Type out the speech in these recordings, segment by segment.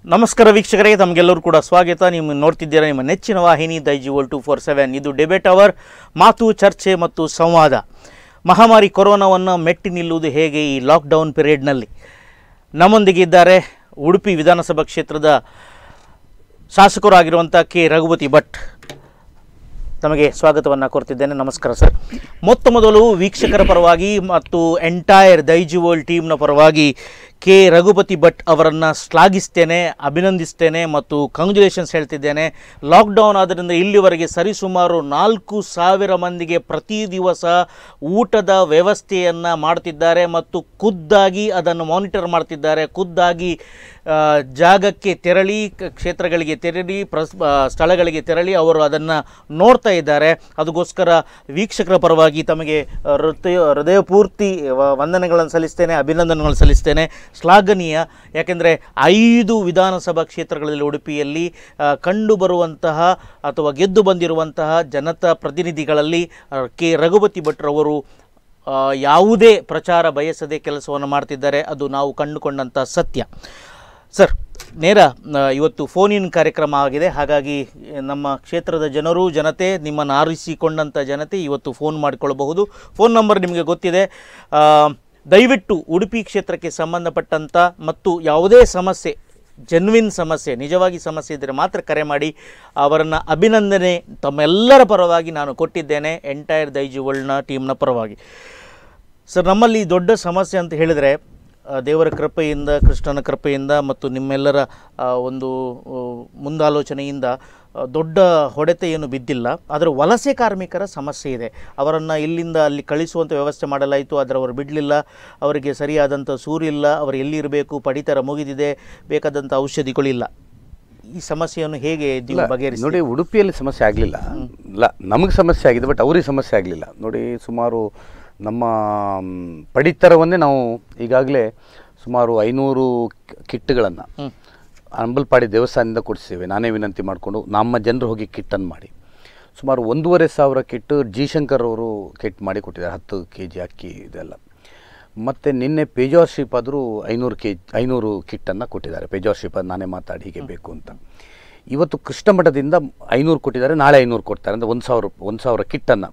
ನಮಸ್ಕಾರ ವೀಕ್ಷಕರೇ ತಮಗೆಲ್ಲರೂ ಕೂಡ ಸ್ವಾಗತ ನೀವು ನೋಡ್ತಿದ್ದೀರಾ ನಿಮ್ಮ ನೆಚ್ಚಿನ ವಾಹಿನಿ ದೈಜಿವಲ್ ಟು ಫೋರ್ ಸೆವೆನ್ ಇದು ಡಿಬೇಟ್ ಅವರ್ ಮಾತು ಚರ್ಚೆ ಮತ್ತು ಸಂವಾದ ಮಹಾಮಾರಿ ಕೊರೋನಾವನ್ನು ಮೆಟ್ಟಿ ನಿಲ್ಲುವುದು ಹೇಗೆ ಈ ಲಾಕ್ಡೌನ್ ಪೀರಿಯಡ್ನಲ್ಲಿ ನಮ್ಮೊಂದಿಗೆ ಇದ್ದಾರೆ ಉಡುಪಿ ವಿಧಾನಸಭಾ ಕ್ಷೇತ್ರದ ಶಾಸಕರಾಗಿರುವಂಥ ಕೆ ರಘುಪತಿ ಭಟ್ ತಮಗೆ ಸ್ವಾಗತವನ್ನು ಕೋರ್ತಿದ್ದೇನೆ ನಮಸ್ಕಾರ ಸರ್ ಮೊತ್ತ ಮೊದಲು ವೀಕ್ಷಕರ ಪರವಾಗಿ ಮತ್ತು ಎಂಟೈರ್ ದೈಜಿವೋಲ್ ಟೀಮ್ನ ಪರವಾಗಿ ಕೆ ರಘುಪತಿ ಭಟ್ ಅವರನ್ನು ಶ್ಲಾಘಿಸ್ತೇನೆ ಅಭಿನಂದಿಸ್ತೇನೆ ಮತ್ತು ಕಂಗ್ರ್ಯಾಚುಲೇಷನ್ಸ್ ಹೇಳ್ತಿದ್ದೇನೆ ಲಾಕ್ಡೌನ್ ಆದ್ದರಿಂದ ಇಲ್ಲಿವರೆಗೆ ಸರಿಸುಮಾರು ನಾಲ್ಕು ಸಾವಿರ ಮಂದಿಗೆ ಪ್ರತಿ ದಿವಸ ಊಟದ ವ್ಯವಸ್ಥೆಯನ್ನು ಮಾಡ್ತಿದ್ದಾರೆ ಮತ್ತು ಖುದ್ದಾಗಿ ಅದನ್ನು ಮಾನಿಟರ್ ಮಾಡ್ತಿದ್ದಾರೆ ಖುದ್ದಾಗಿ ಆ, ಜಾಗಕ್ಕೆ ತೆರಳಿ ಕ- ಕ್ಷೇತ್ರಗಳಿಗೆ ತೆರಳಿ ಪ್ರಸ್ ಆ, ಸ್ಥಳಗಳಿಗೆ ತೆರಳಿ ಅವರು ಅದನ್ನು ನೋಡ್ತಾ ಇದ್ದಾರೆ ಅದಕ್ಕೋಸ್ಕರ ವೀಕ್ಷಕರ ಪರವಾಗಿ ತಮಗೆ ಹೃದಯ ಹೃದಯಪೂರ್ತಿ ವ- ವಂದನೆಗಳನ್ನು ಸಲ್ಲಿಸ್ತೇನೆ ಅಭಿನಂದನೆಗಳನ್ನು ಸಲ್ಲಿಸ್ತೇನೆ ಶ್ಲಾಘನೀಯ ಯಾಕೆಂದರೆ ಐದು ವಿಧಾನಸಭಾ ಕ್ಷೇತ್ರಗಳಲ್ಲಿ ಉಡುಪಿಯಲ್ಲಿ ಆ, ಕಂಡುಬರುವಂತಹ ಅಥವಾ ಗೆದ್ದು ಬಂದಿರುವಂತಹ ಜನತಾ ಪ್ರತಿನಿಧಿಗಳಲ್ಲಿ ಆ, ಕೆ ರಘುಪತಿ ಭಟ್ರವರು ಆ, ಯಾವುದೇ ಪ್ರಚಾರ ಬಯಸದೆ ಕೆಲಸವನ್ನು ಮಾಡ್ತಿದ್ದಾರೆ ಅದು ನಾವು ಕಂಡುಕೊಂಡಂಥ ಸತ್ಯ ಸರ್ ನೇರ ಆ, ಇವತ್ತು ಫೋನ್ ಇನ್ ಕಾರ್ಯಕ್ರಮ ಆಗಿದೆ ಹಾಗಾಗಿ ಆ, ನಮ್ಮ ಕ್ಷೇತ್ರದ ಜನರು ಜನತೆ ನಿಮ್ಮನ್ನು ಆರಿಸಿಕೊಂಡಂಥ ಜನತೆ ಇವತ್ತು ಫೋನ್ ಮಾಡಿಕೊಳ್ಳಬಹುದು ಫೋನ್ ನಂಬರ್ ನಿಮಗೆ ಗೊತ್ತಿದೆ ಆ, ದಯವಿಟ್ಟು ಉಡುಪಿ ಕ್ಷೇತ್ರಕ್ಕೆ ಸಂಬಂಧಪಟ್ಟಂಥ ಮತ್ತು ಯಾವುದೇ ಸಮಸ್ಯೆ ಜೆನ್ವಿನ್ ಸಮಸ್ಯೆ ನಿಜವಾಗಿ ಸಮಸ್ಯೆ ಇದ್ದರೆ ಮಾತ್ರ ಕರೆ ಮಾಡಿ ಅವರನ್ನು ಅಭಿನಂದನೆ ತಮ್ಮೆಲ್ಲರ ಪರವಾಗಿ ನಾನು ಕೊಟ್ಟಿದ್ದೇನೆ ಎಂಟೈರ್ ದೈಜಿವಲ್ನ ಟೀಮ್ನ ಪರವಾಗಿ ಸರ್ ನಮ್ಮಲ್ಲಿ ದೊಡ್ಡ ಸಮಸ್ಯೆ ಅಂತ ಹೇಳಿದರೆ ಆ, ದೇವರ ಕೃಪೆಯಿಂದ ಕೃಷ್ಣನ ಕೃಪೆಯಿಂದ ಮತ್ತು ನಿಮ್ಮೆಲ್ಲರ ಆ, ಒಂದು ಆ, ಮುಂದಾಲೋಚನೆಯಿಂದ ಆ, ದೊಡ್ಡ ಹೊಡೆತ ಏನು ಬಿದ್ದಿಲ್ಲ ಆದರೆ ವಲಸೆ ಕಾರ್ಮಿಕರ ಸಮಸ್ಯೆ ಇದೆ ಅವರನ್ನು ಇಲ್ಲಿಂದ ಅಲ್ಲಿ ಕಳಿಸುವಂಥ ವ್ಯವಸ್ಥೆ ಮಾಡಲಾಯಿತು ಆದರೆ ಅವರು ಬಿಡಲಿಲ್ಲ ಅವರಿಗೆ ಸರಿಯಾದಂಥ ಸೂರಿಲ್ಲ ಅವರು ಎಲ್ಲಿರಬೇಕು ಪಡಿತರ ಮುಗಿದಿದೆ ಬೇಕಾದಂಥ ಔಷಧಿಗಳಿಲ್ಲ ಈ ಸಮಸ್ಯೆಯನ್ನು ಹೇಗೆ ನೀವು ಬಗೆಹರಿಸಿ ನೋಡಿ ಉಡುಪಿಯಲ್ಲಿ ಸಮಸ್ಯೆ ಆಗಲಿಲ್ಲ ಇಲ್ಲ ನಮಗೆ ಸಮಸ್ಯೆ ಆಗಿದೆ ಬಟ್ ಅವ್ರಿಗೆ ಸಮಸ್ಯೆ ಆಗಲಿಲ್ಲ ನೋಡಿ ಸುಮಾರು ನಮ್ಮ ಮ್, ಪಡಿತರವನ್ನೇ ನಾವು ಈಗಾಗಲೇ ಸುಮಾರು ಐನೂರು ಕಿಟ್ಗಳನ್ನು ಅಂಬಲ್ಪಾಡಿ ದೇವಸ್ಥಾನದಿಂದ ಕೊಡಿಸಿದ್ದೇವೆ ನಾನೇ ವಿನಂತಿ ಮಾಡಿಕೊಂಡು ನಮ್ಮ ಜನರು ಹೋಗಿ ಕಿಟ್ಟನ್ನು ಮಾಡಿ ಸುಮಾರು ಒಂದೂವರೆ ಸಾವಿರ ಕಿಟ್ಟು ಜಿ ಶಂಕರ್ ಅವರು ಕಿಟ್ ಮಾಡಿ ಕೊಟ್ಟಿದ್ದಾರೆ ಹತ್ತು ಕೆ ಜಿ ಅಕ್ಕಿ ಇದೆಲ್ಲ ಮತ್ತು ನಿನ್ನೆ ಪೇಜಾರ್ಶಿಪ್ ಆದರೂ ಐನೂರು ಕೆ ಐನೂರು ಕಿಟ್ಟನ್ನು ಕೊಟ್ಟಿದ್ದಾರೆ ಪೇಜಾರ್ಶಿಪ್ ಅದು ನಾನೇ ಮಾತಾಡಿ ಹೀಗೆ ಬೇಕು ಅಂತ ಇವತ್ತು ಕೃಷ್ಣ ಮಠದಿಂದ ಐನೂರು ಕೊಟ್ಟಿದ್ದಾರೆ ನಾಳೆ ಐನೂರು ಕೊಡ್ತಾರೆ ಅಂದರೆ ಒಂದು ಸಾವಿರ ಒಂದು ಸಾವಿರ ಕಿಟ್ಟನ್ನು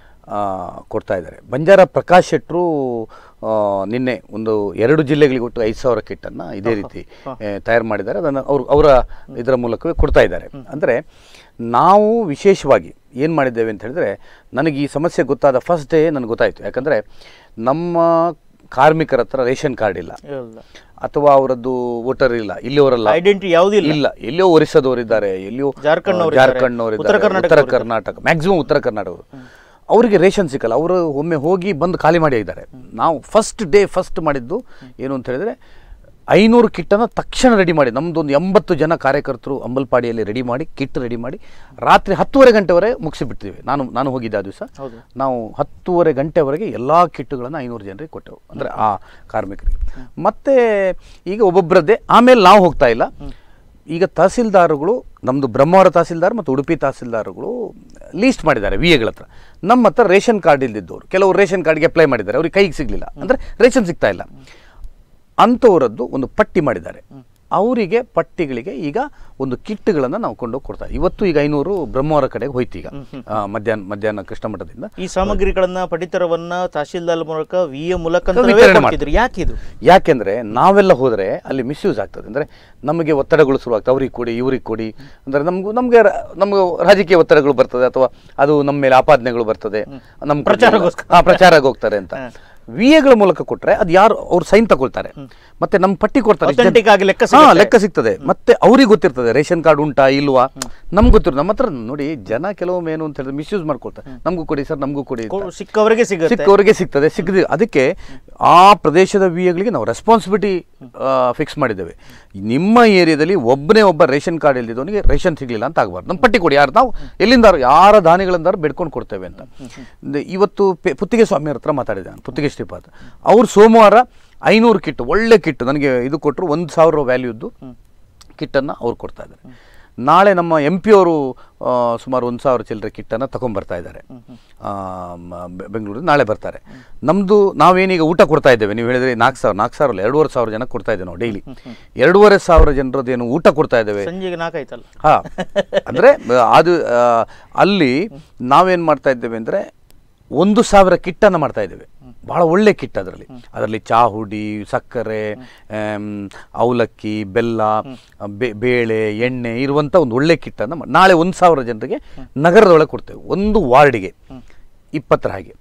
ಕೊಡ್ತಾ ಇದ್ದಾರೆ ಬಂಜಾರ ಪ್ರಕಾಶ್ ಶೆಟ್ಟರು ಆ, ನಿನ್ನೆ ಒಂದು ಎರಡು ಜಿಲ್ಲೆಗಳಿಗೆ ಒಟ್ಟು ಐದು ಸಾವಿರ ಕಿಟ್ಟನ್ನು ಇದೇ ರೀತಿ ತಯಾರು ಮಾಡಿದ್ದಾರೆ ಅದನ್ನು ಅವರು ಅವರ ಇದರ ಮೂಲಕವೇ ಕೊಡ್ತಾ ಇದ್ದಾರೆ ಅಂದರೆ ನಾವು ವಿಶೇಷವಾಗಿ ಏನು ಮಾಡಿದ್ದೇವೆ ಅಂತ ಹೇಳಿದ್ರೆ ನನಗೆ ಈ ಸಮಸ್ಯೆ ಗೊತ್ತಾದ ಫಸ್ಟ್ ಡೇ ನನಗೆ ಗೊತ್ತಾಯಿತು ಯಾಕಂದರೆ ನಮ್ಮ ಕಾರ್ಮಿಕರ ಹತ್ರ ರೇಷನ್ ಕಾರ್ಡ್ ಇಲ್ಲ ಇಲ್ಲ ಅಥವಾ ಅವರದ್ದು ವೋಟರ್ ಇಲ್ಲ ಇಲ್ಲಿಯವರಲ್ಲ ಐಡೆಂಟಿಟಿ ಯಾವುದೂ ಇಲ್ಲ ಇಲ್ಲ ಎಲ್ಲಿಯೋ ಒರಿಸ್ಸಾದವರಿದ್ದಾರೆ ಎಲ್ಲಿಯೋ ಜಾರ್ಖಂಡ್ನವ್ರು ಆ, ಇದ್ದಾರೆ. ಜಾರ್ಖಂಡ್ನವ್ರು ಉತ್ತರ ಇದ್ದಾರೆ, ಕರ್ನಾಟಕದವ್ರು ಉತ್ತರ ಕರ್ನಾಟಕ ಮ್ಯಾಕ್ಸಿಮಮ್ ಉತ್ತರ ಕರ್ನಾಟಕವರು ಅವರಿಗೆ ರೇಷನ್ ಸಿಕ್ಕಲ್ಲ ಅವರು ಒಮ್ಮೆ ಹೋಗಿ ಬಂದು ಖಾಲಿ ಮಾಡಿ ಇದ್ದಾರೆ ನಾವು ಫಸ್ಟ್ ಡೇ ಫಸ್ಟ್ ಮಾಡಿದ್ದು ಏನು ಅಂತ ಹೇಳಿದ್ರೆ ಐನೂರು ಕಿಟ್ಟನ್ನು ತಕ್ಷಣ ರೆಡಿ ಮಾಡಿ ನಮ್ಮದು ಒಂದು ಎಂಬತ್ತು ಜನ ಕಾರ್ಯಕರ್ತರು ಅಂಬಲ್ಪಾಡಿಯಲ್ಲಿ ರೆಡಿ ಮಾಡಿ ಕಿಟ್ ರೆಡಿ ಮಾಡಿ ರಾತ್ರಿ ಹತ್ತುವರೆ ಗಂಟೆವರೆಗೆ ಮುಗಿಸಿಬಿಡ್ತೀವಿ ನಾನು ನಾನು ಹೋಗಿದ್ದೆ ಆ ದಿವಸ ಹೌದು. ನಾವು ಹತ್ತೂವರೆ ಗಂಟೆವರೆಗೆ ಎಲ್ಲ ಕಿಟ್ಟುಗಳನ್ನು ಐನೂರು ಜನರಿಗೆ ಕೊಟ್ಟೆವು ಅಂದರೆ ಆ ಕಾರ್ಮಿಕರಿಗೆ ಮತ್ತು ಈಗ ಒಬ್ಬೊಬ್ಬರದ್ದೇ ಆಮೇಲೆ ನಾವು ಹೋಗ್ತಾ ಇಲ್ಲ ಈಗ ತಹಸೀಲ್ದಾರುಗಳು ನಮ್ಮದು ಬ್ರಹ್ಮಾವರ ತಹಸೀಲ್ದಾರ್ ಮತ್ತು ಉಡುಪಿ ತಹಸೀಲ್ದಾರುಗಳು ಲೀಸ್ಟ್ ಮಾಡಿದ್ದಾರೆ ವಿ ಎಗಳ ಹತ್ರ ನಮ್ಮ ಹತ್ರ ರೇಷನ್ ಕಾರ್ಡ್ ಇಲ್ದಿದ್ದವರು ಕೆಲವರು ರೇಷನ್ ಕಾರ್ಡ್ಗೆ ಅಪ್ಲೈ ಮಾಡಿದ್ದಾರೆ ಅವ್ರಿಗೆ ಕೈಗೆ ಸಿಗಲಿಲ್ಲ ಅಂದರೆ ರೇಷನ್ ಸಿಗ್ತಾ ಇಲ್ಲ ಅಂಥವರದ್ದು ಒಂದು ಪಟ್ಟಿ ಮಾಡಿದ್ದಾರೆ ಅವರಿಗೆ ಪಟ್ಟಿಗಳಿಗೆ ಈಗ ಒಂದು ಕಿಟ್ಗಳನ್ನು ನಾವು ಕೊಂಡೋಗಿ ಕೊಡ್ತಾ ಇದ್ದೀವಿ. ಇವತ್ತು ಈಗ ಐನೂರು ಬ್ರಹ್ಮಾವರ ಕಡೆಗೆ ಹೋಯ್ತು ಈಗ ಆ, ಮಧ್ಯಾಹ್ನ ಮಧ್ಯಾಹ್ನ ಕೃಷ್ಣ ಮಠದಿಂದ ಈ ಸಾಮಗ್ರಿಗಳನ್ನ ಪಡಿತರವನ್ನ ತಹಶೀಲ್ದಾರ್ ಮೂಲಕ ವಿ ಎ ಮೂಲಕ ವಿತರಣೆ ಕೊಡ್ತಿದ್ರು ಯಾಕೆ ಇದು ಯಾಕೆಂದ್ರೆ ನಾವೆಲ್ಲ ಹೋದರೆ ಅಲ್ಲಿ ಮಿಸ್ಯೂಸ್ ಆಗ್ತದೆ ಅಂದರೆ ನಮಗೆ ಒತ್ತಡಗಳು ಶುರುವಾಗ್ತದೆ ಅವ್ರಿಗೆ ಕೊಡಿ ಇವ್ರಿಗೆ ಕೊಡಿ ಅಂದರೆ ನಮಗೂ ನಮಗೆ ನಮಗೆ ರಾಜಕೀಯ ಒತ್ತಡಗಳು ಬರ್ತದೆ ಅಥವಾ ಅದು ನಮ್ಮ ಮೇಲೆ ಆಪಾದನೆಗಳು ಬರ್ತದೆ ನಮ್ಮ ಪ್ರಚಾರಕ್ಕೋಸ್ಕರ. ಹಾ ಪ್ರಚಾರಕ್ಕೆ ಹೋಗ್ತಾರೆ ಅಂತ ವಿ ಎಗಳ ಮೂಲಕ ಕೊಟ್ಟರೆ ಅದು ಯಾರು ಅವ್ರು ಸೈನ್ ತಗೊಳ್ತಾರೆ ಮತ್ತೆ ನಮ್ಮ ಪಟ್ಟಿ ಕೊಡ್ತಾರೆ ಇಷ್ಟ್ ಜನ- Authentic ಆಗಿ ಲೆಕ್ಕ ಹಾ, ಸಿಗುತ್ತೆ. ಲೆಕ್ಕ ಸಿಗ್ತದೆ ಮತ್ತೆ ಅವ್ರಿಗೆ ಗೊತ್ತಿರ್ತದೆ ರೇಷನ್ ಕಾರ್ಡ್ ಉಂಟಾ ಇಲ್ವಾ ನಮ್ಗೆ ಗೊತ್ತಿರ್ತದೆ ನಮ್ಮ ಹತ್ರ ನೋಡಿ ಜನ ಕೆಲವೊಮ್ಮೆ ಏನು ಅಂತ ಹೇಳಿದ್ರೆ ಮಿಸ್ಯೂಸ್ ಮಾಡ್ಕೊಳ್ತಾರೆ ನಮಗೂ ಕೊಡಿ ಸರ್ ನಮಗೂ ಕೊಡಿ ಅಂತ. ಕೊ- ಸಿಕ್ಕವರಿಗೆ ಸಿಗುತ್ತೆ ಸಿಕ್ಕವರಿಗೆ ಸಿಗ್ತದೆ ಸಿಕ್ಕದೆ ಅದಕ್ಕೆ ಆ ಪ್ರದೇಶದ ವಿಎಗಳಿಗೆ ನಾವು ರೆಸ್ಪಾನ್ಸಿಬಿಲಿಟಿ ಫಿಕ್ಸ್ ಮಾಡಿದ್ದೇವೆ ನಿಮ್ಮ ಏರಿಯಾದಲ್ಲಿ ಒಬ್ಬನೇ ಒಬ್ಬ ರೇಷನ್ ಕಾರ್ಡ್ ಇಲ್ದಿದ್ದವನಿಗೆ ರೇಷನ್ ಸಿಗಲಿಲ್ಲ ಅಂತ ಆಗಬಾರ್ದು ನಮ್ಮ ಪಟ್ಟಿ ಕೊಡಿ ಯಾರು ನಾವು ಎಲ್ಲಿಂದಾರು ಯಾರ ದಾನಿಗಳಿಂದಾರು ಬೆಡ್ಕೊಂಡು ಕೊಡ್ತೇವೆ ಅಂತ ದ- ಇವತ್ತು ಪೆ- ಪುತ್ತಿಗೆ ಸ್ವಾಮಿಯವ್ರ ಹತ್ರ ಮಾತಾಡಿದೆ ನಾನು ಪುತ್ತಿಗೆ ಶ್ರೀಪಾದ್ ಅವ್ರು ಸೋಮವಾರ ಐನೂರು ಕಿಟ್ ಒಳ್ಳೆ ಕಿಟ್ ನನಗೆ ಇದು ಕೊಟ್ಟರು ಒಂದು ಸಾವಿರ ವ್ಯಾಲ್ಯೂದ್ದು ಕಿಟ್ಟನ್ನು ಅವ್ರು ಕೊಡ್ತಾ ಇದ್ದಾರೆ ನಾಳೆ ನಮ್ಮ ಎಂ ಪಿ ಅವರು ಆ, ಸುಮಾರು ಒಂದು ಸಾವಿರ ಚಿಲ್ಲರೆ ಕಿಟ್ಟನ್ನು ತಗೊಂಡ್ಬರ್ತಾ ಇದ್ದಾರೆ ಆ, ಮ- ಬೆ- ಬೆಂಗಳೂರಿಗೆ ನಾಳೆ ಬರ್ತಾರೆ ನಮ್ಮದು ನಾವೇನೀಗ ಊಟ ಕೊಡ್ತಾ ಇದ್ದೇವೆ ನೀವು ಹೇಳಿದ್ರೆ ನಾಲ್ಕು ಸಾವಿರ ನಾಲ್ಕು ಸಾವಿರ ಅಲ್ಲ ಎರಡೂವರೆ ಸಾವಿರ ಜನ ಕೊಡ್ತಾ ಇದ್ದೇವೆ ನಾವು ಡೈಲಿ ಎರಡೂವರೆ ಸಾವಿರ ಜನರದ್ದೇನು ಊಟ ಕೊಡ್ತಾ ಇದ್ದೇವೆ ಸಂಜೆಗೆ ನಾಲ್ಕಾಯ್ತಲ್ಲ ಹಾ ಅಂದ್ರೆ ಬ- ಅದು ಆ, ಅಲ್ಲಿ ನಾವೇನ್ ಮಾಡ್ತಾ ಇದ್ದೇವೆ ಅಂದ್ರೆ ಒಂದು ಸಾವಿರ ಕಿಟ್ಟನ್ನು ಮಾಡ್ತಾ ಇದ್ದೇವೆ ಬಹಳ ಒಳ್ಳೆ ಕಿಟ್ ಅದರಲ್ಲಿ ಅದರಲ್ಲಿ ಚಾಹುಡಿ ಸಕ್ಕರೆ ಆಮ್, ಅವಲಕ್ಕಿ ಬೆಲ್ಲ ಬೆ- ಬೇಳೆ ಎಣ್ಣೆ ಇರುವಂಥ ಒಂದು ಒಳ್ಳೆ ಕಿಟ್ಟನ್ನು ಮಾ- ನಾಳೆ ಒಂದು ಸಾವಿರ ಜನರಿಗೆ ನಗರದೊಳಗೆ ಕೊಡ್ತೇವೆ ಒಂದು ವಾರ್ಡಿಗೆ ಇಪ್ಪತ್ತರ ಹಾಗೆ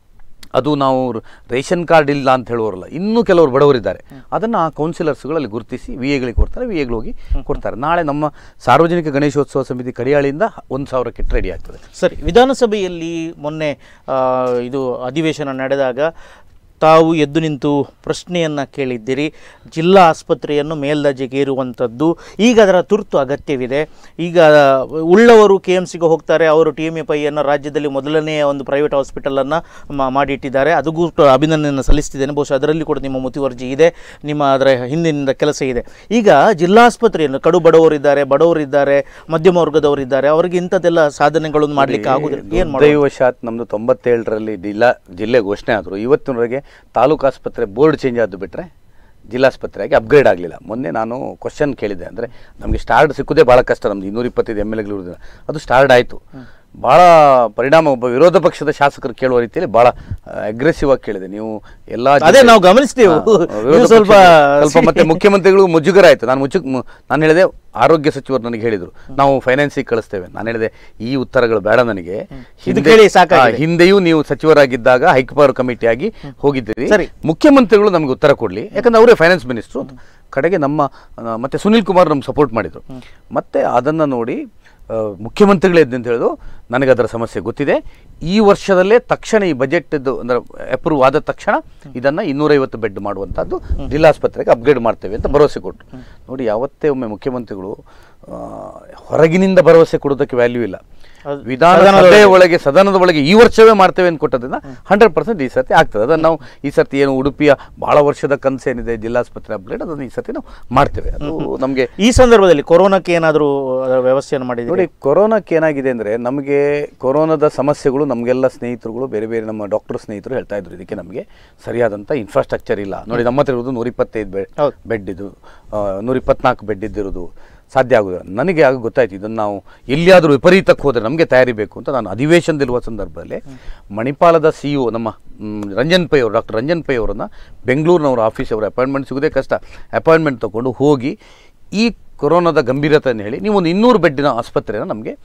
ಅದು ನಾವು ರ- ರೇಷನ್ ಕಾರ್ಡ್ ಇಲ್ಲ ಅಂತ ಹೇಳುವರಲ್ಲ ಇನ್ನೂ ಕೆಲವರು ಬಡವರಿದ್ದಾರೆ ಅದನ್ನು ಆ ಕೌನ್ಸಿಲರ್ಸ್ಗಳಲ್ಲಿ ಗುರುತಿಸಿ ವಿ ಎಗಳಿಗೆ ಕೊಡ್ತಾರೆ ವಿ ಎಗಳು ಹೋಗಿ ಕೊಡ್ತಾರೆ ನಾಳೆ ನಮ್ಮ ಸಾರ್ವಜನಿಕ ಗಣೇಶೋತ್ಸವ ಸಮಿತಿ ಕಡಿಯಾಳಿಯಿಂದ ಒಂದು ಸಾವಿರ ಕಿಟ್ ರೆಡಿ ಆಗ್ತದೆ ಸರಿ ವಿಧಾನಸಭೆಯಲ್ಲಿ ಮೊನ್ನೆ ಆ, ಇದು ಅಧಿವೇಶನ ನಡೆದಾಗ ತಾವು ಎದ್ದು ನಿಂತು ಪ್ರಶ್ನೆಯನ್ನು ಕೇಳಿದ್ದೀರಿ ಜಿಲ್ಲಾ ಆಸ್ಪತ್ರೆಯನ್ನು ಮೇಲ್ದರ್ಜೆಗೇರುವಂಥದ್ದು ಈಗ ಅದರ ತುರ್ತು ಅಗತ್ಯವಿದೆ ಈಗ ಉಳ್ಳವರು ಕೆ ಎಮ್ ಸಿಗೆ ಹೋಗ್ತಾರೆ ಅವರು ಟಿ ಎಮ್ ಎ ಪೈಯನ್ನು ರಾಜ್ಯದಲ್ಲಿ ಮೊದಲನೆಯ ಒಂದು ಪ್ರೈವೇಟ್ ಹಾಸ್ಪಿಟಲನ್ನು ಮಾಡಿಟ್ಟಿದ್ದಾರೆ ಅದಕ್ಕೂ ಕೂಡ ಅಭಿನಂದನೆಯನ್ನು ಸಲ್ಲಿಸ್ತಿದ್ದೇನೆ ಬಹುಶಃ ಅದರಲ್ಲಿ ಕೂಡ ನಿಮ್ಮ ಮುತುವರ್ಜಿ ಇದೆ ನಿಮ್ಮ ಅದರ ಹಿಂದಿನಿಂದ ಕೆಲಸ ಇದೆ ಈಗ ಜಿಲ್ಲಾಸ್ಪತ್ರೆಯನ್ನು ಕಡು ಬಡವರಿದ್ದಾರೆ ಬಡವರಿದ್ದಾರೆ ಮಧ್ಯಮ ವರ್ಗದವರಿದ್ದಾರೆ ಅವರಿಗೆ ಇಂಥದ್ದೆಲ್ಲ ಸಾಧನೆಗಳನ್ನು ಮಾಡಲಿಕ್ಕೆ ಆಗುದಿಲ್ಲ ಏನು ಮಾಡೋದು ದೈವಶಾತ್ ನಮ್ಮದು ತೊಂಬತ್ತೇಳರಲ್ಲಿ ಜಿಲ್ಲಾ ಜಿಲ್ಲೆ ಘೋಷಣೆ ಆದರು ಇವತ್ತಿನವರೆಗೆ ತಾಲೂಕು ಆಸ್ಪತ್ರೆ ಬೋರ್ಡ್ ಚೇಂಜ್ ಆದ್ದು ಬಿಟ್ಟರೆ ಜಿಲ್ಲಾಸ್ಪತ್ರೆಯಾಗಿ ಅಪ್ಗ್ರೇಡ್ ಆಗಲಿಲ್ಲ ಮೊನ್ನೆ ನಾನು ಕ್ವಶನ್ ಕೇಳಿದ್ದೆ ಅಂದರೆ ನಮಗೆ ಸ್ಟಾರ್ಡ್ ಸಿಕ್ಕುದೇ ಭಾಳ ಕಷ್ಟ ನಮ್ದು ಇನ್ನೂರ ಇಪ್ಪತ್ತೈದು ಎಮ್ ಎಲ್ ಎಗಳು ಅದು ಸ್ಟಾರ್ಡ್ ಆಯಿತು ಭಾಳ ಪರಿಣಾಮ ಒಬ್ಬ ವಿರೋಧ ಪಕ್ಷದ ಶಾಸಕರು ಕೇಳುವ ರೀತಿಯಲ್ಲಿ ಭಾಳ ಅಗ್ರೆಸಿವ್ ಆಗಿ ಕೇಳಿದೆ ನೀವು ಎಲ್ಲ ಅದೇ ನಾವು ಗಮನಿಸ್ತೀವಿ. ನೀವು ಸ್ವಲ್ಪ ಸ್ವಲ್ಪ ಮತ್ತೆ ಮುಖ್ಯಮಂತ್ರಿಗಳು ಮುಜುಗರ ಆಯಿತು ನಾನು ಮುಚ್ಚು ಮು- ನಾನು ಹೇಳಿದೆ ಆರೋಗ್ಯ ಸಚಿವರು ನನಗೆ ಹೇಳಿದರು ನಾವು ಫೈನಾನ್ಸಿಗೆ ಕಳಿಸ್ತೇವೆ ನಾನು ಹೇಳಿದೆ ಈ ಉತ್ತರಗಳು ಬೇಡ ನನಗೆ ಹಿಂದೆ- ಕೇಳಿ ಸಾಕಾಗಿದೆ. ಆ, ಹಿಂದೆಯೂ ನೀವು ಸಚಿವರಾಗಿದ್ದಾಗ ಹೈಕಮಾಂಡ್ ಕಮಿಟಿಯಾಗಿ ಹೋಗಿದ್ದೀರಿ ಸರಿ. ಮುಖ್ಯಮಂತ್ರಿಗಳು ನಮಗೆ ಉತ್ತರ ಕೊಡಲಿ ಯಾಕಂದ್ರೆ ಅವರೇ ಫೈನಾನ್ಸ್ ಮಿನಿಸ್ಟ್ರು ಕಡೆಗೆ ನಮ್ಮ ಆ, ಮತ್ತೆ ಸುನಿಲ್ ಕುಮಾರ್ ನಮ್ಗೆ ಸಪೋರ್ಟ್ ಮಾಡಿದರು ಮತ್ತೆ ಅದನ್ನು ನೋಡಿ ಆ, ಮುಖ್ಯಮಂತ್ರಿಗಳೇ ಇದ್ದು ಅಂತ ಹೇಳಿದ್ರು ನನಗೆ ಅದರ ಸಮಸ್ಯೆ ಗೊತ್ತಿದೆ ಈ ವರ್ಷದಲ್ಲೇ ತಕ್ಷಣ ಈ ಬಜೆಟ್ ಅಂದ್ರೆ ಅಪ್ರೂವ್ ಆದ ತಕ್ಷಣ ಇದನ್ನು ಇನ್ನೂರೈವತ್ತು ಬೆಡ್ ಮಾಡುವಂಥದ್ದು ಜಿಲ್ಲಾಸ್ಪತ್ರೆಗೆ ಅಪ್ಗ್ರೇಡ್ ಮಾಡ್ತೇವೆ ಅಂತ ಭರವಸೆ ಕೊಟ್ಟರು ನೋಡಿ ಯಾವತ್ತೇ ಒಮ್ಮೆ ಮುಖ್ಯಮಂತ್ರಿಗಳು ಆ, ಹೊರಗಿನಿಂದ ಭರವಸೆ ಕೊಡೋದಕ್ಕೆ ವ್ಯಾಲ್ಯೂ ಇಲ್ಲ ಅದು ವಿಧಾನಸಭೆ ಒಳಗೆ ಸದನದ ಒಳಗೆ ಈ ವರ್ಷವೇ ಮಾಡ್ತೇವೆ ಅಂತ ಕೊಟ್ಟದ್ರಿಂದ ಹಂಡ್ರೆಡ್ ಪರ್ಸೆಂಟ್ ಈ ಸರ್ತಿ ಆಗ್ತದೆ ಅದನ್ನು ನಾವು ಈ ಸರ್ತಿ ಏನು ಉಡುಪಿಯ ಬಹಳ ವರ್ಷದ ಕನಸೇನಿದೆ ಜಿಲ್ಲಾಸ್ಪತ್ರೆ ಅಪ್ಗ್ರೇಡ್ ಅದನ್ನು ಈ ಸರ್ತಿ ನಾವು ಮಾಡ್ತೇವೆ ಅದು ನಮಗೆ ಈ ಸಂದರ್ಭದಲ್ಲಿ ಕೊರೋನಾಕ್ಕೆ ಏನಾದರೂ ಅದರ ವ್ಯವಸ್ಥೆಯನ್ನು ಮಾಡಿದ್ದೀರಿ ನೋಡಿ ಕೊರೋನಾಕ್ಕೆ ಏನಾಗಿದೆ ಅಂದರೆ ನಮಗೆ ಕೊರೋನಾದ ಸಮಸ್ಯೆಗಳು ನಮಗೆಲ್ಲ ಸ್ನೇಹಿತರುಗಳು ಬೇರೆ ಬೇರೆ ನಮ್ಮ ಡಾಕ್ಟರ್ ಸ್ನೇಹಿತರು ಹೇಳ್ತಾ ಇದ್ರು ಇದಕ್ಕೆ ನಮಗೆ ಸರಿಯಾದಂಥ ಇನ್ಫ್ರಾಸ್ಟ್ರಕ್ಚರ್ ಇಲ್ಲ ನೋಡಿ ನಮ್ಮ ಹತ್ರ ಇರೋದು ನೂರ ಇಪ್ಪತ್ತೈದು ಬೆಡ್ ಹೌದು. ಬೆಡ್ ಇದು ನೂರ ಇಪ್ಪತ್ನಾಲ್ಕು ಬೆಡ್ ಇದ್ದಿರೋದು ಸಾಧ್ಯ ಆಗೋದಿಲ್ಲ ನನಗೆ ಆಗ ಗೊತ್ತಾಯ್ತು ಇದನ್ನು ನಾವು ಎಲ್ಲಿಯಾದರೂ ವಿಪರೀತಕ್ಕೆ ಹೋದರೆ ನಮಗೆ ತಯಾರಿ ಬೇಕು ಅಂತ ನಾನು ಅಧಿವೇಶನದಲ್ಲಿರುವ ಸಂದರ್ಭದಲ್ಲಿ ಮಣಿಪಾಲದ ಸಿ ಇ ನಮ್ಮ ಮ್, ರಂಜನ್ ಪೈ ಅವರು ಡಾಕ್ಟರ್ ರಂಜನ್ ಪೈ ಅವರನ್ನು ಬೆಂಗಳೂರಿನವ್ರ ಆಫೀಸ್ ಅವರ ಅಪಾಯಿಂಟ್ಮೆಂಟ್ ಸಿಗೋದೇ ಕಷ್ಟ ಅಪಾಯಿಂಟ್ಮೆಂಟ್ ತೊಗೊಂಡು ಹೋಗಿ ಈ ಕೊರೋನಾದ ಗಂಭೀರತೆಯನ್ನು ಹೇಳಿ ನೀವು ಒಂದು ಇನ್ನೂರು ಬೆಡ್ಡಿನ ಆಸ್ಪತ್ರೆನ ನಮಗೆ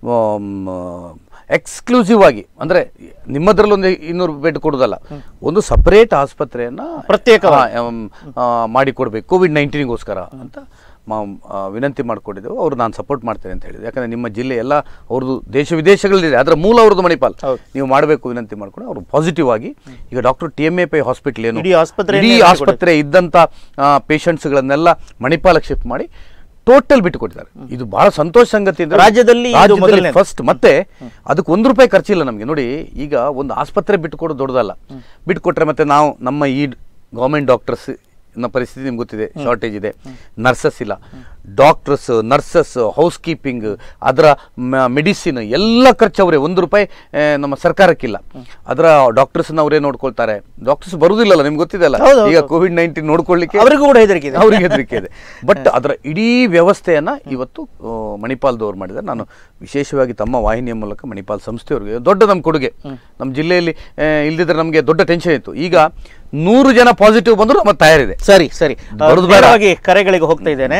ಎಕ್ಸ್ಕ್ಲೂಸಿವ್ ಆಗಿ ಅಂದರೆ ನಿಮ್ಮದ್ರಲ್ಲಿ ಒಂದು ಇನ್ನೂರು ಬೆಡ್ ಕೊಡೋದಲ್ಲ ಒಂದು ಸಪರೇಟ್ ಆಸ್ಪತ್ರೆಯನ್ನು ಪ್ರತ್ಯೇಕವಾಗಿ. ಮಾಡಿಕೊಡ್ಬೇಕು ಕೋವಿಡ್ ನೈನ್ಟೀನ್ಗೋಸ್ಕರ ಅಂತ ಮಾ ಆ, ವಿನಂತಿ ಮಾಡಿಕೊಂಡಿದ್ದೆವು ಅವರು ನಾನು ಸಪೋರ್ಟ್ ಮಾಡ್ತೇನೆ ಅಂತ ಹೇಳಿದೆ ಯಾಕಂದರೆ ನಿಮ್ಮ ಜಿಲ್ಲೆ ಎಲ್ಲ ಅವ್ರದ್ದು ದೇಶ ವಿದೇಶಗಳಲ್ಲಿದೆ ಅದರ ಮೂಲ ಅವ್ರದ್ದು ಮಣಿಪಾಲ್ ಹೌದು. ನೀವು ಮಾಡಬೇಕು ವಿನಂತಿ ಮಾಡ್ಕೊಂಡು ಅವರು ಪಾಸಿಟಿವ್ ಆಗಿ ಈಗ doctor T M A Pai hospital ಏನು ಇಡೀ ಆಸ್ಪತ್ರೆಯನ್ನೇ ಇಡೀ ಬಿಟ್ಟುಕೊಟ್ಟಿದ್ದಾರೆ. ಆಸ್ಪತ್ರೆ ಇದ್ದಂಥ ಪೇಷಂಟ್ಸ್ಗಳನ್ನೆಲ್ಲ ಮಣಿಪಾಲಕ್ಕೆ ಶಿಫ್ಟ್ ಮಾಡಿ ಟೋಟಲ್ ಬಿಟ್ಟು ಕೊಟ್ಟಿದ್ದಾರೆ ಇದು ಬಹಳ ಸಂತೋಷ ಸಂಗತಿ ಅಂದ್ರೆ ರಾಜ್ಯದಲ್ಲಿ ಇದು ಮೊದಲನೇದು. ಫಸ್ಟ್ ಮತ್ತೆ ಅದಕ್ಕೆ ಒಂದು ರೂಪಾಯಿ ಖರ್ಚಿಲ್ಲ ನಮಗೆ ನೋಡಿ ಈಗ ಒಂದು ಆಸ್ಪತ್ರೆ ಬಿಟ್ಟುಕೊಡೋದು ದೊಡ್ಡದಲ್ಲ ಬಿಟ್ಟುಕೊಟ್ರೆ ಮತ್ತೆ ನಾವು ನಮ್ಮ ಈ ಗೌರ್ಮೆಂಟ್ ಡಾಕ್ಟರ್ಸ್ ನ ಪರಿಸ್ಥಿತಿ ನಿಮ್ಗೆ ಗೊತ್ತಿದೆ ಶಾರ್ಟೇಜ್ ಇದೆ ನರ್ಸಸ್ ಇಲ್ಲ ಡಾಕ್ಟರ್ಸ್ ನರ್ಸಸ್ ಹೌಸ್ ಕೀಪಿಂಗ್ ಅದರ ಮೆಡಿಸಿನ್ ಎಲ್ಲ ಖರ್ಚು ಅವರೇ ಒಂದು ರೂಪಾಯಿ ಆ, ನಮ್ಮ ಸರ್ಕಾರಕ್ಕಿಲ್ಲ ಅದರ ಡಾಕ್ಟರ್ಸ್ನ ಅವರೇ ನೋಡ್ಕೊಳ್ತಾರೆ ಡಾಕ್ಟರ್ಸ್ ಬರುವುದಿಲ್ಲಲ್ಲ ನಿಮ್ಗೆ ಗೊತ್ತಿದೆಲ್ಲ ಹೌದು, ಹೌದು. ಈಗ ಕೋವಿಡ್ ನೈನ್ಟೀನ್ ನೋಡ್ಕೊಳ್ಳಿಕ್ಕೆ ಅವರಿಗೂ ಕೂಡ ಹೆದರಿಕೆ ಇದೆ ಅವ್ರಿಗೆ ಹೆದರಿಕೆ ಇದೆ ಬಟ್ ಅದರ ಇಡೀ ವ್ಯವಸ್ಥೆಯನ್ನ ಇವತ್ತು ಆ, ಮಣಿಪಾಲ್ದವ್ರು ಮಾಡಿದ್ದಾರೆ ನಾನು ವಿಶೇಷವಾಗಿ ತಮ್ಮ ವಾಹಿನಿಯ ಮೂಲಕ ಮಣಿಪಾಲ್ ಸಂಸ್ಥೆಯವರಿಗೆ ದೊಡ್ಡ ನಮ್ಮ ಕೊಡುಗೆ ನಮ್ಮ ಜಿಲ್ಲೆಯಲ್ಲಿ ಆ, ಇಲ್ದಿದ್ರೆ ನಮಗೆ ದೊಡ್ಡ ಟೆನ್ಷನ್ ಇತ್ತು ಈಗ ನೂರು ಜನ ಪಾಸಿಟಿವ್ ಬಂದರೂ ನಮ್ಮ ತಯಾರಿದೆ ಸರಿ ಸರಿ ಬರೋದು ಬೇಡ. ನೇರವಾಗಿ ಕರೆಗಳಿಗೆ ಹೋಗ್ತಾ ಇದ್ದೇನೆ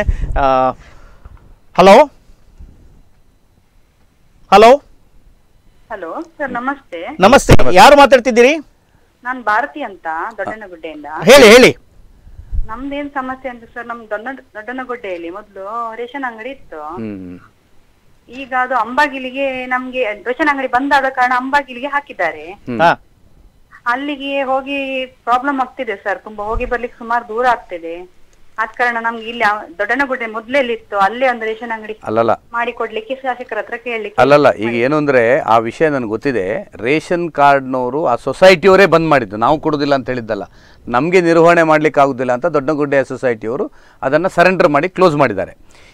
ಹಲೋ ಹಲೋ ಹಲೋ ಸರ್ ನಮಸ್ತೆ ನಮಸ್ತೆ ಯಾರು ಮಾತಾಡ್ತಿದ್ದೀರಿ ನಾನ್ ಭಾರತಿ ಅಂತ ದೊಡ್ಡನಗುಡ್ಡೆಯಿಂದ ಹೇಳಿ ಹೇಳಿ ನಮ್ದೇನ್ ಸಮಸ್ಯೆ ಅಂತ ಸರ್ ನಮ್ ದೊಡ್ಡ ದೊಡ್ಡನಗುಡ್ಡೆಯಲ್ಲಿ ಮೊದ್ಲು ರೇಷನ್ ಅಂಗಡಿ ಇತ್ತು ಹ್ಮ್ ಈಗ ಅದು ಅಂಬಾಗಿಲಿಗೆ ನಮ್ಗೆ ರೇಷನ್ ಅಂಗಡಿ ಬಂದಾದ ಕಾರಣ ಅಂಬಾಗಿಲಿಗೆ ಹಾಕಿದ್ದಾರೆ ಹಾ ಅಲ್ಲಿಗೆ ಹೋಗಿ ಪ್ರಾಬ್ಲಮ್ ಆಗ್ತಿದೆ ಸರ್ ತುಂಬಾ ಹೋಗಿ ಬರ್ಲಿಕ್ಕೆ ಸುಮಾರು ದೂರ ಆಗ್ತಿದೆ ಆದ ಕಾರಣ ನಮ್ಗೆ ಇಲ್ಲಿ ಆ- ದೊಡ್ಡನಗುಡ್ಡೆ ಮೊದ್ಲೆಲ್ಲಿತ್ತು ಅಲ್ಲೇ ಒಂದು ರೇಷನ್ ಅಂಗಡಿ ಅಲ್ಲಲ್ಲ ಮಾಡಿ ಕೊಡ್ಲಿಕ್ಕೆ ಶಾಸಕರ ಹತ್ರ ಕೇಳಲಿಕ್ಕೆ ಅಲ್ಲಲ್ಲ ಈಗ ಏನು ಅಂದ್ರೆ ಆ ವಿಷಯ ನನಗೆ ಗೊತ್ತಿದೆ ರೇಷನ್ ಕಾರ್ಡ್ನವರು ಆ ಸೊಸೈಟಿಯವರೇ ಬಂದ್ ಮಾಡಿದ್ದು ನಾವು ಕೊಡೋದಿಲ್ಲ ಅಂತ ಹೇಳಿದ್ದಲ್ಲ ನಮಗೆ ನಿರ್ವಹಣೆ ಮಾಡ್ಲಿಕ್ಕೆ ಆಗುದಿಲ್ಲ ಅಂತ ದೊಡ್ಡಗುಡ್ಡೆ ಸೊಸೈಟಿಯವರು ಅದನ್ನು ಸರೆಂಡರ್ ಮಾಡಿ ಕ್ಲೋಸ್ ಮಾಡಿದ್ದಾರೆ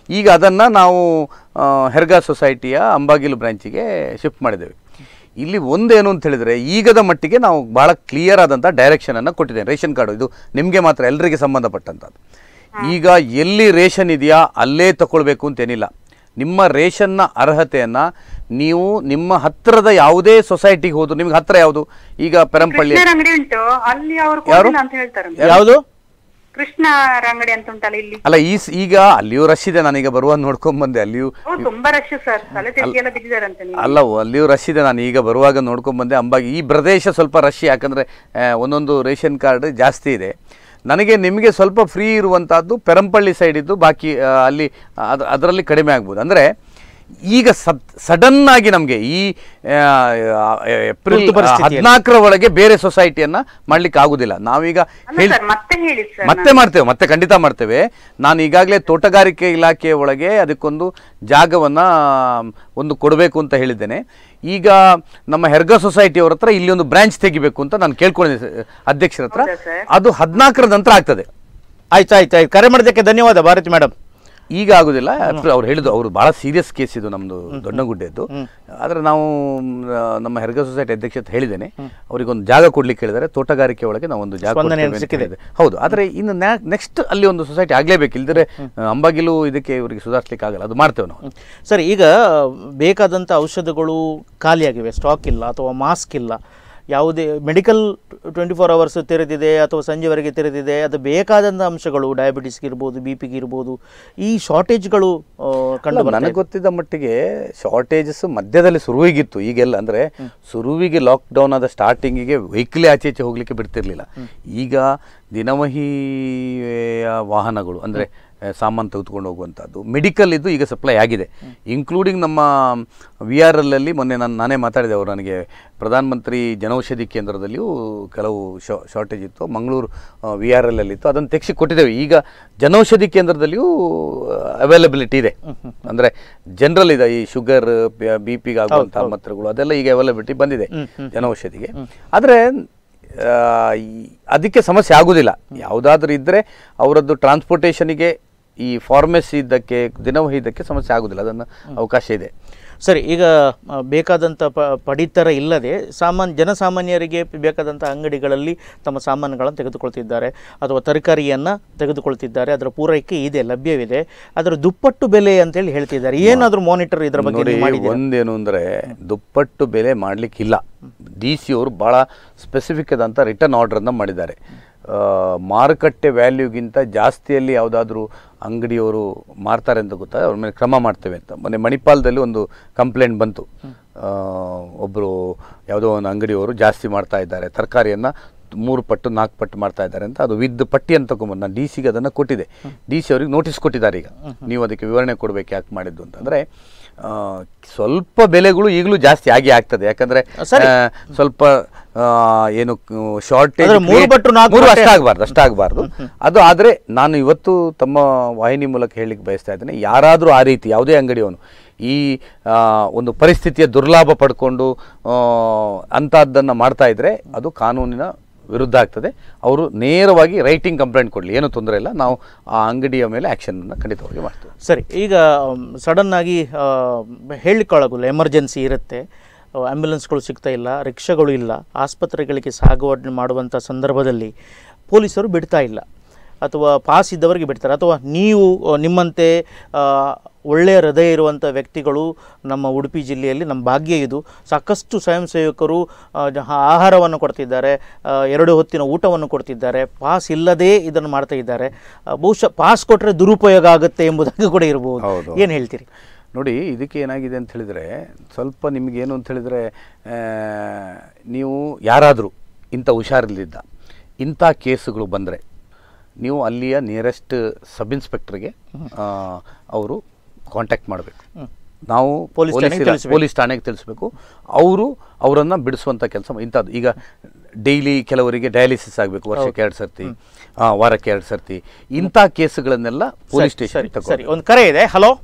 ಈಗ ಅದನ್ನು ನಾವು ಆ, ಹೆರ್ಗಾ ಸೊಸೈಟಿಯ ಅಂಬಾಗಿಲು ಬ್ರಾಂಚಿಗೆ ಶಿಫ್ಟ್ ಮಾಡಿದ್ದೇವೆ ಇಲ್ಲಿ ಒಂದೇನು ಅಂತ ಹೇಳಿದರೆ ಈಗದ ಮಟ್ಟಿಗೆ ನಾವು ಭಾಳ ಕ್ಲಿಯರ್ ಆದಂಥ ಡೈರೆಕ್ಷನನ್ನು ಕೊಟ್ಟಿದ್ದೇವೆ ರೇಷನ್ ಕಾರ್ಡು ಇದು ನಿಮಗೆ ಮಾತ್ರ ಎಲ್ಲರಿಗೆ ಸಂಬಂಧಪಟ್ಟಂಥದ್ದು ಈಗ ಎಲ್ಲಿ ರೇಷನ್ ಇದೆಯಾ ಅಲ್ಲೇ ತಗೊಳ್ಬೇಕು ಅಂತೇನಿಲ್ಲ ನಿಮ್ಮ ರೇಷನ್ನ ಅರ್ಹತೆಯನ್ನು ನೀವು ನಿಮ್ಮ ಹತ್ತಿರದ ಯಾವುದೇ ಸೊಸೈಟಿಗೆ ಹೋದ್ರು ನಿಮ್ಗೆ ಹತ್ತಿರ ಯಾವುದು ಈಗ ಪೆರಂಪಳ್ಳಿ ಕೃಷ್ಣರ ಅಂಗಡಿ ಉಂಟು ಅಲ್ಲಿ ಅವ್ರು ಯಾರು? ಕೊಡಿಲ್ಲ ಅಂತ ಹೇಳ್ತಾರೆ ಯಾವುದು ಕೃಷ್ಣರ ಅಂಗಡಿ ಅಂತ ಉಂಟಲ್ಲ ಇಲ್ಲಿ ಅಲ್ಲ ಈ ಸ್- ಈಗ ಅಲ್ಲಿಯೂ ರಶ್ ಇದೆ ನಾನೀಗ ಬರುವಾಗ ನೋಡ್ಕೊಂಡ್ ಬಂದೆ ಅಲ್ಲಿಯೂ ಓ ತುಂಬಾ ರಶ್ ಸರ್ ತಲೆ ತಿರುಗಿ ಎಲ್ಲ ಬಿದ್ದಿದಾರಂತೆ ನೀವು ಅಲ್ಲ ಅಲ್ಲಿಯೂ ರಶ್ ಇದೆ ನಾನು ಈಗ ಬರುವಾಗ ನೋಡ್ಕೊಂಡ್ ಬಂದೆ ಅಂಬಾಗಿ ಈ ಪ್ರದೇಶ ಸ್ವಲ್ಪ ರಶ್ ಯಾಕಂದ್ರೆ ಆ, ಒಂದೊಂದು ರೇಷನ್ ಕಾರ್ಡ್ ಜಾಸ್ತಿ ಇದೆ ನನಗೆ ನಿಮಗೆ ಸ್ವಲ್ಪ ಫ್ರೀ ಇರುವಂತಹದ್ದು ಪೆರಂಪಳ್ಳಿ ಸೈಡ್ ಇದ್ದು ಬಾಕಿ ಆ, ಅಲ್ಲಿ ಅದ್- ಅದರಲ್ಲಿ ಕಡಿಮೆ ಆಗ್ಬೋದು ಅಂದ್ರೆ ಈಗ ಸಡನ್ ಆಗಿ ನಮಗೆ ಈ ಆ, ಆ, ಏಪ್ರಿಲ್ ತುರ್ತು ಪರಿಸ್ಥಿತಿಯಲ್ಲಿ. ಹದಿನಾಲ್ಕರ ಒಳಗೆ ಬೇರೆ ಸೊಸೈಟಿಯನ್ನ ಮಾಡ್ಲಿಕ್ಕೆ ಆಗುದಿಲ್ಲ ನಾವೀಗ ಅಲ್ಲ ಹೇಳಿ ಸರ್ ಮತ್ತೆ ಹೇಳಿ ಸರ್ ಮತ್ತೆ ಮಾಡ್ತೇವೆ ಮತ್ತೆ ಖಂಡಿತ ಮಾಡ್ತೇವೆ ನಾನು ಈಗಾಗಲೇ ತೋಟಗಾರಿಕೆ ಇಲಾಖೆಯ ಒಳಗೆ ಅದಕ್ಕೊಂದು ಜಾಗವನ್ನ ಆಮ್, ಒಂದು ಕೊಡಬೇಕು ಅಂತ ಹೇಳಿದ್ದೇನೆ ಈಗ ನಮ್ಮ ಹೆರ್ಗ ಸೊಸೈಟಿಯವ್ರ ಹತ್ರ ಇಲ್ಲಿ ಒಂದು ಬ್ರಾಂಚ್ ತೆಗಿಬೇಕು ಅಂತ ನಾನು ಕೇಳ್ಕೊಂಡಿದ್ದೆ ಅಧ್ಯಕ್ಷರ ಹತ್ರ ಹೌದಾ ಸರ್? ಅದು ಹದಿನಾಲ್ಕರ ನಂತರ ಆಗ್ತದೆ ಆಯ್ತು ಆಯ್ತು ಆಯ್ತು ಕರೆ ಮಾಡಿದ್ದಕ್ಕೆ ಧನ್ಯವಾದ ಭಾರತಿ ಮೇಡಮ್ ಈಗ ಆಗುದಿಲ್ಲ ಅವ್ರು ಹೇಳಿದ್ರು ಅವರು ಬಹಳ ಸೀರಿಯಸ್ ಕೇಸ್ ಇದು ನಮ್ದು ದೊಡ್ಡಗುಡ್ಡೆದ್ದು ಆದ್ರೆ ನಾವು ಮ್, ಆ, ನಮ್ಮ ಹೆರ್ಗ ಸೊಸೈಟಿ ಅಧ್ಯಕ್ಷ ಅಂತ ಹೇಳಿದ್ದೇನೆ ಅವರಿಗೊಂದು ಜಾಗ ಕೊಡ್ಲಿಕ್ಕೆ ಹೇಳಿದ್ದಾರೆ ತೋಟಗಾರಿಕೆ ಒಳಗೆ ನಾವು ಒಂದು ಜಾಗ ಸ್ಪಂದನೆ ಕೊಡ್ತೇವೆ ಅಂತ ಸಿಕ್ಕಿದೆ. ಹೇಳಿದೆ. ಹೌದು ಆದ್ರೆ ಇನ್ನು ನೆಕ್ಸ್ಟ್ ಅಲ್ಲಿ ಒಂದು ಸೊಸೈಟಿ ಆಗ್ಲೇಬೇಕು ಇಲ್ದಿದ್ರೆ ಅಂಬಾಗಿಲು ಇದಕ್ಕೆ ಇವರಿಗೆ ಸುಧಾರಿಸ್ಲಿಕ್ಕೆ ಆಗಲ್ಲ ಅದು ಮಾಡ್ತೇವೆ ನಾವು ಸರಿ ಈಗ ಬೇಕಾದಂಥ ಔಷಧಗಳು ಖಾಲಿಯಾಗಿವೆ ಸ್ಟಾಕ್ ಇಲ್ಲ ಅಥವಾ ಮಾಸ್ಕ್ ಇಲ್ಲ ಯಾವುದೇ ಮೆಡಿಕಲ್ ಟ್ವೆಂಟಿ ಫೋರ್ ಅವರ್ಸ್ ತೆರೆದಿದೆ ಅಥವಾ ಸಂಜೆವರೆಗೆ ತೆರೆದಿದೆ ಅದು ಬೇಕಾದಂಥ ಅಂಶಗಳು ಡಯಾಬಿಟಿಸ್ಗೆ ಇರ್ಬೋದು ಬಿ ಪಿಗೆ ಇರ್ಬೋದು ಈ ಶಾರ್ಟೇಜ್ಗಳು ಕಂಡು ಬರ್ತಾ ನನಗೆ ಗೊತ್ತಿದ್ದ ಮಟ್ಟಿಗೆ ಶಾರ್ಟೇಜಸ್ ಮಧ್ಯದಲ್ಲಿ ಶುರುವಿಗಿತ್ತು ಈಗೆಲ್ಲ ಅಂದ್ರೆ ಶುರುವಿಗೆ ಲಾಕ್ಡೌನ್ ಆದ ಸ್ಟಾರ್ಟಿಂಗಿಗೆ ವೆಹಿಕಲ್ ಆಚೆ ಈಚೆ ಹೋಗ್ಲಿಕ್ಕೆ ಬಿಡ್ತಿರ್ಲಿಲ್ಲ ಈಗ ದಿನವಹಿಯ ವಾಹನಗಳು ಅಂದ್ರೆ ಆ, ಸಾಮಾನು ತೆಗೆದುಕೊಂಡು ಹೋಗುವಂಥದ್ದು ಮೆಡಿಕಲ್ ಇದು ಈಗ ಸಪ್ಲೈ ಆಗಿದೆ ಇನ್ಕ್ಲೂಡಿಂಗ್ ನಮ್ಮ ವಿ ಆರ್ ಎಲ್ ಅಲ್ಲಿ ಮೊನ್ನೆ ನಾನು ನಾನೇ ಮಾತಾಡಿದೆ ಅವರು ನನಗೆ ಪ್ರಧಾನಮಂತ್ರಿ ಜನೌಷಧಿ ಕೇಂದ್ರದಲ್ಲಿಯೂ ಕೆಲವು ಶಾರ್ಟೇಜ್ ಇತ್ತು ಮಂಗಳೂರು ವಿ ಆರ್ ಎಲ್ ಅಲ್ಲಿ ಇತ್ತು ಅದನ್ನು ತೆಗೆಸಿ ಕೊಟ್ಟಿದ್ದೇವೆ ಈಗ ಜನೌಷಧಿ ಕೇಂದ್ರದಲ್ಲಿಯೂ ಅವೈಲಬಿಲಿಟಿ ಇದೆ ಅಂದ್ರೆ ಜನರಲ್ ಇದೆ ಈ ಶುಗರ್ ಬಿ ಪಿಗೆ ಆಗುವಂತಹ ಮಾತ್ರೆಗಳು ಅದೆಲ್ಲ ಈಗ ಅವೈಲಬಿಲಿಟಿ ಬಂದಿದೆ ಜನೌಷಧಿಗೆ ಆದರೆ ಆ, ಈ- ಅದಕ್ಕೆ ಸಮಸ್ಯೆ ಆಗುದಿಲ್ಲ ಯಾವುದಾದ್ರೂ ಇದ್ದರೆ ಅವರದ್ದು ಟ್ರಾನ್ಸ್ಪೋರ್ಟೇಷನಿಗೆ ಈ ಫಾರ್ಮೆಸಿ ಇದ್ದಕ್ಕೆ ದಿನವಹಿ ಇದಕ್ಕೆ ಸಮಸ್ಯೆ ಆಗುದಿಲ್ಲ ಅದನ್ನು ಅವಕಾಶ ಇದೆ ಸರಿ ಈಗ ಆ, ಬೇಕಾದಂಥ ಪ ಪಡಿತರ ಇಲ್ಲದೆ ಸಾಮಾನ್ಯ ಜನಸಾಮಾನ್ಯರಿಗೆ ಬೇಕಾದಂಥ ಅಂಗಡಿಗಳಲ್ಲಿ ತಮ್ಮ ಸಾಮಾನುಗಳನ್ನು ತೆಗೆದುಕೊಳ್ತಿದ್ದಾರೆ ಅಥವಾ ತರಕಾರಿಯನ್ನು ತೆಗೆದುಕೊಳ್ತಿದ್ದಾರೆ ಅದರ ಪೂರೈಕೆ ಇದೆ ಲಭ್ಯವಿದೆ ಅದರ ದುಪ್ಪಟ್ಟು ಬೆಲೆ ಅಂತೇಳಿ ಹೇಳ್ತಿದ್ದಾರೆ ಏನಾದರೂ ಮಾನಿಟರ್ ಇದರ ಬಗ್ಗೆ ನೋಡಿ ನೀವು ಮಾಡಿದ್ದೀರಾ? ಒಂದೇನು ಅಂದ್ರೆ ದುಪ್ಪಟ್ಟು ಬೆಲೆ ಮಾಡ್ಲಿಕ್ಕಿಲ್ಲ ಡಿ ಸಿ ಅವರು ಬಹಳ ಸ್ಪೆಸಿಫಿಕ್ ಆದಂಥ ರಿಟರ್ನ್ ಆರ್ಡರ್ನ ಮಾಡಿದ್ದಾರೆ ಆ, ಮಾರುಕಟ್ಟೆ ವ್ಯಾಲ್ಯೂಗಿಂತ ಜಾಸ್ತಿಯಲ್ಲಿ ಯಾವುದಾದ್ರೂ ಅಂಗಡಿಯವರು ಮಾರ್ತಾರೆ ಅಂತ ಗೊತ್ತಾದ್ರೆ ಅವ್ರ ಮೇಲೆ ಕ್ರಮ ಮಾಡ್ತೇವೆ ಅಂತ ಮೊನ್ನೆ ಮಣಿಪಾಲದಲ್ಲಿ ಒಂದು ಕಂಪ್ಲೇಂಟ್ ಬಂತು ಆ, ಒಬ್ರು ಯಾವುದೋ ಒಂದು ಅಂಗಡಿಯವರು ಜಾಸ್ತಿ ಮಾಡ್ತಾ ಇದ್ದಾರೆ ತರಕಾರಿಯನ್ನು ಮೂರು ಪಟ್ಟು ನಾಲ್ಕು ಪಟ್ಟು ಮಾಡ್ತಾ ಇದ್ದಾರೆ ಅಂತ ಅದು ವಿದ್ ಪಟ್ಟಿ ಅಂತ ತಗೊಂಬಂದು ನಾನು ಡಿ ಸಿಗೆ ಅದನ್ನು ಕೊಟ್ಟಿದೆ ಡಿ ಸಿ ಅವ್ರಿಗೆ ನೋಟಿಸ್ ಕೊಟ್ಟಿದ್ದಾರೆ ಈಗ ನೀವು ಅದಕ್ಕೆ ವಿವರಣೆ ಕೊಡಬೇಕು ಯಾಕೆ ಮಾಡಿದ್ದು ಅಂತಂದರೆ ಸ್ವಲ್ಪ ಬೆಲೆಗಳು ಈಗಲೂ ಜಾಸ್ತಿ ಆಗಿ ಆಗ್ತದೆ ಯಾಕಂದ್ರೆ ಸರಿ. ಆ, ಸ್ವಲ್ಪ ಆ, ಏನು ಶಾರ್ಟೇಜ್ ಅಂದ್ರೆ ಮೂರು ಪಟ್ಟು ನಾಲ್ಕು ಮೂರು ಪಟ್ಟೆ- ಅಷ್ಟಾಗಬಾರ್ದು ಅಷ್ಟಾಗಬಾರ್ದು ಅದು ಆದರೆ ನಾನು ಇವತ್ತು ತಮ್ಮ ವಾಹಿನಿ ಮೂಲಕ ಹೇಳಲಿಕ್ಕೆ ಬಯಸ್ತಾ ಇದ್ದೇನೆ ಯಾರಾದರೂ ಆ ರೀತಿ ಯಾವುದೇ ಅಂಗಡಿಯವನು ಈ ಆ, ಒಂದು ಪರಿಸ್ಥಿತಿಯ ದುರ್ಲಾಭ ಪಡ್ಕೊಂಡು ಆ, ಅಂಥದ್ದನ್ನು ಮಾಡ್ತಾ ಇದ್ರೆ ಅದು ಕಾನೂನಿನ ವಿರುದ್ಧ ಆಗ್ತದೆ ಅವರು ನೇರವಾಗಿ ರೈಟಿಂಗ್ ಕಂಪ್ಲೇಂಟ್ ಕೊಡಲಿ ಏನು ತೊಂದರೆ ಇಲ್ಲ ನಾವು ಆ ಅಂಗಡಿಯ ಮೇಲೆ ಆ್ಯಕ್ಷನನ್ನು ಖಂಡಿತವಾಗಿ ಮಾಡ್ತೇವೆ ಸರಿ ಈಗ ಸಡನ್ ಆಗಿ ಹೇಳಿಕೊಳ್ಳೋದಿಲ್ಲ ಎಮರ್ಜೆನ್ಸಿ ಇರುತ್ತೆ ಆ್ಯಂಬುಲೆನ್ಸ್ಗಳು ಸಿಗ್ತಾ ಇಲ್ಲ ರಿಕ್ಷಾಗಳು ಇಲ್ಲ ಆಸ್ಪತ್ರೆಗಳಿಗೆ ಸಾಗವಣೆ ಮಾಡುವಂಥ ಸಂದರ್ಭದಲ್ಲಿ ಪೊಲೀಸರು ಬಿಡ್ತಾ ಇಲ್ಲ ಅಥವಾ ಪಾಸ್ ಇದ್ದವರಿಗೆ ಬಿಡ್ತಾರೆ ಅಥವಾ ನೀವು ಆ, ನಿಮ್ಮಂತೆ ಆ, ಒಳ್ಳೆಯ ಹೃದಯ ಇರುವಂಥ ವ್ಯಕ್ತಿಗಳು ನಮ್ಮ ಉಡುಪಿ ಜಿಲ್ಲೆಯಲ್ಲಿ ನಮ್ಮ ಭಾಗ್ಯ ಇದು ಸಾಕಷ್ಟು ಸ್ವಯಂ ಸೇವಕರು ಆ, ಜ- ಆಹಾರವನ್ನು ಕೊಡ್ತಿದ್ದಾರೆ ಆ, ಎರಡು ಹೊತ್ತಿನ ಊಟವನ್ನು ಕೊಡ್ತಿದ್ದಾರೆ ಪಾಸ್ ಇಲ್ಲದೇ ಇದನ್ನು ಮಾಡ್ತಾ ಇದ್ದಾರೆ ಆ, ಬಹುಶಃ ಪಾಸ್ ಕೊಟ್ಟರೆ ದುರುಪಯೋಗ ಆಗುತ್ತೆ ಎಂಬುದಾಗಿ ಕೂಡ ಇರಬಹುದು ಹೌದು. ಏನು ಹೇಳ್ತೀರಿ ನೋಡಿ ಇದಕ್ಕೆ ಏನಾಗಿದೆ ಅಂತ ಹೇಳಿದರೆ ಸ್ವಲ್ಪ ನಿಮಗೇನು ಅಂತ ಹೇಳಿದರೆ ನೀವು ಯಾರಾದರೂ ಇಂಥ ಹುಷಾರಿಲ್ಲದಿದ್ದ ಇಂಥ ಕೇಸುಗಳು ಬಂದರೆ ನೀವು ಅಲ್ಲಿಯ ನಿಯರೆಸ್ಟ್ ಸಬ್ ಇನ್ಸ್ಪೆಕ್ಟರ್ಗೆ ಅವರು ಕಾಂಟ್ಯಾಕ್ಟ್ ಮಾಡಬೇಕು ನಾವು ಪೊಲೀಸ್ ಠಾಣೆಗೆ ಪೊಲೀಸ್ ತಿಳಿಸ್ಬೇಕು. ಪೊಲೀಸ್ ಠಾಣೆಗೆ ತಿಳಿಸ್ಬೇಕು ಅವರು ಅವರನ್ನು ಬಿಡಿಸುವಂಥ ಕೆಲಸ ಇಂಥದ್ದು ಈಗ ಡೈಲಿ ಕೆಲವರಿಗೆ ಡಯಾಲಿಸಿಸ್ ಆಗಬೇಕು ವರ್ಷಕ್ಕೆ ಎರಡು ಸರ್ತಿ ಆ, ವಾರಕ್ಕೆ ಎರಡು ಸರ್ತಿ ಇಂಥ ಕೇಸುಗಳನ್ನೆಲ್ಲ ಪೊಲೀಸ್ ಸರಿ, ಸ್ಟೇಷನ್ ಸರಿ ಸರಿ ಒಂದು ಕರೆ ಇದೆ ಹಲೋ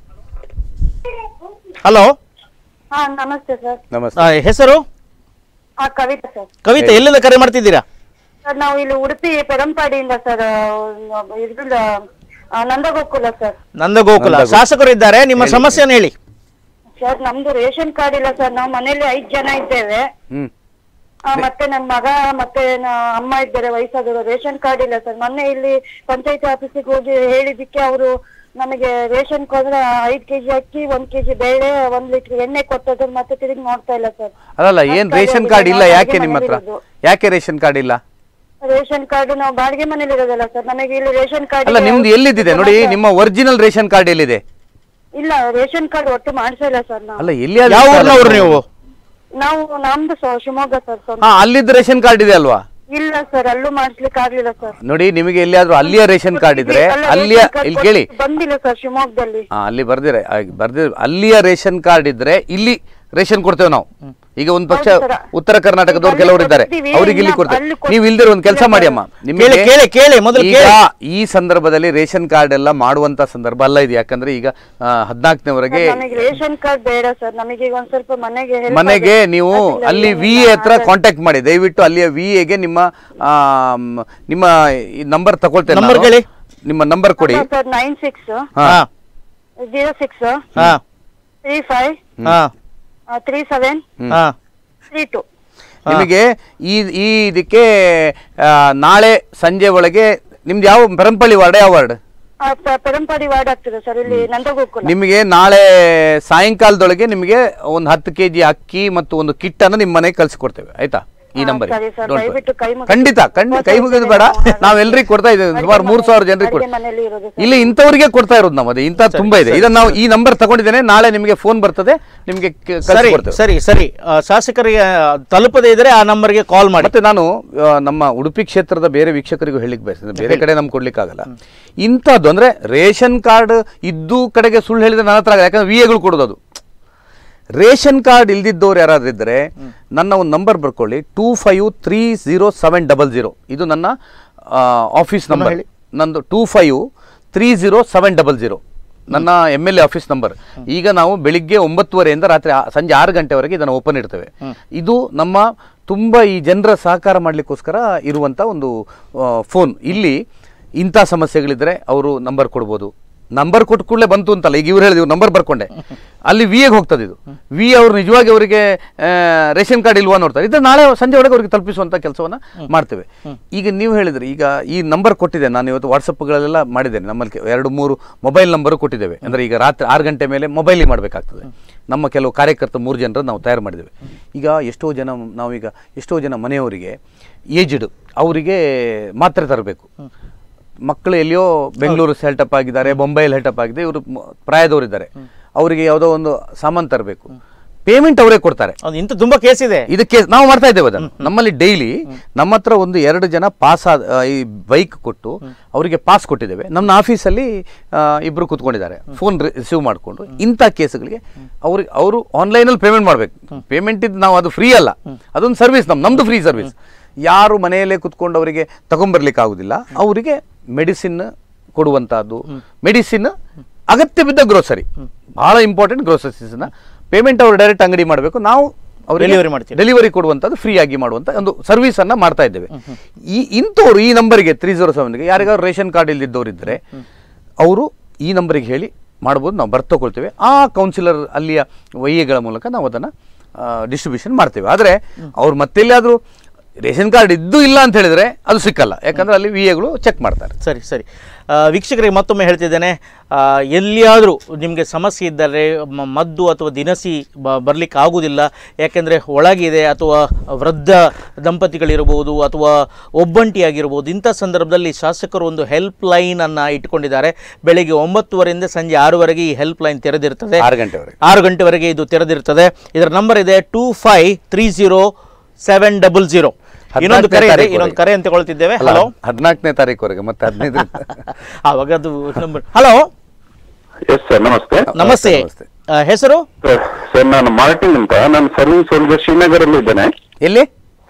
ಹಲೋ ಹಾ ನಮಸ್ತೆ ಸರ್ ನಮಸ್ತೆ ಹೆಸರು ಹಾ ಕವಿತಾ ಸರ್ ಕವಿತಾ ಎಲ್ಲಿಂದ ಕರೆ ಮಾಡ್ತಿದ್ದೀರಾ ಸರ್ ನಾವು ಇಲ್ಲಿ ಉಡುಪಿ ಪೆರಂಪಾಡಿಯಿಂದ ಸರ್ ಇದ್ರಿಂದ ಆ, ನಂದಗೋಕುಲ ಸರ್ ನಂದಗೋಕುಲ ನಂದಗೋಕುಲ. ಶಾಸಕರು ಇದ್ದಾರೆ ನಿಮ್ಮ ಸಮಸ್ಯೆಯನ್ನು ಹೇಳಿ ಸರ್ ನಮ್ದು ರೇಷನ್ ಕಾರ್ಡ್ ಇಲ್ಲ ಸರ್ ನಾವು ಮನೇಲಿ ಐದ್ ಜನ ಇದ್ದೇವೆ ಹ್ಮ್ ಆ, ಮತ್ತೆ ನನ್ ಮಗ ಮತ್ತೆ ನ- ಅಮ್ಮ ಇದ್ದಾರೆ ವಯಸ್ಸಾದವರು ರೇಷನ್ ಕಾರ್ಡ್ ಇಲ್ಲ ಸರ್ ಮೊನ್ನೆ ಇಲ್ಲಿ ಪಂಚಾಯತಿ ಆಫೀಸಿಗೆ ಹೋಗಿ ಹೇಳಿದಿಕ್ಕೆ ಅವರು ನಮಗೆ ರೇಷನ್ ಕಾರ್ಡ್ ಐದ್ ಕೆಜಿ ಅಕ್ಕಿ ಒಂದ್ ಕೆಜಿ ಬೇಳೆ ಒಂದ್ ಲೀಟರ್ ಎಣ್ಣೆ ಕೊಟ್ಟದ್ರು ಮತ್ತೆ ತಿರುಗಿ ನೋಡ್ತಾ ಇಲ್ಲ ಸರ್ ಅಲ್ಲಲ್ಲ ಏನ್ ಅಷ್ಟಾಗಿ ರೇಷನ್ ಹೋಗಿದೆ, ಕಾರ್ಡ್ ಇಲ್ಲ ನಾವು ಯಾಕೆ ಅಡಿಗೆ ನಿಮ್ಮ ಹತ್ರ ಮನೇಲಿರೋದು. ಯಾಕೆ ರೇಷನ್ ಕಾರ್ಡ್ ಇಲ್ಲ ರೇಷನ್ ಕಾರ್ಡ್ ನಾವು ಬಾಡಿಗೆ ಮನೇಲಿ ಇರೋದಲ್ಲ ಸರ್ ನಮಗೆ ಇಲ್ಲಿ ರೇಷನ್ ಕಾರ್ಡ್ ಅಲ್ಲ ನಿಮ್ದು ಎಲ್ಲಿದೆ ನೋಡಿ ನಿಮ್ಮ ಒರಿಜಿನಲ್ ರೇಷನ್ ಕಾರ್ಡ್ ಎಲ್ಲಿದೆ ಇಲ್ಲ ರೇಷನ್ ಕಾರ್ಡ್ ಒಟ್ಟು ಮಾಡ್ಸಾ ಇಲ್ಲ ಸರ್ ನಾವು ಅಲ್ಲ ಎಲ್ಲಿ ಯಾವ ಊರ್ನವ್ರು ನೀವು ನಾವು ನಮ್ದು ಸ- ಶಿವಮೊಗ್ಗ ಸರ್ ಸ್ವಂತ. ಹಾ ಅಲ್ಲಿದ್ದ ರೇಷನ್ ಕಾರ್ಡ್ ಇದೆ ಅಲ್ವಾ ಇಲ್ಲ ಸರ್ ಅಲ್ಲೂ ಮಾಡಿಸ್ಲಿಕ್ಕೆ ಆಗ್ಲಿಲ್ಲ ಸರ್ ನೋಡಿ ನಿಮಗೆ ಎಲ್ಲಿಯಾದ್ರೂ ಅಲ್ಲಿಯ ರೇಷನ್ ಕಾರ್ಡ್ ಇದ್ರೆ ಅಲ್ಲ, ಅಲ್ಲಿಯ ರೇಷನ್ ಕಾರ್ಡ್ ಇಲ್ಲಿ ಕೇಳಿ ಕೊಟ್ಟು ಬಂದಿಲ್ಲ ಸರ್ ಶಿವಮೊಗ್ಗದಲ್ಲಿ ಹಾ ಅಲ್ಲಿ ಬರ್ದಿರ ಬರ್ದಿರ ಅಲ್ಲಿಯ ರೇಷನ್ ಕಾರ್ಡ್ ಇದ್ರೆ ಇಲ್ಲಿ ರೇಷನ್ ಕೊಡ್ತೇವೆ ನಾವು ಈಗ ಒಂದ್ ಪಕ್ಷ ಹೌದು ಸರ್. ಉತ್ತರ ಕರ್ನಾಟಕದವ್ರು ಅಲ್ಲಿ ಕೆಲವರು ಇದ್ದಾರೆ ಕೊಡ್ತೀವಿ, ಅವ್ರಿಗೆ ಇಲ್ಲಿ ಇಲ್ಲ, ಕೊಡ್ತೇವೆ ಅಲ್ಲಿ ಕೊಡ್- ನೀವು ಇಲ್ದಿರ ಒಂದ್ ಕೆಲಸ ಇಲ್ಲ ಮಾಡಿ ಸರ್. ಅಮ್ಮ ಕೇಳಿ ನಿಮಗೆ ಕೇಳಿ ಕೇಳಿ ಮೊದಲು ಈಗ ಕೇಳಿ ಈ ಸಂದರ್ಭದಲ್ಲಿ ರೇಷನ್ ಕಾರ್ಡ್ ಎಲ್ಲ ಮಾಡುವಂತ ಸಂದರ್ಭ ಅಲ್ಲ ಇದು ಯಾಕಂದ್ರೆ ಈಗ ಹದಿನಾಲ್ಕನೇವರೆಗೆ ನಮಗೆ ರೇಷನ್ ಕಾರ್ಡ್ ಬೇಡ ಸರ್ ನಮಗೆ ಈಗ ಒಂದ್ ಸ್ವಲ್ಪ ಮನೆಗೆ help ಮನೆಗೆ ಆಗುತ್ತೆ. ನೀವು ಅದಿಲ್ಲ, ಅಲ್ಲಿ ಇಲ್ಲ, ವಿ ಇಲ್ಲ, ಹತ್ರ ಅದೇ. ಕಾಂಟ್ಯಾಕ್ಟ್ ಮಾಡಿ ದಯವಿಟ್ಟು ಅಲ್ಲಿಯ ವಿ ಎಗೆ ನಿಮ್ಮ ಆ, ಮ್, ನಿಮ್ಮ ನಂಬರ್ ತಗೊಳ್ತೇನೆ Number ನಾನು. ಹೇಳಿ. ನಿಮ್ಮ ನಂಬರ್ ಕೊಡಿ ಅಲ್ಲ ಸರ್ ನೈನ್ ಸಿಕ್ಸ್ ಹಾ ಹಾ ಜೀರೋ ಸಿಕ್ಸ್ ಹಾ ತ್ರೀ ಫೈವ್ ಹಾ ತ್ರೀ ಸೆವೆನ್ ಹಾ ತ್ರೀ ಟು ನಿಮಗೆ ಈ ಈ ಇದಕ್ಕೆ ಆ, ನಾಳೆ ಸಂಜೆ ಒಳಗೆ ನಿಮ್ದು ಯಾವ ಪರಂಪಳ್ಳಿ ವಾರ್ಡ್ ಯಾವ ವಾರ್ಡ್ ಪರಂಪರಿ ವಾರ್ಡ್ ಆಗ್ತದೆ ಸರ್ ಇಲ್ಲಿ ನಂದಗೋಕುಲ ನಿಮಗೆ ನಾಳೆ ಸಾಯಂಕಾಲದೊಳಗೆ ನಿಮಗೆ ಒಂದು ಹತ್ತು ಕೆ ಜಿ ಅಕ್ಕಿ ಮತ್ತು ಒಂದು ಕಿಟ್ ಅನ್ನು ನಿಮ್ಮ ಮನೆಗೆ ಕಳ್ಸಿಕೊಡ್ತೇವೆ ಆಯ್ತಾ ಈ ಹಾ, ನಂಬರ್ ಸರಿ ಸರ್, ದಯವಿಟ್ಟು ಕೈ ಮುಗಿದು- ಖಂಡಿತ ಖಂಡಿತ ಕೈ ಮುಗಿದು ಬೇಡ ನಾವು ಎಲ್ರಿಗೂ ಕೊಡ್ತಾ ಇದ್ದೇವೆ ಅಡಿಗೆ ಸುಮಾರು ಮೂರ್ ಸಾವಿರ ಮನೆ- ಜನರಿಗೆ ಕೊಡ್ ಅಡಿಗೆ ಮನೆಯಲ್ಲಿ ಇರೋದು ಸರ್. ಇಲ್ಲಿ ಇಂಥವ್ರಿಗೆ ಕೊಡ್ತಾ ಇರೋದು ನಾವು ಅದು ಇಂಥ ತುಂಬಾ ಇದೆ ಇದನ್ನ ನಾವು ಈ ನಂಬರ್ ತಗೊಂಡಿದ್ದೇನೆ ನಾಳೆ ನಿಮಗೆ ಫೋನ್ ಬರ್ತದೆ ನಿಮಗೆ ಕ- ಸರಿ ಕಳ್ಸಿಕೊಡ್ತೇವೆ. ಸರಿ ಸರಿ ಆ, ಶಾಸಕರಿಗೆ ಆ, ತಲುಪದೇ ಇದ್ರೆ ಆ ನಂಬರ್ಗೆ ಕಾಲ್ ಮಾಡಿ ಮತ್ತೆ ನಾನು ಆ, ನಮ್ಮ ಉಡುಪಿ ಕ್ಷೇತ್ರದ ಬೇರೆ ವೀಕ್ಷಕರಿಗೂ ಹೇಳಿಕ್ ಬಯಸ್ತೇನೆ ಬೇರೆ ಕಡೆ ನಮ್ಗೆ ಕೊಡ್ಲಿಕ್ಕಾಗಲ್ಲ ಇಂಥದ್ದು ಅಂದ್ರೆ ರೇಷನ್ ಕಾರ್ಡ್ ಇದ್ದು ಕಡೆಗೆ ಸುಳ್ಳು ಹೇಳಿದ್ರೆ ನನ್ನ ಹತ್ರ ಆಗಲ್ಲ ಯಾಕಂದ್ರೆ ವಿ ಎಗಳು ಕೊಡೋದು ಅದು ರೇಷನ್ ಕಾರ್ಡ್ ಇಲ್ದಿದ್ದವ್ರು ಯಾರಾದ್ರೂ ಇದ್ದರೆ ನನ್ನ ಒಂದು ನಂಬರ್ ಬರ್ಕೊಳ್ಳಿ two five three zero seven double zero ಇದು ನನ್ನ ಆಫೀಸ್ ನಂಬರ್ ಹೇಳಿ. ನಂದು two five three zero seven double zero ನನ್ನ M L A office number ಈಗ ನಾವು ಬೆಳಿಗ್ಗೆ ಒಂಬತ್ತುವರೆಯಿಂದ ರಾತ್ರಿ ಆ- ಸಂಜೆ ಆರು ಗಂಟೆವರೆಗೆ ಇದನ್ನು ಓಪನ್ ಇಡ್ತೇವೆ ಇದು ನಮ್ಮ ತುಂಬ ಈ ಜನರ ಸಹಕಾರ ಮಾಡಲಿಕ್ಕೋಸ್ಕರ ಇರುವಂಥ ಒಂದು ಫೋನ್ ಇಲ್ಲಿ ಇಂಥ ಸಮಸ್ಯೆಗಳಿದ್ರೆ ಅವರು ನಂಬರ್ ಕೊಡ್ಬೋದು ನಂಬರ್ ಕೊಟ್ಟ ಕೂಡಲೇ ಬಂತು ಅಂತಲ್ಲ ಈಗ ಇವ್ರು ಹೇಳಿದ್ರು ನಂಬರ್ ಬರ್ಕೊಂಡೆ ಅಲ್ಲಿ ವಿ ಎಗೆ ಹೋಗ್ತದೆ ಇದು ವಿ ಅವರು ನಿಜವಾಗಿ ಅವರಿಗೆ ರೇಷನ್ ಕಾರ್ಡ್ ಇಲ್ವಾ ನೋಡ್ತಾರೆ ಇದು ನಾಳೆ ಸಂಜೆ ಒಳಗೆ ಅವರಿಗೆ ತಲುಪಿಸುವಂಥ ಕೆಲಸವನ್ನ ಮಾಡ್ತೇವೆ ಈಗ ನೀವು ಹೇಳಿದ್ರಿ ಈಗ ಈ ನಂಬರ್ ಕೊಟ್ಟಿದ್ದೆ ನಾನು ಇವತ್ತು ವಾಟ್ಸಪ್ಗಳಲ್ಲೆಲ್ಲ ಮಾಡಿದ್ದೇನೆ ನಮ್ಮಲ್ಲಿ ಕೆ- ಎರಡು ಮೂರು ಮೊಬೈಲ್ ನಂಬರು ಕೊಟ್ಟಿದ್ದೇವೆ ಅಂದ್ರೆ ಈಗ ರಾತ್ರಿ ಆರು ಗಂಟೆ ಮೇಲೆ ಮೊಬೈಲಿಗೆ ಮಾಡಬೇಕಾಗ್ತದೆ ನಮ್ಮ ಕೆಲವು ಕಾರ್ಯಕರ್ತ ಮೂರು ಜನರು ನಾವು ತಯಾರು ಮಾಡಿದ್ದೇವೆ ಈಗ ಎಷ್ಟೋ ಜನ ನಾವೀಗ ಎಷ್ಟೋ ಜನ ಮನೆಯವರಿಗೆ ಏಜ್ಡ್ ಅವರಿಗೆ ಮಾತ್ರೆ ತರಬೇಕು ಮಕ್ಕಳು ಎಲ್ಲಿಯೋ ಬೆಂಗಳೂರು ಸೆಲ್ಟಪ್ ಆಗಿದ್ದಾರೆ ಬೊಂಬೈಲಿ ಹೆಲ್ಟಪ್ ಆಗಿದೆ ಇವರು ಪ್ರಾಯದವರಿದ್ದಾರೆ ಅವರಿಗೆ ಯಾವುದೋ ಒಂದು ಸಾಮಾನು ತರಬೇಕು ಪೇಮೆಂಟ್ ಅವರೇ ಕೊಡ್ತಾರೆ ಅದು ಇಂಥ ತುಂಬಾ ಕೇಸ್ ಇದೆ ಇದಕ್ಕೆ ನಾವು ಮಾಡ್ತಾ ಇದ್ದೇವೆ ಅದನ್ನು ನಮ್ಮಲ್ಲಿ ಡೈಲಿ ನಮ್ಮ ಹತ್ರ ಒಂದು ಎರಡು ಜನ ಪಾಸ್ ಆದ ಆ, ಈ ಬೈಕ್ ಕೊಟ್ಟು ಅವರಿಗೆ ಪಾಸ್ ಕೊಟ್ಟಿದ್ದೇವೆ ನಮ್ಮ ಆಫೀಸಲ್ಲಿ ಆ, ಇಬ್ರು ಕೂತ್ಕೊಂಡಿದ್ದಾರೆ ಫೋನ್ ರಿಸೀವ್ ಮಾಡಿಕೊಂಡು ಇಂಥ ಕೇಸ್ಗಳಿಗೆ ಅವ್ರಿಗೆ ಅವರು ಆನ್ಲೈನಲ್ಲಿ ಪೇಮೆಂಟ್ ಮಾಡಬೇಕು ಪೇಮೆಂಟ್ ಇದ್ದು ನಾವು ಅದು ಫ್ರೀ ಅಲ್ಲ ಅದೊಂದು ಸರ್ವಿಸ್ ನಮ್ ನಮ್ದು ಫ್ರೀ ಸರ್ವಿಸ್ ಯಾರು ಮನೆಯಲ್ಲೇ ಕುತ್ಕೊಂಡು ಅವರಿಗೆ ತಗೊಂಬರ್ಲಿಕ್ಕೆ ಆಗುದಿಲ್ಲ ಅವರಿಗೆ ಮೆಡಿಸಿನ್ ಕೊಡುವಂತಹದ್ದು ಮೆಡಿಸಿನ್ ಅಗತ್ಯ ಬಿದ್ದ ಗ್ರೋಸರಿ ಬಹಳ ಇಂಪಾರ್ಟೆಂಟ್ ಗ್ರೋಸರೀಸ್ನ ಪೇಮೆಂಟ್ ಅವರು ಡೈರೆಕ್ಟ್ ಅಂಗಡಿ ಮಾಡಬೇಕು ನಾವು ಅವರಿಗೆ Delivery ಮಾಡ್ತೀವಿ. ಡೆಲಿವರಿ ಕೊಡುವಂಥದ್ದು ಫ್ರೀ ಆಗಿ ಮಾಡುವಂಥ ಒಂದು ಸರ್ವಿಸ್ ಅನ್ನ ಮಾಡ್ತಾ ಇದ್ದೇವೆ ಈ ಇಂಥವ್ರು ಈ ನಂಬರ್ಗೆ ತ್ರೀ ಜೀರೋ ಸೆವೆನ್ಗೆ ಯಾರಿಗಾದ್ರು ರೇಷನ್ ಕಾರ್ಡ್ ಇಲ್ದಿದ್ದವ್ರು ಇದ್ದರೆ ಅವರು ಈ ನಂಬರಿಗೆ ಹೇಳಿ ಮಾಡ್ಬೋದು ನಾವು ಬರ್ತಕೊಳ್ತೇವೆ ಆ ಕೌನ್ಸಿಲರ್ ಅಲ್ಲಿಯ ವೈಎಗಳ ಮೂಲಕ ನಾವು ಅದನ್ನು ಡಿಸ್ಟ್ರಿಬ್ಯೂಷನ್ ಮಾಡ್ತೇವೆ ಆದರೆ ಅವ್ರು ಮತ್ತೆಲ್ಲಿಯಾದರೂ ರೇಷನ್ ಕಾರ್ಡ್ ಇದ್ದು ಇಲ್ಲ ಅಂತ ಹೇಳಿದ್ರೆ ಅದು ಸಿಕ್ಕಲ್ಲ ಯಾಕಂದ್ರೆ ಅಲ್ಲಿ ವಿ ಎಗಳು ಚೆಕ್ ಮಾಡ್ತಾರೆ ಸರಿ ಸರಿ ಆ, ವೀಕ್ಷಕರಿಗೆ ಮತ್ತೊಮ್ಮೆ ಹೇಳ್ತಿದ್ದೇನೆ ಆ, ಎಲ್ಲಿಯಾದರೂ ನಿಮಗೆ ಸಮಸ್ಯೆ ಇದ್ದರೆ ಮ- ಮದ್ದು ಅಥವಾ ದಿನಸಿ ಬ ಬರಲಿಕ್ಕೆ ಆಗುವುದಿಲ್ಲ ಯಾಕೆಂದರೆ ಒಳಗಿದೆ ಅಥವಾ ವೃದ್ಧ ದಂಪತಿಗಳಿರ್ಬೋದು ಅಥವಾ ಒಬ್ಬಂಟಿಯಾಗಿರ್ಬೋದು ಇಂಥ ಸಂದರ್ಭದಲ್ಲಿ ಶಾಸಕರು ಒಂದು ಹೆಲ್ಪ್ ಲೈನನ್ನು ಇಟ್ಕೊಂಡಿದ್ದಾರೆ ಬೆಳಿಗ್ಗೆ ಒಂಬತ್ತುವರೆಯಿಂದ ಸಂಜೆ ಆರೂವರೆಗೆ ಈ ಹೆಲ್ಪ್ ಲೈನ್ ತೆರೆದಿರ್ತದೆ ಆರು ಗಂಟೆವರೆಗೆ ಆರು ಗಂಟೆವರೆಗೆ ಇದು ತೆರೆದಿರ್ತದೆ ಇದರ ನಂಬರ್ ಇದೆ two five three zero seven double zero ಇನ್ನೊಂದು ಕರೆ ಇದೆ ಇನ್ನೊಂದು ಕರೆ ಅಂತ ತಗೊಳ್ತಿದ್ದೇವೆ ಹಲೋ ಹದಿನಾಲ್ಕನೇ ತಾರೀಕುವರೆಗೆ ಮತ್ತೆ ಹದಿನೈದು ಆವಾಗ ಅದು ನಂಬರ್ ಹಲೋ ಎಸ್ ಸರ್ ನಮಸ್ತೆ ನಮಸ್ತೆ ನಮಸ್ತೆ. ಆ, ಹೆಸರು ಸರ್ ಸರ್ ನಾನು ಮಾರ್ಟಿನ್ ಅಂತ ನಾನು ಸರ್ವಿಸ್ ಹೋಲ್ಗೆ ಶ್ರೀನಗರಲ್ಲಿ ಇದ್ದೇನೆ ಎಲ್ಲಿ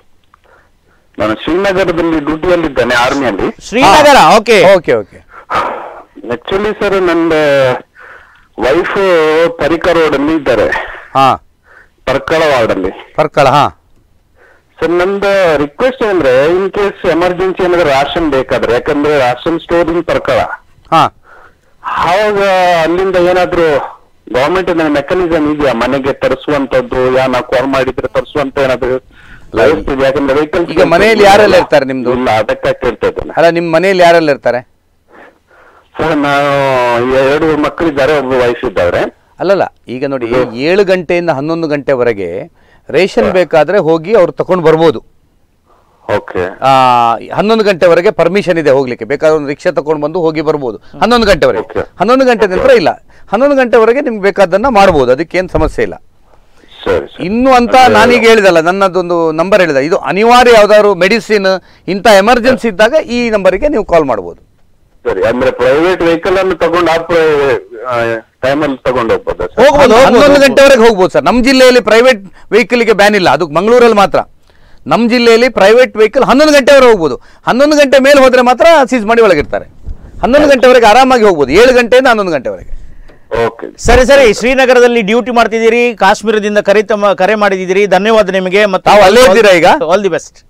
ನಾನು ಶ್ರೀನಗರದಲ್ಲಿ ಡ್ಯೂಟಿಯಲ್ಲಿದ್ದೇನೆ ಆರ್ಮಿಯಲ್ಲಿ Srinagar okay okay okay actually sir ನನ್ನ ವೈಫ್ ಪರಿಕರ ರೋಡ್ ಅಲ್ಲಿ ಇದ್ದಾರೆ ಹಾ ಪರ್ಕಳ ವಾರ್ಡ್ ಅಲ್ಲಿ ಪರ್ಕಳ ಹಾ ಸರ್ ನಂದು ರಿಕ್ವೆಸ್ಟ್ ಅಂದ್ರೆ ಇನ್ ಕೇಸ್ ಎಮರ್ಜೆನ್ಸಿ ಏನಾದ್ರೆ ರಾಷನ್ ಬೇಕಾದ್ರೆ ಯಾಕಂದ್ರೆ ರಾಷನ್ ಸ್ಟೋರ್ ಇನ್ ಪರ್ಕಳ ಹಾ ಆವಾಗ ಅಲ್ಲಿಂದ ಏನಾದ್ರು ಗವರ್ಮೆಂಟ್ ಮೆಕಾನಿಸಮ್ ಇದೆಯಾ ಮನೆಗೆ ತರಿಸುವಂತದ್ದು ಯಾ ನಾವು ಕಾಲ್ ಮಾಡಿದ್ರೆ ತರಿಸುವಂತ ಏನಾದ್ರು ವ್ಯವಸ್ಥೆ ಇದೆಯಾ? ಯಾಕಂದ್ರೆ ವೆಹಿಕಲ್ ಈಗ ಮನೆಯಲ್ಲಿ ಯಾರೆಲ್ಲ ಇರ್ತಾರೆ ನಿಮ್ದು? ಇಲ್ಲ ಅದಕ್ಕೆ ಕೇಳ್ತಾ ಇದ್ದೇನೆ ಅಲ್ಲ ನಿಮ್ಮ ಮನೆಯಲ್ಲಿ ಯಾರೆಲ್ಲ ಇರ್ತಾರೆ ಸರ್ ನಾನು ಎರಡು ಮಕ್ಕಳಿದ್ದಾರೆ ಒಬ್ಬ ವಯಸ್ಸಿದ್ದವ್ರೆ ಅಲ್ಲಲ್ಲ ಈಗ ನೋಡಿ ಏಳು ಗಂಟೆಯಿಂದ ಹನ್ನೊಂದು ಗಂಟೆವರೆಗೆ ರೇಷನ್ ಬೇಕಾದ್ರೆ ಹೋಗಿ ಅವ್ರು ತಗೊಂಡು ಬರ್ಬೋದು ಓಕೆ ಆ, ಹನ್ನೊಂದು ಗಂಟೆವರೆಗೆ ಪರ್ಮಿಷನ್ ಇದೆ ಹೋಗ್ಲಿಕ್ಕೆ ಬೇಕಾದ್ರೆ ಒಂದು ರಿಕ್ಷಾ ತಗೊಂಡು ಬಂದು ಹೋಗಿ ಬರ್ಬೋದು ಹನ್ನೊಂದು ಗಂಟೆವರೆಗೆ Okay. ಹನ್ನೊಂದು ಗಂಟೆ ನಂತರ ಇಲ್ಲ ಹನ್ನೊಂದು ಗಂಟೆವರೆಗೆ ನಿಮ್ಗೆ ಬೇಕಾದನ್ನ ಮಾಡ್ಬೋದು ಅದಕ್ಕೇನು ಸಮಸ್ಯೆ ಇಲ್ಲ ಸರಿ ಸರಿ ಇನ್ನು ಅಂತ ನಾನೀಗ ಹೇಳಿದಲ್ಲ ನನ್ನದೊಂದು ನಂಬರ್ ಹೇಳಿದ ಇದು ಅನಿವಾರ್ಯ ಯಾವ್ದಾದ್ರು ಮೆಡಿಸಿನ್ ಇಂಥ ಎಮರ್ಜೆನ್ಸಿ ಇದ್ದಾಗ ಈ ನಂಬರಿಗೆ ನೀವು ಕಾಲ್ ಮಾಡ್ಬೋದು ಸರಿ ಅಂದ್ರೆ ಪ್ರೈವೇಟ್ ವೆಹಿಕಲ್ ಅನ್ನು ತಗೊಂಡು ಆ ಟೈಮಲ್ಲಿ ತಗೊಂಡು ಹೋಗ್ಬೋದಾ ಸರ್ ಹೋಗ್ಬೋದು ಹನ್ನೊಂದು ಹೋಗ್ಬೋದು ಗಂಟೆವರೆಗೆ ಹೋಗ್ಬೋದು ಸರ್ ನಮ್ಮ ಜಿಲ್ಲೆಯಲ್ಲಿ ಪ್ರೈವೇಟ್ ವೆಹಿಕಲ್ಗೆ ಬ್ಯಾನ್ ಇಲ್ಲ ಅದು ಮಂಗಳೂರಲ್ಲಿ ಮಾತ್ರ ನಮ್ಮ ಜಿಲ್ಲೆಯಲ್ಲಿ ಪ್ರೈವೇಟ್ ವೆಹಿಕಲ್ ಹನ್ನೊಂದು ಗಂಟೆವರೆಗೆ ಹೋಗ್ಬೋದು ಹನ್ನೊಂದು ಗಂಟೆ ಮೇಲೆ ಹೋದ್ರೆ ಮಾತ್ರ ಸೀಸ್ ಮಾಡಿ ಒಳಗಿರ್ತಾರೆ ಹನ್ನೊಂದು ಗಂಟೆವರೆಗೆ ಆರಾಮಾಗಿ ಹೋಗ್ಬೋದು ಏಳು ಗಂಟೆಯಿಂದ ಹನ್ನೊಂದು ಗಂಟೆವರೆಗೆ ಓಕೆ ಸರಿ ಸರಿ ಶ್ರೀನಗರದಲ್ಲಿ ಡ್ಯೂಟಿ ಮಾಡ್ತಿದ್ದೀರಿ ಕಾಶ್ಮೀರದಿಂದ ಕರೆ ತಮ್ಮ ಕರೆ ಮಾಡಿದ್ದೀರಿ ಧನ್ಯವಾದ ನಿಮಗೆ ಮತ್ತು ತಾವು ಅಲ್ಲೇ ಇದ್ದೀರಾ ಈಗ? ಆಲ್ ದಿ ಬೆಸ್ಟ್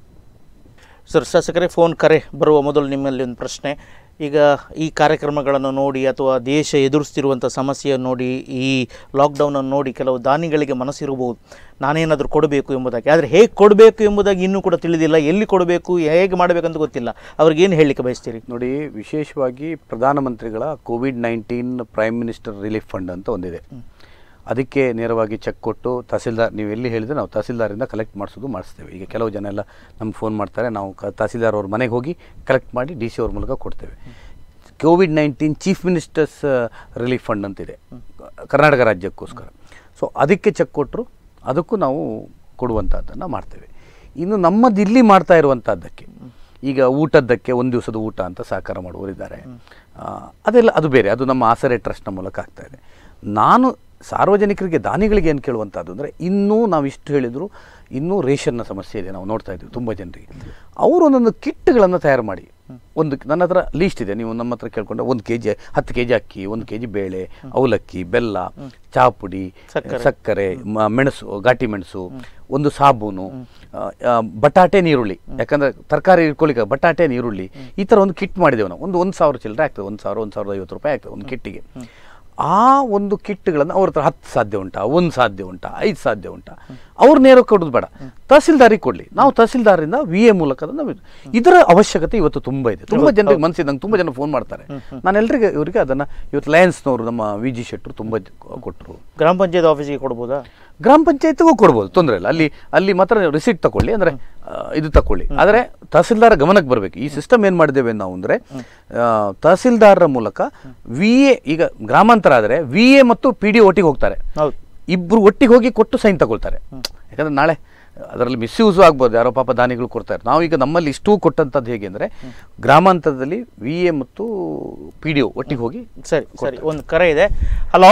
ಸರ್ ಶಾಸಕರೇ ಫೋನ್ ಕರೆ ಬರುವ ಮೊದಲು ನಿಮ್ಮಲ್ಲಿ ಒಂದು ಪ್ರಶ್ನೆ ಈಗ ಈ ಕಾರ್ಯಕ್ರಮಗಳನ್ನು ನೋಡಿ ಅಥವಾ ದೇಶ ಎದುರಿಸ್ತಿರುವಂಥ ಸಮಸ್ಯೆಯನ್ನು ನೋಡಿ ಈ ಲಾಕ್ಡೌನನ್ನು ನೋಡಿ ಕೆಲವು ದಾನಿಗಳಿಗೆ ಮನಸ್ಸಿರಬಹುದು ನಾನೇನಾದರೂ ಕೊಡಬೇಕು ಎಂಬುದಾಗಿ ಆದರೆ ಹೇಗೆ ಕೊಡಬೇಕು ಎಂಬುದಾಗಿ ಇನ್ನೂ ಕೂಡ ತಿಳಿದಿಲ್ಲ ಎಲ್ಲಿ ಕೊಡಬೇಕು ಹೇಗೆ ಮಾಡಬೇಕಂತ ಗೊತ್ತಿಲ್ಲ ಅವ್ರಿಗೇನು ಹೇಳಲಿಕ್ಕೆ ಬಯಸ್ತೀರಿ ನೋಡಿ ವಿಶೇಷವಾಗಿ ಪ್ರಧಾನಮಂತ್ರಿಗಳ COVID nineteen prime minister relief fund ಅಂತ ಒಂದಿದೆ ಅದಕ್ಕೆ ನೇರವಾಗಿ ಚೆಕ್ ಕೊಟ್ಟು ತಹಸೀಲ್ದಾರ್ ನೀವು ಎಲ್ಲಿ ಹೇಳಿದ್ರೆ ನಾವು ತಹಸೀಲ್ದಾರಿಂದ ಕಲೆಕ್ಟ್ ಮಾಡಿಸೋದು ಮಾಡಿಸ್ತೇವೆ ಈಗ ಕೆಲವು ಜನ ಎಲ್ಲ ನಮ್ಗೆ ಫೋನ್ ಮಾಡ್ತಾರೆ ನಾವು ಕ ತಹಸೀಲ್ದಾರ್ ಅವ್ರ ಮನೆಗೆ ಹೋಗಿ ಕಲೆಕ್ಟ್ ಮಾಡಿ ಡಿ ಸಿ ಅವ್ರ ಮೂಲಕ ಕೊಡ್ತೇವೆ COVID nineteen chief ministers relief fund ಅಂತಿದೆ ಕರ್ನಾಟಕ ರಾಜ್ಯಕ್ಕೋಸ್ಕರ ಸೊ ಅದಕ್ಕೆ ಚೆಕ್ ಕೊಟ್ಟರು ಅದಕ್ಕೂ ನಾವು ಕೊಡುವಂಥದ್ದನ್ನು ಮಾಡ್ತೇವೆ ಇನ್ನು ನಮ್ಮದು ಇಲ್ಲಿ ಮಾಡ್ತಾ ಇರುವಂಥದ್ದಕ್ಕೆ ಈಗ ಊಟದ್ದಕ್ಕೆ ಒಂದು ದಿವಸದ ಊಟ ಅಂತ ಸಹಕಾರ ಮಾಡುವವರಿದ್ದಾರೆ ಆ, ಅದೆಲ್ಲ ಅದು ಬೇರೆ ಅದು ನಮ್ಮ ಆಸರೆ ಟ್ರಸ್ಟ್ನ ಮೂಲಕ ಆಗ್ತಾ ಇದೆ ನಾನು ಸಾರ್ವಜನಿಕರಿಗೆ ದಾನಿಗಳಿಗೆ ಏನು ಕೇಳುವಂಥದ್ದು ಅಂದರೆ ಇನ್ನೂ ನಾವು ಇಷ್ಟು ಹೇಳಿದ್ರು ಇನ್ನೂ ರೇಷನ್ನ ಸಮಸ್ಯೆ ಇದೆ ನಾವು ನೋಡ್ತಾ ಇದ್ದೀವಿ ತುಂಬ ಜನರಿಗೆ ಅವರು ಒಂದೊಂದು ಕಿಟ್ಗಳನ್ನು ತಯಾರು ಮಾಡಿ ಒಂದು ನನ್ನ ಹತ್ರ ಲೀಸ್ಟ್ ಇದೆ ನೀವು ನಮ್ಮ ಹತ್ರ ಕೇಳ್ಕೊಂಡ್ರೆ ಒಂದು ಕೆ ಜಿ ಹತ್ತು ಕೆ ಜಿ ಅಕ್ಕಿ ಒಂದು ಕೆ ಜಿ ಬೇಳೆ ಅವಲಕ್ಕಿ ಬೆಲ್ಲ ಚಹಾ ಪುಡಿ ಸಕ್ಕರೆ. ಸಕ್ಕರೆ ಮ- ಮೆಣಸು ಘಾಟಿ ಮೆಣಸು ಒಂದು ಸಾಬೂನು ಆ, ಆ, ಬಟಾಟೆ ನೀರುಳ್ಳಿ ಯಾಕಂದ್ರೆ ತರಕಾರಿ ಇಟ್ಕೊಳ್ಳಿಕ್ಕೆ ಬಟಾಟೆ ನೀರುಳ್ಳಿ ಈ ಥರ ಒಂದು ಕಿಟ್ ಮಾಡಿದ್ದೇವೆ ನಾವು ಒಂದು ಒಂದು ಸಾವಿರ ಚಿಲ್ಲರೆ ಆಗ್ತದೆ ಒಂದು ಸಾವಿರ ಒಂದು ಸಾವಿರದ ಐವತ್ತು ರೂಪಾಯಿ ಆಗ್ತದೆ ಒಂದು ಕಿಟ್ಟಿಗೆ ಆ ಒಂದು ಕಿಟ್ಗಳನ್ನು ಅವ್ರ ಹತ್ರ ಹತ್ತು ಸಾಧ್ಯ ಉಂಟಾ ಒಂದು ಸಾಧ್ಯ ಉಂಟಾ ಐದು ಸಾಧ್ಯ ಉಂಟಾ ಅವ್ರು ನೇರ ಕೊಡೋದು ಬೇಡ ತಹಸೀಲ್ದಾರಿಗೆ ಕೊಡಲಿ ನಾವು ತಹಸೀಲ್ದಾರಿಂದ ವಿ ಎ ಮೂಲಕ ಅದನ್ನ ನಾವು ಇದು- ಇದರ ಅವಶ್ಯಕತೆ ಇವತ್ತು ತುಂಬ ಇದೆ ತುಂಬ ಜನರಿಗೆ ಮನಸ್ಸಿದೆ ನಂಗೆ ತುಂಬ ಜನ ಫೋನ್ ಮಾಡ್ತಾರೆ ನಾನು ಎಲ್ರಿಗೆ ಇವರಿಗೆ ಅದನ್ನು ಇವತ್ತು ಲಯನ್ಸ್ನವರು ನಮ್ಮ ವಿ ಜಿ ಶೆಟ್ಟರು ತುಂಬ ಕೊಟ್ಟರು ಗ್ರಾಮ ಪಂಚಾಯತ್ ಆಫೀಸಿಗೆ ಕೊಡ್ಬೋದಾ ಗ್ರಾಮ ಪಂಚಾಯತ್ಗೂ ಕೊಡ್ಬೋದು ತೊಂದರೆ ಇಲ್ಲ ಅಲ್ಲಿ ಅಲ್ಲಿ ಮಾತ್ರ ರಿಸೀಟ್ ತಗೊಳ್ಳಿ ಅಂದರೆ ಇದು ತಗೊಳ್ಳಿ ಆದರೆ ತಹಸೀಲ್ದಾರ ಗಮನಕ್ಕೆ ಬರಬೇಕು ಈ ಸಿಸ್ಟಮ್ ಏನು ಮಾಡಿದ್ದೇವೆ ನಾವು ಅಂದರೆ ತಹಸೀಲ್ದಾರರ ಮೂಲಕ ವಿ ಎ ಈಗ ಗ್ರಾಮಾಂತರ ಆದರೆ ವಿ ಎ ಮತ್ತು ಪಿ ಡಿ ಒಟ್ಟಿಗೆ ಹೋಗ್ತಾರೆ ಹೌದು ಇಬ್ಬರು ಒಟ್ಟಿಗೆ ಹೋಗಿ ಕೊಟ್ಟು ಸೈನ್ ತಗೊಳ್ತಾರೆ ಯಾಕಂದ್ರೆ ನಾಳೆ ಅದರಲ್ಲಿ ಮಿಸ್ಯೂಸು ಆಗ್ಬೋದು ಯಾರೋ ಪಾಪ ದಾನಿಗಳು ಕೊಡ್ತಾರೆ ನಾವು ಈಗ ನಮ್ಮಲ್ಲಿ ಇಷ್ಟೂ ಕೊಟ್ಟಂಥದ್ದು ಹೇಗೆ ಅಂದರೆ ಗ್ರಾಮಾಂತರದಲ್ಲಿ ವಿ ಎ ಮತ್ತು ಪಿ ಡಿ ಒ ಒಟ್ಟಿಗೆ ಹೋಗಿ ಸರಿ ಸರಿ ಒಂದು ಕರೆ ಇದೆ ಹಲೋ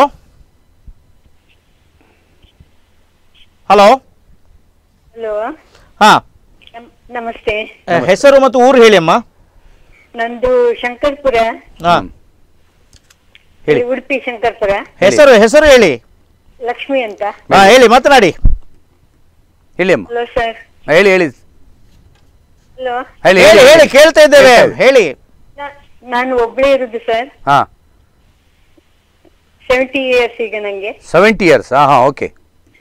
ಹಲೋ ಹಲೋ ಹಾ ನಮಸ್ತೆ ಹೆಸರು ಮತ್ತು ಊರು ಹೇಳಿ ಅಮ್ಮ ನಂದು ಶಂಕರ್ಪುರ ಹಾ ಹೇಳಿ. ಉಡುಪಿ ಶಂಕರ್ಪುರ ಹೆಸರು ಹೆಸರು ಹೇಳಿ ಲಕ್ಷ್ಮಿ ಅಂತ ಹಾ ಹೇಳಿ ಮಾತನಾಡಿ ಹೇಳಿ ಅಮ್ಮ ಹಲೋ ಸರ್ ಹೇಳಿ ಹೇಳಿ ಹಲೋ ಹೇಳಿ ಹೇಳಿ ಹೇಳಿ ಕೇಳ್ತಾ ಇದ್ದೇವೆ ಹೇಳಿ ನಾನು ಒಬ್ಳೇ ಇರುದು ಸರ್ ಹಾಂ ಸೆವೆಂಟಿ ಇಯರ್ಸ್ ಈಗ ನಂಗೆ ಸೆವೆಂಟಿ ಇಯರ್ಸ್ ಹಾಂ ಹಾಂ ಓಕೆ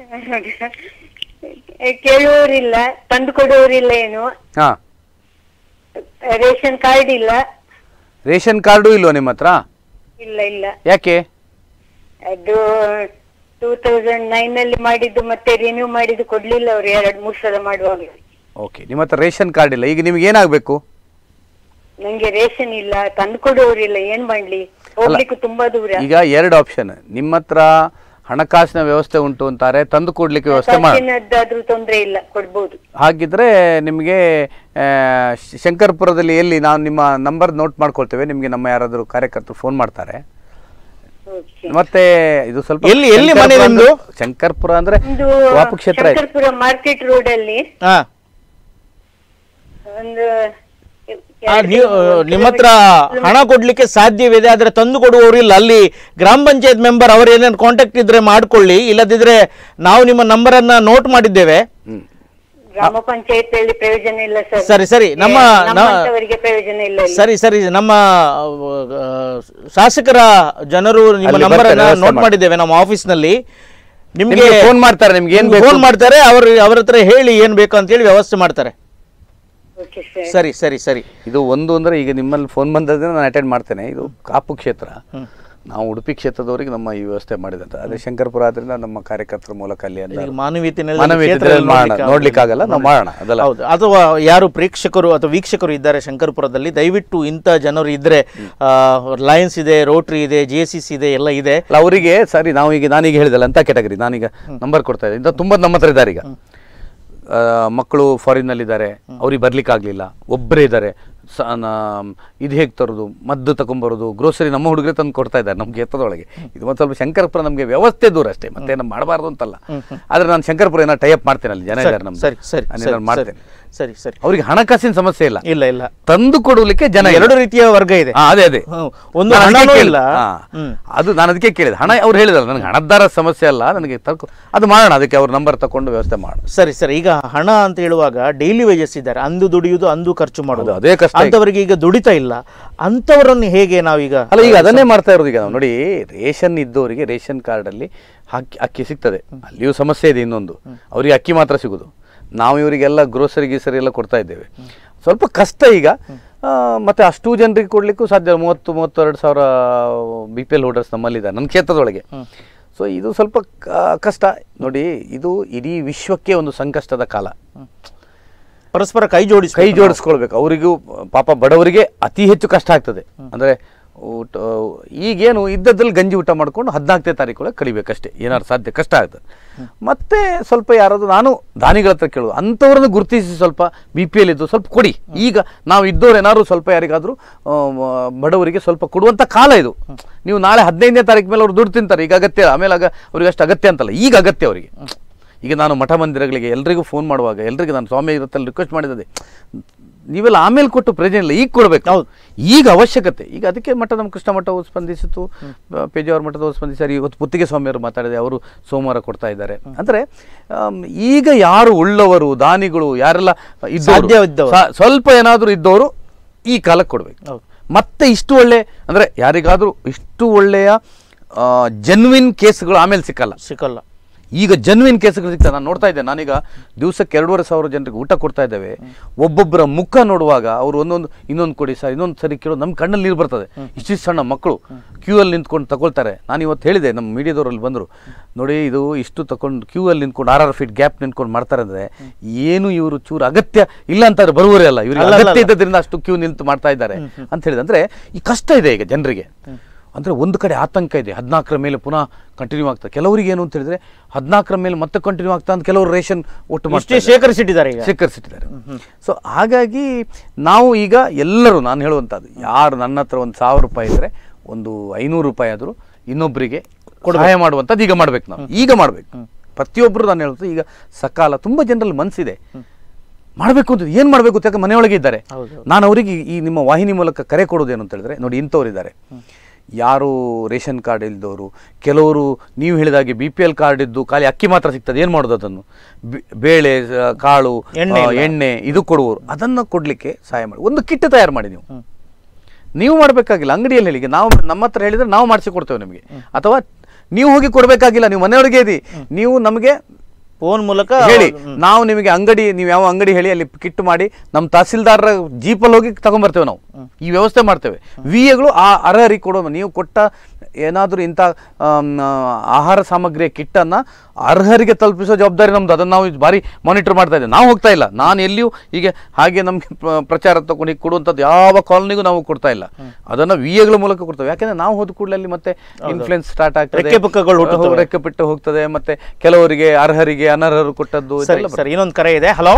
ಕೇಳುವವರಿಲ್ಲ ತಂದು ಕೊಡುವವರಿಲ್ಲ ಏನು ಹಾಂ ರೇಷನ್ ಕಾರ್ಡ್ ಇಲ್ಲ ರೇಷನ್ ಕಾರ್ಡು ಇಲ್ವಾ ನಿಮ್ಮ ಹತ್ರ ಇಲ್ಲ ಇಲ್ಲ ಯಾಕೆ ಅದು ಟೂ ತೌಸಂಡ್ ನೈನ್ ಅಲ್ಲಿ ಮಾಡಿದ್ದು ಮತ್ತೆ ರಿನ್ಯೂ ಮಾಡಿದ್ದು ಕೊಡ್ಲಿಲ್ಲ ಅವ್ರು ಎರಡ್ ಮೂರ್ ಸಲ ಮಾಡುವಾಗ ಓಕೆ ನಿಮ್ಮ ಹತ್ರ ರೇಷನ್ ಕಾರ್ಡ್ ಇಲ್ಲ ಈಗ ನಿಮ್ಗೆ ಏನಾಗಬೇಕು ನಂಗೆ ರೇಷನ್ ಇಲ್ಲ ತಂದು ಕೊಡುವವರಿಲ್ಲ ಏನ್ ಮಾಡ್ಲಿ ಹೋಗ್ಲಿಕ್ಕೆ ತುಂಬಾ ದೂರ ಈಗ ಎರಡು ಆಪ್ಷನ್ ನಿಮ್ಮ ಹತ್ರ ಹಣಕಾಸಿನ ವ್ಯವಸ್ಥೆ ಉಂಟು ಅಂತಾರೆ ತಂದು ಕೊಡ್ಲಿಕ್ಕೆ ವ್ಯವಸ್ಥೆ ಮಾಡಿ ಹಣಕಾಸಿನದ್ದಾದ್ರೂ ತೊಂದ್ರೆ ಇಲ್ಲ ಕೊಡ್ಬೋದು ಹಾಗಿದ್ರೆ ನಿಮಗೆ ಆ, ಶ- ಶಂಕರ್ಪುರದಲ್ಲಿ ಎಲ್ಲಿ ನಾವು ನಿಮ್ಮ ನಂಬರ್ ನೋಟ್ ಮಾಡ್ಕೊಳ್ತೇವೆ ನಿಮಗೆ ನಮ್ಮ ಯಾರಾದರೂ ಕಾರ್ಯಕರ್ತರು ಫೋನ್ ಮಾಡ್ತಾರೆ Okay. ಮತ್ತೆ ಇದು ಸ್ವಲ್ಪ ಎಲ್ಲಿ- ಎಲ್ಲಿ ಮನೆ ಶಂಕರ್ಪುರ ನಿಮ್ದು? ಅಂದ್ರೆ- ಶಂಕರ್ಪುರ ಅಂದ್ರೆ ಒಂದು ವಾಪು ಕ್ಷೇತ್ರ ಇದೆ. ಶಂಕರ್ಪುರ ಮಾರ್ಕೆಟ್ ರೋಡ್ ಅಲ್ಲಿ ಹಾ ಒಂದು ಆ, ಎರಡು ನೀವು ನಿಮ್ಮ ಹತ್ರ ಹಣ ಕೊಡ್ಲಿಕ್ಕೆ ಸಾಧ್ಯವಿದೆ ಆದ್ರೆ ತಂದು ಕೊಡುವವರು ಇಲ್ಲ ಅಲ್ಲಿ ಗ್ರಾಮ ಪಂಚಾಯತ್ ಮೆಂಬರ್ ಅವ್ರ ಏನೇನು ಕಾಂಟ್ಯಾಕ್ಟ್ ಇದ್ರೆ ಮಾಡ್ಕೊಳ್ಳಿ ಇಲ್ಲದಿದ್ರೆ ನಾವು ನಿಮ್ಮ ನಂಬರ್ ಅನ್ನ ನೋಟ್ ಮಾಡಿದ್ದೇವೆ ಹ್ಮ್ ಗ್ರಾಮ ಪಂಚಾಯತಿಯಲ್ಲಿ ಪ್ರಯೋಜನ ಇಲ್ಲ ಸರ್ ಸರಿ ಸರಿ ನಮ್ಮ ನ- ನಮ್ಮಂತವರಿಗೆ ಪ್ರಯೋಜನ ಇಲ್ಲ ಇಲ್ಲಿ. ಸರಿ ಸರಿ ನಮ್ಮ ಆ, ಶಾಸಕರ ಜನರು ನಿಮ್ಮ ಅಲ್ಲಿ ನಂಬರ್ ಬರ್ತಾರೆ, ವ್ಯವಸ್ಥೆ ನೋಟ್ ಮಾಡಿ. ಮಾಡಿದ್ದೇವೆ ನಮ್ಮ ಆಫೀಸ್ ನಲ್ಲಿ ನಿಮ್ಗೆ ನಿಮ್ಗೆ phone ಮಾಡ್ತಾರೆ, ನಿಮ್ಗೆ ಏನ್ ಬೇಕು? ಫೋನ್ ಮಾಡ್ತಾರೆ ಅವ್ರ ಅವ್ರ ಹತ್ರ ಹೇಳಿ ಏನ್ ಬೇಕು ಅಂತ ಹೇಳಿ ವ್ಯವಸ್ಥೆ ಮಾಡ್ತಾರೆ Okay, sir. ಸರಿ ಸರಿ ಸರಿ ಇದು ಒಂದು ಅಂದ್ರೆ ಈಗ ನಿಮ್ಮಲ್ಲಿ ಫೋನ್ ಬಂದದ್ರೆ ನಾನು ಅಟೆಂಡ್ ಮಾಡ್ತೇನೆ ಇದು ಕಾಪು ಕ್ಷೇತ್ರ ನಾವು ಉಡುಪಿ ಕ್ಷೇತ್ರದವರಿಗೆ ನಮ್ಮ ಈ ವ್ಯವಸ್ಥೆ ಮಾಡಿದಂತ ಅದೇ ಶಂಕರಪುರ ಆದ್ರಿಂದ ನಮ್ಮ ಕಾರ್ಯಕರ್ತರ ಮೂಲಕ ಅಲ್ಲಿ ಎಲ್ಲ ಈಗ ಮಾನವೀಯತೆಯಲ್ಲಿ ಮಾನವೀಯತೆ ಕ್ಷೇತ್ರದಲ್ಲಿ ಮಾಡೋಣ. ನೋಡ್ಲಿಕ್ಕೆ ನೋಡ್ಲಿಕ್ಕಾಗಲ್ಲ, ನಾವು ಮಾಡೋಣ, ಅದೆಲ್ಲ. ಹೌದು ಅಥವಾ ಯಾರು ಪ್ರೇಕ್ಷಕರು ಅಥವಾ ವೀಕ್ಷಕರು ಇದ್ದಾರೆ ಶಂಕರಪುರದಲ್ಲಿ ದಯವಿಟ್ಟು ಇಂಥ ಜನರು ಇದ್ರೆ ಲಯನ್ಸ್ ಇದೆ ರೋಟ್ರಿ ಇದೆ ಜೆ ಸಿ ಸಿ ಇದೆ ಎಲ್ಲ ಇದೆ ಅಲ್ಲ ಅವರಿಗೆ ಸರಿ ನಾವು ಈಗ ನಾನೀಗ ಹೇಳಿದಲ್ಲ ಅಂತ ಕೆಟಗರಿ ನಾನೀಗ ನಂಬರ್ ಕೊಡ್ತಾ ಇದ್ದೆ ಇಂಥ ತುಂಬ ನಮ್ಮ ಹತ್ರ ಇದ್ದಾರೆ ಈಗ ಆ, ಮಕ್ಕಳು ಫಾರಿನ್ನಲ್ಲಿದ್ದಾರೆ ಅವ್ರಿಗೆ ಬರ್ಲಿಕ್ಕಾಗಲಿಲ್ಲ ಒಬ್ಬರೇ ಇದ್ದಾರೆ ಸ ಇದು ಹೇಗೆ ತರೋದು ಮದ್ದು ತಗೊಂಬರೋದು ಗ್ರೋಸರಿ ನಮ್ಮ ಹುಡುಗರೇ ತಂದು ಕೊಡ್ತಾ ಇದ್ದಾರೆ ನಮ್ಗೆ ಎತ್ತದೊಳಗೆ ಇದು ಒಂದು ಸ್ವಲ್ಪ ಶಂಕರಪುರ ನಮಗೆ ವ್ಯವಸ್ಥೆ ದೂರ ಅಷ್ಟೇ ಮತ್ತೆ ನಮ್ಮ ಮಾಡಬಾರ್ದು ಅಂತಲ್ಲ ಆದ್ರೆ ನಾನು ಶಂಕರಪುರ ಏನೋ ಟೈಅಪ್ ಮಾಡ್ತೇನೆ ಅಲ್ಲಿ ಜನ ಇದ್ದಾರೆ ನಮ್ಮ ಸರಿ ಸರಿ ಸರಿ, ಸರಿ ಮಾಡ್ತೇನೆ ಸರಿ ಸರಿ ಅವ್ರಿಗೆ ಹಣಕಾಸಿನ ಸಮಸ್ಯೆ ಇಲ್ಲ ಇಲ್ಲ ಇಲ್ಲ ತಂದು ಕೊಡಲಿಕ್ಕೆ ಜನ ಇಲ್ಲ. ಎರಡು ರೀತಿಯ ವರ್ಗ ಇದೆ ಹಾ, ಅದೇ ಅದೇ ಹ್ಮ್. ಒಂದು ನಾನು ಅದಕ್ಕೆ ಹಣನೂ ಕೇಳಿದೆ. ಇಲ್ಲ. ಹಾ. ಹ್ಮ್. ಅದು ನಾನು ಅದಕ್ಕೆ ಕೇಳಿದೆ ಹಣ ಅವ್ರು ಹೇಳಿದಲ್ಲ ನನಗೆ ಹಣದ್ದಾರ ಸಮಸ್ಯೆ ಅಲ್ಲ ನನಗೆ ತರ್ಕೊ ಅದು ಮಾಡೋಣ ಅದಕ್ಕೆ ಅವ್ರ ನಂಬರ್ ತಕೊಂಡು ವ್ಯವಸ್ಥೆ ಮಾಡೋಣ ಸರಿ ಸರಿ ಈಗ ಹಣ ಅಂತ ಹೇಳುವಾಗ ಡೈಲಿ ವೇಜಸ್ ಇದ್ದಾರೆ ಅಂದು ದುಡಿಯುವುದು ಅಂದು ಖರ್ಚು ಮಾಡೋದು ಅದು ಅದೇ ಕಷ್ಟ ಈಗ. ಅಂತವರಿಗೆ ಈಗ ದುಡಿತಾ ಇಲ್ಲ ಅಂತವರನ್ನು ಹೇಗೆ ನಾವೀಗ ಅಲ್ಲ ಈಗ ಅದನ್ನೇ ಮಾಡ್ತಾ ಇರೋದು ಈಗ ನಾವು ನೋಡಿ ರೇಷನ್ ಇದ್ದವರಿಗೆ ರೇಷನ್ ಕಾರ್ಡಲ್ಲಿ ಅಕ್ಕಿ ಅಕ್ಕಿ ಸಿಗ್ತದೆ ಅಲ್ಲಿಯೂ ಸಮಸ್ಯೆ ಇದೆ ಇನ್ನೊಂದು ಅವರಿಗೆ ಅಕ್ಕಿ ಮಾತ್ರ ಸಿಗೋದು ನಾವು ಇವರಿಗೆಲ್ಲ ಗ್ರೋಸರಿ ಗೀಸರಿ ಎಲ್ಲ ಕೊಡ್ತಾ ಇದ್ದೇವೆ ಸ್ವಲ್ಪ ಕಷ್ಟ ಈಗ ಆ, ಮತ್ತೆ ಅಷ್ಟು ಜನರಿಗೆ ಕೊಡ್ಲಿಕ್ಕೂ ಸಾಧ್ಯ ಮೂವತ್ತು ಮೂವತ್ತೆರಡು ಸಾವಿರ ಬಿ ಪಿ ಎಲ್ ಹೋಲ್ಡರ್ಸ್ ನಮ್ಮಲ್ಲಿದ್ದಾರೆ ನನ್ನ ಕ್ಷೇತ್ರದೊಳಗೆ ಸೊ ಇದು ಸ್ವಲ್ಪ ಕ- ಕಷ್ಟ ನೋಡಿ ಇದು ಇಡೀ ವಿಶ್ವಕ್ಕೆ ಒಂದು ಸಂಕಷ್ಟದ ಕಾಲ ಪರಸ್ಪರ ಕೈ ಜೋಡಿಸಿ ಕೈ ಜೋಡಿಸ್ಕೊಳ್ಬೇಕು ಅವರಿಗೂ ಪಾಪ ಬಡವರಿಗೆ ಅತಿ ಹೆಚ್ಚು ಕಷ್ಟ ಆಗ್ತದೆ ಅಂದ್ರೆ ಊಟ ಈಗೇನು ಇದ್ದದ್ರಲ್ಲಿ ಗಂಜಿ ಊಟ ಮಾಡ್ಕೊಂಡು ಹದಿನಾಲ್ಕನೇ ತಾರೀಕು ಕಡಿಬೇಕಷ್ಟೇ ಏನಾದ್ರು ಸಾಧ್ಯ ಕಷ್ಟ ಆಗ್ತದೆ ಮತ್ತೆ ಸ್ವಲ್ಪ ಯಾರಾದ್ರು ನಾನು ದಾನಿಗಳ ಹತ್ರ ಕೇಳೋದು ಅಂಥವ್ರನ್ನ ಗುರುತಿಸಿ ಸ್ವಲ್ಪ ಬಿ ಪಿ ಎಲ್ ಇದ್ದು ಸ್ವಲ್ಪ ಕೊಡಿ ಈಗ ನಾವು ಇದ್ದವ್ರು ಏನಾದ್ರು ಸ್ವಲ್ಪ ಯಾರಿಗಾದ್ರೂ ಆ, ಮ- ಬಡವರಿಗೆ ಸ್ವಲ್ಪ ಕೊಡುವಂಥ ಕಾಲ ಇದು ನೀವು ನಾಳೆ ಹದಿನೈದನೇ ತಾರೀಕು ಮೇಲೆ ಅವ್ರು ದುಡ್ಡು ತಿಂತಾರೆ ಈಗ ಅಗತ್ಯ ಆಮೇಲೆ ಆಗ ಅವ್ರಿಗೆ ಅಷ್ಟು ಅಗತ್ಯ ಅಂತಲ್ಲ ಈಗ ಅಗತ್ಯ ಅವರಿಗೆ ಈಗ ನಾನು ಮಠ ಮಂದಿರಗಳಿಗೆ ಎಲ್ರಿಗೂ ಫೋನ್ ಮಾಡುವಾಗ ಎಲ್ರಿಗೂ ನಾನು ಸ್ವಾಮಿ ಇವತ್ತಲ್ಲಿ ರಿಕ್ವೆಸ್ಟ್ ಮಾಡಿದ್ದೆ ನೀವೆಲ್ಲ ಆಮೇಲೆ ಕೊಟ್ಟು ಪ್ರಯೋಜನ ಇಲ್ಲ ಈಗ ಕೊಡಬೇಕು ಹೌದು. ಈಗ ಅವಶ್ಯಕತೆ ಈಗ ಅದಕ್ಕೆ ಮಠ ನಮ್ಮ ಕೃಷ್ಣ ಮಠವು ಸ್ಪಂದಿಸಿತು ಪೇಜಾವರ ಮಠದವರು ಸ್ಪಂದಿಸಿದ್ದಾರೆ ಇವತ್ತು ಪುತ್ತಿಗೆ ಸ್ವಾಮಿಯವರು ಮಾತಾಡಿದೆ ಅವರು ಸೋಮವಾರ ಕೊಡ್ತಾ ಇದ್ದಾರೆ ಅಂದರೆ ಆಮ್, ಈಗ ಯಾರು ಉಳ್ಳವರು ದಾನಿಗಳು ಯಾರೆಲ್ಲ ಇದ್ದವರು, ಸಾಧ್ಯ ಇದ್ದವರು. ಸ- ಸ್ವಲ್ಪ ಏನಾದರೂ ಇದ್ದವರು ಈ ಕಾಲಕ್ಕೆ ಕೊಡಬೇಕು ಹೌದು. ಮತ್ತೆ ಇಷ್ಟು ಒಳ್ಳೆ ಅಂದರೆ ಯಾರಿಗಾದರೂ ಇಷ್ಟು ಒಳ್ಳೆಯ ಜೆನ್ವಿನ್ ಕೇಸ್ಗಳು ಆಮೇಲೆ ಸಿಕ್ಕಲ್ಲ ಸಿಕ್ಕಲ್ಲ ಈಗ ಜನ್ವಿನ್ ಕೇಸ್ಗಳು ಸಿಗ್ತದೆ ನಾನು ನೋಡ್ತಾ ಇದ್ದೆ ನಾನೀಗ ದಿವಸಕ್ಕೆ ಎರಡೂವರೆ ಸಾವಿರ ಜನರಿಗೆ ಊಟ ಕೊಡ್ತಾ ಇದ್ದೇವೆ ಒಬ್ಬೊಬ್ಬರ ಮುಖ ನೋಡುವಾಗ ಅವರು ಒಂದೊಂದು ಇನ್ನೊಂದು ಕೊಡಿ ಸರ್ ಇನ್ನೊಂದು ಸರಿ ಕೇಳೋ ನಮ್ಮ ಕಣ್ಣಲ್ಲಿ ನೀರು ಬರ್ತದೆ ಇಷ್ಟಿಷ್ಟು ಸಣ್ಣ ಮಕ್ಕಳು ಕ್ಯೂ ಅಲ್ಲಿ ನಿಂತ್ಕೊಂಡು ತಗೊಳ್ತಾರೆ ನಾನು ಇವತ್ತು ಹೇಳಿದೆ ನಮ್ಮ ಮೀಡಿಯಾದವರಲ್ಲಿ ಬಂದರು ನೋಡಿ ಇದು ಇಷ್ಟು ತಗೊಂಡು ಕ್ಯೂ ಅಲ್ಲಿ ನಿಂತ್ಕೊಂಡು ಆರ್ ಆರ್ ಫೀಟ್ ಗ್ಯಾಪ್ ನಿಂತ್ಕೊಂಡು ಮಾಡ್ತಾರೆ ಅಂದರೆ ಏನು ಇವರು ಚೂರು ಅಗತ್ಯ ಇಲ್ಲ ಅಂತಾರೆ ಬರುವರೇ ಅಲ್ಲ ಇವ್ರಿಗೆ ಅಲ್ಲ, ಅಲ್ಲ, ಅಗತ್ಯ ಅಲ್ಲ. ಇದ್ದದ್ರಿಂದ ಅಷ್ಟು ಕ್ಯೂ ನಿಂತು ಮಾಡ್ತಾ ಇದ್ದಾರೆ ಅಂತ ಹೇಳಿದ್ರೆ ಅಂದ್ರೆ ಈ ಕಷ್ಟ ಇದೆ ಈಗ ಜನರಿಗೆ ಅಂದ್ರೆ ಒಂದು ಕಡೆ ಆತಂಕ ಇದೆ ಹದಿನಾಲ್ಕರ ಮೇಲೆ ಪುನಃ ಕಂಟಿನ್ಯೂ ಆಗ್ತದೆ ಕೆಲವರಿಗೆ ಏನು ಅಂತ ಹೇಳಿದ್ರೆ ಹದಿನಾಲ್ಕರ ಮೇಲೆ ಮತ್ತೆ ಕಂಟಿನ್ಯೂ ಆಗ್ತಾ ಅಂತ ಕೆಲವರು ರೇಷನ್ ಒಟ್ಟು ಇಷ್ಟೇ ಮಾಡ್ತಾ ಇದ್ದಾರೆ. ಶೇಖರಿಸಿಟ್ಟಿದ್ದಾರೆ ಈಗ ಶೇಖರಿಸಿಟ್ಟಿದ್ದಾರೆ ಸೊ ಹಾಗಾಗಿ ನಾವು ಈಗ ಎಲ್ಲರೂ ನಾನು ಹೇಳುವಂಥದ್ದು ಯಾರು ನನ್ನ ಹತ್ರ ಒಂದು ಸಾವಿರ ರೂಪಾಯಿ ಇದ್ರೆ ಒಂದು ಐನೂರು ರೂಪಾಯಿ ಆದರೂ ಇನ್ನೊಬ್ಬರಿಗೆ ಸಹಾಯ ಮಾಡುವಂಥದ್ದು ಈಗ ಮಾಡ್ಬೇಕು ನಾವು ಈಗ ಮಾಡ್ಬೇಕು ಪ್ರತಿಯೊಬ್ಬರು ನಾನು ಹೇಳುತ್ತೆ ಈಗ ಸಕಾಲ ತುಂಬ ಜನರಲ್ಲಿ ಮನಸ್ಸಿದೆ ಮಾಡಬೇಕು ಅಂತ ಏನು ಮಾಡಬೇಕು ಅಂತ ಯಾಕೆ ಮನೆಯೊಳಗೆ ಇದ್ದಾರೆ ಹೌದು. ನಾನು ಅವರಿಗೆ ಈ ನಿಮ್ಮ ವಾಹಿನಿ ಮೂಲಕ ಕರೆ ಕೊಡೋದೇನು ಅಂತ ಹೇಳಿದ್ರೆ ನೋಡಿ ಇಂಥವ್ರಿದ್ದಾರೆ ಯಾರು ರೇಷನ್ ಕಾರ್ಡ್ ಇಲ್ದವರು ಕೆಲವರು ನೀವು ಹೇಳಿದಾಗೆ ಬಿ ಪಿ ಎಲ್ ಕಾರ್ಡ್ ಇದ್ದು ಖಾಲಿ ಅಕ್ಕಿ ಮಾತ್ರ ಸಿಗ್ತದೆ ಏನು ಮಾಡೋದು ಅದನ್ನು ಬಿ- ಬೇಳೆ ಆ, ಕಾಳು ಎಣ್ಣೆ ಆ, ಇಲ್ಲ. ಎಣ್ಣೆ ಇದು ಕೊಡುವವರು ಅದನ್ನು ಕೊಡಲಿಕ್ಕೆ ಸಹಾಯ ಮಾಡಿ ಒಂದು ಕಿಟ್ ತಯಾರು ಮಾಡಿ ನೀವು ನೀವು ಮಾಡಬೇಕಾಗಿಲ್ಲ ಅಂಗಡಿಯಲ್ಲಿ ಹೇಳಿ ಈಗ ನಾವು ನಮ್ಮ ಹತ್ರ ಹೇಳಿದ್ರೆ ನಾವು ಮಾಡಿಸಿ ಕೊಡ್ತೇವೆ ನಿಮಗೆ ಅಥವಾ ನೀವು ಹೋಗಿ ಕೊಡಬೇಕಾಗಿಲ್ಲ ನೀವು ಮನೆಯೊಳಗೆ ಇದಿ ನೀವು ನಮಗೆ ಫೋನ್ ಮೂಲಕ ಹೇಳಿ ನಾವು ನಿಮಗೆ ಅಂಗಡಿ ನೀವು ಯಾವ ಅಂಗಡಿ ಹೇಳಿ ಅಲ್ಲಿ ಕಿಟ್ ಮಾಡಿ ನಮ್ಮ ತಹಸೀಲ್ದಾರರ ಜೀಪಲ್ಲಿ ಹೋಗಿ ತಗೊಂಬರ್ತೇವೆ ನಾವು ಈ ವ್ಯವಸ್ಥೆ ಮಾಡ್ತೇವೆ ವಿ ಎಗಳು ಆ ಅರ್ಹರಿಗೆ ಕೊಡೋ ನೀವು ಕೊಟ್ಟ ಏನಾದರೂ ಇಂಥ ಆಮ್, ಆಹಾರ ಸಾಮಗ್ರಿಯ ಕಿಟ್ಟನ್ನು ಅರ್ಹರಿಗೆ ತಲುಪಿಸೋ ಜವಾಬ್ದಾರಿ ನಮ್ದು ಅದನ್ನು ನಾವು ಭಾರಿ ಮಾನಿಟರ್ ಮಾಡ್ತಾ ಇದ್ದೇವೆ ನಾವು ಹೋಗ್ತಾ ಇಲ್ಲ ನಾನು ಎಲ್ಲಿಯೂ ಹೀಗೆ ಹಾಗೆ ನಮಗೆ ಪ್ರಚಾರ ತಗೊಂಡು ಹೀಗೆ ಕೊಡುವಂಥದ್ದು ಯಾವ ಕಾಲನಿಗೂ ನಾವು ಕೊಡ್ತಾ ಇಲ್ಲ ಅದನ್ನು ವಿ ಎಗಳ ಮೂಲಕ ಕೊಡ್ತೇವೆ ಯಾಕೆಂದ್ರೆ ನಾವು ಹೋದ ಕೂಡಲೇ ಅಲ್ಲಿ ಮತ್ತೆ ಇನ್ಫ್ಲುಯೆನ್ಸ್ ಸ್ಟಾರ್ಟ್ ಆಗ್ತದೆ ರೆಕ್ಕೆ ಪುಕ್ಕಗಳು ಹುಟ್ಟುತ್ತವೆ. ಹೌದು, ರೆಕ್ಕೆ ಬಿಟ್ಟು ಹೋಗ್ತದೆ ಮತ್ತೆ ಕೆಲವರಿಗೆ ಅರ್ಹರಿಗೆ ಅನರ್ಹರು ಕೊಟ್ಟದ್ದು ಸರಿ ಇದೆಲ್ಲ ಸರಿ ಇನ್ನೊಂದು ಕರೆ ಇದೆ ಹಲೋ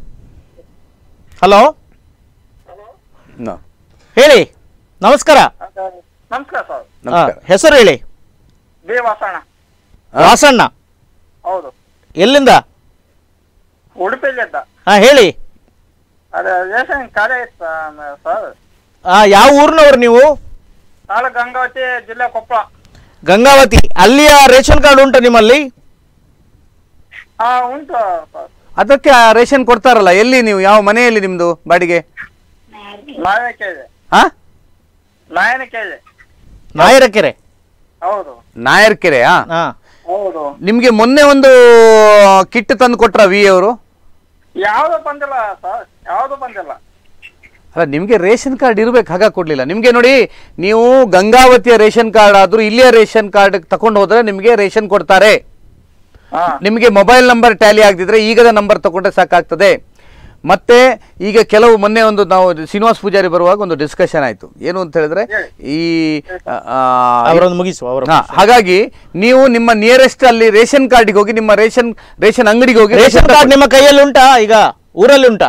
ಹಲೋ ಬರ್ತದೆ. ನ- ಹೇಳಿ ನಮಸ್ಕಾರ ನಮಸ್ಕಾರ ಸರ್ ಆ, ನಮಸ್ಕಾರ ಹೆಸರು ಹೇಳಿ ಬಿ ವಾಸಣ್ಣ ವಾಸಣ್ಣ ಹೌದು ಎಲ್ಲಿಂದ ಉಡುಪಿಲಿದ್ದ ಹಾ ಹೇಳಿ ಅದೇ ರೇಷನ್ ಕಾರ್ಯ ಇತ್ತು ಸರ್ ಆ, ಯಾವ ಊರಿನವರು ನೀವು ತಾಲೂಕು ಗಂಗಾವತಿ ಜಿಲ್ಲೆ ಕೊಪ್ಪಳ ಗಂಗಾವತಿ ಅಲ್ಲಿಯ ರೇಷನ್ ಕಾರ್ಡ್ ಉಂಟು ನಿಮ್ಮಲ್ಲಿ ಹಾ ಉಂಟು ಸರ್ ಅದಕ್ಕೆ ಆ ರೇಷನ್ ಕೊಡ್ತಾರಲ್ಲ ಎಲ್ಲಿ ನೀವು ಯಾವ ಮನೆಯಲ್ಲಿ ನಿಮ್ದು ಬಾಡಿಗೆ ನಾಯಕ ಇದೆ ಹಾ ನಾಯನಕೆ ಇದೆ ನಾಯರಕೆರೆ ಹೌದು ನಾಯರ್ಕೆರೆಯಾ ಹಾ ಹೌದು ನಿಮ್ಗೆ ಮೊನ್ನೆ ಒಂದು ಕಿಟ್ ತಂದು ಕೊಟ್ರ ವಿ ಅವರು ಯಾವ್ದು ಬಂದಿಲ್ಲ ಸರ್ ಯಾವ್ದು ಬಂದಿಲ್ಲ ಅಲ್ಲ ನಿಮಗೆ ರೇಷನ್ ಕಾರ್ಡ್ ಇರ್ಬೇಕು ಹಾಗ ಕೊಡ್ಲಿಲ್ಲ ನಿಮಗೆ ನೋಡಿ ನೀವು ಗಂಗಾವತಿಯ ರೇಷನ್ ಕಾರ್ಡ್ ಆದ್ರೂ ಇಲ್ಲಿಯ ರೇಷನ್ ಕಾರ್ಡ್ ತಕೊಂಡು ಹೋದ್ರೆ ನಿಮಗೆ ರೇಷನ್ ಕೊಡ್ತಾರೆ ಹಾ ನಿಮಗೆ ಮೊಬೈಲ್ ನಂಬರ್ ಟ್ಯಾಲಿ ಆಗದಿದ್ರೆ ಈಗದ ನಂಬರ್ ತಗೊಂಡ್ರೆ ಸಾಕಾಗ್ತದೆ ಮತ್ತೆ ಈಗ ಕೆಲವು ಮೊನ್ನೆ ಒಂದು ನಾವು ಶ್ರೀನಿವಾಸ್ ಪೂಜಾರಿ ಬರುವಾಗ ಒಂದು ಡಿಸ್ಕಷನ್ ಆಯ್ತು ಏನು ಅಂತ ಹೇಳಿದ್ರೆ ಈ ಆ, ಆ, ಅವರನ್ನು ಮುಗಿಸುವ ಅವರ ಹಾ, ಹಾಗಾಗಿ ನೀವು ನಿಮ್ಮ ನಿಯರೆಸ್ಟ್ ಅಲ್ಲಿ ರೇಷನ್ ಕಾರ್ಡಿಗೆ ಹೋಗಿ ನಿಮ್ಮ ರೇಷನ್ ರೇಷನ್ ಅಂಗಡಿಗೆ ಹೋಗಿ ರೇಷನ್ ಕಾರ್ಡ್ ನಿಮ್ಮ ಕೈಯಲ್ಲಿ ಉಂಟಾ ಈಗ ಊರಲ್ಲಿ ಉಂಟಾ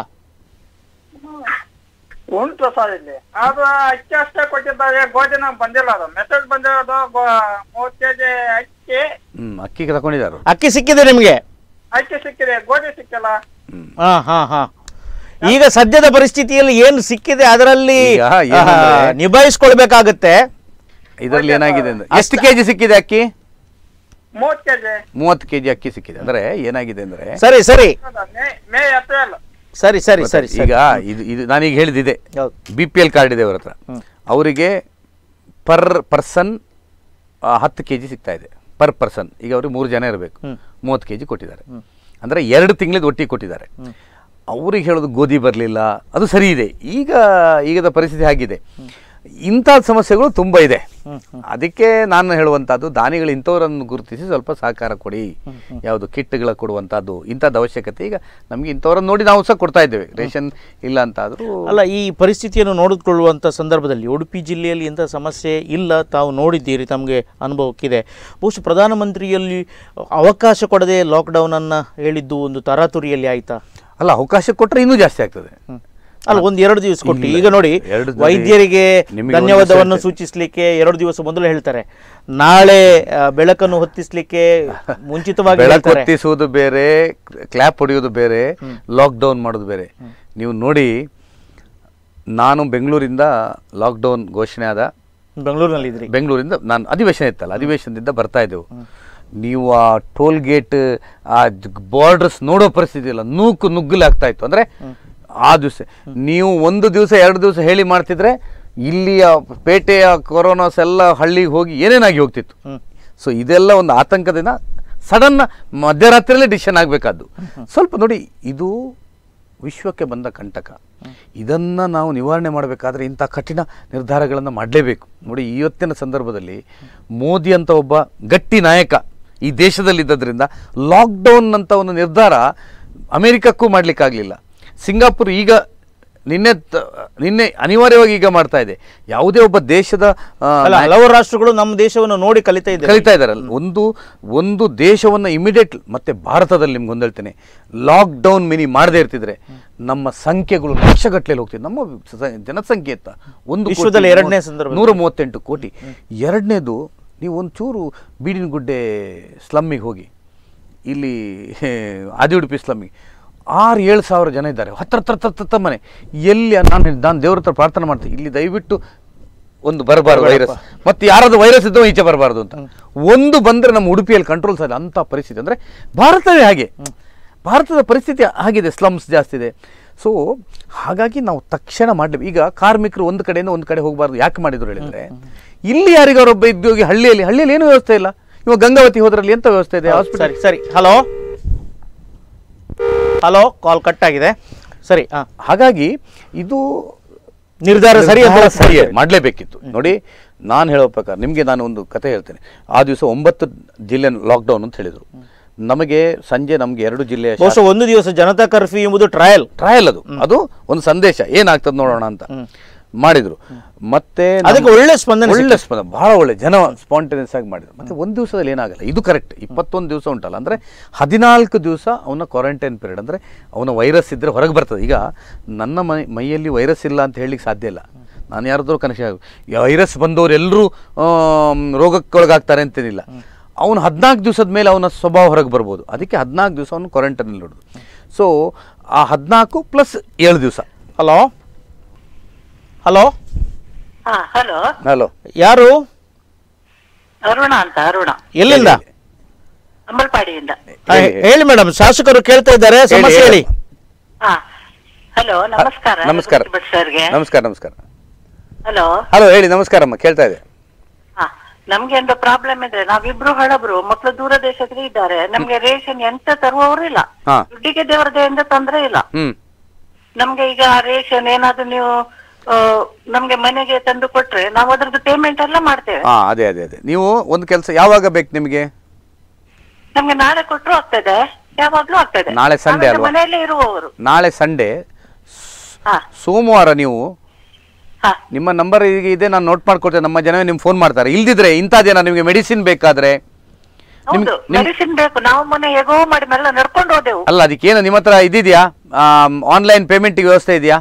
ಉಂಟು ಸರ್ ಇಲ್ಲಿ ಅದು ಅಕ್ಕಿ ಅಷ್ಟೇ ಕೊಟ್ಟಿದ್ದಾರೆ ಗೋಧಿನ ಬಂದಿಲ್ಲ ಅದು ಮೆಸೇಜ್ ಬಂದಿರೋದು ಗೋ- ಮೂವತ್ತು ಕೆಜಿ ಅಕ್ಕಿ ಹ್ಮ್ ಅಕ್ಕಿಗೆ ತಗೊಂಡಿದ್ದಾರೆ ಅಕ್ಕಿ ಸಿಕ್ಕಿದೆ ನಿಮಗೆ ಅಕ್ಕಿ ಸಿಕ್ಕಿದೆ ಗೋಧಿ ಸಿಕ್ಕಿಲ್ಲ ಹಾ ಹಾ ಹಾ ಈಗ ಸದ್ಯದ ಪರಿಸ್ಥಿತಿಯಲ್ಲಿ ಏನು ಸಿಕ್ಕಿದೆ ಅದರಲ್ಲಿ ಈಗ ಏನಂದ್ರೆ- ಆ, ನಿಭಾಯಿಸ್ಕೊಳ್ಬೇಕಾಗತ್ತೆ ಇದರಲ್ಲಿ ಏನಾಗಿದೆ ಅಂದ್ರೆ ಎಷ್ಟು ಕೆಜಿ ಸಿಕ್ಕಿದೆ ಅಕ್ಕಿ ಮೂವತ್ತು ಕೆಜಿ ಮೂವತ್ತು ಕೆಜಿ ಅಕ್ಕಿ ಸಿಕ್ಕಿದೆ ಅಂದ್ರೆ ಏನಾಗಿದೆ ಅಂದ್ರೆ ಸರಿ ಸರಿ ಮೇ ಮೇ ಏಪ್ರಿಲ್ ಸರಿ ಸರಿ ಸರಿ ಸರಿ ಈಗ ಇದು ಇದು ನಾನೀಗ ಹೇಳಿದಿದೆ ಹೌದು. ಬಿ ಪಿ ಎಲ್ ಕಾರ್ಡ್ ಇದೆ ಅವ್ರ ಹತ್ರ ಅವರಿಗೆ ಪರ್ ಪರ್ಸನ್ ಹತ್ತು ಕೆ ಜಿ ಸಿಗ್ತಾ ಇದೆ ಪರ್ ಪರ್ಸನ್ ಈಗ ಅವ್ರಿಗೆ ಮೂರು ಜನ ಇರಬೇಕು ಮೂವತ್ತು ಕೆ ಜಿ ಕೊಟ್ಟಿದ್ದಾರೆ ಅಂದರೆ ಎರಡು ತಿಂಗಳದ್ದು ಒಟ್ಟಿಗೆ ಕೊಟ್ಟಿದ್ದಾರೆ ಅವ್ರಿಗೆ ಹೇಳೋದು ಗೋಧಿ ಬರಲಿಲ್ಲ ಅದು ಸರಿ ಇದೆ ಈಗ ಈಗದ ಪರಿಸ್ಥಿತಿ ಆಗಿದೆ ಇಂಥ ಸಮಸ್ಯೆಗಳು ತುಂಬ ಇದೆ ಅದಕ್ಕೆ ನಾನು ಹೇಳುವಂಥದ್ದು ದಾನಿಗಳು ಇಂಥವರನ್ನು ಗುರುತಿಸಿ ಸ್ವಲ್ಪ ಸಹಕಾರ ಕೊಡಿ ಯಾವುದು ಕಿಟ್ಗಳ ಕೊಡುವಂಥದ್ದು ಇಂಥದ್ದು ಅವಶ್ಯಕತೆ ಈಗ ನಮಗೆ ಇಂಥವರನ್ನು ನೋಡಿ ನಾವು ಸಹ ಕೊಡ್ತಾ ಇದ್ದೇವೆ ರೇಷನ್ ಇಲ್ಲ ಅಂತ ಆದರೂ ಅಲ್ಲ ಈ ಪರಿಸ್ಥಿತಿಯನ್ನು ನೋಡಿಕೊಳ್ಳುವಂಥ ಸಂದರ್ಭದಲ್ಲಿ ಉಡುಪಿ ಜಿಲ್ಲೆಯಲ್ಲಿ ಇಂಥ ಸಮಸ್ಯೆ ಇಲ್ಲ ತಾವು ನೋಡಿದ್ದೀರಿ ತಮಗೆ ಅನುಭವಕ್ಕಿದೆ ಬಹುಶಃ ಪ್ರಧಾನಮಂತ್ರಿಯಲ್ಲಿ ಅವಕಾಶ ಕೊಡದೆ ಲಾಕ್ಡೌನನ್ನು ಹೇಳಿದ್ದು ಒಂದು ತರಾತುರಿಯಲ್ಲಿ ಆಯ್ತಾ ಅಲ್ಲ ಅವಕಾಶ ಕೊಟ್ಟರೆ ಇನ್ನೂ ಜಾಸ್ತಿ ಆಗ್ತದೆ ಅಲ್ಲ ಒಂದು ಎರಡು ದಿವಸ ಕೊಟ್ಟು ಇಲ್ಲ. ಈಗ ನೋಡಿ ಎರಡು ದಿನ ವೈದ್ಯರಿಗೆ ನಿಮಗೆ ಧನ್ಯವಾದವನ್ನು ಒಂದು ಸೂಚಿಸಲಿಕ್ಕೆ ಎರಡು ದಿವಸ ಮೊದಲು ಹೇಳ್ತಾರೆ ನಾಳೆ ಆ, ಬೆಳಕನ್ನು ಹೊತ್ತಿಸ್ಲಿಕ್ಕೆ ಮುಂಚಿತವಾಗಿ ಬೆಳಕು ಹೇಳ್ತಾರೆ. ಹೊತ್ತಿಸುವುದು ಬೇರೆ ಕ್ಲಾಪ್ ಹೊಡೆಯೋದು ಬೇರೆ ಲಾಕ್ಡೌನ್ ಮಾಡೋದು ಬೇರೆ ನೀವು ನೋಡಿ ನಾನು ಬೆಂಗಳೂರಿಂದ ಲಾಕ್ಡೌನ್ ಘೋಷಣೆ ಆದ ಬೆಂಗಳೂರಿನಲ್ಲಿ ಇದ್ರಿ ಬೆಂಗಳೂರಿಂದ ನಾನು ಅಧಿವೇಶನ ಇತ್ತಲ್ಲ ಅಧಿವೇಶನದಿಂದ ಬರ್ತಾ ಇದ್ದೆವು ನೀವು ಆ ಟೋಲ್ ಗೇಟ್ ಆ ಬಾರ್ಡರ್ಸ್ ನೋಡೋ ಪರಿಸ್ಥಿತಿ ಇಲ್ಲ ನೂಕು ನುಗ್ಗಲಾಗ್ತಾ ಇತ್ತು ಅಂದ್ರೆ ಆ ದಿವಸ ನೀವು ಒಂದು ದಿವಸ ಎರಡು ದಿವಸ ಹೇಳಿ ಮಾಡ್ತಿದ್ರೆ ಇಲ್ಲಿಯ ಪೇಟೆಯ ಕೊರೋನಾಸ್ ಎಲ್ಲ ಹಳ್ಳಿಗೆ ಹೋಗಿ ಏನೇನಾಗಿ ಹೋಗ್ತಿತ್ತು ಸೊ ಇದೆಲ್ಲ ಒಂದು ಆತಂಕದಿಂದ ಸಡನ್ ಮಧ್ಯರಾತ್ರಿಯಲ್ಲೇ ಡಿಸಿಷನ್ ಆಗಬೇಕಾದ್ದು ಸ್ವಲ್ಪ ನೋಡಿ ಇದು ವಿಶ್ವಕ್ಕೆ ಬಂದ ಕಂಟಕ ಇದನ್ನು ನಾವು ನಿವಾರಣೆ ಮಾಡಬೇಕಾದ್ರೆ ಇಂಥ ಕಠಿಣ ನಿರ್ಧಾರಗಳನ್ನು ಮಾಡಲೇಬೇಕು ನೋಡಿ ಇವತ್ತಿನ ಸಂದರ್ಭದಲ್ಲಿ ಮೋದಿ ಅಂತ ಒಬ್ಬ ಗಟ್ಟಿ ನಾಯಕ ಈ ದೇಶದಲ್ಲಿದ್ದರಿಂದ ಲಾಕ್ಡೌನ್ ಅಂತ ಒಂದು ನಿರ್ಧಾರ ಅಮೆರಿಕಕ್ಕೂ ಮಾಡಲಿಕ್ಕಾಗಲಿಲ್ಲ ಸಿಂಗಾಪುರ್ ಈಗ ನಿನ್ನೆ ತ- ನಿನ್ನೆ ಅನಿವಾರ್ಯವಾಗಿ ಈಗ ಮಾಡ್ತಾ ಇದೆ ಯಾವುದೇ ಒಬ್ಬ ದೇಶದ ಆ, ಅಲ್ಲ ಹಲವು ರಾಷ್ಟ್ರಗಳು ನಮ್ಮ ದೇಶವನ್ನು ನೋಡಿ ಕಲಿತಾ ಇದ್ದಾರೆ ಕಲಿತಾ ಇದ್ದಾರಲ್ಲ ಒಂದು ಒಂದು ದೇಶವನ್ನು ಇಮಿಡಿಯೇಟ್ ಮತ್ತೆ ಭಾರತದಲ್ಲಿ ನಿಮ್ಗೆ ಒಂದು ಹೇಳ್ತೇನೆ ಲಾಕ್ ಡೌನ್ ಮಿನಿ ಮಾಡದೇ ಇರ್ತಿದ್ರೆ ನಮ್ಮ ಸಂಖ್ಯೆಗಳು ಲಕ್ಷಗಟ್ಟಲೆ ಹೋಗ್ತಿದೆ ನಮ್ಮ ಸ- ಜನಸಂಖ್ಯೆ ಅಂತ ಒಂದು ಕೋಟಿ ವಿಶ್ವದಲ್ಲಿ ಎರಡನೇ ಮೂವತ್ತು- ಸಂದರ್ಭದಲ್ಲಿ. ನೂರ ಮೂವತ್ತೆಂಟು ಕೋಟಿ ಎರಡನೇದು ನೀವು ಒಂಚೂರು ಬೀಡಿನಗುಡ್ಡೆ ಸ್ಲಮ್ಮಿಗೆ ಹೋಗಿ ಇಲ್ಲಿ ಆದಿ ಉಡುಪಿ ಸ್ಲಮ್ಮಿಗೆ ಆರು ಏಳು ಸಾವಿರ ಜನ ಇದ್ದಾರೆ ಹತ್ರ ಹತ್ರ ಹತ್ರ ಹತ್ರ ಮನೆ ಎಲ್ಲಿ ನಾನು ನಾನು ದೇವ್ರ ಹತ್ರ ಪ್ರಾರ್ಥನೆ ಮಾಡ್ತೀನಿ ಇಲ್ಲಿ ದಯವಿಟ್ಟು ಒಂದು ಬರಬಾರ್ದು ವೈರಸ್ ಮತ್ತೆ ಯಾರಾದ್ರೂ ವೈರಸ್ ಇದ್ದೋ ಈಚೆ ಬರಬಾರ್ದು ಅಂತ ಒಂದು ಬಂದ್ರೆ ನಮ್ಮ ಉಡುಪಿಯಲ್ಲಿ ಕಂಟ್ರೋಲ್ ಸಾಧ್ಯ ಅಂತ ಪರಿಸ್ಥಿತಿ ಅಂದ್ರೆ ಭಾರತವೇ ಹಾಗೆ ಭಾರತದ ಪರಿಸ್ಥಿತಿ ಆಗಿದೆ ಸ್ಲಮ್ಸ್ ಜಾಸ್ತಿ ಇದೆ ಸೊ ಹಾಗಾಗಿ ನಾವು ತಕ್ಷಣ ಮಾಡಲೇಬೇಕು ಈಗ ಕಾರ್ಮಿಕರು ಒಂದು ಕಡೆಯಿಂದ ಒಂದು ಕಡೆ ಹೋಗಬಾರ್ದು ಯಾಕೆ ಮಾಡಿದ್ರು ಹೇಳಿದ್ರೆ ಇಲ್ಲಿ ಯಾರಿಗಾರೊಬ್ಬ ಇದ್ದೋಗಿ ಹಳ್ಳಿಯಲ್ಲಿ ಹಳ್ಳಿಯಲ್ಲಿ ಏನು ವ್ಯವಸ್ಥೆ ಇಲ್ಲ ಇವಾಗ ಗಂಗಾವತಿ ಹೋದ್ರಲ್ಲಿ ಎಂತ ವ್ಯವಸ್ಥೆ ಇದೆ ಹಾಸ್ಪಿಟಲ್ ಸರಿ ಸರಿ ಹಲೋ ಹಲೋ ಕಾಲ್ ಕಟ್ ಆಗಿದೆ ಸರಿ ಹಾ ಹಾಗಾಗಿ ಇದು ನಿರ್ಧಾರ ಸರಿ ಅಂತ ನಿರ್ಧಾರ ಸರಿಯೇ ಮಾಡಲೇಬೇಕಿತ್ತು ನೋಡಿ ನಾನು ಹೇಳೋ ಪ್ರಕಾರ ನಿಮಗೆ ನಾನು ಒಂದು ಕತೆ ಹೇಳ್ತೇನೆ ಆ ದಿವಸ ಒಂಬತ್ತು ಜಿಲ್ಲೆ ಲಾಕ್ಡೌನ್ ಅಂತ ಹೇಳಿದರು ನಮಗೆ ಸಂಜೆ ನಮಗೆ ಎರಡು ಜಿಲ್ಲೆಯ ಬಹುಶಃ ಒಂದು ದಿವಸ ಜನತಾ ಕರ್ಫ್ಯೂ ಎಂಬುದು ಟ್ರಯಲ್ ಟ್ರಯಲ್ ಅದು ಅದು ಒಂದು ಸಂದೇಶ ಏನಾಗ್ತದೆ ನೋಡೋಣ ಅಂತ ಮಾಡಿದ್ರು ಮತ್ತೆ ನಮ್ಮ- ಅದಕ್ಕೆ ಒಳ್ಳೆ ಸ್ಪಂದನೆ ಒಳ್ಳೆ ಸ್ಪಂದನೆ ಬಹಳ ಒಳ್ಳೆ ಜನ ಸ್ಪಾಂಟೇನಿಯಸ್ ಆಗಿ ಮಾಡಿದ್ರು ಮತ್ತೆ ಒಂದು ದಿವಸದಲ್ಲಿ ಏನಾಗಲ್ಲ ಇದು ಕರೆಕ್ಟ್ ಇಪ್ಪತ್ತೊಂದು ದಿವಸ ಉಂಟಲ್ಲ ಅಂದ್ರೆ ಹದಿನಾಲ್ಕು ದಿವಸ ಅವನ ಕ್ವಾರಂಟೈನ್ ಪೀರಿಯಡ್ ಅಂದ್ರೆ ಅವನ ವೈರಸ್ ಇದ್ರೆ ಹೊರಗೆ ಬರ್ತದೆ ಈಗ ನನ್ನ ಮೈ ಮೈಯಲ್ಲಿ ವೈರಸ್ ಇಲ್ಲ ಅಂತ ಹೇಳಲಿಕ್ಕೆ ಸಾಧ್ಯ ಇಲ್ಲ ನಾನು ಯಾರಾದ್ರೂ ಕನೆಕ್ಷನ್ ವೈರಸ್ ಬಂದವರು ಎಲ್ಲರೂ ರೋಗಕ್ಕೊಳಗಾಗ್ತಾರೆ ಅಂತೇನಿಲ್ಲ ಅವನು ಹದಿನಾಲ್ಕು ದಿವಸದ ಮೇಲೆ ಅವನ ಸ್ವಭಾವ ಹೊರಗೆ ಬರ್ಬೋದು ಅದಕ್ಕೆ ಹದಿನಾಲ್ಕು ದಿವಸ ಅವನು ಕ್ವಾರಂಟೈನಲ್ಲಿ ನೋಡೋದು ಸೊ ಆ ಹದಿನಾಲ್ಕು ಪ್ಲಸ್ ಏಳು ದಿವಸ ಹಲೋ ಹಲೋ ಹಾ ಹಲೋ ಹಲೋ ಯಾರು ಅರುಣ ಅಂತ ಅರುಣ ಎಲ್ಲಿಂದ ಅಂಬಲ್ಪಾಡಿಯಿಂದ ಆ, ಹೇಳಿ ಮೇಡಮ್ ಶಾಸಕರು ಕೇಳ್ತಾ ಇದ್ದಾರೆ ಸಮಸ್ಯೆ ಹೇಳಿ ಹಾ ಹಲೋ ನಮಸ್ಕಾರ ನಮಸ್ಕಾರ ಭಟ್ ಸರ್ಗೆ ನಮಸ್ಕಾರ ನಮಸ್ಕಾರ ಹಲೋ ಹಲೋ ಹೇಳಿ ನಮಸ್ಕಾರಮ್ಮ ಕೇಳ್ತಾ ಇದೆ ಹಾ ನಮ್ಗೆ ಒಂದು ಪ್ರಾಬ್ಲಮ್ ಇದೆ ನಾವಿಬ್ರು ಹಳಬ್ರು ಮಕ್ಕಳು ದೂರ ದೇಶದಲ್ಲಿ ಇದ್ದಾರೆ ನಮ್ಗೆ ರೇಷನ್ ಎಂತ ತರುವವರು ಇಲ್ಲ ಹಾ. ದುಡ್ಡಿಗೆ ದೇವರದೆಯಿಂದ ತೊಂದ್ರೆ ಇಲ್ಲ ಹ್ಮ್ ನಮ್ಗೆ ಈಗ ರೇಷನ್ ಏನಾದ್ರು ನೀವು ಆ, ನಮ್ಗೆ ಮನೆಗೆ ತಂದು ಕೊಟ್ರೆ ನಾವು ಅದ್ರದ್ದು ಪೇಮೆಂಟ್ ಎಲ್ಲ ಮಾಡ್ತೇವೆ ಹಾ ಅದೇ ಅದೇ ಅದೇ ನೀವು ಒಂದು ಕೆಲಸ ಯಾವಾಗ ಬೇಕು ನಿಮಗೆ ನಮ್ಗೆ ನಾಳೆ ಕೊಟ್ರು ಆಗ್ತದೆ ಯಾವಾಗ್ಲೂ ಆಗ್ತದೆ ನಾಳೆ Sunday ಆಮೇಲೆ ಅಲ್ವಾ? ಮನೆಯಲ್ಲೇ ಇರುವವರು ನಾಳೆ ಸಂಡೇ ಹಾ ಸೋಮವಾರ ನೀವು ಹಾ ನಿಮ್ಮ ನಂಬರ್ ಈಗ ಇದೆ ನಾನು ನೋಟ್ ಮಾಡ್ಕೊಡ್ತೇನೆ ನಮ್ಮ ಜನವೇ ನಿಮ್ಗೆ ಫೋನ್ ಮಾಡ್ತಾರೆ ಇಲ್ದಿದ್ರೆ ಇಂಥದ್ದೇನ ನಿಮಗೆ ಮೆಡಿಸಿನ್ ಬೇಕಾದ್ರೆ ನಿಮ್- ಹೌದು ನಿಮ್- ಮೆಡಿಸಿನ್ ಬೇಕು ನಾವು ಮೊನ್ನೆ ಹೇಗೋ ಮಾಡಿ ಮೆಲ್ಲ ನಡ್ಕೊಂಡು ಹೋದೆವು ಅಲ್ಲ ಅದಕ್ಕೇನು ನಿಮ್ಮ ಹತ್ರ ಇದಿದೆಯಾ ಆನ್ಲೈನ್ ಪೇಮೆಂಟ್ಗೆ ವ್ಯವಸ್ಥೆ ಇದೆಯಾ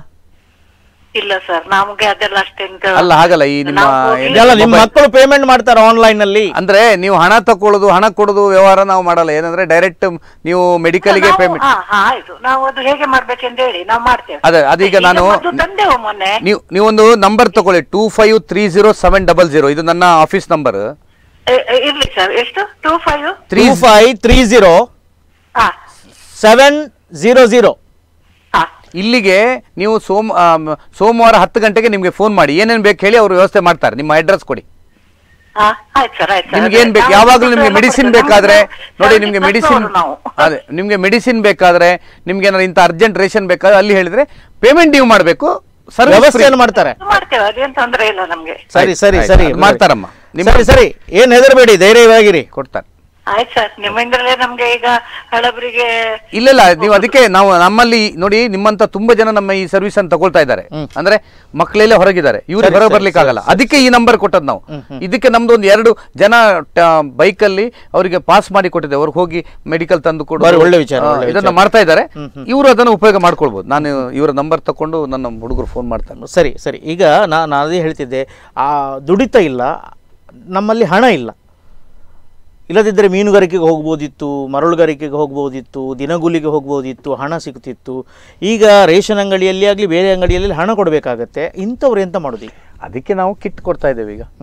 ಇಲ್ಲ ಸರ್ ನಮ್ಗೆ ಅದೆಲ್ಲ ಅಷ್ಟೆಂತ ಅಲ್ಲ ಹಾಗಲ್ಲ ಈ ನಿಮ್ಮ ನಾವು ಹೋಗಿ- ಏನು- ಇದೆಲ್ಲ ನಿಮ್ಮ ಮಕ್ಕಳು ಪೇಮೆಂಟ್ ಮಾಡ್ತಾರೆ ಆನ್ಲೈನ್ ನಲ್ಲಿ ಅಂದ್ರೆ ನೀವು ಹಣ ತಕೊಳ್ಳೋದು ಹಣ ಕೊಡೋದು ವ್ಯವಹಾರ ನಾವು ಮಾಡಲ್ಲ ಏನಂದ್ರೆ ಡೈರೆಕ್ಟ್ ನೀವು ಮೆಡಿಕಲ್ಗೆ ನಾವು- ಪೇಮೆಂಟ್ ಹಾ, ಹಾ, ಆಯ್ತು ನಾವು ಅದು ಹೇಗೆ ಮಾಡ್ಬೇಕಂತ ಹೇಳಿ ನಾವು ಮಾಡ್ತೇವೆ ಅದೇ ಅದೀಗ ಈಗ ನಾನು ಮೊದ್ಲು ತಂದೆವು ಮೊನ್ನೆ ನೀವು ನೀವೊಂದು ನಂಬರ್ ತಗೊಳ್ಳಿ two five three zero seven double zero ಇದು ನನ್ನ ಆಫೀಸ್ ನಂಬರ್ ಎ- ಎ- ಇರ್ಲಿ ಸರ್ ಎಷ್ಟು two five three five three zero ಹಾ ಸೆವೆನ್ ಜೀರೋ ಜೀರೋ ಹಾ ಇಲ್ಲಿಗೆ ನೀವು ಸೋಮ ಆಮ್, ಸೋಮವಾರ ಹತ್ತು ಗಂಟೆಗೆ ನಿಮಗೆ ಫೋನ್ ಮಾಡಿ ಏನೇನು ಬೇಕು ಹೇಳಿ ಅವರು ವ್ಯವಸ್ಥೆ ಮಾಡ್ತಾರೆ ನಿಮ್ಮ ಅಡ್ರೆಸ್ ಕೊಡಿ ಹಾ ಆಯ್ತು ಸರ್ ಆಯ್ತು ಸರ್ ನಿಮ್ಗೆ ಏನ್ ಬೇಕು ನಾವು ಯಾವಾಗಲೂ ದುಡ್ಡು ನಿಮ್ಗೆ ಎಲ್ಲ ಮೆಡಿಸಿನ್ ಕೊಡ್ತೇವೆ. ಬೇಕಾದ್ರೆ ನಮ್ಗೆ ನೋಡಿ service ನಿಮ್ಗೆ plus ಮೆಡಿಸಿನ್ ಅವರು ನಾವು ಅದೇ ನಿಮ್ಗೆ ಮೆಡಿಸಿನ್ ಬೇಕಾದ್ರೆ ನಿಮ್ಗೆ ಏನಾದ್ರು ಇಂಥ ಅರ್ಜೆಂಟ್ ರೇಷನ್ ಬೇಕಾದ್ರೆ ಅಲ್ಲಿ ಹೇಳಿದ್ರೆ ಪೇಮೆಂಟ್ ನೀವು ಮಾಡಬೇಕು ಸರ್ವಿಸ್ ವ್ಯವಸ್ಥೆಯನ್ನು ಮಾಡ್ತಾರೆ ಮಾಡ್ತೇವೆ ಅದೇನ್ ತೊಂದ್ರೆ ಇಲ್ಲ ನಮ್ಗೆ ಸರಿ ಸರಿ ಆಯ್ತು, ಸರಿ ಆಯ್ತು. ಮಾಡ್ತಾರಮ್ಮ. ನಿಮ್ಮ- ಸರಿ ಸರಿ ಏನ್ ಹೆದರಬೇಡಿ ಧೈರ್ಯವಾಗಿರಿ ಕೊಡ್ತಾರೆ ಆಯ್ತು ಸರ್ ನಿಮ್ಮಿಂದಲೇ ನಮ್ಗೆ ಈಗ ಹಳಬರಿಗೆ ಇಲ್ಲ ಇಲ್ಲ ನೀವು ಅದಕ್ಕೆ ನಾವು ನಮ್ಮಲ್ಲಿ ನೋಡಿ ನಿಮ್ಮಂತ ತುಂಬಾ ಜನ ನಮ್ಮ ಈ ಸರ್ವಿಸ್ ಅನ್ನು ತಗೊಳ್ತಾ ಇದ್ದಾರೆ ಅಂದ್ರೆ ಮಕ್ಕಳೆಲ್ಲ ಹೊರಗಿದ್ದಾರೆ ಇವ್ರು ಹೊರ ಬರ್ಲಿಕ್ಕೆ ಆಗಲ್ಲ ಅದಕ್ಕೆ ಈ ನಂಬರ್ ಕೊಟ್ಟದ್ ನಾವು ಇದಕ್ಕೆ ನಮ್ದು ಒಂದು ಎರಡು ಜನ ಬೈಕ್ ಅಲ್ಲಿ ಅವರಿಗೆ ಪಾಸ್ ಮಾಡಿ ಕೊಟ್ಟಿದೆ ಅವ್ರಿಗೆ ಹೋಗಿ ಮೆಡಿಕಲ್ ತಂದು ಕೊಡು ಬಾರಿ ಒಳ್ಳೆ ವಿಚಾರ, ಆ, ಒಳ್ಳೆ ಇದನ್ನ ವಿಚಾರ. ಮಾಡ್ತಾ ಇದ್ದಾರೆ ಇವರು ಅದನ್ನು ಉಪಯೋಗ ಮಾಡ್ಕೊಳ್ಬಹುದು ನಾನು ಇವರ ನಂಬರ್ ತಕೊಂಡು ನನ್ನ ಹುಡುಗರು ಫೋನ್ ಮಾಡ್ತಾರೆ ಸರಿ ಸರಿ ಈಗ ನಾ ನಾನು ಅದೇ ಹೇಳ್ತಿದ್ದೆ ಆ ದುಡಿತ ಇಲ್ಲ ನಮ್ಮಲ್ಲಿ ಹಣ ಇಲ್ಲ ಇಲ್ಲದಿದ್ದರೆ ಮೀನುಗಾರಿಕೆಗೆ ಹೋಗ್ಬೋದಿತ್ತು ಮರಳುಗಾರಿಕೆಗೆ ಹೋಗ್ಬೋದಿತ್ತು ದಿನಗೂಲಿಗೆ ಹೋಗ್ಬೋದಿತ್ತು ಹಣ ಸಿಗ್ತಿತ್ತು ಈಗ ರೇಷನ್ ಅಂಗಡಿಯಲ್ಲಿ ಆಗಲಿ ಬೇರೆ ಅಂಗಡಿಯಲ್ಲಿ ಹಣ ಕೊಡಬೇಕಾಗತ್ತೆ ಇಂಥವ್ರು ಎಂತ ಮಾಡೋದು ಈಗ? ಅದಕ್ಕೆ ನಾವು ಕಿಟ್ ಕೊಡ್ತಾ ಇದ್ದೇವೆ ಈಗ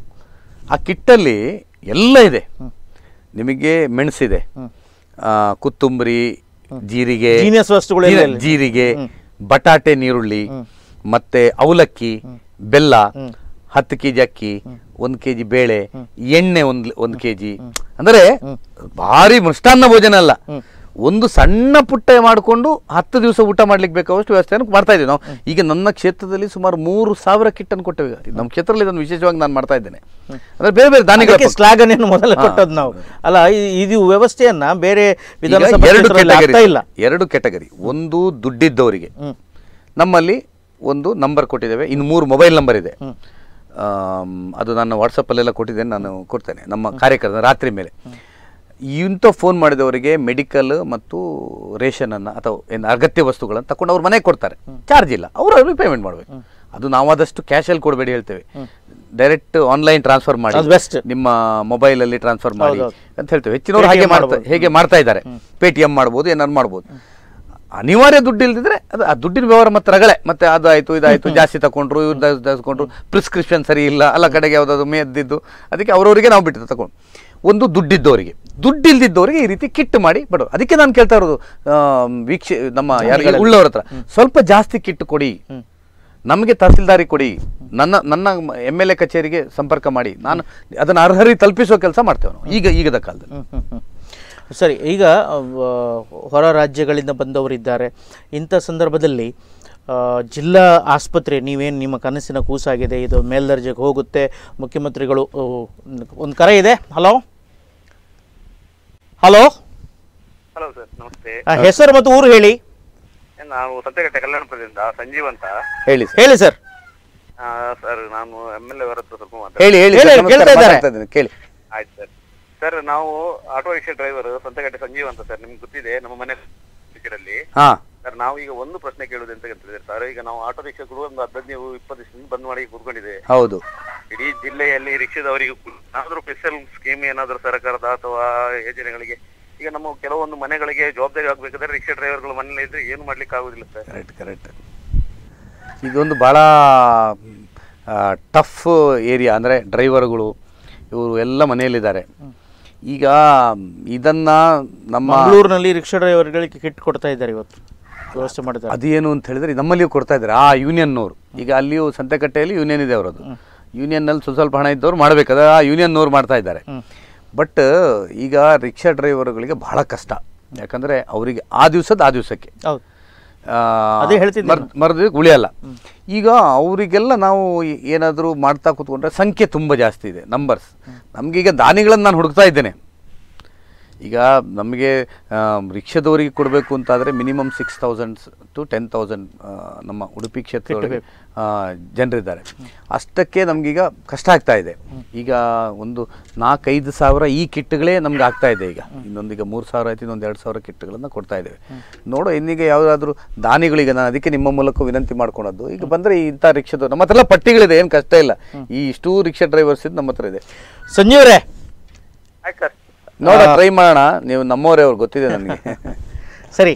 ಆ ಕಿಟ್ಟಲ್ಲಿ ಎಲ್ಲ ಇದೆ ನಿಮಗೆ ಮೆಣಸಿದೆ ಆ, ಕೊತ್ತಂಬರಿ ಜೀರಿಗೆ Genius ವಸ್ತುಗಳು ಎಲ್ಲ ಜೀರ- ಇದೆ. ಜೀರಿಗೆ ಬಟಾಟೆ ನೀರುಳ್ಳಿ ಮತ್ತೆ ಅವಲಕ್ಕಿ ಬೆಲ್ಲ ಹತ್ತು ಕೆಜಿ ಅಕ್ಕಿ ಒಂದು ಕೆಜಿ ಬೇಳೆ ಎಣ್ಣೆ ಒಂದು ಒಂದು ಕೆಜಿ ಅಂದ್ರೆ ಭಾರಿ ಮೃಷ್ಟಾನ್ನ ಭೋಜನ ಅಲ್ಲ ಒಂದು ಸಣ್ಣ ಪುಟ್ಟ ಮಾಡಿಕೊಂಡು ಹತ್ತು ದಿವಸ ಊಟ ಮಾಡ್ಲಿಕ್ಕೆ ಬೇಕಾದಷ್ಟು ವ್ಯವಸ್ಥೆಯನ್ನು ಮಾಡ್ತಾ ಇದ್ದೀವಿ ನಾವು ಈಗ ನನ್ನ ಕ್ಷೇತ್ರದಲ್ಲಿ ಸುಮಾರು ಮೂರು ಸಾವಿರ ಕಿಟ್ ಅನ್ನು ಕೊಟ್ಟೇವೆ ಈಗ. ನಮ್ಮ ಕ್ಷೇತ್ರದಲ್ಲಿ ಇದನ್ನು ವಿಶೇಷವಾಗಿ ನಾನು ಮಾಡ್ತಾ ಇದ್ದೇನೆ ಅಂದ್ರೆ ಬೇರೆ ಬೇರೆ ಧಾನ್ಯಗಳ ಅದಕ್ಕೆ ಸ್ಲಾಗನೆಯನ್ನು ಮೊದಲ ಕೊಟ್ಟದ್ದು ನಾವು ಅಲ್ಲ ಈ- ಇದು ವ್ಯವಸ್ಥೆಯನ್ನ ಬೇರೆ ಈಗ ವಿಧಾನಸಭಾ ಎರಡು ಕ್ಷೇತ್ರದಲ್ಲಿ ಆಗ್ತಾ ಕೆಟಗರಿ ಇಲ್ಲ ಎರಡು ಕೆಟಗರಿ ಒಂದು ದುಡ್ಡಿದ್ದವರಿಗೆ ನಮ್ಮಲ್ಲಿ ಒಂದು ನಂಬರ್ ಕೊಟ್ಟಿದ್ದೇವೆ ಇನ್ನು ಮೂರು ಮೊಬೈಲ್ ನಂಬರ್ ಇದೆ ಆಮ್, ಅದು ನಾನು ವಾಟ್ಸಪ್ಪಲ್ಲೆಲ್ಲ ಕೊಟ್ಟಿದ್ದೇನೆ ನಾನು ಕೊಡ್ತೇನೆ ನಮ್ಮ ಕಾರ್ಯಕರ್ತ ರಾತ್ರಿ ಮೇಲೆ ಇಂಥ ಫೋನ್ ಮಾಡಿದವರಿಗೆ ಮೆಡಿಕಲ್ ಮತ್ತು ರೇಷನನ್ನು ಅಥವಾ ಏನು ಅಗತ್ಯ ವಸ್ತುಗಳನ್ನು ತಕೊಂಡು ಅವ್ರ ಮನೆಗೆ ಕೊಡ್ತಾರೆ ಚಾರ್ಜ್ ಇಲ್ಲ ಅವರು ಅವ್ರಿಗೆ ಪೇಮೆಂಟ್ ಮಾಡಬೇಕು ಅದು ನಾವಾದಷ್ಟು ಕ್ಯಾಶಲ್ಲಿ ಕೊಡಬೇಡಿ ಹೇಳ್ತೇವೆ ಡೈರೆಕ್ಟ್ ಆನ್ಲೈನ್ ಟ್ರಾನ್ಸ್ಫರ್ ಮಾಡಿ ಅದು best. ನಿಮ್ಮ ಮೊಬೈಲಲ್ಲಿ ಟ್ರಾನ್ಸ್ಫರ್ ಮಾಡಿ ಹೌದೌದು. ಅಂತ ಹೇಳ್ತೇವೆ ಹೆಚ್ಚಿನವರು ಹಾಗೆ PayTM ಮಾಡ್ತಾ ಮಾಡ್ಬೋದು. ಹೇಗೆ ಮಾಡ್ತಾ ಇದ್ದಾರೆ ಪೇ ಟಿ ಎಮ್ ಮಾಡ್ಬೋದು ಏನಾದ್ರು ಮಾಡ್ಬೋದು ಅನಿವಾರ್ಯ ದುಡ್ಡು ಇಲ್ದಿದ್ರೆ ಅದು ಆ ದುಡ್ಡಿನ ವ್ಯವಹಾರ ಮತ್ತೆ ರಗಳೆ ಮತ್ತೆ ಅದಾಯ್ತು ಇದಾಯ್ತು ಜಾಸ್ತಿ ತಗೊಂಡ್ರು ಇವ್ರು ತಗೊಂಡ್ರು ಪ್ರಿಸ್ಕ್ರಿಪ್ಷನ್ ಸರಿ ಇಲ್ಲ ಅಲ್ಲ ಕಡೆಗೆ ಯಾವುದಾದ್ರು ಮೇದ್ದಿದ್ದು ಅದಕ್ಕೆ ಅವರವರಿಗೆ ನಾವು ಬಿಟ್ಟು ತಗೊಂಡು ಒಂದು ದುಡ್ಡಿದ್ದವರಿಗೆ ದುಡ್ಡು ಇಲ್ದಿದ್ದವರಿಗೆ ಈ ರೀತಿ ಕಿಟ್ ಮಾಡಿ ಬಡೋ ಅದಕ್ಕೆ ನಾನು ಕೇಳ್ತಾ ಇರೋದು ವೀಕ್ಷ ನಮ್ಮ ಯಾರು ಉಳ್ಳವ್ರ ಹತ್ರ ಸ್ವಲ್ಪ ಜಾಸ್ತಿ ಕಿಟ್ ಕೊಡಿ ನಮಗೆ ತಹಸೀಲ್ದಾರಿ ಕೊಡಿ ನನ್ನ ನನ್ನ ಎಮ್ ಎಲ್ ಎ ಕಚೇರಿಗೆ ಸಂಪರ್ಕ ಮಾಡಿ ನಾನು ಅದನ್ನು ಅರ್ಹರಿಗೆ ತಲುಪಿಸೋ ಕೆಲಸ ಮಾಡ್ತೇವೆ ನಾವು ಈಗ ಈಗದ ಕಾಲದಲ್ಲಿ ಹ್ಮ್, ಹ್ಮ್, ಹ್ಮ್. ಸರಿ ಈಗ ಆ, ಹೊರ ರಾಜ್ಯಗಳಿಂದ ಬಂದವರಿದ್ದಾರೆ ಇಂಥ ಸಂದರ್ಭದಲ್ಲಿ ಆ, ಜಿಲ್ಲಾ ಆಸ್ಪತ್ರೆ ನೀವೇನು ನಿಮ್ಮ ಕನಸಿನ ಕೂಸಾಗಿದೆ ಇದು ಮೇಲ್ದರ್ಜೆಗೆ ಹೋಗುತ್ತೆ ಮುಖ್ಯಮಂತ್ರಿಗಳು ಒಂದು ಕರೆ ಇದೆ ಹಲೋ ಹಲೋ ಹಲೋ ಸರ್ ನಮಸ್ತೆ ಹೆಸರು ಮತ್ತು ಊರು ಹೇಳಿ ನಾವು ಸಂತೆಗಟ್ಟೆ ಕಲ್ಯಾಣಪುರದಿಂದ ಸಂಜೀವ್ ಅಂತ ಹೇಳಿ ಸರ್ ಹೇಳಿ ಸರ್ ಆ, ಸರ್ ನಾನು ಎಮ್ ಎಲ್ ಎ ಅವರ ಹತ್ರ ಸ್ವಲ್ಪ ಮಾತಾಡ್ತೀನಿ ಹೇಳಿ ಹೇಳಿ ಹೇಳಿ, ಸರ್, ನಮಸ್ಕಾರ, ಕೇಳ್ತಾ ಇದ್ದಾರೆ. ಮಾತಾಡ್ತಾ ಇದ್ದೀನಿ, ಕೇಳಿ ಆಯ್ತು ಸರ್ ಸರ್ ನಾವು auto rickshaw driver Santhekatte Sanjeev ಅಂತ ಸರ್ ನಿಮ್ಗೆ ಗೊತ್ತಿದೆ ನಮ್ಮ ಮನೆ ಲ್ಲಿ ಹಾ ಸರ್ ನಾವು ಈಗ ಒಂದು ಪ್ರಶ್ನೆ ಕೇಳುದು ಅಂತ ಹೇಳಿದ್ರೆ ಸರ್ ಈಗ ನಾವು ಆಟೋ ರಿಕ್ಷಾಗಳು ಒಂದು ಹದಿನೈದು ಇಪ್ಪತ್ತು ದಿವಸದಿಂದ ಬಂದ್ ಮಾಡಿ ಕೂತ್ಕೊಂಡಿದೆ ಹೌದು ಇಡೀ ಜಿಲ್ಲೆಯಲ್ಲಿ ರಿಕ್ಷಾದವರಿಗೆ ಏನಾದರೂ ಸ್ಪೆಷಲ್ ಸ್ಕೀಮ್ ಏನಾದರೂ ಸರ್ಕಾರದ ಅಥವಾ ಯೋಜನೆಗಳಿಗೆ ಈಗ ನಮ್ಮ ಕೆಲವೊಂದು ಮನೆಗಳಿಗೆ ಜವಾಬ್ದಾರಿ ಆಗ್ಬೇಕಾದ್ರೆ ರಿಕ್ಷಾ ಡ್ರೈವರ್ಗಳು ಮನೇಲಿ ಇದ್ರೆ ಏನು ಮಾಡ್ಲಿಕ್ಕೆ ಆಗುದಿಲ್ಲ ಸರ್ ಕರೆಕ್ಟ್ ಕರೆಕ್ಟ್ ಇದೊಂದು ಭಾಳ ಟಫ್ ಏರಿಯಾ ಅಂದರೆ ಡ್ರೈವರ್ಗಳು ಇವರು ಎಲ್ಲ ಮನೆಯಲ್ಲಿದ್ದಾರೆ ಈಗ ಇದನ್ನ ನಮ್ಮ ಮಂಗಳೂರಿನಲ್ಲಿ ರಿಕ್ಷಾ ಡ್ರೈವರ್ಗಳಿಗೆ ಕಿಟ್ ಕೊಡ್ತಾ ಇದ್ದಾರೆ ಇವತ್ತು ವ್ಯವಸ್ಥೆ ಮಾಡಿದ್ದಾರೆ ಅದೇನು ಅಂತ ಹೇಳಿದ್ರೆ ನಮ್ಮಲ್ಲಿಯೂ ಕೊಡ್ತಾ ಇದ್ದಾರೆ ಆ ಯೂನಿಯನ್ನವರು ಈಗ ಅಲ್ಲಿಯೂ ಸಂತೆಕಟ್ಟೆಯಲ್ಲಿ ಯೂನಿಯನ್ ಇದೆ ಅವರದು ಯೂನಿಯನ್ನಲ್ಲಿ ಸ್ವಲ್ಪ ಸ್ವಲ್ಪ ಹಣ ಇದ್ದವ್ರು ಮಾಡಬೇಕು ಅದು ಆ ಯೂನಿಯನ್ನವ್ರು ಮಾಡ್ತಾ ಇದ್ದಾರೆ ಬಟ್ ಈಗ ರಿಕ್ಷಾ ಡ್ರೈವರ್ಗಳಿಗೆ ಬಹಳ ಕಷ್ಟ ಯಾಕಂದರೆ ಅವರಿಗೆ ಆ ದಿವಸದ ಆ ದಿವಸಕ್ಕೆ ಹೌದು ಅದೇ ಹೇಳ್ತಿದ್ದೆ ನಾನು. ಮರದಿ ಉಳಿಯಲ್ಲ ಈಗ ಅವರಿಗೆಲ್ಲ ನಾವು ಏನಾದರೂ ಮಾಡ್ತಾ ಕೂತ್ಕೊಂಡ್ರೆ ಸಂಖ್ಯೆ ತುಂಬ ಜಾಸ್ತಿ ಇದೆ ನಂಬರ್ಸ್ ನಮಗೀಗ ದಾನಿಗಳನ್ನು ನಾನು ಹುಡುಕ್ತಾ ಇದ್ದೇನೆ ಈಗ ನಮಗೆ ರಿಕ್ಷಾದವರಿಗೆ ಕೊಡಬೇಕು ಅಂತಾದರೆ minimum six thousand to ten thousand ನಮ್ಮ ಉಡುಪಿ ಕ್ಷೇತ್ರದೊಳಗೆ ಆ, ಜನರಿದ್ದಾರೆ ಅಷ್ಟಕ್ಕೆ ನಮಗೀಗ ಕಷ್ಟ ಆಗ್ತಾ ಇದೆ ಈಗ ಒಂದು ನಾಲ್ಕೈದು ಸಾವಿರ ಈ ಕಿಟ್ಗಳೇ ನಮ್ಗೆ ಆಗ್ತಾ ಇದೆ ಈಗ ಇನ್ನೊಂದೀಗ ಮೂರು ಸಾವಿರ ಆಯ್ತು ಇನ್ನೊಂದು ಎರಡು ಸಾವಿರ ಕಿಟ್ಗಳನ್ನು ಕೊಡ್ತಾ ಇದ್ದೇವೆ ನೋಡೋ ಇನ್ನೀಗ ಯಾವುದಾದ್ರೂ ದಾನಿಗಳಿಗೆ ನಾನು ಅದಕ್ಕೆ ನಿಮ್ಮ ಮೂಲಕ ವಿನಂತಿ ಮಾಡ್ಕೊಳೋದು ಈಗ ಬಂದರೆ ಇಂಥ ರಿಕ್ಷಾದವ್ರು ನಮ್ಮ ಹತ್ರ ಎಲ್ಲ ಪಟ್ಟಿಗಳಿದೆ ಏನು ಕಷ್ಟ ಇಲ್ಲ ಈ ಇಷ್ಟೂ ರಿಕ್ಷಾ ಡ್ರೈವರ್ಸ್ ಇದು ನಮ್ಮ ಹತ್ರ ಇದೆ ಸಂಜೀವ್ರೆ ಆಯ್ತು ಸರ್ ನೋಡ ಟ್ರೈ ಮಾಡೋಣ ನೀವು ನಮ್ಮವರೇ ಅವ್ರು ಗೊತ್ತಿದೆ ನನಗೆ ಸರಿ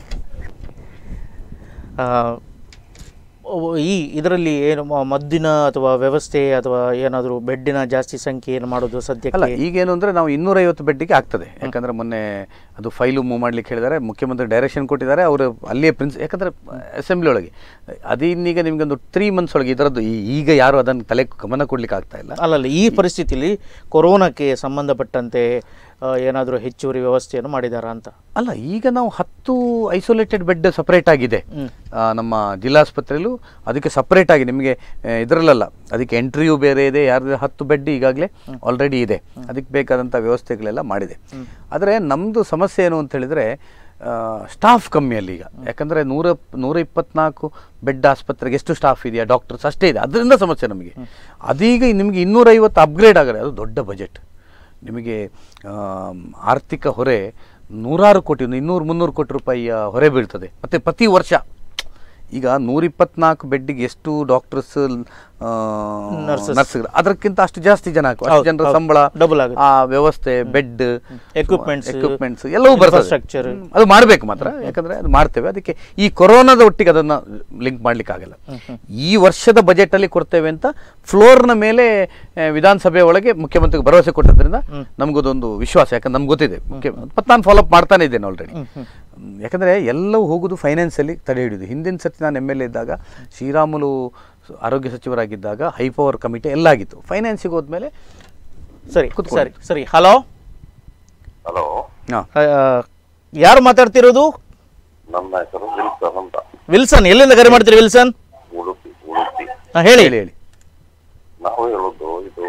ಆ, ಅವು- ಈ ಇದರಲ್ಲಿ ಏನು ಮ- ಮದ್ದಿನ ಅಥವಾ ವ್ಯವಸ್ಥೆ ಅಥವಾ ಏನಾದರೂ ಬೆಡ್ಡಿನ ಜಾಸ್ತಿ ಸಂಖ್ಯೆ ಏನು ಮಾಡೋದು ಅಲ್ಲ ಸದ್ಯಕ್ಕೆ ಈಗೇನು ಅಂದರೆ ನಾವು ಇನ್ನೂರೈವತ್ತು ಬೆಡ್ಡಿಗೆ ಆಗ್ತದೆ ಯಾಕಂದರೆ ಮೊನ್ನೆ ಅದು ಫೈಲು ಮೂವ್ ಮಾಡ್ಲಿಕ್ಕೆ ಹೇಳಿದ್ದಾರೆ ಮುಖ್ಯಮಂತ್ರಿ ಡೈರೆಕ್ಷನ್ ಕೊಟ್ಟಿದ್ದಾರೆ ಅವರು ಅಲ್ಲಿಯೇ ಪ್ರಿನ್ಸ್ ಯಾಕಂದರೆ ಅಸೆಂಬ್ಲಿ ಒಳಗೆ ಅದಿನ್ನೀಗ ನಿಮಗೆ ಒಂದು ತ್ರೀ ಮಂತ್ಸ್ ಒಳಗೆ ಇದರದ್ದು ಈ- ಈಗ ಯಾರು ಅದನ್ನು ತಲೆ ಗಮನ ಕೊಡ್ಲಿಕ್ಕೆ ಆಗ್ತಾ ಇಲ್ಲ ಅಲ್ಲಲ್ಲ ಈ ಪರಿಸ್ಥಿತಿಯಲ್ಲಿ ಕೊರೋನಾಕ್ಕೆ ಸಂಬಂಧಪಟ್ಟಂತೆ ಏನಾದರೂ ಹೆಚ್ಚುವರಿ ವ್ಯವಸ್ಥೆಯನ್ನು ಮಾಡಿದಾರಾ ಅಂತ ಅಲ್ಲ ಈಗ ನಾವು ಹತ್ತು ಐಸೋಲೇಟೆಡ್ ಬೆಡ್ ಸಪರೇಟ್ ಆಗಿದೆ ಆ, ನಮ್ಮ ಜಿಲ್ಲಾಸ್ಪತ್ರೆಯಲ್ಲೂ ಅದಕ್ಕೆ ಸಪರೇಟ್ ಆಗಿ ನಿಮಗೆ ಇದರಲ್ಲ ಅದಕ್ಕೆ ಎಂಟ್ರಿಯೂ ಬೇರೆ ಇದೆ ಯಾರು ಹತ್ತು ಬೆಡ್ ಈಗಾಗಲೇ ಆಲ್ರೆಡಿ ಇದೆ ಅದಕ್ಕೆ ಬೇಕಾದಂಥ ವ್ಯವಸ್ಥೆಗಳೆಲ್ಲ ಮಾಡಿದೆ ಆದರೆ ನಮ್ಮದು ಸಮಸ್ಯೆ ಏನು ಅಂತ ಹೇಳಿದರೆ ಸ್ಟಾಫ್ ಕಮ್ಮಿ ಅಲ್ಲಿ ಈಗ ಯಾಕಂದರೆ ನೂರ ನೂರ ಇಪ್ಪತ್ನಾಲ್ಕು ಬೆಡ್ ಆಸ್ಪತ್ರೆಗೆ ಎಷ್ಟು ಸ್ಟಾಫ್ ಇದೆಯಾ ಡಾಕ್ಟರ್ಸ್ ಅಷ್ಟೇ ಇದೆ ಅದರಿಂದ ಸಮಸ್ಯೆ ನಮಗೆ ಅದೀಗ ನಿಮಗೆ ಇನ್ನೂರೈವತ್ತು ಅಪ್ಗ್ರೇಡ್ ಆಗಲ್ಲ ಅದು ದೊಡ್ಡ ಬಜೆಟ್ ನಿಮಗೆ ಆಮ್, ಆರ್ಥಿಕ ಹೊರೆ ನೂರಾರು ಕೋಟಿ ಒಂದು ಇನ್ನೂರು ಮುನ್ನೂರು ಕೋಟಿ ರೂಪಾಯಿಯ ಹೊರೆ ಬೀಳ್ತದೆ ಮತ್ತು ಪ್ರತಿ ವರ್ಷ ಈಗ ನೂರಿಪ್ಪತ್ನಾಲ್ಕು ಬೆಡ್ಡಿಗೆ ಎಷ್ಟು ಡಾಕ್ಟರ್ಸ್ Nurses. ನರ್ಸ್ಗಳು ಅದಕ್ಕಿಂತ ಅಷ್ಟು ಜಾಸ್ತಿ ಜನ ಹಾಕು ಅಷ್ಟು ಹೌದು, ಜನರ ಹೌದು. ಸಂಬಳ Double ಆಗುತ್ತೆ. ಆ ವ್ಯವಸ್ಥೆ ಬೆಡ್ Equipments, ಎಕ್ವಿಪ್ಮೆಂಟ್ಸ್ ಎಲ್ಲವೂ ಬರ್ತದೆ infrastructure. ಹ್ಮ್. ಅದು ಮಾಡಬೇಕು ಮಾತ್ರ ಯಾಕಂದ್ರೆ ಅದು ಮಾಡ್ತೇವೆ ಅದಕ್ಕೆ ಈ ಕೊರೋನಾದ ಒಟ್ಟಿಗೆ ಅದನ್ನ ಲಿಂಕ್ ಮಾಡ್ಲಿಕ್ಕೆ ಆಗಲ್ಲ ಈ ವರ್ಷದ ಬಜೆಟ್ ಅಲ್ಲಿ ಕೊಡ್ತೇವೆ ಅಂತ ಫ್ಲೋರ್ನ ಮೇಲೆ ಆ, ವಿಧಾನಸಭೆ ಒಳಗೆ ಮುಖ್ಯಮಂತ್ರಿಗೆ ಭರವಸೆ ಕೊಟ್ಟದ್ರಿಂದ ನಮಗದೊಂದು ವಿಶ್ವಾಸ ಯಾಕಂದ್ರೆ ನಮ್ಗೆ ಗೊತ್ತಿದೆ ಮುಖ್ಯ ಮತ್ತು ನಾನು ಫಾಲೋಅಪ್ ಮಾಡ್ತಾನೆ ಇದ್ದೇನೆ ಆಲ್ರೆಡಿ ಯಾಕಂದ್ರೆ ಎಲ್ಲವೂ ಹೋಗುದು ಫೈನಾನ್ಸಲ್ಲಿ ತಡೆ ಹಿಡಿಯುದು ಹಿಂದಿನ ಸತಿ ನಾನು ಎಮ್ ಎಲ್ ಎ ಇದ್ದಾಗ ಶ್ರೀರಾಮುಲು ಆರೋಗ್ಯ ಸಚಿವರಾಗಿದ್ದಾಗ ಹೈ ಪವರ್ ಕಮಿಟಿ ಎಲ್ಲ ಆಗಿತ್ತು ಫೈನಾನ್ಸಿಗೆ ಹೋದ್ಮೇಲೆ ಸರಿ ಕೂತ್ಕೊಳ್ಳಿ. ಸರಿ ಸರಿ ಹಲೋ ಹಲೋ ಹಾಂ ಯಾರು ಮಾತಾಡ್ತಿರೋದು ನನ್ನ ಹೆಸರು ವಿಲ್ಸನ್ ಅಂತ ವಿಲ್ಸನ್ ಎಲ್ಲಿಂದ ಕರೆ ಮಾಡ್ತೀರಿ ವಿಲ್ಸನ್ ಉಡುಪಿ ಉಡುಪಿ ಹಾ, ಹೇಳಿ ಹೇಳಿ ಹೇಳಿ ನಾವು ಹೇಳೋದು ಇದು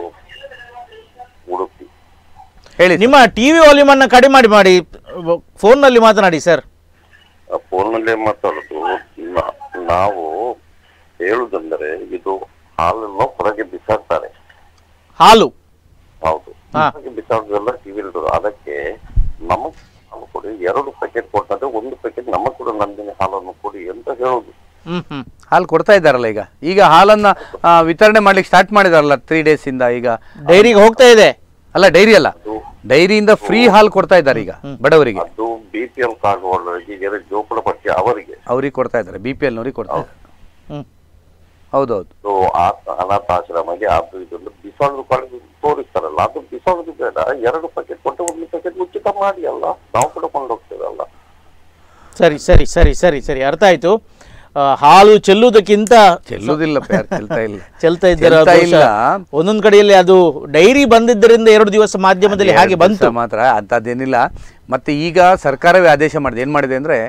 ಉಡುಪಿ ಹೇಳಿ ನಿಮ್ಮ ಟಿವಿ ವಾಲ್ಯೂಮ್ ಅನ್ನ ಕಡಿಮೆ ಮಾಡಿ ಮಾಡಿ ಫೋನ್ ನಲ್ಲಿ ಮಾತನಾಡಿ ಸರ್ ಫೋನ್ನಲ್ಲೇ ಮಾತಾಡೋದು ನಾ- ನಾವು ಹೇಳುದಂದರೆ ಇದು ಹಾಲನ್ನು ಹೊರಗೆ ಬಿಸಾಡ್ತಾರೆ ಹಾಲು ಹೌದು ಹಾ. ಹೊರಗೆ ಬಿಸಾಡುದೆಲ್ಲ ಟಿವಿ ಅದಕ್ಕೆ ನಮಗ್ ಹಾಲು ಕೊಡಿ ಎರಡು ಪ್ಯಾಕೆಟ್ ಕೊಟ್ಟಂದ್ರೆ ಒಂದು ಪ್ಯಾಕೆಟ್ ನಮಗ್ ಕೂಡ ನಂದಿನಿ ಹಾಲನ್ನು ಕೊಡಿ ಅಂತ ಹೇಳುದು ಹ್ಮ್ ಹ್ಮ್ ಹಾಲು ಕೊಡ್ತಾ ಇದ್ದಾರಲ್ಲ ಈಗ ಈಗ ಹಾಲನ್ನ ಆ, ವಿತರಣೆ ಮಾಡ್ಲಿಕ್ಕೆ ಸ್ಟಾರ್ಟ್ ಮಾಡಿದಾರಲ್ಲ ತ್ರೀ ಡೇಸ್ ಇಂದ ಈಗ ಡೈರಿಗೆ ಹೋಗ್ತಾ ಇದೆ ಅಲ್ಲ ಡೈರಿ ಅಲ್ಲ ಡೈರಿಯಿಂದ ಫ್ರೀ ಹಾಲು ಕೊಡ್ತಾ ಇದ್ದಾರೆ ಈಗ ಬಡವರಿಗೆ ಅದು ಬಿ ಪಿ ಎಲ್ ಕಾರ್ಡ್ ಹೋಲ್ಡರ್ಗೆ ಎರಡು ಜೋಪಡ ಪಟ್ಟಿ ಅವರಿಗೆ ಅವ್ರಿಗೆ ಕೊಡ್ತಾ ಇದ್ದಾರೆ ಬಿ ಪಿ ಎಲ್ನವ್ರಿಗೆ ಕೊಡ್ತಾ ಇದ್ದಾರೆ ಹ್ಮ್ ಹೌದೌದು ಸೊ ಆ ಅನಾಥಾಶ್ರಮಗೆ ಅದು ಇದೊಂದು ಬಿಸಾಡುದು ಕಾರ್ಡ್ ತೋರಿಸ್ತಾರಲ್ಲ ಅದು ಬಿಸಾಡುದು ಬೇಡ ಎರಡು ಪ್ಯಾಕೆಟ್ ಕೊಟ್ಟು ಒಂದು ಪ್ಯಾಕೆಟ್ ಉಚಿತ ಮಾಡಿ ಅಲ್ಲ ನಾವು ಕೂಡ ಕೊಂಡೋಗ್ತೇವಲ್ಲ ಸರಿ ಸರಿ ಸರಿ ಸರಿ ಸರಿ ಅರ್ಥ ಆಯ್ತು ಆ, ಹಾಲು ಚೆಲ್ಲುವುದಕ್ಕಿಂತ ಚೆಲ್ಲುದಿಲ್ಲ ಯಾರು ಚೆಲ್ತಾ ಇಲ್ಲ ಚೆಲ್ತಾ ಇದ್ದಾರೆ ಚೆಲ್ತಾ ಬಹುಶಃ ಇಲ್ಲ. ಒಂದೊಂದು ಕಡೆಯಲ್ಲಿ ಅದು ಡೈರಿ ಬಂದಿದ್ದರಿಂದ ಎರಡು ದಿವಸ ಮಾಧ್ಯಮದಲ್ಲಿ ಹಾಗೆ ಎರಡು ಬಂತು ದಿವ್ಸ ಮಾತ್ರ ಅಂಥದ್ದೇನಿಲ್ಲ ಮತ್ತೆ ಈಗ ಸರ್ಕಾರವೇ ಆದೇಶ ಮಾಡಿದೆ ಏನು ಮಾಡಿದೆ ಅಂದರೆ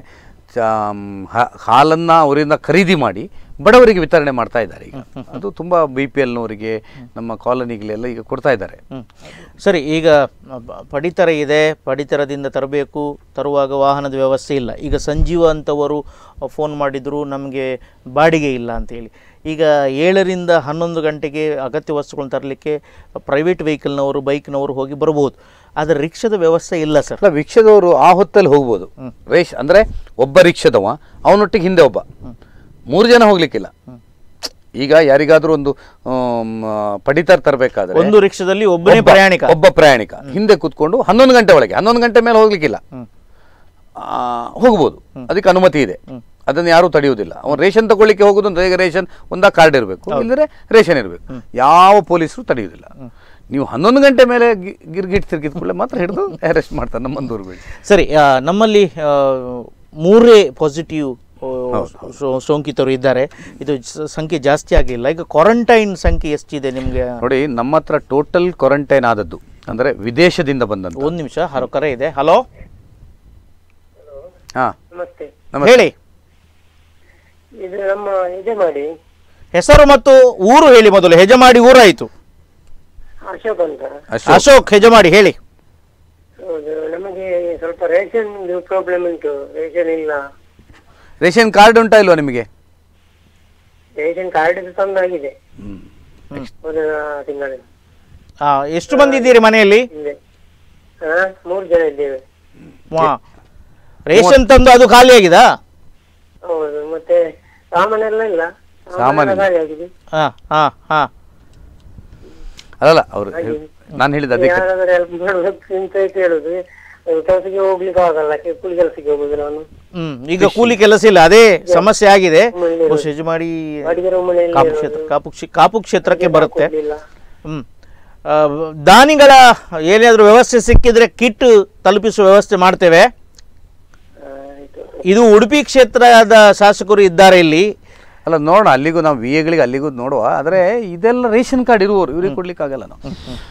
ಹಾಲನ್ನು ಅವರಿಂದ ಖರೀದಿ ಮಾಡಿ ಬಡವರಿಗೆ ವಿತರಣೆ ಮಾಡ್ತಾ ಇದ್ದಾರೆ ಈಗ ಅದು ತುಂಬ ಬಿ ಪಿ ಎಲ್ನವರಿಗೆ ನಮ್ಮ ಕಾಲೋನಿಗಳೆಲ್ಲ ಈಗ ಕೊಡ್ತಾ ಇದ್ದಾರೆ ಹ್ಮ್. ಸರಿ ಈಗ ಬ- ಪಡಿತರ ಇದೆ ಪಡಿತರದಿಂದ ತರಬೇಕು ತರುವಾಗ ವಾಹನದ ವ್ಯವಸ್ಥೆ ಇಲ್ಲ ಈಗ ಸಂಜೀವ ಅಂತವರು ಫೋನ್ ಮಾಡಿದ್ರು ನಮಗೆ ಬಾಡಿಗೆ ಇಲ್ಲ ಅಂತೇಳಿ ಈಗ ಏಳರಿಂದ ಹನ್ನೊಂದು ಗಂಟೆಗೆ ಅಗತ್ಯ ವಸ್ತುಗಳನ್ನು ತರಲಿಕ್ಕೆ ಪ್ರೈವೇಟ್ ವೆಹಿಕಲ್ನವರು ಬೈಕ್ನವರು ಹೋಗಿ ಬರ್ಬೋದು ಆದರೆ ರಿಕ್ಷಾದ ವ್ಯವಸ್ಥೆ ಇಲ್ಲ ಸರ್ ಅಲ್ಲ ರಿಕ್ಷಾದವರು ಆ ಹೊತ್ತಲ್ಲಿ ಹೋಗ್ಬೋದು ರೇಷ್ ಅಂದರೆ ಒಬ್ಬ ರಿಕ್ಷಾದವ ಅವನೊಟ್ಟಿಗೆ ಹಿಂದೆ ಒಬ್ಬ ಮೂರು ಜನ ಹೋಗ್ಲಿಕ್ಕಿಲ್ಲ ಈಗ ಯಾರಿಗಾದ್ರೂ ಒಂದು ಆಮ್, ಪಡಿತರ ತರಬೇಕಾದ್ರೆ ಒಂದು ರಿಕ್ಷಾದಲ್ಲಿ ಒಬ್ಬನೇ ಒಬ್ಬ- ಪ್ರಯಾಣಿಕ ಒಬ್ಬ ಪ್ರಯಾಣಿಕ ಹಿಂದೆ ಕೂತ್ಕೊಂಡು ಹನ್ನೊಂದು ಗಂಟೆ ಒಳಗೆ ಹನ್ನೊಂದು ಗಂಟೆ ಮೇಲೆ ಹೋಗ್ಲಿಕ್ಕಿಲ್ಲ ಆ, ಹೋಗ್ಬೋದು ಅದಕ್ಕೆ ಅನುಮತಿ ಇದೆ ಅದನ್ನು ಯಾರೂ ತಡೆಯುವುದಿಲ್ಲ ಅವನು ರೇಷನ್ ತಗೊಳ್ಳಿಕ್ಕೆ ಹೋಗುದು ಅಂದ್ರೆ ಈಗ ರೇಷನ್ ಒಂದಾ ಕಾರ್ಡ್ ಇರಬೇಕು ಇಲ್ಲದ್ರೆ ರೇಷನ್ ಇರಬೇಕು ಯಾವ ಪೊಲೀಸರು ತಡೆಯುವುದಿಲ್ಲ ನೀವು ಹನ್ನೊಂದು ಗಂಟೆ ಮೇಲೆ ಗಿ- ಗಿರ್ಗಿಟ್ ತಿರ್ಗಿದ ಕೂಡಲೇ ಮಾತ್ರ ಹಿಡಿದು ಅರೆಸ್ಟ್ ಮಾಡ್ತಾರೆ ನಮ್ಮ ದೂರಬೇಡಿ ಸರಿ ಆ, ನಮ್ಮಲ್ಲಿ ಆ, ಮೂರೇ ಪಾಸಿಟಿವ್ ಸೋಂಕಿತರು ಇದ್ದಾರೆ ಇದು ಸ- ಸಂಖ್ಯೆ ಜಾಸ್ತಿ ಆಗಲಿಲ್ಲ ಈಗ ಕ್ವಾರಂಟೈನ್ ಸಂಖ್ಯೆ ಎಷ್ಟಿದೆ ನಿಮಗೆ ನೋಡಿ ನಮ್ಮ ಹತ್ರ ಟೋಟಲ್ ಕ್ವಾರಂಟೈನ್ ಆದದ್ದು ಅಂದರೆ ವಿದೇಶದಿಂದ ಬಂದಂತ ಒಂದು ನಿಮಿಷ ಹರೋ ಕರೆ ಇದೆ ಹಲೋ ಹಾಂ ನಮಸ್ತೆ ಹೇಳಿ ಇದು ನಮ್ಮ ಇದೆ ಮಾಡಿ ಹೆಸರು ಮತ್ತು ಊರು ಹೇಳಿ ಮೊದಲು ಹೆಜಮಾಡಿ ಊರಾಯಿತು ಅಶೋಕ್ ಅಂತ ಅಶೋಕ್ ಅಶೋಕ್ ಹೆಜಮಾಡಿ ಹೇಳಿ ಹೌದು ನಮಗೆ ಸ್ವಲ್ಪ ರೇಷನ್ ಪ್ರಾಬ್ಲಮ್ ಉಂಟು ರೇಷನ್ ಇಲ್ಲ ರೇಷನ್ ಕಾರ್ಡ್ ಉಂಟಾ ಇಲ್ವಾ ನಿಮಗೆ ರೇಷನ್ ಕಾರ್ಡ್ ತಂದಾಗಿದೆ ಹ್ಮ್. ಹೋದ ತಿಂಗಳಲ್ಲಿ ಆ, ಎಷ್ಟು ಮಂದಿ ಇದ್ದೀರಿ ಮನೆಯಲ್ಲಿ ಇದೆ ಹಾ ಮೂರು ಜನ ಇದ್ದೇವೆ ವಾ. ರೇಷನ್ ತಂದು ಅದು ಖಾಲಿ ಆಗಿದಾ ಹೌದು ಮತ್ತೆ ಸಾಮಾನೆಲ್ಲ ಇಲ್ಲ ಸಾಮಾನು ಖಾಲಿ ಆಗಿದೆ ಹಾ ಹಾ ಹಾ ಅಲ್ಲಲ್ಲ ಅವರು ನಾನು ಹೇಳಿದ ಅದಕ್ಕೆ ಯಾರಾದ್ರೂ ಹೆಲ್ಪ್ ಮಾಡ್ಬೇಕು ಅಂತ ಹೇಳುದು ಕೆಲಸಕ್ಕೆ ಹೋಗ್ಲಿಕ್ಕೆ ಆಗಲ್ಲ ಕೆ- ಕೂಲಿ ಕೆಲಸಕ್ಕೆ ಹೋಗುದು ನಾನು ಹ್ಮ್ ಈಗ ಕೂಲಿ ಕೆಲಸ ಇಲ್ಲ ಅದೇ ಸಮಸ್ಯೆ ಆಗಿದೆ ಮನೆಯಲ್ಲಿ ಬಹುಶಃ ಹೆಜಮಾಡಿ ಅಡಿಗೆ ಮನೆಯಲ್ಲಿ ಕಾಪು ಕ್ಷೇತ್ರ ಕಾಪು ಕ್ಷೇ- ಕಾಪು ಕ್ಷೇತ್ರಕ್ಕೆ ಬರುತ್ತೆ ಕೊಡ್ಲಿಲ್ಲ ಹ್ಮ್ ಆ, ದಾನಿಗಳ ಏನಾದರೂ ವ್ಯವಸ್ಥೆ ಸಿಕ್ಕಿದ್ರೆ ಕಿಟ್ ತಲುಪಿಸುವ ವ್ಯವಸ್ಥೆ ಮಾಡ್ತೇವೆ ಆಯ್ತು ಇದು ಉಡುಪಿ ಕ್ಷೇತ್ರದ ಶಾಸಕರು ಇದ್ದಾರೆ ಇಲ್ಲಿ ಅಲ್ಲ ನೋಡೋಣ ಅಲ್ಲಿಗೂ ನಾವು ವಿ ಎಗಳಿಗೆ ಅಲ್ಲಿಗೂ ನೋಡುವ ಆದರೆ ಇದೆಲ್ಲ ರೇಷನ್ ಕಾರ್ಡ್ ಇರುವವರು ಇವ್ರಿಗೆ ಕೊಡ್ಲಿಕ್ಕೆ ಆಗಲ್ಲ ನಾವು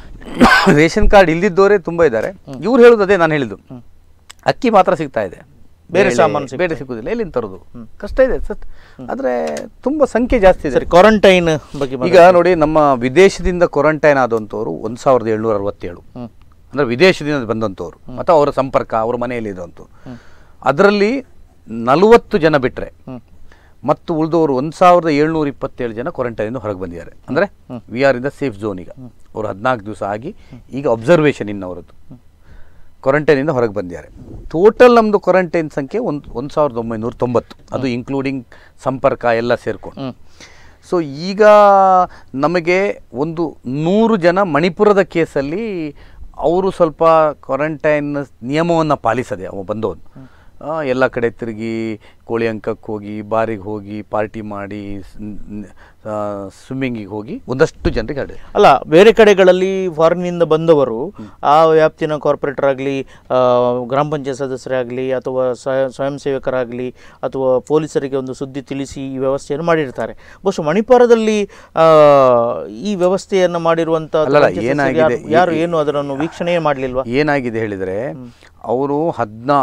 ರೇಷನ್ ಕಾರ್ಡ್ ಇಲ್ದಿದ್ದವರೇ ತುಂಬ ಇದ್ದಾರೆ ಇವ್ರು ಹೇಳೋದು ಅದೇ ನಾನು ಹೇಳಿದ್ದು ಅಕ್ಕಿ ಮಾತ್ರ ಸಿಗ್ತಾ ಇದೆ ಬೇರೆ ಬೇಳೆ- ಸಾಮಾನು ಸಿಗ್ತಾ ಬೇರೆ ಸಿಗುದಿಲ್ಲ ಎಲ್ಲಿಂದ ತರೋದು ಕಷ್ಟ ಇದೆ ಸತ್ ಆದರೆ ತುಂಬ ಸಂಖ್ಯೆ ಜಾಸ್ತಿ ಇದೆ ಸರಿ ಕ್ವಾರಂಟೈನ್ ಬಗ್ಗೆ ಈಗ ನೋಡಿ ನಮ್ಮ ವಿದೇಶದಿಂದ ಕ್ವಾರಂಟೈನ್ ಆದಂಥವ್ರು ಒಂದು ಸಾವಿರದ ಏಳ್ನೂರ ಅರವತ್ತೇಳು ಅಂದರೆ ವಿದೇಶದಿಂದ ಬಂದಂಥವ್ರು ಅಥವಾ ಅವರ ಸಂಪರ್ಕ ಅವ್ರ ಮನೆಯಲ್ಲಿ ಇರುವಂಥವ್ರು ಅದರಲ್ಲಿ ನಲವತ್ತು ಜನ ಬಿಟ್ಟರೆ ಮತ್ತು ಉಳಿದವರು ಒಂದು ಸಾವಿರದ ಏಳ್ನೂರ ಇಪ್ಪತ್ತೇಳು ಜನ ಕ್ವಾರಂಟೈನಿಂದ ಹೊರಗೆ ಬಂದಿದ್ದಾರೆ ಅಂದರೆ we are in the safe zone ಈಗ ಅವರು ಹದಿನಾಲ್ಕು ದಿವಸ ಆಗಿ ಈಗ ಅಬ್ಸರ್ವೇಷನ್ ಇನ್ನವರದ್ದು ಕ್ವಾರಂಟೈನಿಂದ ಹೊರಗೆ ಬಂದಿದ್ದಾರೆ ಟೋಟಲ್ ನಮ್ಮದು ಕ್ವಾರಂಟೈನ್ ಸಂಖ್ಯೆ ಒಂದು ಒಂದು ಸಾವಿರದ ಒಂಬೈನೂರ ತೊಂಬತ್ತು ಅದು ಇನ್ಕ್ಲೂಡಿಂಗ್ ಸಂಪರ್ಕ ಎಲ್ಲ ಸೇರಿಕೊಂಡು ಸೊ ಈಗ ನಮಗೆ ಒಂದು ನೂರು ಜನ ಮಣಿಪುರದ ಕೇಸಲ್ಲಿ ಅವರು ಸ್ವಲ್ಪ ಕ್ವಾರಂಟೈನ್ ನಿಯಮವನ್ನು ಪಾಲಿಸದೆ ಅವ ಬಂದವನು ಎಲ್ಲ ಕಡೆ ತಿರುಗಿ ಕೋಳಿ ಅಂಕಕ್ಕೆ ಹೋಗಿ ಬಾರಿಗೆ ಹೋಗಿ ಪಾರ್ಟಿ ಮಾಡಿ ಸ್ವಿಮ್ಮಿಂಗಿಗೆ ಹೋಗಿ ಒಂದಷ್ಟು ಜನರಿಗೆ ಹರಡಿದೆ ಅಲ್ಲ ಬೇರೆ ಕಡೆಗಳಲ್ಲಿ ಫಾರಿನ್ನಿಂದ ಬಂದವರು ಆ ವ್ಯಾಪ್ತಿನ ಕಾರ್ಪೊರೇಟರ್ ಆಗಲಿ ಗ್ರಾಮ ಪಂಚಾಯತ್ ಸದಸ್ಯರಾಗಲಿ ಅಥವಾ ಸ್ವಯ ಸ್ವಯಂ ಸೇವಕರಾಗಲಿ ಅಥವಾ ಪೊಲೀಸರಿಗೆ ಒಂದು ಸುದ್ದಿ ತಿಳಿಸಿ ಈ ವ್ಯವಸ್ಥೆಯನ್ನು ಮಾಡಿರ್ತಾರೆ ಬಹುಶಃ ಮಣಿಪಾಲದಲ್ಲಿ ಆ, ಈ ವ್ಯವಸ್ಥೆಯನ್ನು ಮಾಡಿರುವಂಥ ಅಲ್ಲಲ್ಲ, ಏನಾಗಿದೆ? ಯಾರು ಏನು ಅದನ್ನು ವೀಕ್ಷಣೆ ಮಾಡಲಿಲ್ವಾ ಏನಾಗಿದೆ ಹೇಳಿದರೆ ಅವರು ಹದಿನಾ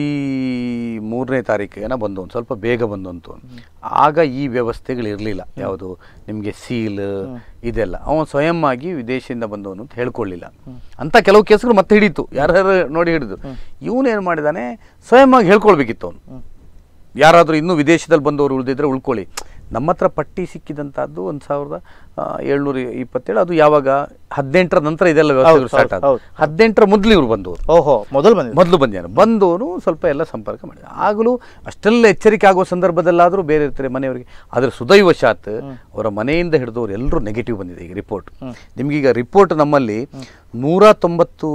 ಹದಿಮೂರನೇ ತಾರೀಕಿಗೆನ ಬಂದು ಒಂದು ಸ್ವಲ್ಪ ಬೇಗ ಬಂದಂತು ಆಗ ಈ ವ್ಯವಸ್ಥೆಗಳಿರಲಿಲ್ಲ ಯಾವುದು ನಿಮಗೆ ಸೀಲ್ ಇದೆಲ್ಲ ಅವನು ಸ್ವಯಂ ಆಗಿ ವಿದೇಶದಿಂದ ಬಂದವನು ಅಂತ ಹೇಳ್ಕೊಳ್ಳಿಲ್ಲ ಅಂತ ಕೆಲವು ಕೇಸ್ಗಳು ಮತ್ತೆ ಹಿಡೀತು ಯಾರ್ಯಾರು ನೋಡಿ ಹಿಡಿದು ಇವನು ಏನು ಮಾಡಿದಾನೆ ಸ್ವಯಂ ಆಗಿ ಹೇಳ್ಕೊಳ್ಬೇಕಿತ್ತು ಅವನು ಯಾರಾದರೂ ಇನ್ನೂ ವಿದೇಶದಲ್ಲಿ ಬಂದವರು ಉಳಿದಿದ್ರೆ ಉಳ್ಕೊಳ್ಳಿ ನಮ್ಮ ಹತ್ರ ಪಟ್ಟಿ ಸಿಕ್ಕಿದಂಥದ್ದು ಒಂದು ಸಾವಿರದ ಏಳ್ನೂರ ಇಪ್ಪತ್ತೇಳು ಅದು ಯಾವಾಗ ಹದಿನೆಂಟರ ನಂತರ ಇದೆಲ್ಲ ವ್ಯವಸ್ಥೆಗಳು ಹೌದು, ಸ್ಟಾರ್ಟ್ ಆದ ಹೌದು. ಹದಿನೆಂಟರ ಮೊದಲು ಇವರು ಬಂದವರು ಓಹೋ ಮೊದಲು ಬಂದಿದೆ ಮೊದಲು ಬಂದಿದ್ದಾನೆ ಬಂದವನು ಸ್ವಲ್ಪ ಎಲ್ಲ ಸಂಪರ್ಕ ಮಾಡಿದ ಆಗಲೂ ಅಷ್ಟೆಲ್ಲ ಎಚ್ಚರಿಕೆ ಆಗುವ ಸಂದರ್ಭದಲ್ಲಾದರೂ ಬೇರೆ ಇರ್ತಾರೆ ಮನೆಯವರಿಗೆ ಆದರೆ ಸುದೈವಶಾತ್ ಅವರ ಮನೆಯಿಂದ ಹಿಡಿದವರು ಎಲ್ಲರೂ ನೆಗೆಟಿವ್ ಬಂದಿದೆ ಈಗ ರಿಪೋರ್ಟ್ ನಿಮಗೀಗ ರಿಪೋರ್ಟ್ ನಮ್ಮಲ್ಲಿ ನೂರ ತೊಂಬತ್ತು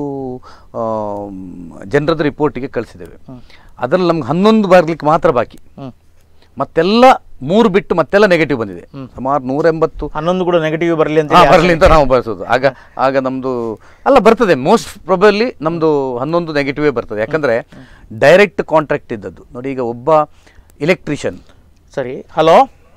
ಜನರದ ರಿಪೋರ್ಟಿಗೆ ಕಳಿಸಿದ್ದೇವೆ ಅದರಲ್ಲಿ ನಮ್ಗೆ ಹನ್ನೊಂದು ಬರ್ಲಿಕ್ಕೆ ಮಾತ್ರ ಬಾಕಿ ಮತ್ತೆಲ್ಲ ಮೂರು ಬಿಟ್ಟು ಮತ್ತೆಲ್ಲ ನೆಗೆಟಿವ್ ಬಂದಿದೆ ಸುಮಾರು ನೂರ ಎಂಬತ್ತು ಹನ್ನೊಂದು ಕೂಡ ನೆಗೆಟಿವ್ ಬರಲಿ ಅಂತ ಹಾ, ಬರ್ಲಿ ಅಂತ ನಾವು ಬಯಸೋದು ಆಗ ಆಗ ನಮ್ದು ಅಲ್ಲ ಬರ್ತದೆ ಮೋಸ್ಟ್ ಪ್ರೊಬಬ್ಲಿ ನಮ್ದು ಹನ್ನೊಂದು ನೆಗೆಟಿವೇ ಬರ್ತದೆ ಯಾಕಂದ್ರೆ ಡೈರೆಕ್ಟ್ ಕಾಂಟ್ರಾಕ್ಟ್ ಇದ್ದದ್ದು ನೋಡಿ ಈಗ ಒಬ್ಬ ಇಲೆಕ್ಟ್ರಿಷಿಯನ್ ಸರಿ ಹಲೋ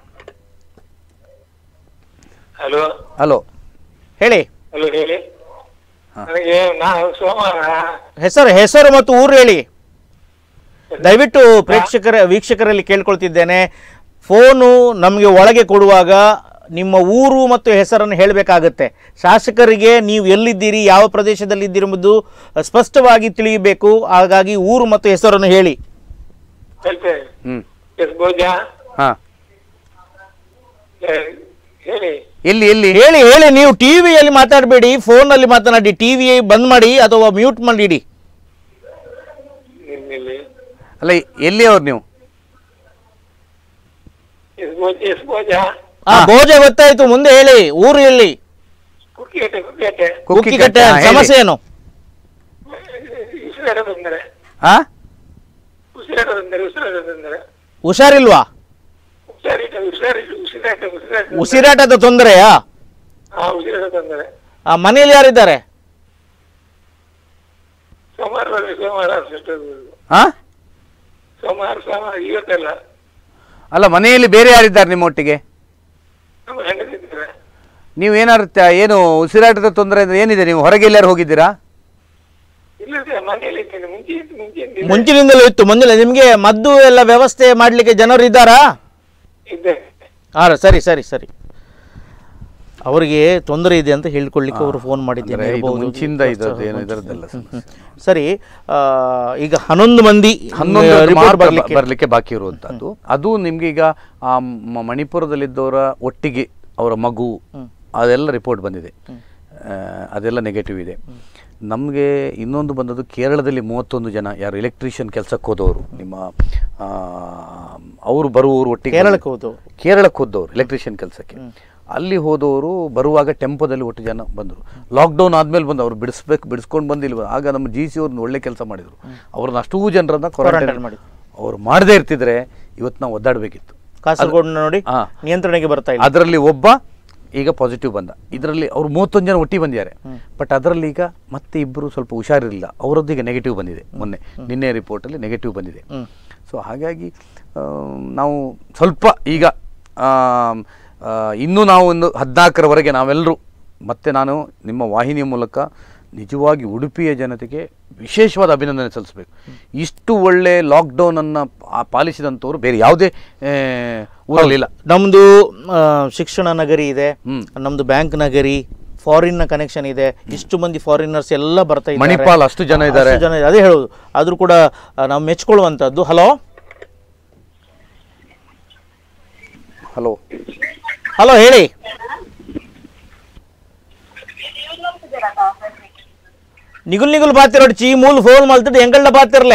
ಹಲೋ ಹಲೋ ಹೇಳಿ ಹಲೋ ಹೇಳಿ ನನಗೆ ನಾವು ಸೋಮವಾರ ಹೆಸರು ಹೆಸರು ಮತ್ತು ಊರು ಹೇಳಿ ದಯವಿಟ್ಟು ಪ್ರೇಕ್ಷಕರ ವೀಕ್ಷಕರಲ್ಲಿ ಕೇಳ್ಕೊಳ್ತಿದ್ದೇನೆ ಫೋನು ನಮಗೆ ಒಳಗೆ ಕೊಡುವಾಗ ನಿಮ್ಮ ಊರು ಮತ್ತು ಹೆಸರನ್ನು ಹೇಳಬೇಕಾಗತ್ತೆ ಶಾಸಕರಿಗೆ ನೀವು ಎಲ್ಲಿದ್ದೀರಿ ಯಾವ ಪ್ರದೇಶದಲ್ಲಿದ್ದೀರಿ ಎಂಬುದು ಸ್ಪಷ್ಟವಾಗಿ ತಿಳಿಯಬೇಕು ಹಾಗಾಗಿ ಊರು ಮತ್ತು ಹೆಸರನ್ನು ಹೇಳಿ ಹೇಳ್ತೇನೆ ಹ್ಮ್ ಎಸ್ ಭೋಜ ಹಾ ಏ, ಹೇಳಿ ಎಲ್ಲಿ ಎಲ್ಲಿ ಹೇಳಿ ಹೇಳಿ ನೀವು ಟಿವಿಯಲ್ಲಿ ಮಾತಾಡಬೇಡಿ ಫೋನಲ್ಲಿ ಮಾತನಾಡಿ ಟಿವಿ ಬಂದ್ ಮಾಡಿ ಅಥವಾ ಮ್ಯೂಟ್ ಮಾಡಿಡಿ ನಿನ್ನಲ್ಲಿ ಅಲ್ಲ ಎಲ್ಲಿ ಅವ್ರು ನೀವು ಎಸ್ ಭೋಜ ಎಸ್ ಭೋಜ ಆ ಭೋಜ ಗೊತ್ತಾಯ್ತು ಮುಂದೆ ಹೇಳಿ ಊರು ಎಲ್ಲಿ ಕುಕ್ಕಿಗಟ್ಟೆ ಕುಕ್ಕಿಗಟ್ಟೆ ಕುಕ್ಕಿಕಟ್ಟೆ ಹಾ, ಹೇಳಿ. ಸಮಸ್ಯೆ ಏನು ಉಸಿರಾಟ ತೊಂದರೆ ಹಾ ಉಸಿರಾಟ ತೊಂದರೆ ಉಸಿರಾಟ ತೊಂದರೆ ಹುಷಾರಿಲ್ವಾ ಉಸಿರಾಟ ಉಸಿರಾಟ ಉಸಿರಾಟ ಉಸಿರಾಟ ಉಸಿರಾಟದ ತೊಂದರೆಯಾ ಹಾ ಉಸಿರಾಟ ತೊಂದರೆ ಆ, ಮನೆಯಲ್ಲಿ ಯಾರಿದ್ದಾರೆ ಸೋಮವಾರ ಬರ್ರಿ, ಸೋಮವಾರ ಸಿಸ್ಟರ್ ಹಾ ಸೋಮವಾರ ಸೋಮವಾರ ಇವತ್ತೆಲ್ಲ ಅಲ್ಲ ಮನೆಯಲ್ಲಿ ಬೇರೆ ಯಾರಿದ್ದಾರೆ ನಿಮ್ಮ ಒಟ್ಟಿಗೆ ನಮ್ಮ ಹೆಂಗಸಿದ್ದಾರೆ ನೀವು ಏನಾರು ತ- ಏನು ಉಸಿರಾಟದ ತೊಂದರೆ ಅಂದ್ರೆ ಏನಿದೆ ನೀವು ಹೊರಗೆ ಎಲ್ಲಾರು ಹೋಗಿದ್ದೀರಾ ಇಲ್ಲ ಸರ್ ಮನೆಯಲ್ಲಿ ಇದ್ದೇನೆ ಮುಂಚೆ ಇತ್ತು ಮುಂಚೆ ಇದ್ದಿದ್ದೆ. ಮುಂಚಿನಿಂದಲೂ ಇತ್ತು ಮುಂಜಾನೆ ನಿಮಗೆ ಮದ್ದು ಎಲ್ಲ ವ್ಯವಸ್ಥೆ ಮಾಡಲಿಕ್ಕೆ ಜನರು ಇದ್ದಾರಾ ಇದ್ದೆ ಹಾಂ ಸರಿ ಸರಿ ಸರಿ ಅವರಿಗೆ ತೊಂದರೆ ಇದೆ ಅಂತ ಹೇಳ್ಕೊಳ್ಳಿಕ್ಕೆ ಅವರು ಫೋನ್ ಮಾಡಿದ್ದೇನೆ ಅಂದ್ರೆ ಇದು ಇರ್ಬೋದು. ಮುಂಚಿಂದ ಇದ್ದದ್ದು ಏನು ಇದರದ್ದೆಲ್ಲ ಸರಿ ಆ, ಈಗ ಹನ್ನೊಂದು ಮಂದಿ ಹನ್ನೊಂದು ರಿಪೋರ್ಟ್ ಮಾತ್ರ ಬರ್ಲಿಕ್ಕೆ ಬರಲಿಕ್ಕೆ ಬಾಕಿ ಇರುವಂತದ್ದು ಅದು ನಿಮ್ಗೆ ಈಗ ಆ ಮ- ಮಣಿಪುರದಲ್ಲಿದ್ದವರ ಒಟ್ಟಿಗೆ ಅವರ ಮಗು ಅದೆಲ್ಲ ರಿಪೋರ್ಟ್ ಬಂದಿದೆ ಆ, ಅದೆಲ್ಲ ನೆಗೆಟಿವ್ ಇದೆ ನಮಗೆ ಇನ್ನೊಂದು ಬಂದದ್ದು ಕೇರಳದಲ್ಲಿ ಮೂವತ್ತೊಂದು ಜನ ಯಾರು ಎಲೆಕ್ಟ್ರಿಷಿಯನ್ ಕೆಲಸಕ್ಕೆ ಹೋದವರು ನಿಮ್ಮ ಆ, ಅವರು ಬರುವವರು ಒಟ್ಟಿಗೆ ಕೇರಳಕ್ಕೆ ಹೋದವರು. ಕೇರಳಕ್ಕೆ ಹೋದವರು ಎಲೆಕ್ಟ್ರಿಷಿಯನ್ ಕೆಲಸಕ್ಕೆ ಅಲ್ಲಿ ಹೋದವರು ಬರುವಾಗ ಟೆಂಪೋದಲ್ಲಿ ಒಟ್ಟು ಜನ ಬಂದರು ಲಾಕ್ಡೌನ್ ಆದ್ಮೇಲೆ ಬಂದು ಅವ್ರು ಬಿಡಿಸ್ಬೇಕು ಬಿಡಿಸ್ಕೊಂಡು ಬಂದಿಲ್ವ ಆಗ ನಮ್ಮ ಜಿ ಸಿ ಅವ್ರನ್ನ ಒಳ್ಳೆ ಕೆಲಸ ಮಾಡಿದರು ಅವ್ರನ್ನ ಅಷ್ಟೂ ಜನರನ್ನ Quarantine ಕ್ವಾರಂಟೈನ್ ಮಾಡಿದ್ರು. ಅವ್ರು ಮಾಡದೇ ಇರ್ತಿದ್ರೆ ಇವತ್ತು ನಾವು ಒದ್ದಾಡಬೇಕಿತ್ತು ಕಾಸರಗೋಡು ನೋಡಿ ಹಾ. ನಿಯಂತ್ರಣಕ್ಕೆ ಬರ್ತಾ ಇಲ್ಲ ಅದರಲ್ಲಿ ಒಬ್ಬ ಈಗ ಪಾಸಿಟಿವ್ ಬಂದ ಇದರಲ್ಲಿ ಅವ್ರು ಮೂವತ್ತೊಂದು ಜನ ಒಟ್ಟಿಗೆ ಬಂದಿದ್ದಾರೆ ಬಟ್ ಅದರಲ್ಲಿ ಈಗ ಮತ್ತೆ ಇಬ್ಬರು ಸ್ವಲ್ಪ ಹುಷಾರಿರಲಿಲ್ಲ ಅವರದ್ದು ಈಗ ನೆಗೆಟಿವ್ ಬಂದಿದೆ ಮೊನ್ನೆ ನಿನ್ನೆ ರಿಪೋರ್ಟಲ್ಲಿ ನೆಗೆಟಿವ್ ಬಂದಿದೆ ಹ್ಮ್. ಸೊ ಹಾಗಾಗಿ ಆಮ್, ನಾವು ಸ್ವಲ್ಪ ಈಗ ಆಮ್, ಆ, ಇನ್ನೂ ನಾವು ಒಂದು ಹದಿನಾಲ್ಕರವರೆಗೆ ನಾವೆಲ್ಲರೂ ಮತ್ತೆ ನಾನು ನಿಮ್ಮ ವಾಹಿನಿಯ ಮೂಲಕ ನಿಜವಾಗಿ ಉಡುಪಿಯ ಜನತೆಗೆ ವಿಶೇಷವಾದ ಅಭಿನಂದನೆ ಸಲ್ಲಿಸಬೇಕು ಇಷ್ಟು ಒಳ್ಳೆ ಲಾಕ್ಡೌನನ್ನು ಪಾಲಿಸಿದಂಥವ್ರು ಬೇರೆ ಯಾವುದೇ ಆ, ಊರಲ್ಲಿಲ್ಲ ನಮ್ದು ಆ, ಶಿಕ್ಷಣ ನಗರಿ ಇದೆ ಹ್ಮ್. ನಮ್ದು ಬ್ಯಾಂಕ್ ನಗರಿ ಫಾರಿನ್ ನ ಕನೆಕ್ಷನ್ ಇದೆ ಇಷ್ಟು ಮಂದಿ ಫಾರಿನರ್ಸ್ ಎಲ್ಲ ಬರ್ತಾ ಇದ್ದಾರೆ ಮಣಿಪಾಲ್ ಅಷ್ಟು ಜನ ಇದ್ದಾರೆ. ಅಷ್ಟು ಜನ ಇದೆ. ಅದೇ ಹೇಳೋದು ಆದ್ರೂ ಕೂಡ ಆ, ನಾವು ಮೆಚ್ಕೊಳ್ಳುವಂತದ್ದು ಹಲೋ ಹಲೋ ಹಲೋ ಹೇಳಿ ನಿಗುಲ್ ನಿಗುಲ್ ಬಾತಿರೋಡು ಚೀ ಮೂಲ್ ಫೋನ್ ಮಲ್ತದ್ದು ಎಂಗಳ್ಳ ಬಾತಿರ್ಲೆ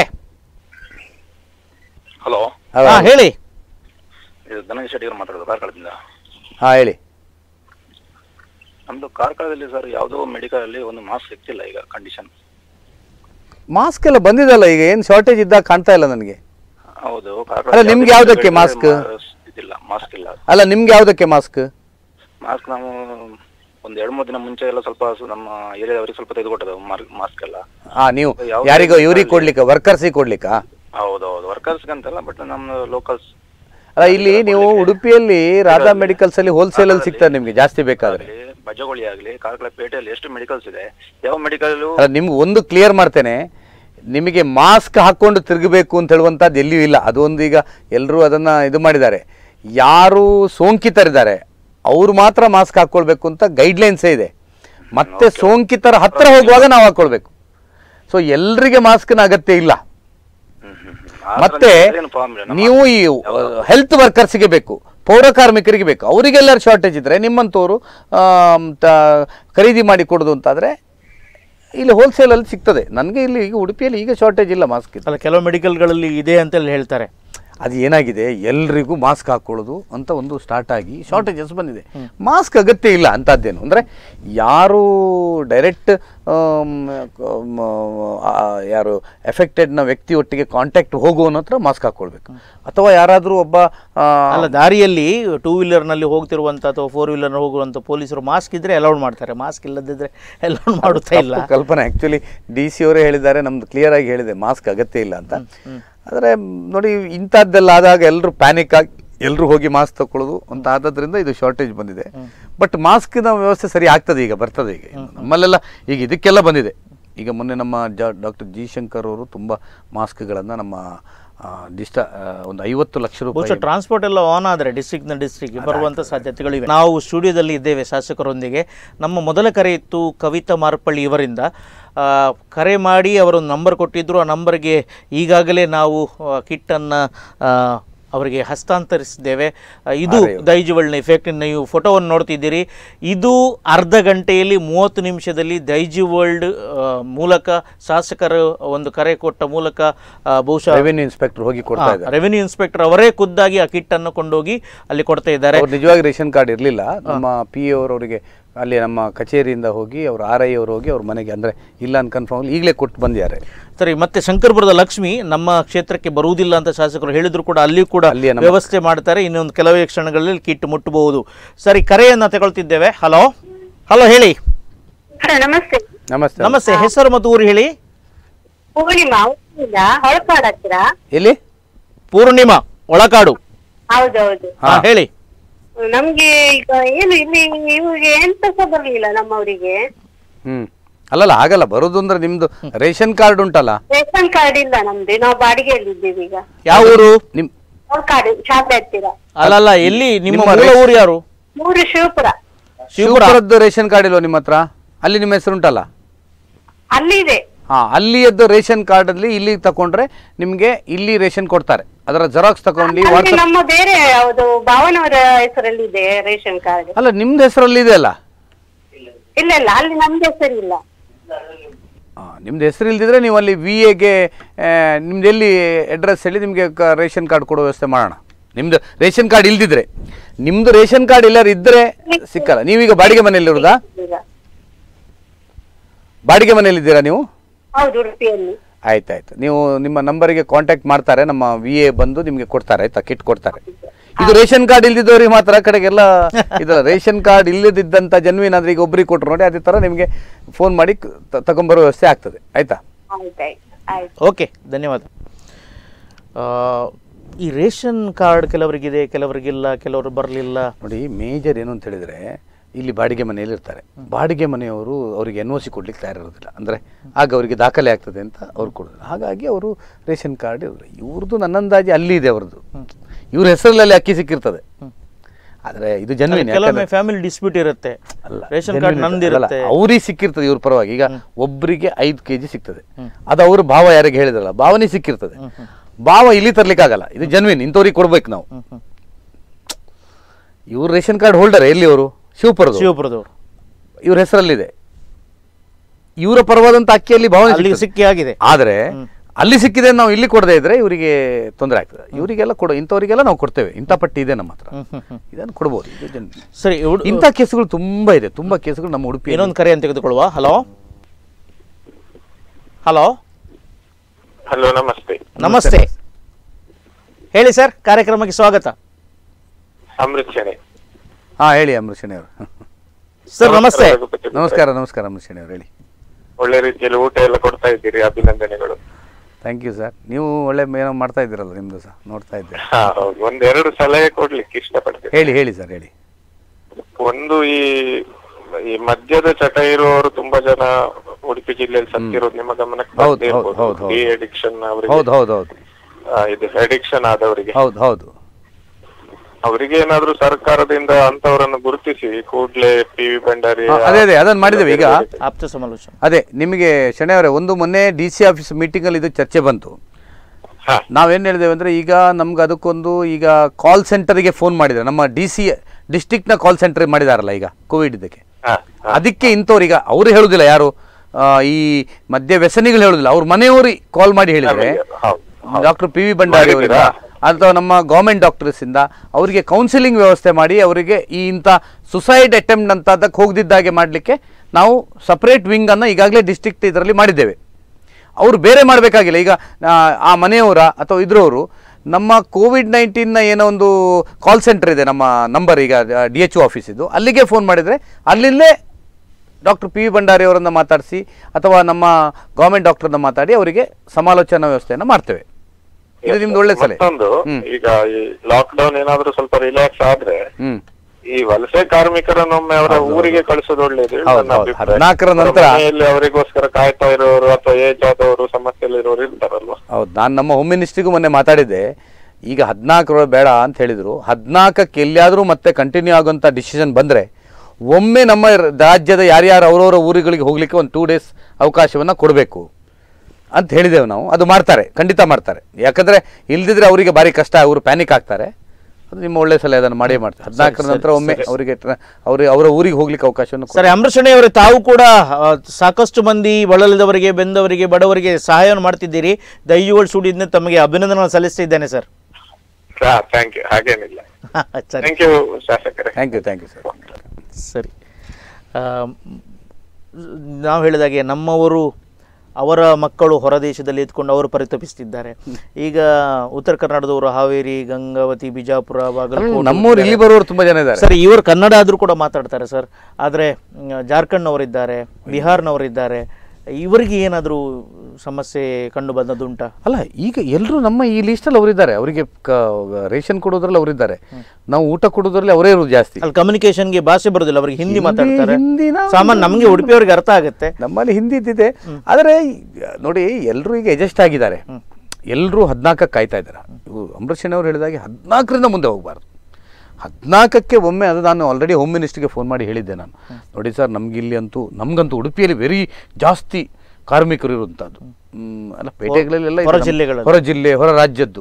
ಹಲೋ ಹಾ ಹೇಳಿ ಇದು ಧನಂಜಯ ಶೆಟ್ಟಿ ಅವರು ಮಾತಾಡೋದು ಕಾರ್ಕಳದಿಂದ ಹಾಂ ಹೇಳಿ ನಮ್ದು ಕಾರ್ಕಳದಲ್ಲಿ ಸರ್ ಯಾವುದೋ ಮೆಡಿಕಲ್ ಅಲ್ಲಿ ಒಂದು ಮಾಸ್ಕ್ ಸಿಗ್ತಿಲ್ಲ ಈಗ ಕಂಡೀಷನ್ ಮಾಸ್ಕ್ ಎಲ್ಲ ಬಂದಿದಲ್ಲ ಈಗ ಏನು ಶಾರ್ಟೇಜ್ ಇದ್ದಾಗ ಕಾಣ್ತಾ ಇಲ್ಲ ನನಗೆ ಹೌದು ಅಲ್ಲ, ನಿಮ್ಗೆ ಯಾವ್ದಕ್ಕೆ mask? ಇದಿಲ್ಲ ಮಾಸ್ಕ್ ಇಲ್ಲ ಅಲ್ಲ ನಿಮ್ಗೆ ಯಾವುದಕ್ಕೆ ಮಾಸ್ಕ್ ಮಾಸ್ಕ್ ನಾವು ಒಂದ್ ಎರಡ್ ಮೂರ್ ದಿನ ಮುಂಚೆ ಎಲ್ಲ ಸ್ವಲ್ಪ ಸು- ನಮ್ಮ ಏರಿಯಾದವರಿಗೆ ಸ್ವಲ್ಪ ತೆಗೆದುಕೊಟ್ಟದ ಮಾಸ್ಕ್ ಎಲ್ಲ ಹಾಂ ನೀವು ಯಾವ್ದು ಯಾರಿಗೋ ಬೇಕಾದ್ರೆ ಇವ್ರಿಗೆ ಕೊಡ್ಲಿಕ್ಕೆ ವರ್ಕರ್ಸಿಗೆ ಕೊಡ್ಲಿಕ್ಕಾ ಹೌದೌದು ವರ್ಕರ್ಸ್ ಅಂತಲ್ಲ ಬಟ್ ನಮ್ಮ ಲೋಕಲ್ಸ್ ಅಲ್ಲ ಇಲ್ಲಿ ನೀವು ಉಡುಪಿಯಲ್ಲಿ ರಾಧಾ ಮೆಡಿಕಲ್ಸ್ ಅಲ್ಲಿ ಹೋಲ್ಸೇಲ್ ಅಲ್ಲಿ ಸಿಗ್ತದೆ ನಿಮ್ಗೆ ಜಾಸ್ತಿ ಬೇಕಾದ್ರೆ ಬಜಗೋಳಿ ಆಗ್ಲಿ ಕಾರ್ಕಳ ಪೇಟೆಯಲ್ಲಿ ಎಷ್ಟು ಮೆಡಿಕಲ್ಸ್ ಇದೆ ಯಾವ ಮೆಡಿಕಲ್ ಅಲ್ಲ ನಿಮ್ಗೆ ಒಂದು ಕ್ಲಿಯರ್ ಮಾಡ್ತೇನೆ ನಿಮಗೆ ಮಾಸ್ಕ್ ಹಾಕೊಂಡು ತಿರುಗಬೇಕು ಅಂತ ಹೇಳುವಂಥದ್ದು ಎಲ್ಲಿಯೂ ಇಲ್ಲ ಅದೊಂದು ಈಗ ಎಲ್ಲರೂ ಅದನ್ನ ಇದು ಮಾಡಿದ್ದಾರೆ ಯಾರು ಸೋಂಕಿತರಿದ್ದಾರೆ ಅವ್ರು ಮಾತ್ರ ಮಾಸ್ಕ್ ಹಾಕೊಳ್ಬೇಕು ಅಂತ ಗೈಡ್ಲೈನ್ಸೇ ಇದೆ ಮತ್ತೆ ಸೋಂಕಿತರ ಹತ್ರ ಹೋಗುವಾಗ ನಾವು ಹಾಕೊಳ್ಬೇಕು ಸೊ ಎಲ್ರಿಗೆ ಮಾಸ್ಕ್ನ ಅಗತ್ಯ ಇಲ್ಲ ಮತ್ತೆ ನೀವು ಈ ಹೆಲ್ತ್ ವರ್ಕರ್ಸ್ಗೆ ಬೇಕು ಪೌರ ಕಾರ್ಮಿಕರಿಗೆ ಬೇಕು ಅವರಿಗೆಲ್ಲರೂ ಶಾರ್ಟೇಜ್ ಇದ್ರೆ ನಿಮ್ಮಂಥವ್ರು ಆಮ್, ತ- ಖರೀದಿ ಮಾಡಿ ಕೊಡೋದು ಅಂತಾದ್ರೆ ಇಲ್ಲಿ ಹೋಲ್ಸೇಲಲ್ಲಿ ಸಿಗ್ತದೆ ನನಗೆ ಇಲ್ಲಿ ಈಗ ಉಡುಪಿಯಲ್ಲಿ ಈಗ ಶಾರ್ಟೇಜ್ ಇಲ್ಲ ಮಾಸ್ಕ್ ಅಲ್ಲ ಕೆಲವು ಮೆಡಿಕಲ್ಗಳಲ್ಲಿ ಇದೆ ಅಂತೆಲ್ಲ ಹೇಳ್ತಾರೆ ಅದು ಏನಾಗಿದೆ ಎಲ್ರಿಗೂ ಮಾಸ್ಕ್ ಹಾಕೊಳ್ಳೋದು ಅಂತ ಒಂದು ಸ್ಟಾರ್ಟ್ ಆಗಿ ಶಾರ್ಟೇಜಸ್ ಬಂದಿದೆ ಮಾಸ್ಕ್ ಅಗತ್ಯ ಇಲ್ಲ ಅಂಥದ್ದೇನು ಅಂದರೆ ಯಾರು ಡೈರೆಕ್ಟ್ ಯಾರು ಎಫೆಕ್ಟೆಡ್ನ ವ್ಯಕ್ತಿ ಒಟ್ಟಿಗೆ ಕಾಂಟ್ಯಾಕ್ಟ್ ಹೋಗುವನ ಹತ್ರ ಮಾಸ್ಕ್ ಹಾಕ್ಕೊಳ್ಬೇಕು ಅಥವಾ ಯಾರಾದರೂ ಒಬ್ಬ ಆ, ಅಲ್ಲ ದಾರಿಯಲ್ಲಿ ಟೂ ವೀಲರ್ನಲ್ಲಿ ಹೋಗ್ತಿರುವಂತ ಅಥವಾ ಫೋರ್ ವೀಲರ್ ಹೋಗುವಂತ ಪೊಲೀಸರು ಮಾಸ್ಕ್ ಇದ್ರೆ ಅಲೌಡ್ ಮಾಡ್ತಾರೆ ಮಾಸ್ಕ್ ಇಲ್ಲದಿದ್ರೆ ಅಲೌಡ್ ಮಾಡುತ್ತಾ ಇಲ್ಲ ತಪ್ಪು ಕಲ್ಪನೆ ಆ್ಯಕ್ಚುಲಿ ಡಿ ಸಿ ಅವರೇ ಹೇಳಿದ್ದಾರೆ ನಮ್ದು ಕ್ಲಿಯರ್ ಆಗಿ ಹೇಳಿದೆ ಮಾಸ್ಕ್ ಅಗತ್ಯ ಇಲ್ಲ ಅಂತ ಆದರೆ ನೋಡಿ ಇಂಥದ್ದೆಲ್ಲ ಆದಾಗ ಎಲ್ಲರೂ ಪ್ಯಾನಿಕ್ ಆಗಿ ಎಲ್ಲರೂ ಹೋಗಿ ಮಾಸ್ಕ್ ತಗೊಳ್ಳೋದು ಅಂತ ಆದದ್ರಿಂದ ಇದು ಶಾರ್ಟೇಜ್ ಬಂದಿದೆ ಬಟ್ ಮಾಸ್ಕ್ನ ವ್ಯವಸ್ಥೆ ಸರಿ ಆಗ್ತದೆ ಈಗ ಬರ್ತದೆ ಈಗ ನಮ್ಮಲ್ಲೆಲ್ಲ ಈಗ ಇದಕ್ಕೆಲ್ಲ ಬಂದಿದೆ ಈಗ ಮೊನ್ನೆ ನಮ್ಮ ಜ ಡಾಕ್ಟರ್ ಜಿ ಶಂಕರ್ ಅವರು ತುಂಬ ಮಾಸ್ಕ್ಗಳನ್ನು ನಮ್ಮ ಆ, ಡಿಸ್ಟ ಆ, ಒಂದು ಐವತ್ತು ಲಕ್ಷ ಬಹುಶಃ ರೂಪಾಯಿ ಟ್ರಾನ್ಸ್ಪೋರ್ಟ್ ಎಲ್ಲ ಆನ್ ಆದರೆ ಡಿಸ್ಟ್ರಿಕ್ಟ್ನ ಡಿಸ್ಟ್ರಿಕ್ಗೆ ಬರುವಂಥ ಸಾಧ್ಯತೆಗಳಿವೆ ನಾವು ಸ್ಟುಡಿಯೋದಲ್ಲಿ ಇದ್ದೇವೆ ಶಾಸಕರೊಂದಿಗೆ ನಮ್ಮ ಮೊದಲ ಕರೆ ಇತ್ತು ಕವಿತಾ ಮಾರ್ಪಳ್ಳಿ ಇವರಿಂದ ಆ, ಕರೆ ಮಾಡಿ ಅವರೊಂದು ನಂಬರ್ ಕೊಟ್ಟಿದ್ದರು ಆ ನಂಬರ್ಗೆ ಈಗಾಗಲೇ ನಾವು ಕಿಟ್ಟನ್ನು ಅವರಿಗೆ ಹಸ್ತಾಂತರಿಸಿದ್ದೇವೆ ಆ, ಇದು ದೈಜಿವಳ್ನ ಇಫೆಕ್ಟ್ ನೀವು ಫೋಟೋವನ್ನು ನೋಡ್ತಿದ್ದೀರಿ ಇದು ಅರ್ಧ ಗಂಟೆಯಲ್ಲಿ ಮೂವತ್ತು ನಿಮಿಷದಲ್ಲಿ ದೈಜಿ ವರ್ಲ್ಡ್ ಮೂಲಕ ಶಾಸಕರ ಒಂದು ಕರೆ ಕೊಟ್ಟ ಮೂಲಕ ಆ, ಬಹುಶಃ ರೆವಿನ್ಯೂ ಇನ್ಸ್ಪೆಕ್ಟರ್ ಹೋಗಿ ಕೊಡ್ತಾ ಇದ್ದಾರೆ ರೆವಿನ್ಯೂ ಇನ್ಸ್ಪೆಕ್ಟರ್ ಅವರೇ ಖುದ್ದಾಗಿ ಆ ಕಿಟ್ ಅನ್ನು ಕೊಂಡೋಗಿ ಅಲ್ಲಿ ಕೊಡ್ತಾ ಇದ್ದಾರೆ ಅವ್ರು ನಿಜವಾಗಿ ರೇಷನ್ ಕಾರ್ಡ್ ಇರಲಿಲ್ಲ ನಮ್ಮ ಪಿ ಎ ಅವರವರಿಗೆ ಅಲ್ಲಿ ನಮ್ಮ ಕಚೇರಿಯಿಂದ ಹೋಗಿ ಅವ್ರು ಆರ್ ಐ ಅವರು ಹೋಗಿ ಅವ್ರ ಮನೆಗೆ ಅಂದರೆ ಇಲ್ಲ ಅಂತ ಕನ್ಫರ್ಮ್ ಈಗಲೇ ಕೊಟ್ಟು ಬಂದಿದ್ದಾರೆ ಸರಿ ಮತ್ತೆ ಶಂಕರಪುರದ ಲಕ್ಷ್ಮಿ ನಮ್ಮ ಕ್ಷೇತ್ರಕ್ಕೆ ಬರುವುದಿಲ್ಲ ಅಂತ ಶಾಸಕರು ಹೇಳಿದ್ರು ಕೂಡ ಅಲ್ಲಿ ಕೂಡ ಅಲ್ಲಿಯ ನಮ್ಮ- ವ್ಯವಸ್ಥೆ ಮಾಡ್ತಾರೆ ಇನ್ನೊಂದು ಕೆಲವೇ ಕ್ಷಣಗಳಲ್ಲಿ ಕಿಟ್ ಮುಟ್ಟಬಹುದು ಸರಿ ಕರೆಯನ್ನ ತಗೊಳ್ತಿದ್ದೇವೆ ಹಲೋ ಹಲೋ ಹೇಳಿ ನಮಸ್ತೆ ನಮಸ್ತೆ ನಮಸ್ತೆ ಹೆಸರು ಮತ್ತು ಊರು ಹೇಳಿ ಪೂರ್ಣಿಮಾ ಊರಿಂದ ಹೊಳಪಾಡ್ ಹತ್ರ ಎಲ್ಲಿ ಪೂರ್ಣಿಮಾ ಒಳಕಾಡು ಹೌದೌದು ಹಾ ಹೇಳಿ ನಮ್ಗೆ ಈಗ ಏನು ಇಲ್ಲಿ ಇವ್ರಿಗೆ ಎಂತ ಸಹ ಬರ್ಲಿಲ್ಲ ನಮ್ಮವರಿಗೆ ಹ್ಮ್ ಅಲ್ಲಲ್ಲ ಆಗಲ್ಲ ಬರೋದು ಅಂದ್ರೆ ನಿಮ್ದು ರೇಷನ್ ಕಾರ್ಡ್ ಉಂಟಲ್ಲ ರೇಷನ್ ಕಾರ್ಡ್ ಇಲ್ಲ ನಮ್ದು ನಾವು ಬಾಡಿಗೆಯಲ್ಲಿ ಇದ್ದೀವಿ ಈಗ ಯಾವ ಊರು ನಿಮ್ ಹೊಳಕಾಡು ಶಾಲೆ ಹತ್ತಿರ ಅಲ್ಲಲ್ಲ ಎಲ್ಲಿ ನಿಮ್ಮ ನಿಮ್ಮ ಮೂಲ ರೇಷ್- ಊರು ಯಾರು ಮೂರು ಶಿವಪುರ ಶಿವಪುರ ಶಿವಪುರದ್ದು ರೇಷನ್ ಕಾರ್ಡ್ ಇಲ್ವಾ ನಿಮ್ಮ ಹತ್ರ ಅಲ್ಲಿ ನಿಮ್ಮ ಹೆಸರು ಉಂಟಲ್ಲ ಅಲ್ಲಿದೆ ಹಾ ಅಲ್ಲಿಯದ್ದು ರೇಷನ್ ಕಾರ್ಡ್ ಅಲ್ಲಿ ಇಲ್ಲಿ ತಕೊಂಡ್ರೆ ನಿಮ್ಗೆ ಇಲ್ಲಿ ರೇಷನ್ ಕೊಡ್ತಾರೆ ಅದರ ಜೆರಾಕ್ಸ್ ತಗೊಂಡು ಅಲ್ಲಿ ವಾಟ್ಸಪ್ ನಮ್ಮ ಬೇರೆ ಯಾವುದು ಭಾವನವರ ಹೆಸರಲ್ಲಿ ಇದೆ ರೇಷನ್ ಕಾರ್ಡ್ ಅಲ್ಲ ನಿಮ್ದು ಹೆಸರಲ್ಲಿ ಇದೆ ಅಲ್ಲ ಇಲ್ಲ ಇಲ್ಲ ಅಲ್ಲಿ ನಮ್ದು ಹೆಸರಿಲ್ಲ ಆ, ನಿಮ್ದು ಹೆಸರು ಇಲ್ದಿದ್ರೆ ನೀವು ಅಲ್ಲಿ ವಿ ಎಗೆ ನಿಮ್ದು ಎಲ್ಲಿ ಅಡ್ರೆಸ್ ಹೇಳಿ ನಿಮಗೆ ರೇಷನ್ ಕಾರ್ಡ್ ಕೊಡೋ ವ್ಯವಸ್ಥೆ ಮಾಡೋಣ ನಿಮ್ದು ರೇಷನ್ ಕಾರ್ಡ್ ಇಲ್ದಿದ್ರೆ ನಿಮ್ದು ರೇಷನ್ ಕಾರ್ಡ್ ಎಲ್ಲರೂ ಇದ್ರೆ ಸಿಕ್ಕಲ್ಲ ನೀವೀಗ ಬಾಡಿಗೆ ಮನೆಯಲ್ಲಿ ಇರುದಾ ಈಗ ಬಾಡಿಗೆ ಮನೆಯಲ್ಲಿ ಇದ್ದೀರಾ ನೀವು ಹೌದು ಉಡುಪಿಯಲ್ಲಿ ಆಯ್ತಾಯ್ತು ನೀವು ನಿಮ್ಮ ನಂಬರಿಗೆ ಕಾಂಟ್ಯಾಕ್ಟ್ ಮಾಡ್ತಾರೆ ನಮ್ಮ ವಿ ಎ ಬಂದು ನಿಮಗೆ ಕೊಡ್ತಾರೆ ಆಯ್ತಾ ಕಿಟ್ ಕೊಡ್ತಾರೆ ಇದು ರೇಷನ್ ಕಾರ್ಡ್ ಇಲ್ದಿದ್ದವ್ರಿಗೆ ಮಾತ್ರ ಆ ಕಡೆಗೆಲ್ಲ ಇದಲ್ಲ ರೇಷನ್ ಕಾರ್ಡ್ ಇಲ್ಲದಿದ್ದಂಥ ಜನ್ವಿನ್ ಆದ್ರೆ ಈಗ ಒಬ್ರಿಗೆ ಕೊಟ್ರು ನೋಡಿ ಅದೇ ಥರ ನಿಮಗೆ ಫೋನ್ ಮಾಡಿ ತ- ತಗೊಂಬರೋ ವ್ಯವಸ್ಥೆ ಆಗ್ತದೆ ಆಯ್ತಾ ಆಯ್ತಾಯ್ತು ಆಯ್ತು ಓಕೆ ಧನ್ಯವಾದ ಆ, ಈ ರೇಷನ್ ಕಾರ್ಡ್ ಕೆಲವರಿಗಿದೆ ಕೆಲವರಿಗಿಲ್ಲ ಕೆಲವರು ಬರಲಿಲ್ಲ ನೋಡಿ ಮೇಜರ್ ಏನು ಅಂತ ಹೇಳಿದ್ರೆ ಇಲ್ಲಿ ಬಾಡಿಗೆ ಮನೆಯಲ್ಲಿ ಇರ್ತಾರೆ ಬಾಡಿಗೆ ಮನೆಯವರು ಅವರಿಗೆ ಎನ್ ಒ ಸಿ ಕೊಡ್ಲಿಕ್ಕೆ ತಯಾರಿರೋದಿಲ್ಲ ಅಂದರೆ ಆಗ ಅವರಿಗೆ ದಾಖಲೆ ಆಗ್ತದೆ ಅಂತ ಅವ್ರು ಕೊಡೋದು ಹಾಗಾಗಿ ಅವರು ರೇಷನ್ ಕಾರ್ಡ್ ಇರೋದಿಲ್ಲ ಇವ್ರದ್ದು ನನ್ನಂದಾಜಿ ಅಲ್ಲಿ ಇದೆ ಅವ್ರದ್ದು ಇವ್ರ ಹೆಸರಲ್ಲಿ ಅಕ್ಕಿ ಸಿಕ್ಕಿರ್ತದೆ ಆದರೆ ಇದು ಜನ್ವಿನ್ ಕೆಲವೊಮ್ಮೆ ಫ್ಯಾಮಿಲಿ ಡಿಸ್ಪ್ಯೂಟ್ ಇರುತ್ತೆ ಅಲ್ಲ ರೇಷನ್ ಕಾರ್ಡ್ ನಂದಿರುತ್ತೆ ಅವ್ರಿಗೆ ಸಿಕ್ಕಿರ್ತದೆ ಇವ್ರ ಪರವಾಗಿ ಈಗ ಒಬ್ಬರಿಗೆ ಐದು ಕೆ ಜಿ ಸಿಗ್ತದೆ ಅದು ಅವ್ರ ಭಾವ ಯಾರಿಗೆ ಹೇಳಿದ್ರಲ್ಲ ಭಾವನೆ ಸಿಕ್ಕಿರ್ತದೆ ಭಾವ ಇಲ್ಲಿ ತರ್ಲಿಕ್ಕೆ ಆಗಲ್ಲ ಇದು ಜನ್ವಿನ್ ಇಂಥವ್ರಿಗೆ ಕೊಡ್ಬೇಕು ನಾವು ಇವ್ರು ರೇಷನ್ ಕಾರ್ಡ್ ಹೋಲ್ಡರ್ ಎಲ್ಲಿ ಅವರು ಶಿವಪುರದ ಶಿವಪುರದವರು ಇವ್ರ ಹೆಸರಲ್ಲಿದೆ ಇವರ ಪರವಾದಂತ ಅಕ್ಕಿಯಲ್ಲಿ ಭಾವನೆ ಅಲ್ಲಿಗೆ ಸಿಗ್ತದೆ. ಸಿಕ್ಕಿ ಆಗಿದೆ ಆದ್ರೆ ಅಲ್ಲಿ ಸಿಕ್ಕಿದೆ ನಾವು ಇಲ್ಲಿ ಕೊಡದೇ ಇದ್ರೆ ಇವರಿಗೆ ತೊಂದರೆ ಆಗ್ತದೆ ಇವರಿಗೆಲ್ಲ ಕೊಡೋ ಇಂಥವರಿಗೆಲ್ಲ ನಾವು ಕೊಡ್ತೇವೆ ಇಂಥ ಪಟ್ಟಿ ಇದೆ ನಮ್ಮ ಹತ್ರ ಇದನ್ನು ಕೊಡ್ಬೋದು ಇದು ಜನ ಸರಿ ಉಡ್- ಇಂಥ ಕೇಸುಗಳು ತುಂಬಾ ಇದೆ ತುಂಬಾ ಕೇಸುಗಳು ನಮ್ಮ ಉಡುಪಿ ಇನ್ನೊಂದು ಕರೆ ಅಂತ ತೆಗೆದುಕೊಳ್ಳುವ ಹಲೋ ಹಲೋ ಹಲೋ ನಮಸ್ತೆ ನಮಸ್ತೆ ಹೇಳಿ ಸರ್ ಕಾರ್ಯಕ್ರಮಕ್ಕೆ ಸ್ವಾಗತ ಅಮೃತ್ ಶೆಣೆ ಹಾ ಹೇಳಿ ಅಮೃಷಣಿ ಅವರು ಸರ್ ನಮಸ್ತೆ ರಘುಪತಿ ನಮಸ್ಕಾರ ನಮಸ್ಕಾರ ಅಮೃಷಣಿ ಅವರು ಹೇಳಿ ಒಳ್ಳೆ ರೀತಿಯಲ್ಲಿ ಊಟ ಎಲ್ಲ ಕೊಡ್ತಾ ಇದ್ದೀರಿ ಅಭಿನಂದನೆಗಳು ಥ್ಯಾಂಕ್ ಯು ಸರ್ ನೀವು ಒಳ್ಳೆ ಏನೋ ಮಾಡ್ತಾ ಇದ್ದೀರಲ್ಲ ನಿಮ್ದು ಸಹ ನೋಡ್ತಾ ಇದ್ದೆ ಹಾ ಹೌದು ಒಂದೆರಡು ಸಲಹೆ ಕೊಡ್ಲಿಕ್ಕೆ ಇಷ್ಟಪಡ್ತೀನಿ ಹೇಳಿ ಹೇಳಿ ಸರ್ ಹೇಳಿ ಒಂದು ಈ ಈ ಮದ್ಯದ ಚಟ ಇರುವವರು ತುಂಬಾ ಜನ ಉಡುಪಿ ಜಿಲ್ಲೆಯಲ್ಲಿ ಸತ್ತಿರೋದು ನಿಮ್ಮ ಗಮನಕ್ಕೆ ಹೌದು, ಬರ್ದೇ ಹೌದು, ಇರ್ಬೋದು. ಹೌದು, ಹೌದು. ಡಿ ಅಡಿಕ್ಷನ್ ಅವರಿಗೆ ಹೌದು ಹೌದು ಹೌದು ಆ, ಇದು ಅಡಿಕ್ಷನ್ ಆದವರಿಗೆ ಹೌದು ಹೌದು ಅವರಿಗೆ ಏನಾದ್ರೂ ಸರ್ಕಾರದಿಂದ ಅಂತವರನ್ನು ಗುರುತಿಸಿ ಕೂಡ್ಲೆ ಪಿ ವಿ ಭಂಡಾರಿ ಹಾ, ಅದೇ ಅದೇ ಅದನ್ನು ಮಾಡಿದ್ದೇವೆ ಈಗ ಆಪ್ತ ಸಮಾಲೋಚನೆ ಅದೇ ನಿಮಗೆ ಶನಿ ಅವರೇ ಒಂದು ಮೊನ್ನೆ ಡಿ ಸಿ ಆಫೀಸ್ ಮೀಟಿಂಗಲ್ಲಿ ಇದು ಚರ್ಚೆ ಬಂತು ಹಾ. ನಾವೇನು ಹೇಳಿದೇವೆ ಅಂದರೆ ಈಗ ನಮ್ಗೆ ಅದಕ್ಕೊಂದು ಈಗ ಕಾಲ್ ಸೆಂಟರ್ಗೆ ಫೋನ್ ಮಾಡಿದ್ದಾರೆ ನಮ್ಮ ಡಿ ಸಿ ಡಿಸ್ಟಿಕ್ನ ಕಾಲ್ ಸೆಂಟರ್ ಮಾಡಿದಾರಲ್ಲ ಈಗ ಕೋವಿಡ್ ಇದಕ್ಕೆ ಹಾ, ಹಾ. ಅದಕ್ಕೆ ಇಂಥವ್ರೀಗ ಅವರು ಹೇಳುದಿಲ್ಲ ಯಾರು ಆ, ಈ ಮದ್ಯ ವ್ಯಸನಿಗಳು ಹೇಳುದಿಲ್ಲ ಅವ್ರ ಮನೆಯವ್ರಿಗೆ ಕಾಲ್ ಮಾಡಿ ಹೇಳಿದ್ರೆ ಹೌದು, ಹೌದು. ಡಾಕ್ಟರ್ ಪಿ ವಿ ಭಂಡಾರಿ ಅವರಿಂದ ಅಥವಾ ನಮ್ಮ ಗೌರ್ಮೆಂಟ್ ಡಾಕ್ಟರ್ಸ್ ಇಂದ ಅವರಿಗೆ ಕೌನ್ಸಿಲಿಂಗ್ ವ್ಯವಸ್ಥೆ ಮಾಡಿ ಅವರಿಗೆ ಈ ಇಂಥ ಸುಸೈಡ್ ಅಟೆಂಪ್ಟ್ ಅಂತದಕ್ಕೆ ಹೋಗದಿದ್ದಾಗೆ ಮಾಡಲಿಕ್ಕೆ ನಾವು ಸಪರೇಟ್ ವಿಂಗ್ ಅನ್ನ ಈಗಾಗಲೇ ಡಿಸ್ಟ್ರಿಕ್ಟ್ ಇದರಲ್ಲಿ ಮಾಡಿದ್ದೇವೆ ಅವರು ಬೇರೆ ಮಾಡಬೇಕಾಗಿಲ್ಲ ಈಗ ಆ, ಆ ಮನೆಯವರ ಅಥವಾ ಇದ್ರವರು ನಮ್ಮ ಕೋವಿಡ್ ನೈನ್ಟೀನ್ನ ಏನೋ ಒಂದು ಕಾಲ್ ಸೆಂಟರ್ ಇದೆ ನಮ್ಮ ನಂಬರ್ ಈಗ ಡಿ ಎಚ್ ಒ ಆಫೀಸಿದ್ದು ಅಲ್ಲಿಗೆ ಫೋನ್ ಮಾಡಿದರೆ ಅಲ್ಲಿಂದಲೇ ಡಾಕ್ಟರ್ ಪಿ ವಿ ಭಂಡಾರಿ ಅವರನ್ನ ಮಾತಾಡಿಸಿ ಅಥವಾ ನಮ್ಮ ಗೌರ್ಮೆಂಟ್ ಡಾಕ್ಟರ್ನ ಮಾತಾಡಿ ಅವರಿಗೆ ಸಮಾಲೋಚನಾ ವ್ಯವಸ್ಥೆಯನ್ನು ಮಾಡ್ತೇವೆ ಇದು ನಿಮ್ದು ಒಳ್ಳೆ ಸಲಹೆ ಮತ್ತೊಂದು ಹ್ಮ್. ಈಗ ಈ ಲಾಕ್ ಡೌನ್ ಏನಾದ್ರೂ ಸ್ವಲ್ಪ ರಿಲ್ಯಾಕ್ಸ್ ಆದ್ರೆ ಹ್ಮ್ ಈ ವಲಸೆ ಕಾರ್ಮಿಕರನ್ನೊಮ್ಮೆ ಅವರ ಊರಿಗೆ ಕಳಿಸೋದು ಒಳ್ಳೇದು ಹೌದು, ನನ್ನ ಹೌದು. ಅಭಿಪ್ರಾಯ. ಹದಿನಾಲ್ಕರ ಅವರ ನಂತರ- ಮನೆಯಲ್ಲಿ ಅವರಿಗೋಸ್ಕರ ಕಾಯ್ತಾ ಇರೋರು ಅಥವಾ ಏಜ್ ಆದವರು ಸಮಸ್ಯೆಯಲ್ಲಿ ಇರೋರು ಇರ್ತಾರಲ್ವಾ ಹೌದು ನಾನು ನಮ್ಮ ಹೋಮ್ ಮಿನಿಸ್ಟ್ರಿಗೂ ಮೊನ್ನೆ ಮಾತಾಡಿದ್ದೆ ಈಗ ಹದಿನಾಲ್ಕರ ಬೇಡ ಅಂತ ಹೇಳಿದರು ಹದಿನಾಲ್ಕಕ್ಕೆ ಎಲ್ಲಿಯಾದರೂ ಮತ್ತೆ ಕಂಟಿನ್ಯೂ ಆಗುವಂಥ ಡಿಸಿಷನ್ ಬಂದರೆ ಒಮ್ಮೆ ನಮ್ಮ ರ- ರಾಜ್ಯದ ಯಾರ್ಯಾರು ಅವರವರ ಊರುಗಳಿಗೆ ಹೋಗಲಿಕ್ಕೆ ಒಂದು ಟೂ ಡೇಸ್ ಅವಕಾಶವನ್ನು ಕೊಡಬೇಕು ಅಂತ ಹೇಳಿದೆವು ನಾವು ಅದು ಮಾಡ್ತಾರೆ ಖಂಡಿತ ಮಾಡ್ತಾರೆ ಯಾಕಂದರೆ ಇಲ್ದಿದ್ರೆ ಅವರಿಗೆ ಭಾರಿ ಕಷ್ಟ ಅವರು ಪ್ಯಾನಿಕ್ ಆಗ್ತಾರೆ ಅದು ನಿಮ್ಮ ಒಳ್ಳೆ ಸಲಹೆ ಅದನ್ನು ಮಾಡೇ ಮಾಡ್ತಾರೆ ಹದಿನಾಲ್ಕರ ನಂತರ ಒಮ್ಮೆ ಅವರಿಗೆ ಅವ್ರ ಅವರ ಊರಿಗೆ ಹೋಗ್ಲಿಕ್ಕೆ ಅವಕಾಶವನ್ನು ಕೊಡಿ. ಸರಿ ಅಂಬರೀಷಣಿ ಅವರೇ ತಾವು ಕೂಡ ಆ, ಸಾಕಷ್ಟು ಮಂದಿ ಬಳಲಿದವರಿಗೆ ಬೆಂದವರಿಗೆ ಬಡವರಿಗೆ ಸಹಾಯವನ್ನು ಮಾಡ್ತಿದ್ದೀರಿ ದೈವಗಳು ಸುಡಿದ್ನ ತಮಗೆ ಅಭಿನಂದನೆ ಸಲ್ಲಿಸ್ತಿದ್ದೇನೆ ಸರ್ ಥ್ಯಾಂಕ್ ಯು ಹಾಗೇನಿಲ್ಲ ಸರಿ ಥ್ಯಾಂಕ್ ಯು ಶಾಸಕರೇ thank you thank you sir ಸರಿ ನಾವು ಹೇಳಿದಾಗೆ ನಮ್ಮವರು ಅವರ ಮಕ್ಕಳು ಹೊರ ದೇಶದಲ್ಲಿ ಇದ್ಕೊಂಡು ಅವರು ಪರಿತಪಿಸ್ತಿದ್ದಾರೆ ಈಗ ಉತ್ತರ ಕರ್ನಾಟಕದವರು ಹಾವೇರಿ ಗಂಗಾವತಿ ಬಿಜಾಪುರ ಬಾಗಲಕೋಟೆ ನಮ್ಮೂರು ಇಲ್ಲಿ ಬರೋರು ತುಂಬಾ ಜನ ಇದ್ದಾರೆ ಸರ್ ಇವರು ಕನ್ನಡ ಆದರೂ ಕೂಡ ಮಾತಾಡ್ತಾರೆ ಸರ್ ಆದರೆ ಜಾರ್ಖಂಡ್ನವರಿದ್ದಾರೆ ಬಿಹಾರ್ನವರಿದ್ದಾರೆ ಇವರಿಗೆ ಏನಾದರೂ ಸಮಸ್ಯೆ ಕಂಡು ಬಂದದುಂಟಾ ಅಲ್ಲ ಈಗ ಎಲ್ಲರೂ ನಮ್ಮ ಈ ಲಿಸ್ಟಲ್ಲಿ ಅವರಿದ್ದಾರೆ ಅವರಿಗೆ ರೇಷನ್ ಕೊಡೋದ್ರಲ್ಲಿ ಅವರಿದ್ದಾರೆ ನಾವು ಊಟ ಕೊಡೋದ್ರಲ್ಲಿ ಅವರೇ ಇರೋದು ಜಾಸ್ತಿ ಅಲ್ಲಿ ಕಮ್ಯುನಿಕೇಶನ್ಗೆ ಭಾಷೆ ಬರೋದಿಲ್ಲ ಅವರಿಗೆ ಹಿಂದಿ ಹಿಂದಿ- ಮಾತಾಡ್ತಾರೆ ಹಿಂದಿ ನಾವು- ಸಾಮಾನ್ಯ ನಮಗೆ ಉಡುಪಿಯವರಿಗೆ ಅರ್ಥ ಆಗುತ್ತೆ ನಮ್ಮಲ್ಲಿ ಹಿಂದಿ ಇದ್ದಿದೆ ಆದರೆ ನೋಡಿ ಎಲ್ಲರೂ ಈಗ ಅಡ್ಜಸ್ಟ್ ಆಗಿದ್ದಾರೆ ಎಲ್ಲರೂ ಹದಿನಾಲ್ಕಕ್ಕೆ ಕಾಯ್ತಾ ಇದ್ದಾರೆ ಇವು ಅಂಬರೀಷ್ ಅವ್ರು ಹೇಳಿದಾಗೆ ಹದಿನಾಲ್ಕರಿಂದ ಮುಂದೆ ಹೋಗಬಾರ್ದು ಹದಿನಾಲ್ಕಕ್ಕೆ ಒಮ್ಮೆ ಅದು ನಾನು ಆಲ್ರೆಡಿ ಹೋಮ್ ಮಿನಿಸ್ಟ್ರಿಗೆ ಫೋನ್ ಮಾಡಿ ಹೇಳಿದ್ದೆ ನಾನು ನೋಡಿ ಸರ್ ನಮಗಿಲ್ಲಿ ಅಂತೂ ನಮಗಂತೂ ಉಡುಪಿಯಲ್ಲಿ ವೆರಿ ಜಾಸ್ತಿ ಕಾರ್ಮಿಕರು ಇರುವಂಥದ್ದು ಹ್ಮ್, ಅಲ್ಲ ಪೇಟೆಗಳಲ್ಲೆಲ್ಲ ಇದೆ ಹೊರ ನಮ್ಮ- ಜಿಲ್ಲೆಗಳಲ್ಲಿ. ಹೊರ ಜಿಲ್ಲೆ ಹೊರ ರಾಜ್ಯದ್ದು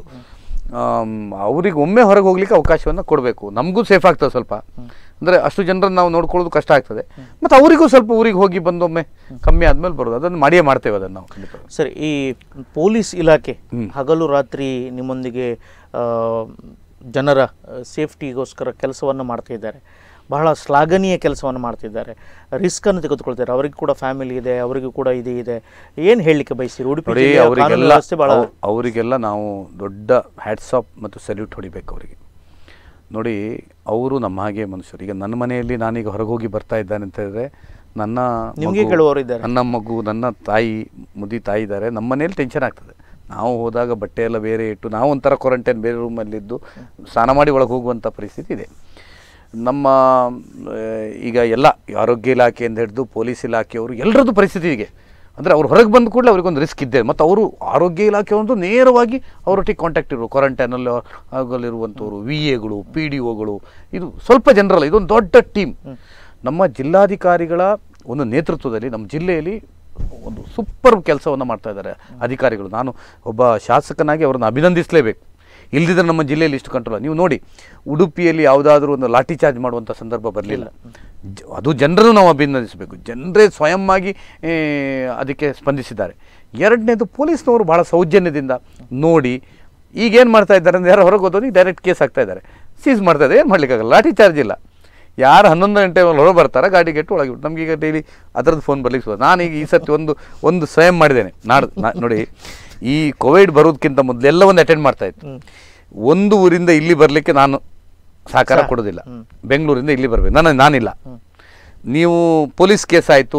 ಅವ್ರಿಗೆ ಒಮ್ಮೆ ಹೊರಗೆ ಹೋಗ್ಲಿಕ್ಕೆ ಅವಕಾಶವನ್ನು ಕೊಡಬೇಕು ನಮಗೂ ಸೇಫ್ ಆಗ್ತದೆ ಸ್ವಲ್ಪ ಅಂದರೆ ಅಷ್ಟು ಜನರನ್ನು ನಾವು ನೋಡ್ಕೊಳ್ಳೋದು ಕಷ್ಟ ಆಗ್ತದೆ ಮತ್ತು ಅವರಿಗೂ ಸ್ವಲ್ಪ ಊರಿಗೆ ಹೋಗಿ ಬಂದೊಮ್ಮೆ ಕಮ್ಮಿ ಆದ್ಮೇಲೆ ಬರೋದು ಅದನ್ನು ಮಾಡಿಯೇ ಮಾಡ್ತೇವೆ ಅದನ್ನು ನಾವು ಖಂಡಿತ ಸರಿ ಈ ಪೊಲೀಸ್ ಇಲಾಖೆ ಹಗಲು ರಾತ್ರಿ ನಿಮ್ಮೊಂದಿಗೆ ಆ, ಜನರ ಸೇಫ್ಟಿಗೋಸ್ಕರ ಕೆಲಸವನ್ನು ಮಾಡ್ತಾ ಇದ್ದಾರೆ ಬಹಳ ಶ್ಲಾಘನೀಯ ಕೆಲಸವನ್ನು ಮಾಡ್ತಿದ್ದಾರೆ ರಿಸ್ಕನ್ನು ತೆಗೆದುಕೊಳ್ತಾರೆ ಅವರಿಗೆ ಕೂಡ ಫ್ಯಾಮಿಲಿ ಇದೆ ಅವರಿಗೂ ಕೂಡ ಇದು ಇದೆ ಏನು ಹೇಳಲಿಕ್ಕೆ ಬಯಸ್ತೀರಿ ಉಡುಪಿ ನೋಡಿ ಜಿಲ್ಲೆಯ ಕಾನೂನು ಅವರಿಗೆಲ್ಲ ವ್ಯವಸ್ಥೆ ಬಹಳ ಅವ್- ಅವರಿಗೆಲ್ಲ ನಾವು ದೊಡ್ಡ ಹ್ಯಾಟ್ಸ್ ಆಫ್ ಮತ್ತು ಸಲ್ಯೂಟ್ ಹೊಡಿಬೇಕು ಅವರಿಗೆ ನೋಡಿ ಅವರು ನಮ್ಮ ಹಾಗೆ ಮನುಷ್ಯರು ಈಗ ನನ್ನ ಮನೆಯಲ್ಲಿ ನಾನೀಗ ಹೊರಗೆ ಹೋಗಿ ಬರ್ತಾ ಇದ್ದಾನೆ ಅಂತ ಹೇಳಿದ್ರೆ ನನ್ನ ನಿಮ್ಗೆ ಮಗು- ಕೇಳುವವರು ಇದ್ದಾರೆ. ನನ್ನ ಮಗು ನನ್ನ ತಾಯಿ ಮುದಿ ತಾಯಿ ಇದ್ದಾರೆ ನಮ್ಮ ಮನೆಯಲ್ಲಿ ಟೆನ್ಷನ್ ಆಗ್ತದೆ ನಾವು ಹೋದಾಗ ಬಟ್ಟೆ ಎಲ್ಲ ಬೇರೆ ಇಟ್ಟು ನಾವು ಒಂಥರ ಕ್ವಾರಂಟೈನ್ ಬೇರೆ ರೂಮಲ್ಲಿದ್ದು ಸ್ನಾನ ಮಾಡಿ ಒಳಗೆ ಹೋಗುವಂಥ ಪರಿಸ್ಥಿತಿ ಇದೆ ನಮ್ಮ ಆ, ಈಗ ಎಲ್ಲ ಆರೋಗ್ಯ ಇಲಾಖೆಯಿಂದ ಹಿಡಿದು ಪೊಲೀಸ್ ಇಲಾಖೆಯವರು ಎಲ್ಲರದ್ದು ಪರಿಸ್ಥಿತಿ ಹೀಗೆ ಅಂದರೆ ಅವ್ರು ಹೊರಗೆ ಬಂದ ಕೂಡಲೇ ಅವ್ರಿಗೊಂದು ರಿಸ್ಕ್ ಇದೆ ಮತ್ತು ಅವರು ಆರೋಗ್ಯ ಇಲಾಖೆ ಒಂದು ನೇರವಾಗಿ ಅವರೊಟ್ಟಿಗೆ ಕಾಂಟ್ಯಾಕ್ಟ್ ಇರು ಕ್ವಾರಂಟೈನಲ್ಲಿ ಆಗಲಿರುವಂಥವ್ರು ವಿ ಎಗಳು ಪಿ ಡಿ ಒಗಳು ಇದು ಸ್ವಲ್ಪ ಜನರಲ್ಲ ಇದೊಂದು ದೊಡ್ಡ ಟೀಮ್ ನಮ್ಮ ಜಿಲ್ಲಾಧಿಕಾರಿಗಳ ಒಂದು ನೇತೃತ್ವದಲ್ಲಿ ನಮ್ಮ ಜಿಲ್ಲೆಯಲ್ಲಿ ಒಂದು ಸೂಪರ್ ಕೆಲಸವನ್ನು ಮಾಡ್ತಾ ಇದ್ದಾರೆ ಅಧಿಕಾರಿಗಳು ನಾನು ಒಬ್ಬ ಶಾಸಕನಾಗಿ ಅವರನ್ನು ಅಭಿನಂದಿಸಲೇಬೇಕು ಇಲ್ದಿದ್ರೆ ನಮ್ಮ ಜಿಲ್ಲೆಯಲ್ಲಿ ಇಷ್ಟು ಕಂಟ್ರೋಲ್ ನೀವು ನೋಡಿ ಉಡುಪಿಯಲ್ಲಿ ಯಾವುದಾದ್ರೂ ಒಂದು ಲಾಠಿ ಚಾರ್ಜ್ ಮಾಡುವಂಥ ಸಂದರ್ಭ ಬರಲಿಲ್ಲ ಅದು ಜನರನ್ನು ನಾವು ಅಭಿನಂದಿಸಬೇಕು ಜನರೇ ಸ್ವಯಂವಾಗಿ ಏ, ಅದಕ್ಕೆ ಸ್ಪಂದಿಸಿದ್ದಾರೆ ಎರಡನೇದು ಪೊಲೀಸ್ನವರು ಭಾಳ ಸೌಜನ್ಯದಿಂದ ನೋಡಿ ಈಗ ಏನು ಮಾಡ್ತಾ ಇದ್ದಾರೆ ಅಂದರೆ ಯಾರು ಹೊರಗೆ ಹೋದವನಿಗೆ ಡೈರೆಕ್ಟ್ ಕೇಸ್ ಆಗ್ತಾ ಇದ್ದಾರೆ ಸೀಸ್ ಮಾಡ್ತಾ ಇದ್ದಾರೆ ಏನು ಮಾಡ್ಲಿಕ್ಕಾಗಲ್ಲ ಲಾಠಿ ಚಾರ್ಜ್ ಇಲ್ಲ ಯಾರು ಹನ್ನೊಂದು ಗಂಟೆ ಮೇಲೆ ಹೊರಗೆ ಬರ್ತಾರೆ ಗಾಡಿ ಕೆಟ್ಟು ಒಳಗೆ ಬಿಟ್ಟು ನಮಗೀಗ ಡೈಲಿ ಅದರದ್ದು ಫೋನ್ ಬರ್ಲಿಕ್ಕೆ ಶುರು. ನಾನೀಗ ಈ ಸರ್ತಿ ಒಂದು ಒಂದು ಸ್ವಯಂ ಮಾಡಿದ್ದೇನೆ ನಾಡ್ ನಾ- ನೋಡಿ ಈ ಕೋವಿಡ್ ಬರೋದಕ್ಕಿಂತ ಮೊದಲು ಎಲ್ಲವನ್ನು ಅಟೆಂಡ್ ಮಾಡ್ತಾ ಇತ್ತು ಒಂದು ಊರಿಂದ ಇಲ್ಲಿ ಬರಲಿಕ್ಕೆ ನಾನು ಸಹಕಾರ ಕೊಡೋದಿಲ್ಲ ಬೆಂಗಳೂರಿಂದ ಇಲ್ಲಿ ಬರಬೇಕು ನಾನು ನಾನಿಲ್ಲ ನೀವು ಪೊಲೀಸ್ ಕೇಸ್ ಆಯಿತು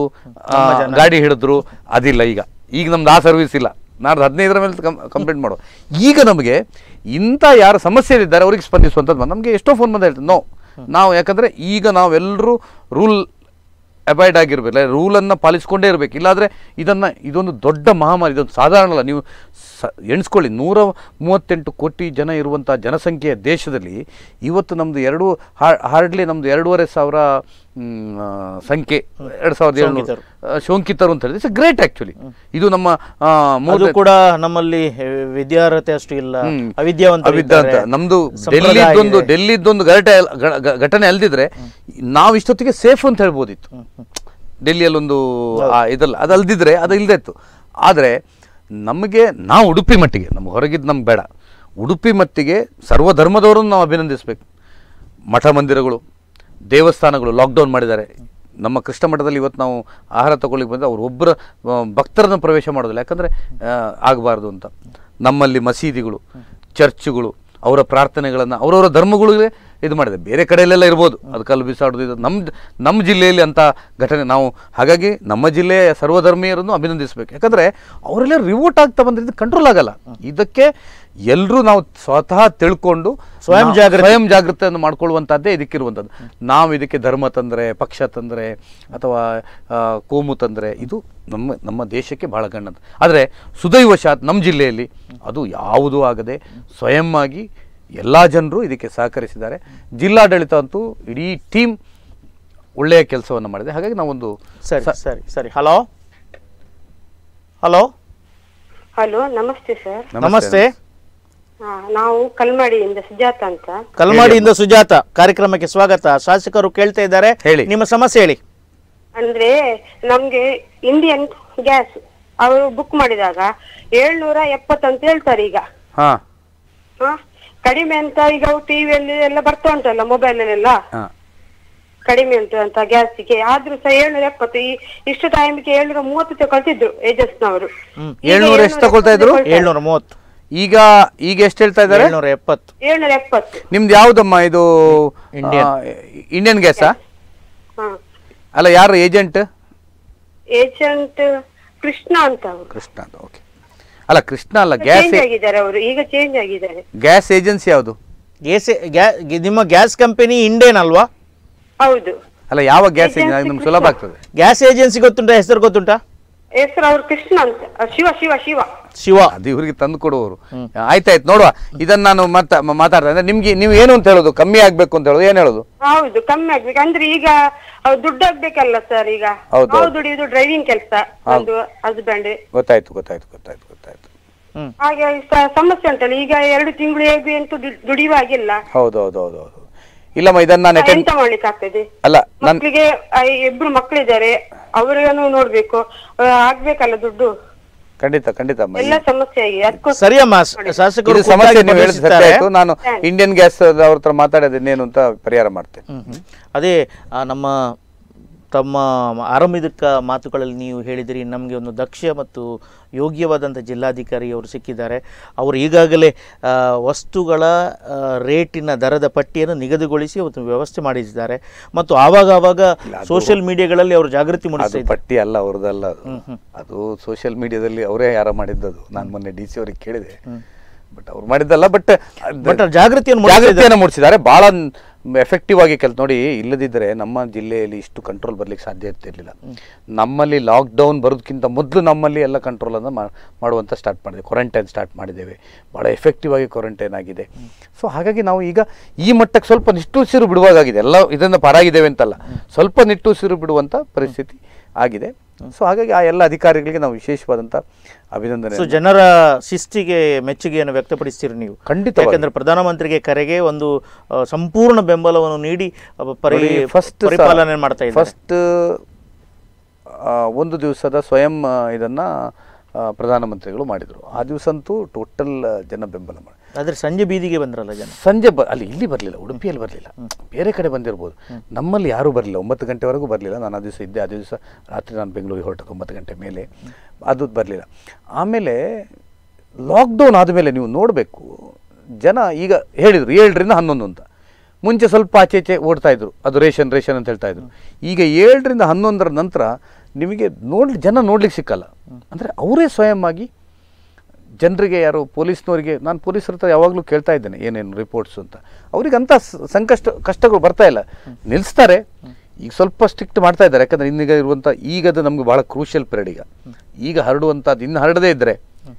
ಗಾಡಿ ಹಿಡಿದ್ರು ಅದಿಲ್ಲ ಈಗ ಈಗ ನಮ್ದು ಆ ಸರ್ವಿಸ್ ಇಲ್ಲ ನಾಡ್ದು ಹದಿನೈದರ ಮೇಲೆ ಕಂಪ್ಲೇಂಟ್ ಮಾಡೋ ಈಗ ನಮಗೆ ಇಂಥ ಯಾರು ಸಮಸ್ಯೆಲಿದ್ದಾರೆ ಅವ್ರಿಗೆ ಸ್ಪಂದಿಸುವಂಥದ್ದು ಬಂದು ನಮಗೆ ಎಷ್ಟೋ ಫೋನ್ ಬಂದ ಹೇಳ್ತಾರೆ ನೋ ನಾವು ಯಾಕಂದರೆ ಈಗ ನಾವೆಲ್ಲರೂ ರೂಲ್ ಅವಾಯ್ಡ್ ಆಗಿರ್ಬೇಕು ರೂಲನ್ನು ಪಾಲಿಸ್ಕೊಂಡೇ ಇರಬೇಕು ಇಲ್ಲಾಂದರೆ ಇದನ್ನು ಇದೊಂದು ದೊಡ್ಡ ಮಹಾಮಾರಿ ಇದೊಂದು ಸಾಧಾರಣ ಅಲ್ಲ ನೀವು ಸ ಎಣಿಸ್ಕೊಳ್ಳಿ ನೂರ ಮೂವತ್ತೆಂಟು ಕೋಟಿ ಜನ ಇರುವಂಥ ಜನಸಂಖ್ಯೆಯ ದೇಶದಲ್ಲಿ ಇವತ್ತು ನಮ್ಮದು ಎರಡು ಹಾರ್ಡ್ಲಿ ನಮ್ಮದು ಎರಡೂವರೆ ಸಾವಿರ ಮ್, ಆ, ಸಂಖ್ಯೆ ಎರಡು ಸಾವಿರದ ಏಳ್ನೂರು ಸೋಂಕಿತರು. ಆ, ಸೋಂಕಿತರು ಅಂತ ಹೇಳಿದ್ರೆ ಇಟ್ಸ್ ಗ್ರೇಟ್ ಆ್ಯಕ್ಚುಲಿ ಇದು ನಮ್ಮ ಆ, more ಅದು than- ಕೂಡ ನಮ್ಮಲ್ಲಿ ಆ, ವಿದ್ಯಾರ್ಹತೆ ಅಷ್ಟು ಇಲ್ಲ ಹ್ಮ್. ಅವಿದ್ಯಾವಂತ ಅವಿದ್ಯ ಅಂತ ನಮ್ದು ಡೆಲ್ಲಿದ್ದೊಂದು ಡೆಲ್ಲಿದ್ದೊಂದು ಗಲಾಟೆ ಅಲ್- ಗ- ಗ- ಘಟನೆ ಅಲ್ದಿದ್ರೆ ನಾವು ಇಷ್ಟೊತ್ತಿಗೆ ಸೇಫ್ ಅಂತ ಹೇಳ್ಬೋದಿತ್ತು ಡೆಲ್ಲಿಯಲ್ಲೊಂದು ಆ ಇದಲ್ಲ ಅದು ಅಲ್ದಿದ್ರೆ ಅದು ಇಲ್ಲದೆ ಇತ್ತು ಆದರೆ ನಮಗೆ ನಾವು ಉಡುಪಿ ಮಟ್ಟಿಗೆ ನಮ್ಗೆ ಹೊರಗಿದ್ದು ನಮ್ಗೆ ಬೇಡ ಉಡುಪಿ ಮಟ್ಟಿಗೆ ಸರ್ವಧರ್ಮದವರನ್ನು ನಾವು ಅಭಿನಂದಿಸಬೇಕು ಮಠ ಮಂದಿರಗಳು ದೇವಸ್ಥಾನಗಳು ಲಾಕ್ಡೌನ್ ಮಾಡಿದ್ದಾರೆ ನಮ್ಮ ಕೃಷ್ಣ ಮಠದಲ್ಲಿ ಇವತ್ತು ನಾವು ಆಹಾರ ತಗೊಳ್ಳಿಕ್ಕೆ ಬಂದರೆ ಅವ್ರು ಒಬ್ಬರ ಆ, ಭಕ್ತರನ್ನು ಪ್ರವೇಶ ಮಾಡೋದಿಲ್ಲ ಯಾಕಂದರೆ ಆಗಬಾರ್ದು ಅಂತ ನಮ್ಮಲ್ಲಿ ಮಸೀದಿಗಳು ಚರ್ಚ್ಗಳು ಅವರ ಪ್ರಾರ್ಥನೆಗಳನ್ನು ಅವರವರ ಧರ್ಮಗಳಿಗೆ ಇದು ಮಾಡಿದೆ ಬೇರೆ ಕಡೆಯಲ್ಲೆಲ್ಲ ಇರ್ಬೋದು ಅದು ಕಲ್ಲು ಬಿಸಾಡೋದು ಇದು ನಮ್ಮ ನಮ್ಮ ಜಿಲ್ಲೆಯಲ್ಲಿ ಅಂಥ ಘಟನೆ ನಾವು ಹಾಗಾಗಿ ನಮ್ಮ ಜಿಲ್ಲೆಯ ಸರ್ವಧರ್ಮೀಯರನ್ನು ಅಭಿನಂದಿಸಬೇಕು ಯಾಕಂದರೆ ಅವರೆಲ್ಲ ರಿವೋಟ್ ಆಗ್ತಾ ಬಂದ್ರೆ ಇದು ಕಂಟ್ರೋಲ್ ಆಗಲ್ಲ ಇದಕ್ಕೆ ಎಲ್ಲರೂ ನಾವು ಸ್ವತಃ ತಿಳ್ಕೊಂಡು ಸ್ವಯಂ ನಾವು ಜಾಗೃತಿ. ಸ್ವಯಂ ಜಾಗೃತಿಯನ್ನು ಮಾಡ್ಕೊಳ್ಳುವಂಥದ್ದೇ ಇದಕ್ಕಿರುವಂಥದ್ದು ನಾವು ಇದಕ್ಕೆ ಧರ್ಮ ತಂದರೆ ಪಕ್ಷ ತಂದರೆ ಅಥವಾ ಆ, ಕೋಮು ತಂದರೆ ಇದು ನಮ್ಮ ನಮ್ಮ ದೇಶಕ್ಕೆ ಬಹಳ ಗಣ್ಣದು ಆದರೆ ಸುದೈವಶಾತ್ ನಮ್ಮ ಜಿಲ್ಲೆಯಲ್ಲಿ ಅದು ಯಾವುದೂ ಆಗದೆ ಸ್ವಯಂ ಆಗಿ ಎಲ್ಲ ಜನರು ಇದಕ್ಕೆ ಸಹಕರಿಸಿದ್ದಾರೆ ಜಿಲ್ಲಾಡಳಿತ ಅಂತೂ ಇಡೀ ಟೀಮ್ ಒಳ್ಳೆಯ ಕೆಲಸವನ್ನು ಮಾಡಿದೆ ಹಾಗಾಗಿ ನಾವೊಂದು ಸರಿ ಸರಿ ಸರಿ ಹಲೋ ಹಲೋ ಹಲೋ ನಮಸ್ತೆ ಸರ್ ನಮಸ್ತೆ ಹಾ, ನಾವು ಕಲ್ಮಾಡಿಯಿಂದ ಸುಜಾತ ಅಂತ ಕಲ್ಮಾಡಿಯಿಂದ ಸುಜಾತ ಕಾರ್ಯಕ್ರಮಕ್ಕೆ ಸ್ವಾಗತ ಶಾಸಕರು ಕೇಳ್ತಾ ಇದ್ದಾರೆ ಹೇಳಿ. ನಿಮ್ಮ ಸಮಸ್ಯೆ ಹೇಳಿ ಅಂದ್ರೆ ನಮ್ಗೆ ಇಂಡಿಯನ್ ಗ್ಯಾಸ್ ಅವರು ಬುಕ್ ಮಾಡಿದಾಗ ಏಳ್ನೂರ ಎಪ್ಪತ್ತಂತ ಹೇಳ್ತಾರೆ ಈಗ ಹಾಂ ಹ? ಕಡಿಮೆ ಅಂತ ಈಗ ಟಿವಿಯಲ್ಲಿ ಎಲ್ಲ ಬರ್ತಾ ಉಂಟಲ್ಲ ಮೊಬೈಲ್ ಅಲ್ಲೆಲ್ಲ ಹಾಂ ಕಡಿಮೆ ಉಂಟು ಅಂತ ಗ್ಯಾಸ್ಗೆ ಆದ್ರೂ ಸಹ ಏಳ್ನೂರ ಎಪ್ಪತ್ತು ಈ ಇಷ್ಟು ಟೈಮ್ಗೆ ಏಳ್ನೂರ ಮೂವತ್ತು ತಗೊಳ್ತಿದ್ರು ಏಜಸ್ನವರು ಹ್ಮ್. ಏಳ್ನೂರ ಎಷ್ಟು ತಗೊಳ್ತಾ ಇದ್ರು ಏಳ್ನೂರ ಮೂವತ್ತು ಈಗ ಈಗ ಎಷ್ಟು ಹೇಳ್ತಾ ಇದ್ದಾರೆ ಏಳ್ನೂರ ಎಪ್ಪತ್ತು ಏಳ್ನೂರ ಎಪ್ಪತ್ತು ನಿಮ್ದು ಯಾವ್ದಮ್ಮ ಇದು ಇಂಡಿಯನ್. ಇಂಡಿಯನ್ ಗ್ಯಾಸಾ ಹಾ ಅಲ್ಲ ಯಾರು ಏಜೆಂಟ್ ಏಜೆಂಟ್ ಕೃಷ್ಣ ಅಂತ ಅವರು ಕೃಷ್ಣ ಅಂತ ಓಕೆ ಅಲ್ಲ ಕೃಷ್ಣ ಅಲ್ಲ ಗ್ಯಾಸ್ ಚೇಂಜ್ ಆಗಿದ್ದಾರೆ ಅವರು ಈಗ ಚೇಂಜ್ ಆಗಿದ್ದಾರೆ ಗ್ಯಾಸ್ ಏಜೆನ್ಸಿ ಯಾವುದು ಗ್ಯಾಸ್ ಗ್ಯಾ- ನಿಮ್ಮ ಗ್ಯಾಸ್ ಕಂಪನಿ ಇಂಡೇನ್ ಅಲ್ವಾ ಹೌದು ಅಲ್ಲ ಯಾವ ಗ್ಯಾಸ್ ಏಜೆನ್ಸಿ ನಿಮ್ಗೆ ಸುಲಭ ಆಗ್ತದೆ ಗ್ಯಾಸ್ ಏಜೆನ್ಸಿ ಗೊತ್ತುಂಟಾ ಹೆಸರು ಗೊತ್ತುಂಟಾ ಹೆಸರು ಅವ್ರು ಕೃಷ್ಣ ಅಂತ ಆ, ಶಿವ ಶಿವ ಶಿವ ಶಿವ ಅದು ಇವರಿಗೆ ತಂದು ಕೊಡುವವರು ಆಯ್ತಾಯ್ತು ನೋಡುವ ಇದನ್ನ ನಾನು ಮತ್ತ ಮಾತಾಡ್ತಾ ಅಂದ್ರೆ ನಿಮ್ಗೆ ನೀವು ಏನು ಅಂತ ಹೇಳೋದು ಕಮ್ಮಿ ಆಗ್ಬೇಕು ಅಂತ ಹೇಳೋದು ಏನ್ ಹೇಳೋದು ಹೌದು ಕಮ್ಮಿ ಆಗ್ಬೇಕು ಅಂದ್ರೆ ಈಗ ಅವ್ರು ದುಡ್ಡು ಆಗ್ಬೇಕಲ್ಲ ಸರ್ ಈಗ ಹೌದು, ನಾವು ಹೌದು. ದುಡಿಯುದು ಡ್ರೈವಿಂಗ್ ಕೆಲಸ ಒಂದು ಹಸ್ಬೆಂಡ್ ಗೊತ್ತಾಯ್ತು ಗೊತ್ತಾಯ್ತು ಗೊತ್ತಾಯ್ತು ಗೊತ್ತಾಯ್ತು ಹಾಗೆ ಸ- ಸಮಸ್ಯೆ ಉಂಟಲ್ಲ ಈಗ ಎರಡು ತಿಂಗಳು ಹೇಗೆ ಅಂತ ದು- ದುಡಿಯುವಾಗಿಲ್ಲ ಹೌದು ಹೌದು ಹೌದು ಹೌದು ಇಲ್ಲಮ್ಮ ಇದನ್ನ ನಾನು ಎಂತ ಅಟೆಂಡ್ ಮಾಡ್ಲಿಕ್ಕೆ ಆಗ್ತದೆ ಅಲ್ಲ ನನ್ ಮಕ್ಕಳಿಗೆ ಇಬ್ರು ಮಕ್ಕಳಿದ್ದಾರೆ ಅವರಿಗೂ ನೋಡ್ಬೇಕು ಆ, ಆಗ್ಬೇಕಲ್ಲ ದುಡ್ಡು ಖಂಡಿತ ಖಂಡಿತ ಅಮ್ಮ ಎಲ್ಲ ಸಮಸ್ಯೆ ಆಗಿದೆ ಅದಕ್ಕೋಸ್ಕರ ಸರಿ ಅಮ್ಮ ಸ- ಶಾಸಕರು ಇದು ಸಮಸ್ಯೆ ಖುದ್ದಾಗಿ ನೀವು ಹೇಳಿದ ಸತ್ಯ ಸ್ಪಂದಿಸಿದ್ದಾರೆ. ಆಯ್ತು ನಾನು ಇಂಡಿಯನ್ ಗ್ಯಾಸ್ ಅವ್ರ ಹತ್ರ ಮಾತಾಡೋದು ಇನ್ನೇನು ಅಂತ ಪರಿಹಾರ ಮಾಡ್ತೇನೆ ಹ್ಮ್, ಹ್ಮ್. ಅದೇ ಆ, ನಮ್ಮ ತಮ್ಮ ಆರಂಭಿಕ ಮಾತುಗಳಲ್ಲಿ ನೀವು ಹೇಳಿದಿರಿ ನಮಗೆ ಒಂದು ದಕ್ಷ ಮತ್ತು ಯೋಗ್ಯವಾದಂಥ ಜಿಲ್ಲಾಧಿಕಾರಿ ಅವರು ಸಿಕ್ಕಿದ್ದಾರೆ ಅವರು ಈಗಾಗಲೇ ಆ, ವಸ್ತುಗಳ ಆ, ರೇಟಿನ ದರದ ಪಟ್ಟಿಯನ್ನು ನಿಗದಿಗೊಳಿಸಿ ಒಂದು ವ್ಯವಸ್ಥೆ ಮಾಡಿದ್ದಾರೆ ಮತ್ತು ಆವಾಗ ಆವಾಗ ಸೋಷಿಯಲ್ ಮೀಡಿಯಾಗಳಲ್ಲಿ ಅವರು ಜಾಗೃತಿ ಮೂಡಿಸ್ತಾ ಅದು ಇದ್ದಾರೆ ಪಟ್ಟಿ ಅಲ್ಲ ಅವ್ರದ್ದಲ್ಲ ಅದು ಅದು ಸೋಷಿಯಲ್ ಮೀಡಿಯಾದಲ್ಲಿ ಅವರೇ ಯಾರ ಮಾಡಿದ್ದದು ನಾನು ಮೊನ್ನೆ ಡಿ ಸಿ ಅವ್ರಿಗೆ ಕೇಳಿದೆ ಬಟ್ ಅವ್ರು ಮಾಡಿದ್ದಲ್ಲ ಬಟ್ ಬಟ್ ಜಾಗೃತಿಯನ್ನು ಮೂಡಿಸ್ತಾ ಜಾಗೃತಿಯನ್ನು ಮೂಡಿಸಿದ್ದಾರೆ ಬಹಳ ಎಫೆಕ್ಟಿವ್ ಆಗಿ ಕೆಲಸ ನೋಡಿ ಇಲ್ಲದಿದ್ದರೆ ನಮ್ಮ ಜಿಲ್ಲೆಯಲ್ಲಿ ಇಷ್ಟು ಕಂಟ್ರೋಲ್ ಬರ್ಲಿಕ್ಕೆ ಸಾಧ್ಯ ಇರ್ತಿರ್ಲಿಲ್ಲ ನಮ್ಮಲ್ಲಿ ಲಾಕ್ ಡೌನ್ ಬರೋದಕ್ಕಿಂತ ಮೊದಲು ನಮ್ಮಲ್ಲಿ ಎಲ್ಲ ಕಂಟ್ರೋಲ್ ಅನ್ನು ಮಾ- ಮಾಡುವಂತ ಸ್ಟಾರ್ಟ್ ಮಾಡಿದೆ ಕ್ವಾರಂಟೈನ್ ಸ್ಟಾರ್ಟ್ ಮಾಡಿದ್ದೇವೆ ಬಹಳ ಎಫೆಕ್ಟಿವ್ ಆಗಿ ಕ್ವಾರಂಟೈನ್ ಆಗಿದೆ ಸೊ ಹಾಗಾಗಿ ನಾವು ಈಗ ಈ ಮಟ್ಟಕ್ಕೆ ಸ್ವಲ್ಪ ನಿಟ್ಟುಸಿರು ಬಿಡುವಾಗಿದೆ ಎಲ್ಲ ಇದನ್ನು ಪಾರಾಗಿದ್ದೇವೆ ಅಂತಲ್ಲ ಸ್ವಲ್ಪ ನಿಟ್ಟುಸಿರು ಬಿಡುವಂತ ಪರಿಸ್ಥಿತಿ ಆಗಿದೆ ಸೊ ಹಾಗಾಗಿ ಆ ಎಲ್ಲ ಅಧಿಕಾರಿಗಳಿಗೆ ನಾವು ವಿಶೇಷವಾದಂಥ ಅಭಿನಂದನೆ ಸೊ ಜನರ ಶಿಸ್ತಿಗೆ ಮೆಚ್ಚುಗೆಯನ್ನು ವ್ಯಕ್ತಪಡಿಸ್ತೀರಿ ನೀವು ಖಂಡಿತವಾಗಿ. ಯಾಕಂದ್ರೆ ಪ್ರಧಾನಮಂತ್ರಿಗೆ ಕರೆಗೆ ಒಂದು ಆ, ಸಂಪೂರ್ಣ ಬೆಂಬಲವನ್ನು ನೀಡಿ ಅ, ಪರಿ ಫಸ್ಟ್ ಪರಿಪಾಲನೆ ಮಾಡ್ತಾ ಇದ್ದಾರೆ ಫಸ್ಟ್ ಒಂದು ದಿವಸದ ಸ್ವಯಂ ಆ, ಇದನ್ನ ಆ, ಪ್ರಧಾನಮಂತ್ರಿಗಳು ಮಾಡಿದರು ಆ ದಿವಸ ಅಂತೂ ಟೋಟಲ್ ಜನ ಬೆಂಬಲ ಮಾಡಿ ಆದ್ರೆ ಸಂಜೆ ಬೀದಿಗೆ ಬಂದ್ರಲ್ಲ ಜನ ಸಂಜೆ ಬ ಅಲ್ಲಿ ಇಲ್ಲಿ ಬರಲಿಲ್ಲ ಉಡುಪಿಯಲ್ಲಿ ಬರಲಿಲ್ಲ ಬೇರೆ ಕಡೆ ಬಂದಿರ್ಬೋದು ನಮ್ಮಲ್ಲಿ ಯಾರೂ ಬರಲಿಲ್ಲ ಒಂಬತ್ತು ಗಂಟೆವರೆಗೂ ಬರಲಿಲ್ಲ ನಾನು ಆ ದಿವಸ ಇದ್ದೆ ಆ ದಿವಸ ರಾತ್ರಿ ನಾನು ಬೆಂಗಳೂರಿಗೆ ಹೊರಟದ್ದು ಒಂಬತ್ತು ಗಂಟೆ ಮೇಲೆ ಅದು ಬರಲಿಲ್ಲ ಆಮೇಲೆ ಲಾಕ್ಡೌನ್ ಆದಮೇಲೆ ನೀವು ನೋಡಬೇಕು ಜನ ಈಗ ಹೇಳಿದರು ಏಳರಿಂದ ಹನ್ನೊಂದು ಅಂತ ಮುಂಚೆ ಸ್ವಲ್ಪ ಆಚೆ ಈಚೆ ಓಡ್ತಾ ಇದ್ರು ಅದು ರೇಷನ್ ರೇಷನ್ ಅಂತ ಹೇಳ್ತಾ ಇದ್ರು ಈಗ ಏಳರಿಂದ ಹನ್ನೊಂದರ ನಂತರ ನಿಮಗೆ ನೋಡ್ ಜನ ನೋಡ್ಲಿಕ್ಕೆ ಸಿಕ್ಕಲ್ಲ ಅಂದರೆ ಅವರೇ ಸ್ವಯಂ ಆಗಿ ಜನರಿಗೆ ಯಾರು ಪೊಲೀಸ್ನವರಿಗೆ ನಾನು ಪೊಲೀಸರ ಹತ್ರ ಯಾವಾಗಲೂ ಕೇಳ್ತಾ ಇದ್ದೇನೆ ಏನೇನು ರಿಪೋರ್ಟ್ಸ್ ಅಂತ ಅವ್ರಿಗೆ ಅಂಥ ಸ- ಸಂಕಷ್ಟ ಕಷ್ಟಗಳು ಬರ್ತಾ ಇಲ್ಲ ನಿಲ್ಲಿಸ್ತಾರೆ ಈಗ ಸ್ವಲ್ಪ ಸ್ಟ್ರಿಕ್ಟ್ ಮಾಡ್ತಾ ಇದ್ದಾರೆ ಯಾಕಂದ್ರೆ ಇನ್ನೀಗ ಇರುವಂಥ ಈಗದು ನಮ್ಗೆ ಭಾಳ ಕ್ರೂಷಿಯಲ್ ಪೀರಿಯಡ್ ಈಗ ಈಗ ಹರಡುವಂಥದ್ದು ಇನ್ನು ಹರಡದೇ ಇದ್ದರೆ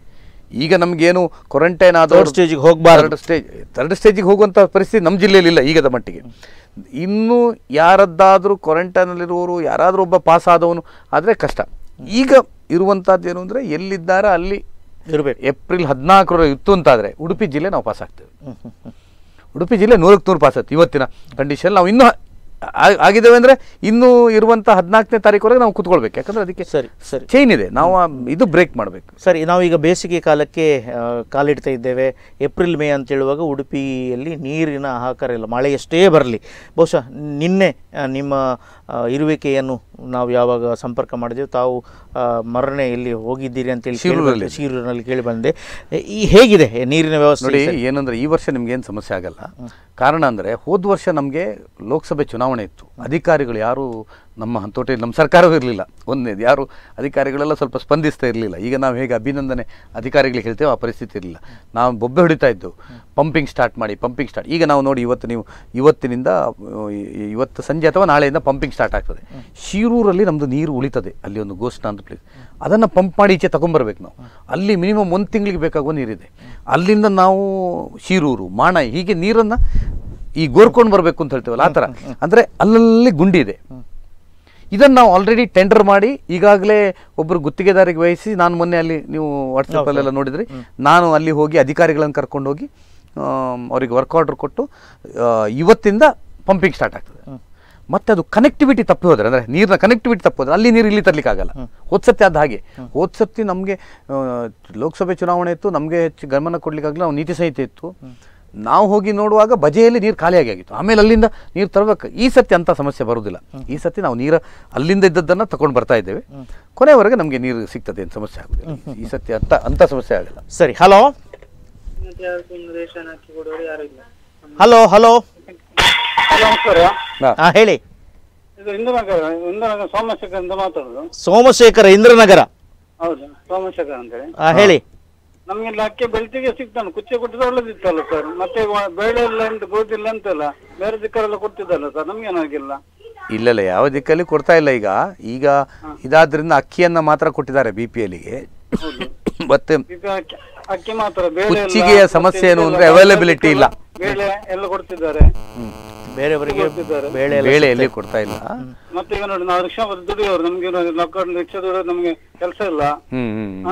ಈಗ ನಮಗೇನು ಕ್ವಾರಂಟೈನ್ ಆದ Third stage ಗೆ ಹೋಗ್ಬಾರ್ದು. ಸ್ಟೇಜ್ ಥರ್ಡ್ ಸ್ಟೇಜಿಗೆ ಹೋಗುವಂಥ ಪರಿಸ್ಥಿತಿ ನಮ್ಮ ಜಿಲ್ಲೆಯಲ್ಲಿ ಇಲ್ಲ ಈಗದ ಮಟ್ಟಿಗೆ ಇನ್ನು ಯಾರದ್ದಾದರೂ ಕ್ವಾರಂಟೈನಲ್ಲಿರುವವರು ಯಾರಾದರೂ ಒಬ್ಬ ಪಾಸ್ ಆದವನು ಆದರೆ ಕಷ್ಟ ಈಗ ಇರುವಂಥದ್ದು ಏನು ಅಂದರೆ ಎಲ್ಲಿದ್ದಾರೆ ಅಲ್ಲಿ ಇರ್ಬೇಕು ಏಪ್ರಿಲ್ ಹದಿನಾಲ್ಕರ ಇತ್ತು ಅಂತಾದರೆ ಉಡುಪಿ ಜಿಲ್ಲೆ ನಾವು ಪಾಸ್ ಆಗ್ತೇವೆ ಉಡುಪಿ ಜಿಲ್ಲೆ ನೂರಕ್ಕೆ ನೂರು ಪಾಸ್ ಆಯ್ತು ಇವತ್ತಿನ ಕಂಡೀಷನ್ ನಾವು ಇನ್ನೂ ಆ- ಆಗಿದ್ದೇವೆ ಅಂದರೆ ಇನ್ನೂ ಇರುವಂಥ ಹದಿನಾಲ್ಕನೇ ತಾರೀಕುವರೆಗೆ ನಾವು ಕೂತ್ಕೊಳ್ಬೇಕು ಯಾಕಂದ್ರೆ ಅದಕ್ಕೆ ಸರಿ ಸರಿ ಚೈನ್ ಇದೆ ನಾವು ಆ ಇದು ಬ್ರೇಕ್ ಮಾಡಬೇಕು ಸರಿ ನಾವೀಗ ಬೇಸಿಗೆ ಕಾಲಕ್ಕೆ ಆ, ಕಾಲಿಡ್ತಾ ಇದ್ದೇವೆ ಏಪ್ರಿಲ್ ಮೇ ಅಂತ ಹೇಳುವಾಗ ಉಡುಪಿಯಲ್ಲಿ ನೀರಿನ ಹಾಹಾಕಾರ ಇಲ್ಲ ಮಳೆ ಎಷ್ಟೇ ಬರಲಿ ಬಹುಶಃ ನಿನ್ನೆ ಆ, ನಿಮ್ಮ ಆ, ಇರುವಿಕೆಯನ್ನು ನಾವು ಯಾವಾಗ ಸಂಪರ್ಕ ಮಾಡಿದೆವು ತಾವು ಆ, ಮರणे ಎಲ್ಲಿ ಹೋಗಿದ್ದೀರಿ ಅಂತೇಳಿ ಕೇಳಿ ಶಿರೂರಲ್ಲಿ. ಬಂದೆ. ಶಿರೂರಿನಲ್ಲಿ ಕೇಳಿ ಬಂದೆ ಈ ಹೇಗಿದೆ ನೀರಿನ ವ್ಯವಸ್ಥೆ ನೋಡಿ ಸರಿ? ಏನಂದ್ರೆ ಈ ವರ್ಷ ನಿಮ್ಗೆ ಏನು ಸಮಸ್ಯೆ ಆಗಲ್ಲ ಕಾರಣ ಅಂದರೆ ಹೋದ ವರ್ಷ ನಮಗೆ ಲೋಕಸಭೆ ಚುನಾವಣೆ ಇತ್ತು ಅಧಿಕಾರಿಗಳು ಯಾರು ನಮ್ಮ ಹಂತೋಟಿ ನಮ್ಮ ಸರ್ಕಾರವೂ ಇರಲಿಲ್ಲ ಒಂದನೇದು ಯಾರು ಅಧಿಕಾರಿಗಳೆಲ್ಲ ಸ್ವಲ್ಪ ಸ್ಪಂದಿಸ್ತಾ ಇರಲಿಲ್ಲ ಈಗ ನಾವು ಹೇಗೆ ಅಭಿನಂದನೆ ಅಧಿಕಾರಿಗಳಿಗೆ ಹೇಳ್ತೇವೆ ಆ ಪರಿಸ್ಥಿತಿ ಇರಲಿಲ್ಲ ನಾವು ಬೊಬ್ಬೆ ಹೊಡಿತಾ ಇದ್ದು ಪಂಪಿಂಗ್ ಸ್ಟಾರ್ಟ್ ಮಾಡಿ ಪಂಪಿಂಗ್ ಸ್ಟಾರ್ಟ್ ಈಗ ನಾವು ನೋಡಿ ಇವತ್ತು ನೀವು ಇವತ್ತಿನಿಂದ ಆ, ಈ- ಇವತ್ತು ಸಂಜೆ ಅಥವಾ ನಾಳೆಯಿಂದ ಪಂಪಿಂಗ್ ಸ್ಟಾರ್ಟ್ ಆಗ್ತದೆ ಶಿರೂರಲ್ಲಿ ನಮ್ಮದು ನೀರು ಉಳಿತದೆ ಅಲ್ಲಿ ಒಂದು ಗೋಷ್ಠ ಅಂತ ಪ್ಲೇಸ್ ಅದನ್ನು ಪಂಪ್ ಮಾಡಿ ಈಚೆ ತಗೊಂಬರ್ಬೇಕು ನಾವು ಅಲ್ಲಿ ಮಿನಿಮಮ್ ಒಂದು ತಿಂಗಳಿಗೆ ಬೇಕಾಗುವ ನೀರಿದೆ ಅಲ್ಲಿಂದ ನಾವು ಶಿರೂರು ಮಾಣೈ ಹೀಗೆ ನೀರನ್ನು ಈ ಗೋರ್ಕೊಂಡು ಬರಬೇಕು ಅಂತ ಹೇಳ್ತೇವಲ್ಲ ಆ ಥರ ಅಂದರೆ ಅಲ್ಲಲ್ಲಿ ಗುಂಡಿ ಇದೆ ಇದನ್ನು ನಾವು ಆಲ್ರೆಡಿ ಟೆಂಡರ್ ಮಾಡಿ ಈಗಾಗಲೇ ಒಬ್ಬರು ಗುತ್ತಿಗೆದಾರಿಗೆ ವಹಿಸಿ ನಾನು ಮೊನ್ನೆ ಅಲ್ಲಿ ನೀವು ವಾಟ್ಸಪ್ಪಲ್ಲೆಲ್ಲ ನೋಡಿದ್ರಿ ನಾನು ಅಲ್ಲಿ ಹೋಗಿ ಅಧಿಕಾರಿಗಳನ್ನು ಕರ್ಕೊಂಡು ಹೋಗಿ ಆಮ್, ಅವರಿಗೆ ವರ್ಕ್ ಆರ್ಡರ್ ಕೊಟ್ಟು ಆ, ಇವತ್ತಿಂದ ಪಂಪಿಂಗ್ ಸ್ಟಾರ್ಟ್ ಆಗ್ತದೆ ಮತ್ತೆ ಅದು ಕನೆಕ್ಟಿವಿಟಿ ತಪ್ಪಿ ಹೋದ್ರೆ ಅಂದರೆ ನೀರಿನ ಕನೆಕ್ಟಿವಿಟಿ ತಪ್ಪಿ ಹೋದ್ರೆ ಅಲ್ಲಿ ನೀರು ಇಲ್ಲಿ ತರ್ಲಿಕ್ಕೆ ಆಗಲ್ಲ ಹೋದ್ಸತಿ ಅದು ಹಾಗೆ ಹೋದ್ಸತಿ ನಮಗೆ ಲೋಕಸಭೆ ಚುನಾವಣೆ ಇತ್ತು ನಮಗೆ ಹೆಚ್ಚು ಗಮನ ಕೊಡ್ಲಿಕ್ಕಾಗಲ್ಲ ನಾವು ನೀತಿ ಸಂಹಿತೆ ಇತ್ತು ನಾವು ಹೋಗಿ ನೋಡುವಾಗ ಬಜೆಯಲ್ಲಿ ನೀರು ಖಾಲಿಯಾಗಿ ಆಗಿತ್ತು ಆಮೇಲೆ ಅಲ್ಲಿಂದ ನೀರು ತರಬೇಕು ಈ ಸತಿ ಅಂಥ ಸಮಸ್ಯೆ ಬರುವುದಿಲ್ಲ ಈ ಸತಿ ನಾವು ನೀರು ಅಲ್ಲಿಂದ ಇದ್ದದ್ದನ್ನು ತಗೊಂಡು ಬರ್ತಾ ಇದ್ದೇವೆ ಕೊನೆವರೆಗೆ ನಮಗೆ ನೀರು ಸಿಗ್ತದೆ ಏನು ಸಮಸ್ಯೆ ಆಗುದಿಲ್ಲ ಈ ಸತಿ ಅಂಥ ಅಂಥ ಸಮಸ್ಯೆ ಆಗಲ್ಲ ಸರಿ ಹಲೋ ರೇಷನ್ ಹಾಕಿ ಕೊಡೋರು ಯಾರು ಇಲ್ಲ ಹಲೋ ಹಲೋ ನಮಸ್ಕಾರ ಹಾ ಹೇಳಿ ಇದು ಇಂದ್ರನಗರ ಇಂದ್ರನಗರ ಸೋಮಶೇಖರ್ ಅಂತ ಮಾತಾಡುದು ಸೋಮಶೇಖರ ಇಂದ್ರನಗರ ಹೌದು ಸೋಮಶೇಖರ್ ಅಂತೇಳಿ ಹಾ ಹೇಳಿ ನಮ್ಗೆಲ್ಲ ಅಕ್ಕಿ ಬೆಳ್ತಿಗೆ ಸಿಗ್ತಾನೆ ಕುಚ್ಚೆ ಕೊಟ್ಟಿದ್ರೆ ಒಳ್ಳೇದಿತ್ತಲ್ಲ ಸರ್ ಮತ್ತೆ ವ- ಬೇಳೆ ಇಲ್ಲ ಅಂತ ಗೋಧಿ ಇಲ್ಲ ಅಂತಲ್ಲ ಬೇರೆ ದಿಕ್ಕರೆಲ್ಲ ಕೊಡ್ತಿದ್ದಲ್ಲ ಸರ್ ನಮ್ಗೇನಾಗಿಲ್ಲ ಇಲ್ಲ ಇಲ್ಲ ಯಾವ ದಿಕ್ಕಲ್ಲಿ ಕೊಡ್ತಾ ಇಲ್ಲ ಈಗ ಈಗ ಇದಾದ್ರಿಂದ ಅಕ್ಕಿಯನ್ನ ಮಾತ್ರ ಕೊಟ್ಟಿದ್ದಾರೆ ಬಿ ಪಿ ಎಲ್ಗೆ ಮತ್ತೆ ಈಗ ಅಕ್ಕಿ- ಅಕ್ಕಿ ಮಾತ್ರ ಬೇಳೆ ಇಲ್ಲ, ಕುಚ್ಚಿಗೆಯ ಮತ್ತೆ ಸಮಸ್ಯೆ ಏನು ಇದೆಲ್ಲ ಅಂದ್ರೆ ಅವೈಲಬಿಲಿಟಿ ಇಲ್ಲ ಬೇಳೆ ಎಲ್ಲ ಕೊಡ್ತಿದ್ದಾರೆ ಬೇರೆಯವರಿಗೆ ಕೊಡ್ತಿದ್ದಾರೆ. ಬೇಳೆ ಎಲ್ಲ ಬೇಳೆ ಸಿಗ್ತಾ ಎಲ್ಲಿ ಇದೆ. ಕೊಡ್ತಾ ಇಲ್ಲ ಮತ್ತೆ ಈಗ ನೋಡಿ ನಾವು ರಿಕ್ಷಾ ದುಡಿಯೋರು ನಮ್ಗೆ ಲಾಕ್ಡೌನ್ ರಿಕ್ಷಾ ದುಡಿಯೋರು ನಮ್ಗೆ ಕೆಲಸ ಇಲ್ಲ ಹ್ಮ್ ಹ್ಮ್ ಹಾ?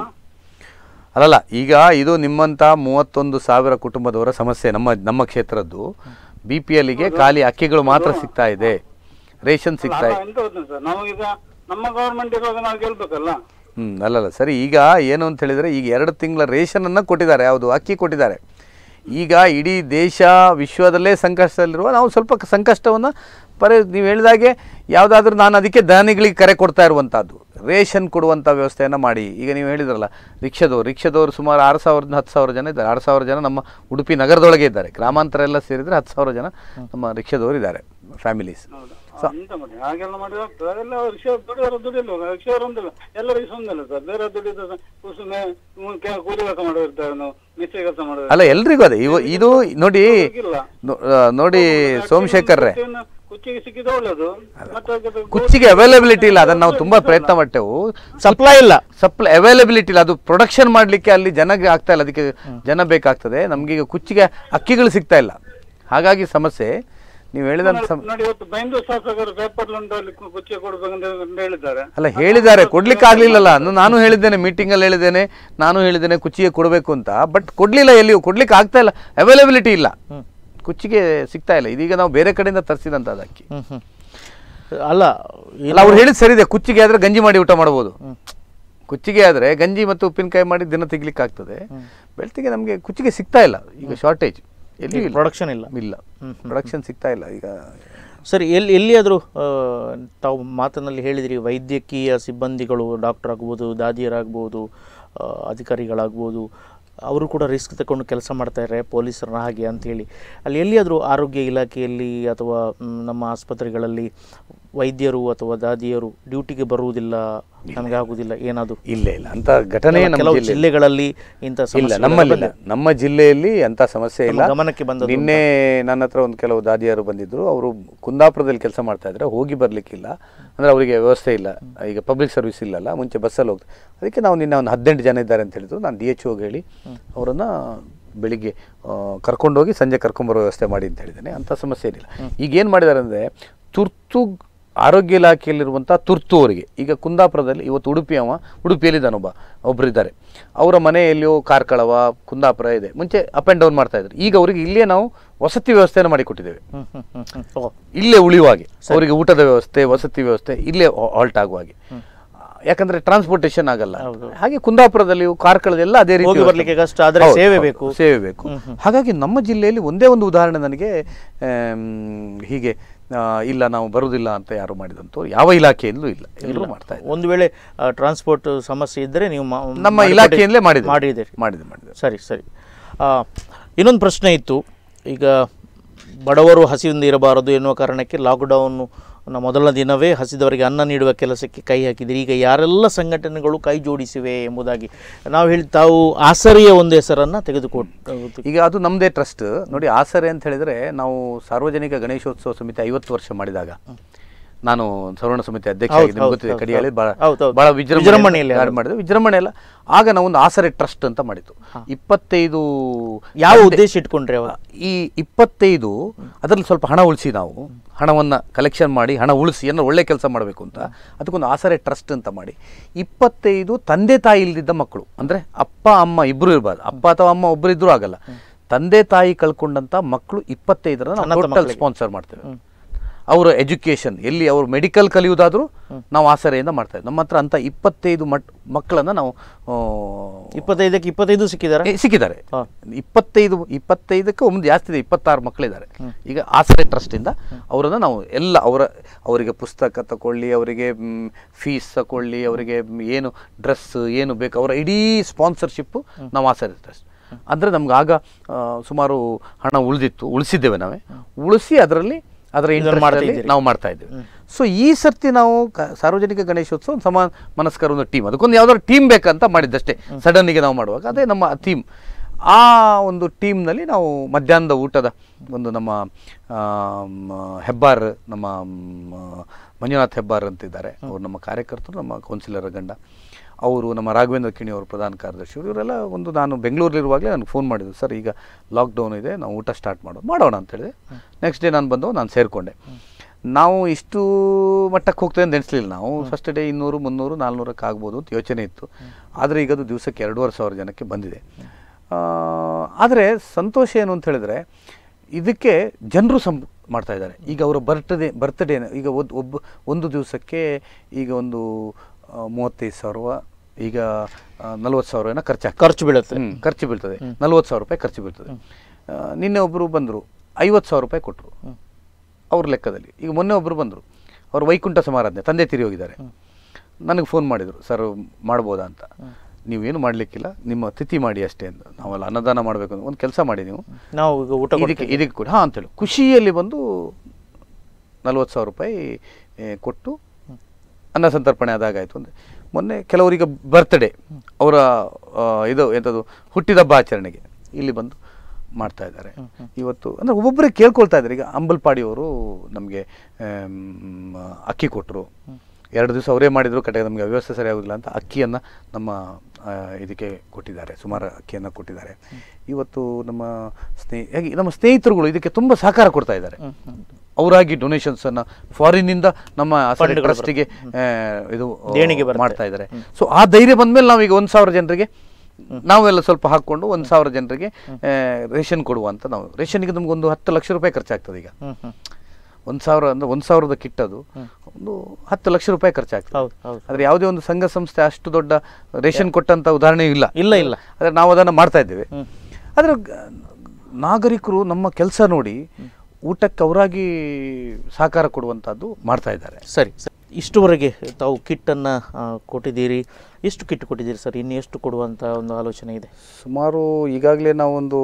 ಅಲ್ಲಲ್ಲ ಈಗ ಇದು ನಿಮ್ಮಂತ ಮೂವತ್ತೊಂದು ಸಾವಿರ ಕುಟುಂಬದವರ ಸಮಸ್ಯೆ ನಮ್ಮ ನಮ್ಮ ಕ್ಷೇತ್ರದ್ದು ಬಿ ಪಿ ಎಲ್ಗೆ ಖಾಲಿ ಅಕ್ಕಿಗಳು ಮಾತ್ರ ಸಿಗ್ತಾ ಇದೆ ರೇಷನ್ ಸಿಗ್ತಾ ನಾವು ಇದೆ ಎಂತ ಗೊತ್ತಾ ಸರ್ ನಾವೀಗ ನಮ್ಮ ಗವರ್ಮೆಂಟ್ ಇರುವಾಗ ನಾವು ಗೆಲ್ಬೇಕಲ್ಲ ಹ್ಮ್ ಅಲ್ಲಲ್ಲ ಸರಿ ಈಗ ಏನು ಅಂತ ಹೇಳಿದ್ರೆ ಈಗ ಎರಡು ತಿಂಗಳ ರೇಷನ್ ಅನ್ನ ಕೊಟ್ಟಿದ್ದಾರೆ ಯಾವುದು ಅಕ್ಕಿ ಕೊಟ್ಟಿದ್ದಾರೆ ಈಗ ಇಡೀ ದೇಶ ವಿಶ್ವದಲ್ಲೇ ಸಂಕಷ್ಟದಲ್ಲಿರುವ ನಾವು ಸ್ವಲ್ಪ ಕ- ಸಂಕಷ್ಟವನ್ನ ಪರಿ ನೀವು ಹೇಳಿದಾಗೆ ಯಾವುದಾದ್ರೂ ನಾನು ಅದಕ್ಕೆ ದಾನಿಗಳಿಗೆ ಕರೆ ಕೊಡ್ತಾ ಇರುವಂಥದ್ದು ರೇಷನ್ ಕೊಡುವಂಥ ವ್ಯವಸ್ಥೆಯನ್ನು ಮಾಡಿ ಈಗ ನೀವು ಹೇಳಿದ್ರಲ್ಲ ರಿಕ್ಷಾದವ್ರು ರಿಕ್ಷಾದವರು ಸುಮಾರು ಆರು ಸಾವಿರದಿಂದ ಹತ್ತು ಸಾವಿರ ಜನ ಇದ್ದಾರೆ ಆರು ಸಾವಿರ ಜನ ನಮ್ಮ ಉಡುಪಿ ನಗರದೊಳಗೆ ಇದ್ದಾರೆ ಗ್ರಾಮಾಂತರ ಎಲ್ಲ ಸೇರಿದರೆ ಹತ್ತು ಸಾವಿರ ಜನ ನಮ್ಮ ರಿಕ್ಷಾದವರು ಇದ್ದಾರೆ ಫ್ಯಾಮಿಲೀಸ್ ಎಂತ ಮಾಡಿ ಹಾಗೆಲ್ಲ ಮಾಡಿದ್ರೆ ಆಗ್ತದೆ ಅದೆಲ್ಲ ರಿಕ್ಷಾ ದುಡಿಯೋರು ದುಡಿಯಲ್ವ ರಿಕ್ಷಾವರು ಒಂದಿಲ್ಲ ಎಲ್ಲರಿಗೂ ಒಂದಿಲ್ಲ ಸರ್ ಬೇರೆ ದುಡಿದ ಕುಸುಮೆ ಕೆ- ಕೂಲಿ ಕೆಲಸ ಮಾಡೋರು ನಾವು ಮಿಸ್ತ್ರಿ ಕೆಲಸ ಮಾಡೋರು ಅಲ್ಲ ಎಲ್ರಿಗೂ ಅದೇ ಇವ ಇದು ನೋಡಿ ನೋ- ಆ, ನೋಡಿ ಸೋಮಶೇಖರ್ರೆ ಕುಚ್ಚಿಗೆ ಸಿಕ್ಕಿದ ಒಳ್ಳೇದು ಮತ್ತೆ ಅದಕ್ಕೆ ಕುಚ್ಚಿಗೆ ಅವೈಲಬಿಲಿಟಿ ಇಲ್ಲ ಅದನ್ನ ನಾವು ತುಂಬಾ ಪ್ರಯತ್ನ ಪಟ್ಟೆವು ಸಪ್ಲೈ ಇಲ್ಲ ಸಪ್ಲೈ ಅವೈಲಬಿಲಿಟಿ ಇಲ್ಲ ಅದು ಪ್ರೊಡಕ್ಷನ್ ಮಾಡ್ಲಿಕ್ಕೆ ಅಲ್ಲಿ ಜನಗೆ ಆಗ್ತಾ ಇಲ್ಲ ಅದಕ್ಕೆ ಜನ ಬೇಕಾಗ್ತದೆ ನಮ್ಗೆ ಈಗ ಕುಚ್ಚಿಗೆ ಅಕ್ಕಿಗಳು ಸಿಗ್ತಾ ಇಲ್ಲ ಹಾಗಾಗಿ ಸಮಸ್ಯೆ ನೀವು ಹೇಳಿದಂತ ಸಮ ನೋಡಿ ಇವತ್ತು ಬೈಂದು ಶಾಸಕರು ಪೇಪರ್ ಅಲ್ಲಿ ಕು- ಕುಚ್ಚಿಗೆ ಕೊಡ್ಬೇಕಂತ ಅಂತ ಹೇಳಿದ್ದಾರೆ ಅಲ್ಲ ಹೇಳಿದ್ದಾರೆ ಕೊಡ್ಲಿಕ್ಕೆ ಆಗ್ಲಿಲ್ಲಲ್ಲ ಅದು ನಾನು ಹೇಳಿದ್ದೇನೆ ಮೀಟಿಂಗ್ ಅಲ್ಲಿ ಹೇಳಿದ್ದೇನೆ ನಾನು ಹೇಳಿದ್ದೇನೆ ಕುಚ್ಚಿಗೆ ಕೊಡಬೇಕು ಅಂತ ಬಟ್ ಕೊಡ್ಲಿಲ್ಲ ಎಲ್ಲಿಯೂ ಕೊಡ್ಲಿಕ್ಕೆ ಆಗ್ತಾ ಇಲ್ಲ ಅವೈಲಬಿಲಿಟಿ ಇಲ್ಲ ಕುಚ್ಚಿಗೆ ಸಿಗ್ತಾ ಇಲ್ಲ ಇದೀಗ ನಾವು ಬೇರೆ ಕಡೆಯಿಂದ ತರಿಸಿದಂತ ಅಕ್ಕಿ ಹ್ಮ್ ಹ್ಮ್ ಅಲ್ಲ ಅಲ್ಲ ಅವ್ರು ಹೇಳಿದ್ ಸರಿ ಇದೆ ಕುಚ್ಚಿಗೆ ಆದ್ರೆ ಗಂಜಿ ಮಾಡಿ ಊಟ ಮಾಡ್ಬೋದು ಕುಚ್ಚಿಗೆ ಆದ್ರೆ ಗಂಜಿ ಮತ್ತು ಉಪ್ಪಿನಕಾಯಿ ಮಾಡಿ ದಿನ ತೆಗಿಲಿಕ್ಕೆ ಆಗ್ತದೆ ಬೆಳ್ತಿಗೆ ನಮಗೆ ಕುಚ್ಚಿಗೆ ಸಿಗ್ತಾ ಇಲ್ಲ ಈಗ ಶಾರ್ಟೇಜ್ ಎಲ್ಲಿ ಪ್ರೊಡಕ್ಷನ್ ಇಲ್ಲ ಇಲ್ಲ ಪ್ರೊಡಕ್ಷನ್ ಸಿಗ್ತಾ ಇಲ್ಲ ಈಗ ಸರಿ ಎಲ್ಲಿ ಎಲ್ಲಿಯಾದರೂ ತಾವು ಮಾತಿನಲ್ಲಿ ಹೇಳಿದಿರಿ ವೈದ್ಯಕೀಯ ಸಿಬ್ಬಂದಿಗಳು ಡಾಕ್ಟರ್ ಆಗ್ಬೋದು ದಾದಿಯರಾಗ್ಬೋದು ಆ, ಅಧಿಕಾರಿಗಳಾಗ್ಬೋದು ಅವರು ಕೂಡ ರಿಸ್ಕ್ ತಗೊಂಡು ಕೆಲಸ ಮಾಡ್ತಾರೆ ಪೊಲೀಸರ ಹಾಗೆ ಅಂತೇಳಿ ಅಲ್ಲಿ ಎಲ್ಲಿಯಾದರೂ ಆರೋಗ್ಯ ಇಲಾಖೆಯಲ್ಲಿ ಅಥವಾ ಮ್, ನಮ್ಮ ಆಸ್ಪತ್ರೆಗಳಲ್ಲಿ ವೈದ್ಯರು ಅಥವಾ ದಾದಿಯರು ಡ್ಯೂಟಿಗೆ ಬರುವುದಿಲ್ಲ ನಮಗೆ ಆಗುವುದಿಲ್ಲ ಏನಾದರೂ ಇಲ್ಲ ಇಲ್ಲ ಅಂತ ಘಟನೆ ನಮ್ಮ ಕೆಲವು ಜಿಲ್ಲೆಯಲ್ಲಿ- ಜಿಲ್ಲೆಗಳಲ್ಲಿ ಇಂಥ ಇಲ್ಲ ಸಮಸ್ಯೆಗಳು ನಮ್ಮಲ್ಲಿ ಬಂದಿದೆ. ನಮ್ಮ ಜಿಲ್ಲೆಯಲ್ಲಿ ಅಂತ ಸಮಸ್ಯೆ ಇಲ್ಲ ನಮ್ಮ ಗಮನಕ್ಕೆ ಬಂದದ್ದು ನಿನ್ನೆ ನನ್ನ ಹತ್ರ ಒಂದು ಕೆಲವು ದಾದಿಯರು ಬಂದಿದ್ರು ಅವರು ಕುಂದಾಪುರದಲ್ಲಿ ಕೆಲಸ ಮಾಡ್ತಾ ಇದ್ರೆ ಹೋಗಿ ಬರ್ಲಿಕ್ಕಿಲ್ಲ ಅಂದ್ರೆ ಅವರಿಗೆ ವ್ಯವಸ್ಥೆ ಇಲ್ಲ ಈಗ ಪಬ್ಲಿಕ್ ಸರ್ವಿಸ್ ಇಲ್ಲಲ್ಲ ಮುಂಚೆ ಬಸ್ಸಲ್ಲಿ ಹೋಗ್ತಾರೆ ಅದಕ್ಕೆ ನಾವು ನಿನ್ನೆ ಒಂದು ಹದಿನೆಂಟು ಜನ ಇದ್ದಾರೆ ಅಂತ ಹೇಳಿದ್ರು ನಾನು ಡಿ ಎಚ್ ಹೋಗಿ ಹೇಳಿ ಅವರನ್ನ ಬೆಳಿಗ್ಗೆ ಆ, ಕರ್ಕೊಂಡೋಗಿ ಸಂಜೆ ಕರ್ಕೊಂಬರೋ ವ್ಯವಸ್ಥೆ ಮಾಡಿ ಅಂತ ಹೇಳಿದ್ದೇನೆ ಅಂಥ ಸಮಸ್ಯೆ ಏನಿಲ್ಲ ಈಗ ಏನು ಮಾಡಿದ್ದಾರೆ ಅಂದರೆ ತುರ್ತು ಆರೋಗ್ಯ ಇಲಾಖೆಯಲ್ಲಿರುವಂಥ ತುರ್ತು ಅವರಿಗೆ ಈಗ ಕುಂದಾಪುರದಲ್ಲಿ ಇವತ್ತು ಉಡುಪಿ ಅವ ಉಡುಪಿಯಲ್ಲಿದ್ದಾನೊಬ್ಬ ಒಬ್ರು ಇದ್ದಾರೆ ಅವರ ಮನೆ ಎಲ್ಲಿಯೋ ಕಾರ್ಕಳವ ಕುಂದಾಪುರ ಇದೆ ಮುಂಚೆ ಅಪ್ ಆ್ಯಂಡ್ ಡೌನ್ ಮಾಡ್ತಾ ಇದ್ರು ಈಗ ಅವರಿಗೆ ಇಲ್ಲೇ ನಾವು ವಸತಿ ವ್ಯವಸ್ಥೆಯನ್ನು ಮಾಡಿಕೊಟ್ಟಿದ್ದೇವೆ ಹ್ಮ್ ಹ್ಮ್ ಹ್ಮ್ ಹ್ಮ್ ಓ ಇಲ್ಲೇ ಉಳಿಯುವಾಗೆ ಅವರಿಗೆ ಊಟದ ವ್ಯವಸ್ಥೆ ವಸತಿ ವ್ಯವಸ್ಥೆ ಇಲ್ಲೇ ಹಾಲ್ಟ್ ಆಗುವ ಹಾಗೆ ಯಾಕಂದ್ರೆ ಟ್ರಾನ್ಸ್ಪೋರ್ಟೇಷನ್ ಆಗಲ್ಲ ಹಾಗೆ ಕುಂದಾಪುರದಲ್ಲಿ ಕಾರ್ಕಳದೆಲ್ಲ ಅದೇ ರೀತಿ ಹೋಗಿ ವ್ಯವಸ್ಥೆ. ಬರ್ಲಿಕ್ಕೆ ಕಷ್ಟ, ಆದ್ರೆ ಹೌದು, ಸೇವೆ ಹೌದು, ಬೇಕು. ಸೇವೆ ಬೇಕು ಹಾಗಾಗಿ ನಮ್ಮ ಜಿಲ್ಲೆಯಲ್ಲಿ ಒಂದೇ ಒಂದು ಉದಾಹರಣೆ ನನಗೆ ಆಮ್, ಹೀಗೆ ಆ, ಇಲ್ಲ ನಾವು ಬರುವುದಿಲ್ಲ ಅಂತ ಯಾರು ಮಾಡಿದಂತವ್ರು ಯಾವ ಇಲಾಖೆಯಲ್ಲೂ ಇಲ್ಲ ಎಲ್ಲರೂ ಮಾಡ್ತಾ ಇದ್ದಾರೆ ಒಂದು ವೇಳೆ ಟ್ರಾನ್ಸ್ಪೋರ್ಟ್ ಸಮಸ್ಯೆ ಇದ್ದರೆ ನೀವು ಮಾ- ನಮ್ಮ ಮಾಡಿಕೊಡಿ- ಇಲಾಖೆಯಿಂದಲೇ ಮಾಡಿದ್ದೀವಿ. ಮಾಡಿದ್ದೀರಿ ಮಾಡಿದೆ ಮಾಡಿದೆ ಸರಿ ಸರಿ ಆ, ಇನ್ನೊಂದು ಪ್ರಶ್ನೆ ಇತ್ತು ಈಗ ಬಡವರು ಹಸಿವಿಂದ ಇರಬಾರದು ಎನ್ನುವ ಕಾರಣಕ್ಕೆ ಲಾಕ್ಡೌನ್ ಮೊದಲ ದಿನವೇ ಹಸಿದವರಿಗೆ ಅನ್ನ ನೀಡುವ ಕೆಲಸಕ್ಕೆ ಕೈ ಹಾಕಿದಿರಿ ಈಗ ಯಾರೆಲ್ಲ ಸಂಘಟನೆಗಳು ಕೈ ಜೋಡಿಸಿವೆ ಎಂಬುದಾಗಿ ನಾವು ಹೇಳಿ ತಾವು ಆಸರೆಯ ಒಂದು ಹೆಸರನ್ನು ತೆಗೆದುಕೊಟ್ಟು ಈಗ ಅದು ನಮ್ಮದೇ ಟ್ರಸ್ಟ್ ನೋಡಿ ಆಸರೆ ಅಂತ ಹೇಳಿದ್ರೆ ನಾವು ಸಾರ್ವಜನಿಕ ಗಣೇಶೋತ್ಸವ ಸಮಿತಿ ಐವತ್ತು ವರ್ಷ ಮಾಡಿದಾಗ ನಾನು ಸರ್ವಣ ಸಮಿತಿ ಅಧ್ಯಕ್ಷ ಹೌದು, ಆಗಿದ್ದೆ, ನಿಮ್ಗೆ ಹೌದು, ಗೊತ್ತಿದೆ ಹೌದು, ಕಡಿಯಾಳಿ ಹೌದು. ಬಹಳ ಹೌದು, ಹೌದು. ಬಹಳ ವಿಜೃಂಭಣೆಯಲ್ಲಿ ವಿಜೃಂಭಣೆಯಲ್ಲಿ ಆಗಿದೆ. ಮಾಡಿದೆ ವಿಜೃಂಭಣೆ ಎಲ್ಲ ಆಗ ನಾವು ಒಂದು ಆಸರೆ ಟ್ರಸ್ಟ್ ಅಂತ ಮಾಡಿತ್ತು ಇಪ್ಪತ್ತೈದು ಯಾವ ತಂದೆ- ಉದ್ದೇಶ ಇಟ್ಕೊಂಡ್ರಿ ಅವಾಗ ಈ ಇಪ್ಪತ್ತೈದು ಅದರಲ್ಲಿ ಸ್ವಲ್ಪ ಹಣ ಉಳಿಸಿ ನಾವು ಹಣವನ್ನು ಕಲೆಕ್ಷನ್ ಮಾಡಿ ಹಣ ಉಳಿಸಿ ಏನೋ ಒಳ್ಳೆ ಕೆಲಸ ಮಾಡಬೇಕು ಅಂತ ಅದಕ್ಕೊಂದು ಆಸರೆ ಟ್ರಸ್ಟ್ ಅಂತ ಮಾಡಿ ಇಪ್ಪತ್ತೈದು ತಂದೆ ತಾಯಿ ಇಲ್ದಿದ್ದ ಮಕ್ಕಳು ಅಂದರೆ ಅಪ್ಪ ಅಮ್ಮ ಇಬ್ಬರು ಇರಬಾರ್ದು ಅಪ್ಪ ಅಥವಾ ಅಮ್ಮ ಒಬ್ಬರು ಇದ್ರೂ ಆಗಲ್ಲ ತಂದೆ ತಾಯಿ ಕಳ್ಕೊಂಡಂತ ಮಕ್ಕಳು ಇಪ್ಪತ್ತೈದರ ಅನಾಥ ನಾವು ಟೋಟಲ್ ಮಕ್ಕಳಿಗೆ. ಸ್ಪಾನ್ಸರ್ ಮಾಡ್ತೇವೆ ಅವರ ಎಜುಕೇಷನ್ ಎಲ್ಲಿ ಅವರು ಮೆಡಿಕಲ್ ಕಲಿಯೋದಾದರೂ ನಾವು ಆಸರೆಯಿಂದ ಮಾಡ್ತಾ ಇದ್ದೀವಿ ನಮ್ಮ ಹತ್ರ ಅಂತ ಇಪ್ಪತ್ತೈದು ಮಟ್ ಮಕ್ಕಳನ್ನು ನಾವು ಆ, ಇಪ್ಪತ್ತೈದಕ್ಕೆ ಇಪ್ಪತ್ತೈದು ಸಿಕ್ಕಿದ್ದಾರೆ ಏ, ಸಿಕ್ಕಿದ್ದಾರೆ ಹಾ. ಇಪ್ಪತ್ತೈದು ಇಪ್ಪತ್ತೈದಕ್ಕೆ ಒಂದು ಜಾಸ್ತಿ ಇದೆ ಇಪ್ಪತ್ತಾರು ಮಕ್ಕಳಿದ್ದಾರೆ ಈಗ ಆಸರೆ ಟ್ರಸ್ಟಿಂದ ಅವರನ್ನು ನಾವು ಎಲ್ಲ ಅವರ ಅವರಿಗೆ ಪುಸ್ತಕ ತಗೊಳ್ಳಿ ಅವರಿಗೆ ಫೀಸ್ ತಗೊಳ್ಳಿ ಅವರಿಗೆ ಮ್, ಏನು ಡ್ರೆಸ್ ಏನು ಬೇಕು ಅವರ ಇಡೀ ಸ್ಪಾನ್ಸರ್ಶಿಪ್ಪು ನಾವು ಆಸರೆ ಟ್ರಸ್ಟ್ ಅಂದರೆ ನಮ್ಗೆ ಆಗ ಆ, ಸುಮಾರು ಹಣ ಉಳಿದಿತ್ತು ಉಳಿಸಿದ್ದೇವೆ ನಾವೇ ಉಳಿಸಿ ಅದರಲ್ಲಿ ಅದರ ಇದನ್ನ interest ಮಾಡ್ತಾ ಅಲ್ಲಿ ಇದ್ದೀರಿ. ನಾವು ಮಾಡ್ತಾ ಇದ್ದೇವೆ ಸೊ ಈ ಸರ್ತಿ ನಾವು ಕ- ಸಾರ್ವಜನಿಕ ಗಣೇಶೋತ್ಸವ ಒಂದು ಸಮ ಮನಸ್ಕರ ಒಂದು ಟೀಮ್ ಅದಕ್ಕೊಂದು ಯಾವ್ದಾದ್ರು ಟೀಮ್ ಬೇಕಂತ ಮಾಡಿದ್ದಷ್ಟೇ ಸಡನ್ನಿಗೆ ನಾವು ಮಾಡುವಾಗ ಅದೇ ನಮ್ಮ ಥೀಮ್ ಆ ಒಂದು ಟೀಮ್ನಲ್ಲಿ ನಾವು ಮಧ್ಯಾಹ್ನದ ಊಟದ ಒಂದು ನಮ್ಮ ಆಮ್, ಹೆಬ್ಬಾರ್ ನಮ್ಮ ಮ್, ಮಂಜುನಾಥ್ ಹೆಬ್ಬಾರ್ ಅಂತಿದ್ದಾರೆ ಅವರು ನಮ್ಮ ಕಾರ್ಯಕರ್ತರು ನಮ್ಮ ಕೌನ್ಸಿಲರ್ ಗಂಡ ಅವರು ನಮ್ಮ ರಾಘವೇಂದ್ರ ಕಿಣಿ ಅವರು ಪ್ರಧಾನ ಕಾರ್ಯದರ್ಶಿ ಇವರೆಲ್ಲ ಒಂದು ನಾನು ಬೆಂಗಳೂರಲ್ಲಿರುವಾಗಲೇ ನನಗೆ ಫೋನ್ ಮಾಡಿದ್ರು ಸರ್ ಈಗ ಲಾಕ್ಡೌನ್ ಇದೆ ನಾವು ಊಟ ಸ್ಟಾರ್ಟ್ ಮಾಡೋದು ಮಾಡೋಣ ಅಂತ ಹೇಳಿದೆ ನೆಕ್ಸ್ಟ್ ಡೇ ನಾನು ಬಂದು ನಾನು ಸೇರಿಕೊಂಡೆ ನಾವು ಇಷ್ಟು ಮಟ್ಟಕ್ಕೆ ಹೋಗ್ತೇವೆ ಅಂತ ಎಣಿಸ್ಲಿಲ್ಲ ನಾವು ಫಸ್ಟ್ ಡೇ ಇನ್ನೂರು ಮುನ್ನೂರು ನಾಲ್ನೂರಕ್ಕೆ ಆಗ್ಬೋದು ಅಂತ ಯೋಚನೆ ಇತ್ತು ಆದರೆ ಈಗ ಅದು ದಿವಸಕ್ಕೆ ಎರಡೂವರೆ ಸಾವಿರ ಜನಕ್ಕೆ ಬಂದಿದೆ ಆದರೆ ಸಂತೋಷ ಏನು ಅಂತ ಹೇಳಿದ್ರೆ ಇದಕ್ಕೆ ಜನರು ಸಂ ಮಾಡ್ತಾ ಇದ್ದಾರೆ ಈಗ ಅವರ ಬರ್ತ್ಡೇ ಬರ್ತ್ಡೇ ಈಗ ಒದ್- ಒಬ್ಬ ಒಂದು ದಿವಸಕ್ಕೆ ಈಗ ಒಂದು ಆ, ಮೂವತ್ತೈದು ಸಾವಿರ ಈಗ ನಲ್ವತ್ತು ಸಾವಿರ ಏನೋ ಖರ್ಚು ಖರ್ಚು ಬೀಳುತ್ತೆ ಹ್ಮ್, ಖರ್ಚು ಬೀಳ್ತದೆ ನಲ್ವತ್ತು ಸಾವಿರ ರೂಪಾಯಿ ಖರ್ಚು ಬೀಳ್ತದೆ ಆ, ನಿನ್ನೆ ಒಬ್ಬರು ಬಂದರು ಐವತ್ತು ಸಾವಿರ ರೂಪಾಯಿ ಕೊಟ್ಟರು ಅವ್ರ ಲೆಕ್ಕದಲ್ಲಿ ಈಗ ಮೊನ್ನೆ ಒಬ್ಬರು ಬಂದರು ಅವರು ವೈಕುಂಠ ಸಮಾರಾಧನೆ ತಂದೆ ತಿರಿ ಹೋಗಿದ್ದಾರೆ ನನಗೆ ಫೋನ್ ಮಾಡಿದರು ಸರ್ ಮಾಡ್ಬೋದಾ ಅಂತ ನೀವೇನು ಮಾಡಲಿಕ್ಕಿಲ್ಲ ನಿಮ್ಮ ತಿಥಿ ಮಾಡಿ ಅಷ್ಟೇ ಅಂತ ನಾವೆಲ್ಲ ಅನ್ನದಾನ ಮಾಡಬೇಕು ಅಂತ ಒಂದು ಕೆಲಸ ಮಾಡಿ ನೀವು ನಾವು ಈಗ ಊಟ ಇದಕ್ಕೆ ಕೊಡ್ತೀವಿ. ಇದಕ್ಕೆ ಕೊಡಿ ಹಾಂ ಅಂತೇಳಿ ಖುಷಿಯಲ್ಲಿ ಬಂದು ನಲ್ವತ್ತು ಸಾವಿರ ರೂಪಾಯಿ ಏ, ಕೊಟ್ಟು ಅನ್ನ ಸಂತರ್ಪಣೆ ಆದಾಗಾಯಿತು ಅಂದರೆ ಮೊನ್ನೆ ಕೆಲವರಿಗೆ ಬರ್ತ್ಡೇ ಅವರ ಆ, ಇದು ಎಂಥದ್ದು ಹುಟ್ಟಿದಬ್ಬ ಆಚರಣೆಗೆ ಇಲ್ಲಿ ಬಂದು ಮಾಡ್ತಾ ಇದ್ದಾರೆ ಇವತ್ತು ಅಂದರೆ ಒಬ್ಬೊಬ್ಬರೇ ಕೇಳ್ಕೊಳ್ತಾ ಇದ್ದಾರೆ ಈಗ ಅಂಬಲ್ಪಾಡಿಯವರು ನಮಗೆ ಅಕ್ಕಿ ಕೊಟ್ಟರು ಎರಡು ದಿವಸ ಅವರೇ ಮಾಡಿದ್ರು ಕಡೆ ನಮಗೆ ವ್ಯವಸ್ಥೆ ಸರಿಯಾಗೋದಿಲ್ಲ ಅಂತ ಅಕ್ಕಿಯನ್ನು ನಮ್ಮ ಆ, ಇದಕ್ಕೆ ಕೊಟ್ಟಿದ್ದಾರೆ ಸುಮಾರು ಅಕ್ಕಿಯನ್ನು ಕೊಟ್ಟಿದ್ದಾರೆ ಇವತ್ತು ನಮ್ಮ ಸ್ನೇಹಿ ಹಾಗೆ ನಮ್ಮ ಸ್ನೇಹಿತರುಗಳು ಇದಕ್ಕೆ ತುಂಬ ಸಹಕಾರ ಕೊಡ್ತಾ ಇದ್ದಾರೆ ಅವರಾಗಿ ಡೊನೇಷನ್ಸನ್ನು ಫಾರಿನ್ನಿಂದ ನಮ್ಮ ಫಂಡ್ಗಳು ಟ್ರಸ್ಟಿಗೆ ಇದು ಆ, ದೇಣಿಗೆ ಬರುತ್ತೆ. ಮಾಡ್ತಾ ಇದ್ದಾರೆ ಸೊ ಆ ಧೈರ್ಯ ಬಂದಮೇಲೆ ನಾವೀಗ ಒಂದು ಸಾವಿರ ಜನರಿಗೆ ನಾವೆಲ್ಲ ಸ್ವಲ್ಪ ಹಾಕ್ಕೊಂಡು ಒಂದು ಸಾವಿರ ಜನರಿಗೆ ಆ, ರೇಷನ್ ಕೊಡುವ ಅಂತ ನಾವು ರೇಷನ್ಗೆ ನಮ್ಗೆ ಒಂದು ಹತ್ತು ಲಕ್ಷ ರೂಪಾಯಿ ಖರ್ಚಾಗ್ತದೆ ಈಗ ಹ್ಮ್ ಹ್ಮ್ ಒಂದು ಸಾವಿರ ಅಂದ್ರೆ ಒಂದು ಸಾವಿರದ ಕಿಟ್ ಅದು ಒಂದು ಹತ್ತು ಲಕ್ಷ ರೂಪಾಯಿ ಖರ್ಚಾಗ್ತದೆ ಹೌದು ಹೌದು ಆದರೆ ಯಾವುದೇ ಒಂದು ಸಂಘ ಸಂಸ್ಥೆ ಅಷ್ಟು ದೊಡ್ಡ ರೇಷನ್ ಕೊಟ್ಟಂತ ಉದಾಹರಣೆ ಇಲ್ಲ ಇಲ್ಲ ಇಲ್ಲ ಆದರೆ ನಾವು ಅದನ್ನು ಮಾಡ್ತಾ ಇದ್ದೇವೆ ಹ್ಮ್. ಆದರೆ ಗ- ನಾಗರಿಕರು ನಮ್ಮ ಕೆಲಸ ನೋಡಿ ಊಟಕ್ಕೆ ಅವರಾಗಿ ಸಹಕಾರ ಕೊಡುವಂಥದ್ದು ಮಾಡ್ತಾ ಇದ್ದಾರೆ ಸರಿ ಸರಿ ಇಷ್ಟುವರೆಗೆ ತಾವು ಕಿಟ್ಟನ್ನು ಕೊಟ್ಟಿದ್ದೀರಿ ಎಷ್ಟು ಕಿಟ್ ಕೊಟ್ಟಿದ್ದೀರಿ ಸರ್ ಇನ್ನು ಎಷ್ಟು ಕೊಡುವಂಥ ಒಂದು ಆಲೋಚನೆ ಇದೆ ಸುಮಾರು ಈಗಾಗಲೇ ನಾವೊಂದು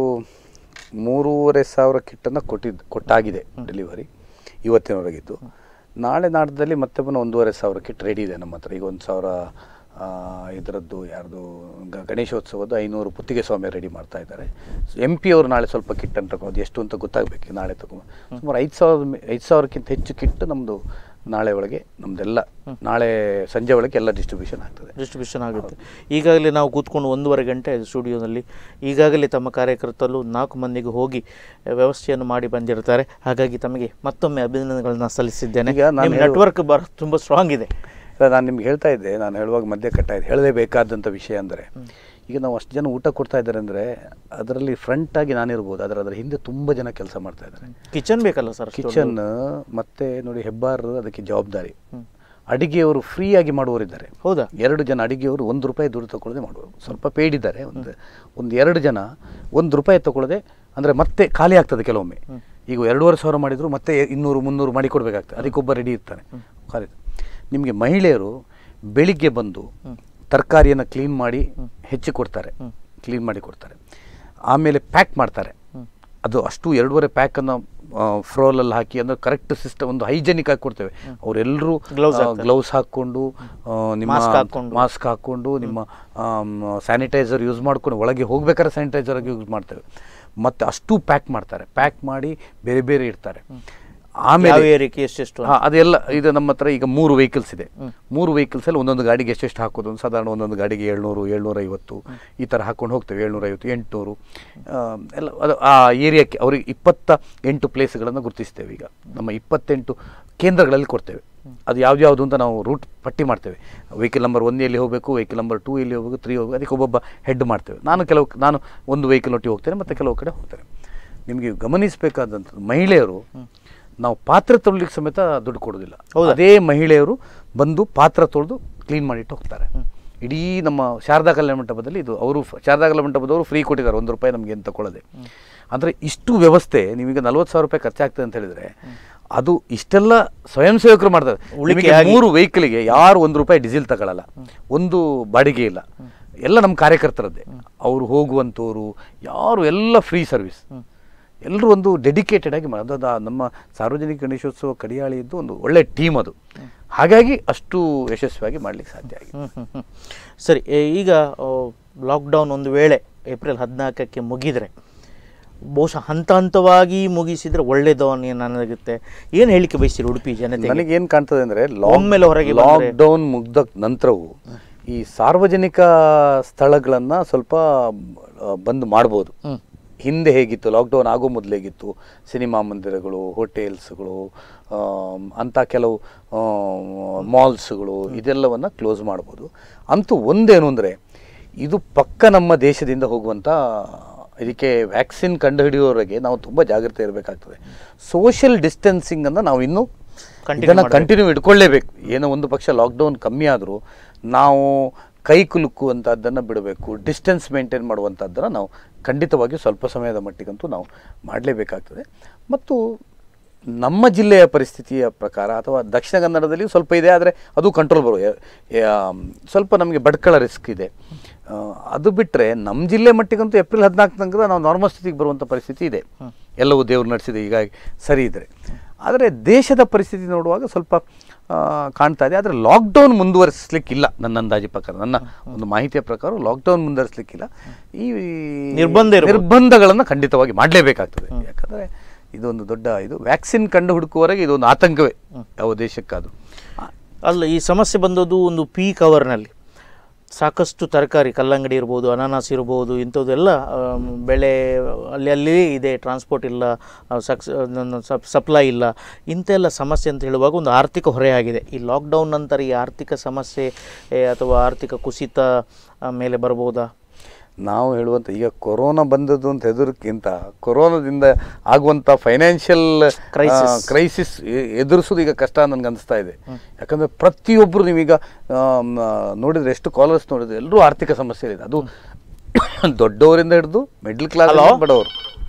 ಮೂರುವರೆ ಸಾವಿರ ಕಿಟ್ಟನ್ನು ಕೊಟ್ಟಿದ್ದು ಕೊಟ್ಟಾಗಿದೆ ಡೆಲಿವರಿ ಇವತ್ತಿನವರೆಗಿದ್ದು ನಾಳೆ ನಾಡ್ದಲ್ಲಿ ಮತ್ತೆ ಪುನಃ ಒಂದೂವರೆ ಸಾವಿರ ಕಿಟ್ ರೆಡಿ ಇದೆ ನಮ್ಮ ಹತ್ರ ಈಗ ಒಂದು ಸಾವಿರ ಆ, ಇದರದ್ದು ಯಾರ್ದು ಗ- ಗಣೇಶೋತ್ಸವದ್ದು ಐನೂರು ಪುತ್ತಿಗೆ ಸ್ವಾಮಿ ರೆಡಿ ಮಾಡ್ತಾ ಇದ್ದಾರೆ ಎಂ ಪಿ ಅವರು ನಾಳೆ ಸ್ವಲ್ಪ ಕಿಟ್ ಅಂತ ತಗೊಂಡು ಎಷ್ಟು ಅಂತ ಗೊತ್ತಾಗಬೇಕು ನಾಳೆ ತಗೊಂಡು ಸುಮಾರು ಐದು ಸಾವಿರದ ಮೇ- ಐದು ಸಾವಿರಕ್ಕಿಂತ ಹೆಚ್ಚು ಕಿಟ್ ನಮ್ಮದು ನಾಳೆ ಒಳಗೆ ನಮ್ಮದೆಲ್ಲ ನಾಳೆ ಸಂಜೆ ಒಳಗೆ ಎಲ್ಲ ಡಿಸ್ಟ್ರಿಬ್ಯೂಷನ್ ಆಗ್ತದೆ ಡಿಸ್ಟ್ರಿಬ್ಯೂಷನ್ ಆಗುತ್ತೆ ಈಗಾಗಲೇ ನಾವು ಕೂತ್ಕೊಂಡು ಒಂದೂವರೆ ಗಂಟೆ ಸ್ಟುಡಿಯೋನಲ್ಲಿ ಈಗಾಗಲೇ ತಮ್ಮ ಕಾರ್ಯಕರ್ತರು ನಾಲ್ಕು ಮಂದಿಗೆ ಹೋಗಿ ಆ, ವ್ಯವಸ್ಥೆಯನ್ನು ಮಾಡಿ ಬಂದಿರ್ತಾರೆ ಹಾಗಾಗಿ ತಮಗೆ ಮತ್ತೊಮ್ಮೆ ಅಭಿನಂದನೆಗಳನ್ನ ಸಲ್ಲಿಸಿದ್ದೇನೆ ಈಗ ನಾನು ನಿಮ್ಮ ಹೇಳುವ- ನೆಟ್ವರ್ಕ್ ಬರ ತುಂಬ ಸ್ಟ್ರಾಂಗ್ ಇದೆ ಇಲ್ಲ ನಾನು ನಿಮ್ಗೆ ಹೇಳ್ತಾ ಇದ್ದೆ ನಾನು ಹೇಳುವಾಗ ಮಧ್ಯೆ ಕಟ್ಟಾಯಿತು ಹೇಳಲೇಬೇಕಾದಂಥ ವಿಷಯ ಅಂದರೆ ಈಗ ನಾವು ಅಷ್ಟು ಜನ ಊಟ ಕೊಡ್ತಾ ಇದ್ದಾರೆ ಅಂದರೆ ಅದರಲ್ಲಿ ಫ್ರಂಟ್ ಆಗಿ ನಾನಿರ್ಬೋದು ಅದರ ಅದರ ಹಿಂದೆ ತುಂಬ ಜನ ಕೆಲಸ ಮಾಡ್ತಾ ಇದ್ದಾರೆ ಕಿಚನ್ ಬೇಕಲ್ಲ ಸರ್ ಅಷ್ಟೊಂದು? ಕಿಚನ್ ಮತ್ತೆ ನೋಡಿ ಹೆಬ್ಬಾರ್ ಅದಕ್ಕೆ ಜವಾಬ್ದಾರಿ ಅಡಿಗೆಯವರು ಫ್ರೀಯಾಗಿ ಮಾಡುವವರಿದ್ದಾರೆ ಹೌದಾ ಎರಡು ಜನ ಅಡಿಗೆಯವರು ಒಂದು ರೂಪಾಯಿ ದುಡ್ಡು ತಗೊಳ್ಳದೆ ಮಾಡುವರು ಸ್ವಲ್ಪ ಪೇಯ್ಡ್ ಇದ್ದಾರೆ ಒಂದು ಒಂದು ಎರಡು ಜನ ಒಂದು ರೂಪಾಯಿ ತಗೊಳ್ಳದೆ ಅಂದರೆ ಮತ್ತೆ ಖಾಲಿ ಆಗ್ತದೆ ಕೆಲವೊಮ್ಮೆ ಈಗ ಎರಡೂವರೆ ಸಾವಿರ ಮಾಡಿದ್ರು ಮತ್ತೆ ಇನ್ನೂರು ಮುನ್ನೂರು ಮಾಡಿ ಕೊಡಬೇಕಾಗ್ತದೆ ಅದಕ್ಕೊಬ್ಬ ರೆಡಿ ಇರ್ತಾನೆ ಖಾಲಿ ನಿಮಗೆ ಮಹಿಳೆಯರು ಬೆಳಿಗ್ಗೆ ಬಂದು ತರಕಾರಿಯನ್ನು ಕ್ಲೀನ್ ಮಾಡಿ ಹೆಚ್ಚಿ ಕೊಡ್ತಾರೆ ಕ್ಲೀನ್ ಮಾಡಿ ಕೊಡ್ತಾರೆ ಆಮೇಲೆ ಪ್ಯಾಕ್ ಮಾಡ್ತಾರೆ ಅದು ಅಷ್ಟು ಎರಡೂವರೆ ಪ್ಯಾಕನ್ನು ಫ್ರೋಲಲ್ಲಿ ಹಾಕಿ ಅಂದರೆ ಕರೆಕ್ಟ್ ಸಿಸ್ಟಮ್ ಒಂದು ಹೈಜೆನಿಕ್ ಆಗಿ ಕೊಡ್ತೇವೆ ಅವರೆಲ್ಲರೂ Gloves ಹಾಕ್ತಾರೆ. ಗ್ಲೌಸ್ ಹಾಕ್ಕೊಂಡು ಆ, ನಿಮ್ಮ Mask ಹಾಕ್ಕೊಂಡು. ಮಾಸ್ಕ್ ಹಾಕ್ಕೊಂಡು ನಿಮ್ಮ ಸ್ಯಾನಿಟೈಸರ್ ಯೂಸ್ ಮಾಡ್ಕೊಂಡು ಒಳಗೆ ಹೋಗ್ಬೇಕಾದ್ರೆ ಸ್ಯಾನಿಟೈಸರ್ ಯೂಸ್ ಮಾಡ್ತೇವೆ ಮತ್ತು ಅಷ್ಟು ಪ್ಯಾಕ್ ಮಾಡ್ತಾರೆ ಪ್ಯಾಕ್ ಮಾಡಿ ಬೇರೆ ಬೇರೆ ಇಡ್ತಾರೆ ಯಾವ ಆಮೇಲೆ ಏರಿಯಾಕ್ಕೆ ಎಷ್ಟೆಷ್ಟು ಅಂತ? ಹಾ, ಅದೆಲ್ಲ ಇದು ನಮ್ಮ ಹತ್ರ ಈಗ ಮೂರು ವೆಹಿಕಲ್ಸ್ ಇದೆ ಮೂರು vehicles ಅಲ್ಲಿ ಒಂದೊಂದು ಗಾಡಿಗೆ ಎಷ್ಟೆಷ್ಟು ಹಾಕೋದು ಒಂದು ಸಾಧಾರಣ ಒಂದೊಂದು ಗಾಡಿಗೆ ಏಳ್ನೂರು ಏಳ್ನೂರೈವತ್ತು ಈ ಥರ ಹಾಕೊಂಡು ಹೋಗ್ತೇವೆ ಏಳ್ನೂರೈವತ್ತು ಎಂಟುನೂರು ಆ, ಎಲ್ಲ ಅದು ಆ ಏರಿಯಾಕ್ಕೆ ಅವ್ರಿಗೆ ಇಪ್ಪತ್ತ ಎಂಟು ಪ್ಲೇಸ್ಗಳನ್ನು ಗುರುತಿಸ್ತೇವೆ ಈಗ ನಮ್ಮ ಇಪ್ಪತ್ತೆಂಟು ಕೇಂದ್ರಗಳಲ್ಲಿ ಕೊಡ್ತೇವೆ ಅದು ಯಾವ್ದು ಅಂತ ನಾವು ರೂಟ್ ಪಟ್ಟಿ ಮಾಡ್ತೇವೆ ವೆಹಿಕಲ್ ನಂಬರ್ ಒನ್ ಎಲ್ಲಿ ಹೋಗಬೇಕು ವೆಹಿಕಲ್ ನಂಬರ್ ಟೂ ಎಲ್ಲಿ ಹೋಗಬೇಕು ತ್ರೀ ಹೋಗಬೇಕು ಅದಕ್ಕೆ ಒಬ್ಬೊಬ್ಬ ಹೆಡ್ ಮಾಡ್ತೇವೆ ನಾನು ಕೆಲವು ನಾನು ಒಂದು ವೆಹಿಕಲ್ ಒಟ್ಟಿಗೆ ಹೋಗ್ತೇನೆ ಮತ್ತು ಕೆಲವು ಕಡೆ ಹೋಗ್ತೇನೆ ನಿಮಗೆ ಗಮನಿಸಬೇಕಾದಂಥದ್ದು ಮಹಿಳೆಯರು ನಾವು ಪಾತ್ರೆ ತೊಳಿಲಿಕ್ಕೆ ಸಮೇತ ದುಡ್ಡು ಕೊಡೋದಿಲ್ಲ ಹೌದಾ? ಅದೇ ಮಹಿಳೆಯರು ಬಂದು ಪಾತ್ರ ತೊಳೆದು ಕ್ಲೀನ್ ಮಾಡಿಟ್ಟು ಹೋಗ್ತಾರೆ ಇಡೀ ನಮ್ಮ ಶಾರದಾ ಕಲ್ಯಾಣ ಮಂಟಪದಲ್ಲಿ ಇದು ಅವರು ಶಾರದಾ ಕಲ್ಯಾಣ ಮಂಟಪದವರು ಫ್ರೀ ಕೊಟ್ಟಿದ್ದಾರೆ ಒಂದು ರೂಪಾಯಿ ನಮಗೆ ಏನು ತಗೊಳ್ಳದೆ ಅಂದರೆ ಇಷ್ಟು ವ್ಯವಸ್ಥೆ ನೀವೀಗ ನಲ್ವತ್ತು ಸಾವಿರ ರೂಪಾಯಿ ಖರ್ಚಾಗ್ತದೆ ಅಂತ ಹೇಳಿದ್ರೆ ಅದು ಇಷ್ಟೆಲ್ಲ ಸ್ವಯಂ ಸೇವಕರು ಮಾಡ್ತಾರೆ ನಿಮಗೆ ಉಳಿಕೆಯಾಗಿ- ಮೂರು ವೆಹಿಕಲ್ಗೆ ಯಾರು ಒಂದು ರೂಪಾಯಿ ಡೀಸೆಲ್ ತಗೊಳ್ಳಲ್ಲ ಒಂದು ಬಾಡಿಗೆ ಇಲ್ಲ ಎಲ್ಲ ನಮ್ಮ ಕಾರ್ಯಕರ್ತರದ್ದೇ ಅವರು ಹೋಗುವಂಥವ್ರು ಯಾರು ಎಲ್ಲ ಫ್ರೀ ಸರ್ವಿಸ್ ಎಲ್ಲರೂ ಒಂದು ಡೆಡಿಕೇಟೆಡ್ ಆಗಿ ಮಾಡಿ ಅದು ಆ ನಮ್ಮ ಸಾರ್ವಜನಿಕ ಗಣೇಶೋತ್ಸವ ಕಡಿಯಾಳಿದ್ದು ಒಂದು ಒಳ್ಳೆ ಟೀಮ್ ಅದು ಹಾಗಾಗಿ ಅಷ್ಟು ಯಶಸ್ವಿಯಾಗಿ ಮಾಡ್ಲಿಕ್ಕೆ ಸಾಧ್ಯ ಆಗಿದೆ ಹ್ಮ್, ಹ್ಮ್, ಹ್ಮ್. ಸರಿ ಏ, ಈಗ ಲಾಕ್ಡೌನ್ ಒಂದು ವೇಳೆ ಏಪ್ರಿಲ್ ಹದಿನಾಲ್ಕಕ್ಕೆ ಮುಗಿದರೆ ಬಹುಶಃ ಹಂತ ಹಂತವಾಗಿ ಮುಗಿಸಿದ್ರೆ ಒಳ್ಳೇದು ಅನ್ನೋ ನನಗುತ್ತೆ ಏನು ಹೇಳಿಕೆ ಬಯಸ್ತೀರಿ ಉಡುಪಿ ಜನತೆಗೆ ನನಗೆ ಏನು ಕಾಣ್ತದೆ ಅಂದರೆ ಒಮ್ಮೆಲೆ ಹೊರಗೆ ಬಂದ್ರೆ- ಲಾಕ್ಡೌನ್ ಮುಗ್ದ ನಂತರವು ಈ ಸಾರ್ವಜನಿಕ ಸ್ಥಳಗಳನ್ನು ಸ್ವಲ್ಪ ಆ, ಬಂದ್ ಮಾಡ್ಬೋದು ಹ್ಮ್. ಹಿಂದೆ ಹೇಗಿತ್ತು ಲಾಕ್ಡೌನ್ ಆಗೋ ಮೊದಲು ಹೇಗಿತ್ತು ಸಿನಿಮಾ ಮಂದಿರಗಳು ಹೋಟೆಲ್ಸ್ಗಳು ಆಮ್, ಅಂಥ ಕೆಲವು ಮಾಲ್ಸ್ಗಳು ಇದೆಲ್ಲವನ್ನು ಕ್ಲೋಸ್ ಮಾಡ್ಬೋದು ಅಂತೂ ಒಂದೇನು ಅಂದರೆ ಇದು ಪಕ್ಕ ನಮ್ಮ ದೇಶದಿಂದ ಹೋಗುವಂಥ ಇದಕ್ಕೆ ವ್ಯಾಕ್ಸಿನ್ ಕಂಡುಹಿಡಿಯೋವರೆಗೆ ನಾವು ತುಂಬ ಜಾಗ್ರತೆ ಇರಬೇಕಾಗ್ತದೆ ಸೋಷಿಯಲ್ ಡಿಸ್ಟೆನ್ಸಿಂಗನ್ನು ನಾವು ಇನ್ನೂ Continue ಇದನ್ನು ಮಾಡ್ಬೇಕು. ಕಂಟಿನ್ಯೂ ಇಟ್ಕೊಳ್ಳೇಬೇಕು ಏನೋ ಒಂದು ಪಕ್ಷ ಲಾಕ್ಡೌನ್ ಕಮ್ಮಿ ಆದರೂ ನಾವು ಕೈ ಕುಲುಕುವಂಥದ್ದನ್ನು ಬಿಡಬೇಕು ಡಿಸ್ಟೆನ್ಸ್ ಮೇಂಟೈನ್ ಮಾಡುವಂಥದ್ದನ್ನು ನಾವು ಖಂಡಿತವಾಗಿಯೂ ಸ್ವಲ್ಪ ಸಮಯದ ಮಟ್ಟಿಗಂತೂ ನಾವು ಮಾಡಲೇಬೇಕಾಗ್ತದೆ ಮತ್ತು ನಮ್ಮ ಜಿಲ್ಲೆಯ ಪರಿಸ್ಥಿತಿಯ ಪ್ರಕಾರ ಅಥವಾ ದಕ್ಷಿಣ ಕನ್ನಡದಲ್ಲಿ ಸ್ವಲ್ಪ ಇದೆ ಆದರೆ ಅದು ಕಂಟ್ರೋಲ್ ಬರುವ ಯ- ಯ- ಸ್ವಲ್ಪ ನಮಗೆ ಬಡ್ಕಳ ರಿಸ್ಕ್ ಇದೆ ಆ, ಅದು ಬಿಟ್ಟರೆ ನಮ್ಮ ಜಿಲ್ಲೆ ಮಟ್ಟಿಗಂತೂ ಏಪ್ರಿಲ್ ಹದಿನಾಲ್ಕು ತನಕ ನಾವು ನಾರ್ಮಲ್ ಸ್ಥಿತಿಗೆ ಬರುವಂಥ ಪರಿಸ್ಥಿತಿ ಇದೆ ಎಲ್ಲವೂ ದೇವರು ನಡೆಸಿದೆ ಹೀಗಾಗಿ ಸರಿ ಇದ್ದರೆ ಆದರೆ ದೇಶದ ಪರಿಸ್ಥಿತಿ ನೋಡುವಾಗ ಸ್ವಲ್ಪ ಆ, ಕಾಣ್ತಾ ಇದೆ ಆದರೆ ಲಾಕ್ಡೌನ್ ಮುಂದುವರಿಸಲಿಕ್ಕಿಲ್ಲ ನನ್ನ ಅಂದಾಜು ಪ್ರಕಾರ ನನ್ನ ಒಂದು ಮಾಹಿತಿಯ ಪ್ರಕಾರ ಲಾಕ್ಡೌನ್ ಮುಂದುವರಿಸಲಿಕ್ಕಿಲ್ಲ ಈ ನಿರ್ಬಂಧ ಇರ್ಬೋದು. ನಿರ್ಬಂಧಗಳನ್ನು ಖಂಡಿತವಾಗಿ ಮಾಡಲೇಬೇಕಾಗ್ತದೆ ಯಾಕಂದರೆ ಇದೊಂದು ದೊಡ್ಡ ಇದು ವ್ಯಾಕ್ಸಿನ್ ಕಂಡು ಹುಡುಕುವವರೆಗೆ ಇದೊಂದು ಆತಂಕವೇ ಯಾವ ದೇಶಕ್ಕಾದರೂ ಅಲ್ಲ ಈ ಸಮಸ್ಯೆ ಬಂದದ್ದು ಒಂದು ಪೀಕ್ ಅವರ್ನಲ್ಲಿ ಸಾಕಷ್ಟು ತರಕಾರಿ ಕಲ್ಲಂಗಡಿ ಇರ್ಬೋದು ಅನಾನಸ್ ಇರ್ಬೋದು ಇಂಥದ್ದೆಲ್ಲ ಆಮ್, ಬೆಳೆ ಅಲ್ಲಿ ಅಲ್ಲಿ ಇದೆ ಟ್ರಾನ್ಸ್ಪೋರ್ಟ್ ಇಲ್ಲ ಆ, ಸಕ್ಸ್ ಸಪ್ ಸಪ್ಲೈ ಇಲ್ಲ ಇಂಥೆಲ್ಲ ಸಮಸ್ಯೆ ಅಂತ ಹೇಳುವಾಗ ಒಂದು ಆರ್ಥಿಕ ಹೊರೆಯಾಗಿದೆ ಈ ಲಾಕ್ಡೌನ್ ನಂತರ ಈ ಆರ್ಥಿಕ ಸಮಸ್ಯೆ ಏ, ಅಥವಾ ಆರ್ಥಿಕ ಕುಸಿತ ಆ, ಮೇಲೆ ಬರ್ಬೋದಾ ನಾವು ಹೇಳುವಂಥ ಈಗ ಕೊರೋನಾ ಬಂದದ್ದು ಅಂತ ಹೆದರಕ್ಕಿಂತ ಕೊರೋನಾದಿಂದ ಆಗುವಂಥ ಫೈನಾನ್ಷಿಯಲ್ Crisis. ಕ್ರೈಸಿಸ್ ಎದುರಿಸೋದು ಈಗ ಕಷ್ಟ ನನಗೆ ಅನಿಸ್ತಾ ಇದೆ ಯಾಕಂದರೆ ಪ್ರತಿಯೊಬ್ಬರು ನೀವೀಗ ಆಮ್, ಆ, ನೋಡಿದ್ರೆ ಎಷ್ಟು ಕಾಲರ್ಸ್ ನೋಡಿದ್ರೆ ಎಲ್ಲರೂ ಆರ್ಥಿಕ ಸಮಸ್ಯೆ ಇದೆ ಅದು ದೊಡ್ಡವರಿಂದ ಹಿಡಿದು ಮಿಡ್ಲ್ ಕ್ಲಾಸ್ Hello? ಬಡವರು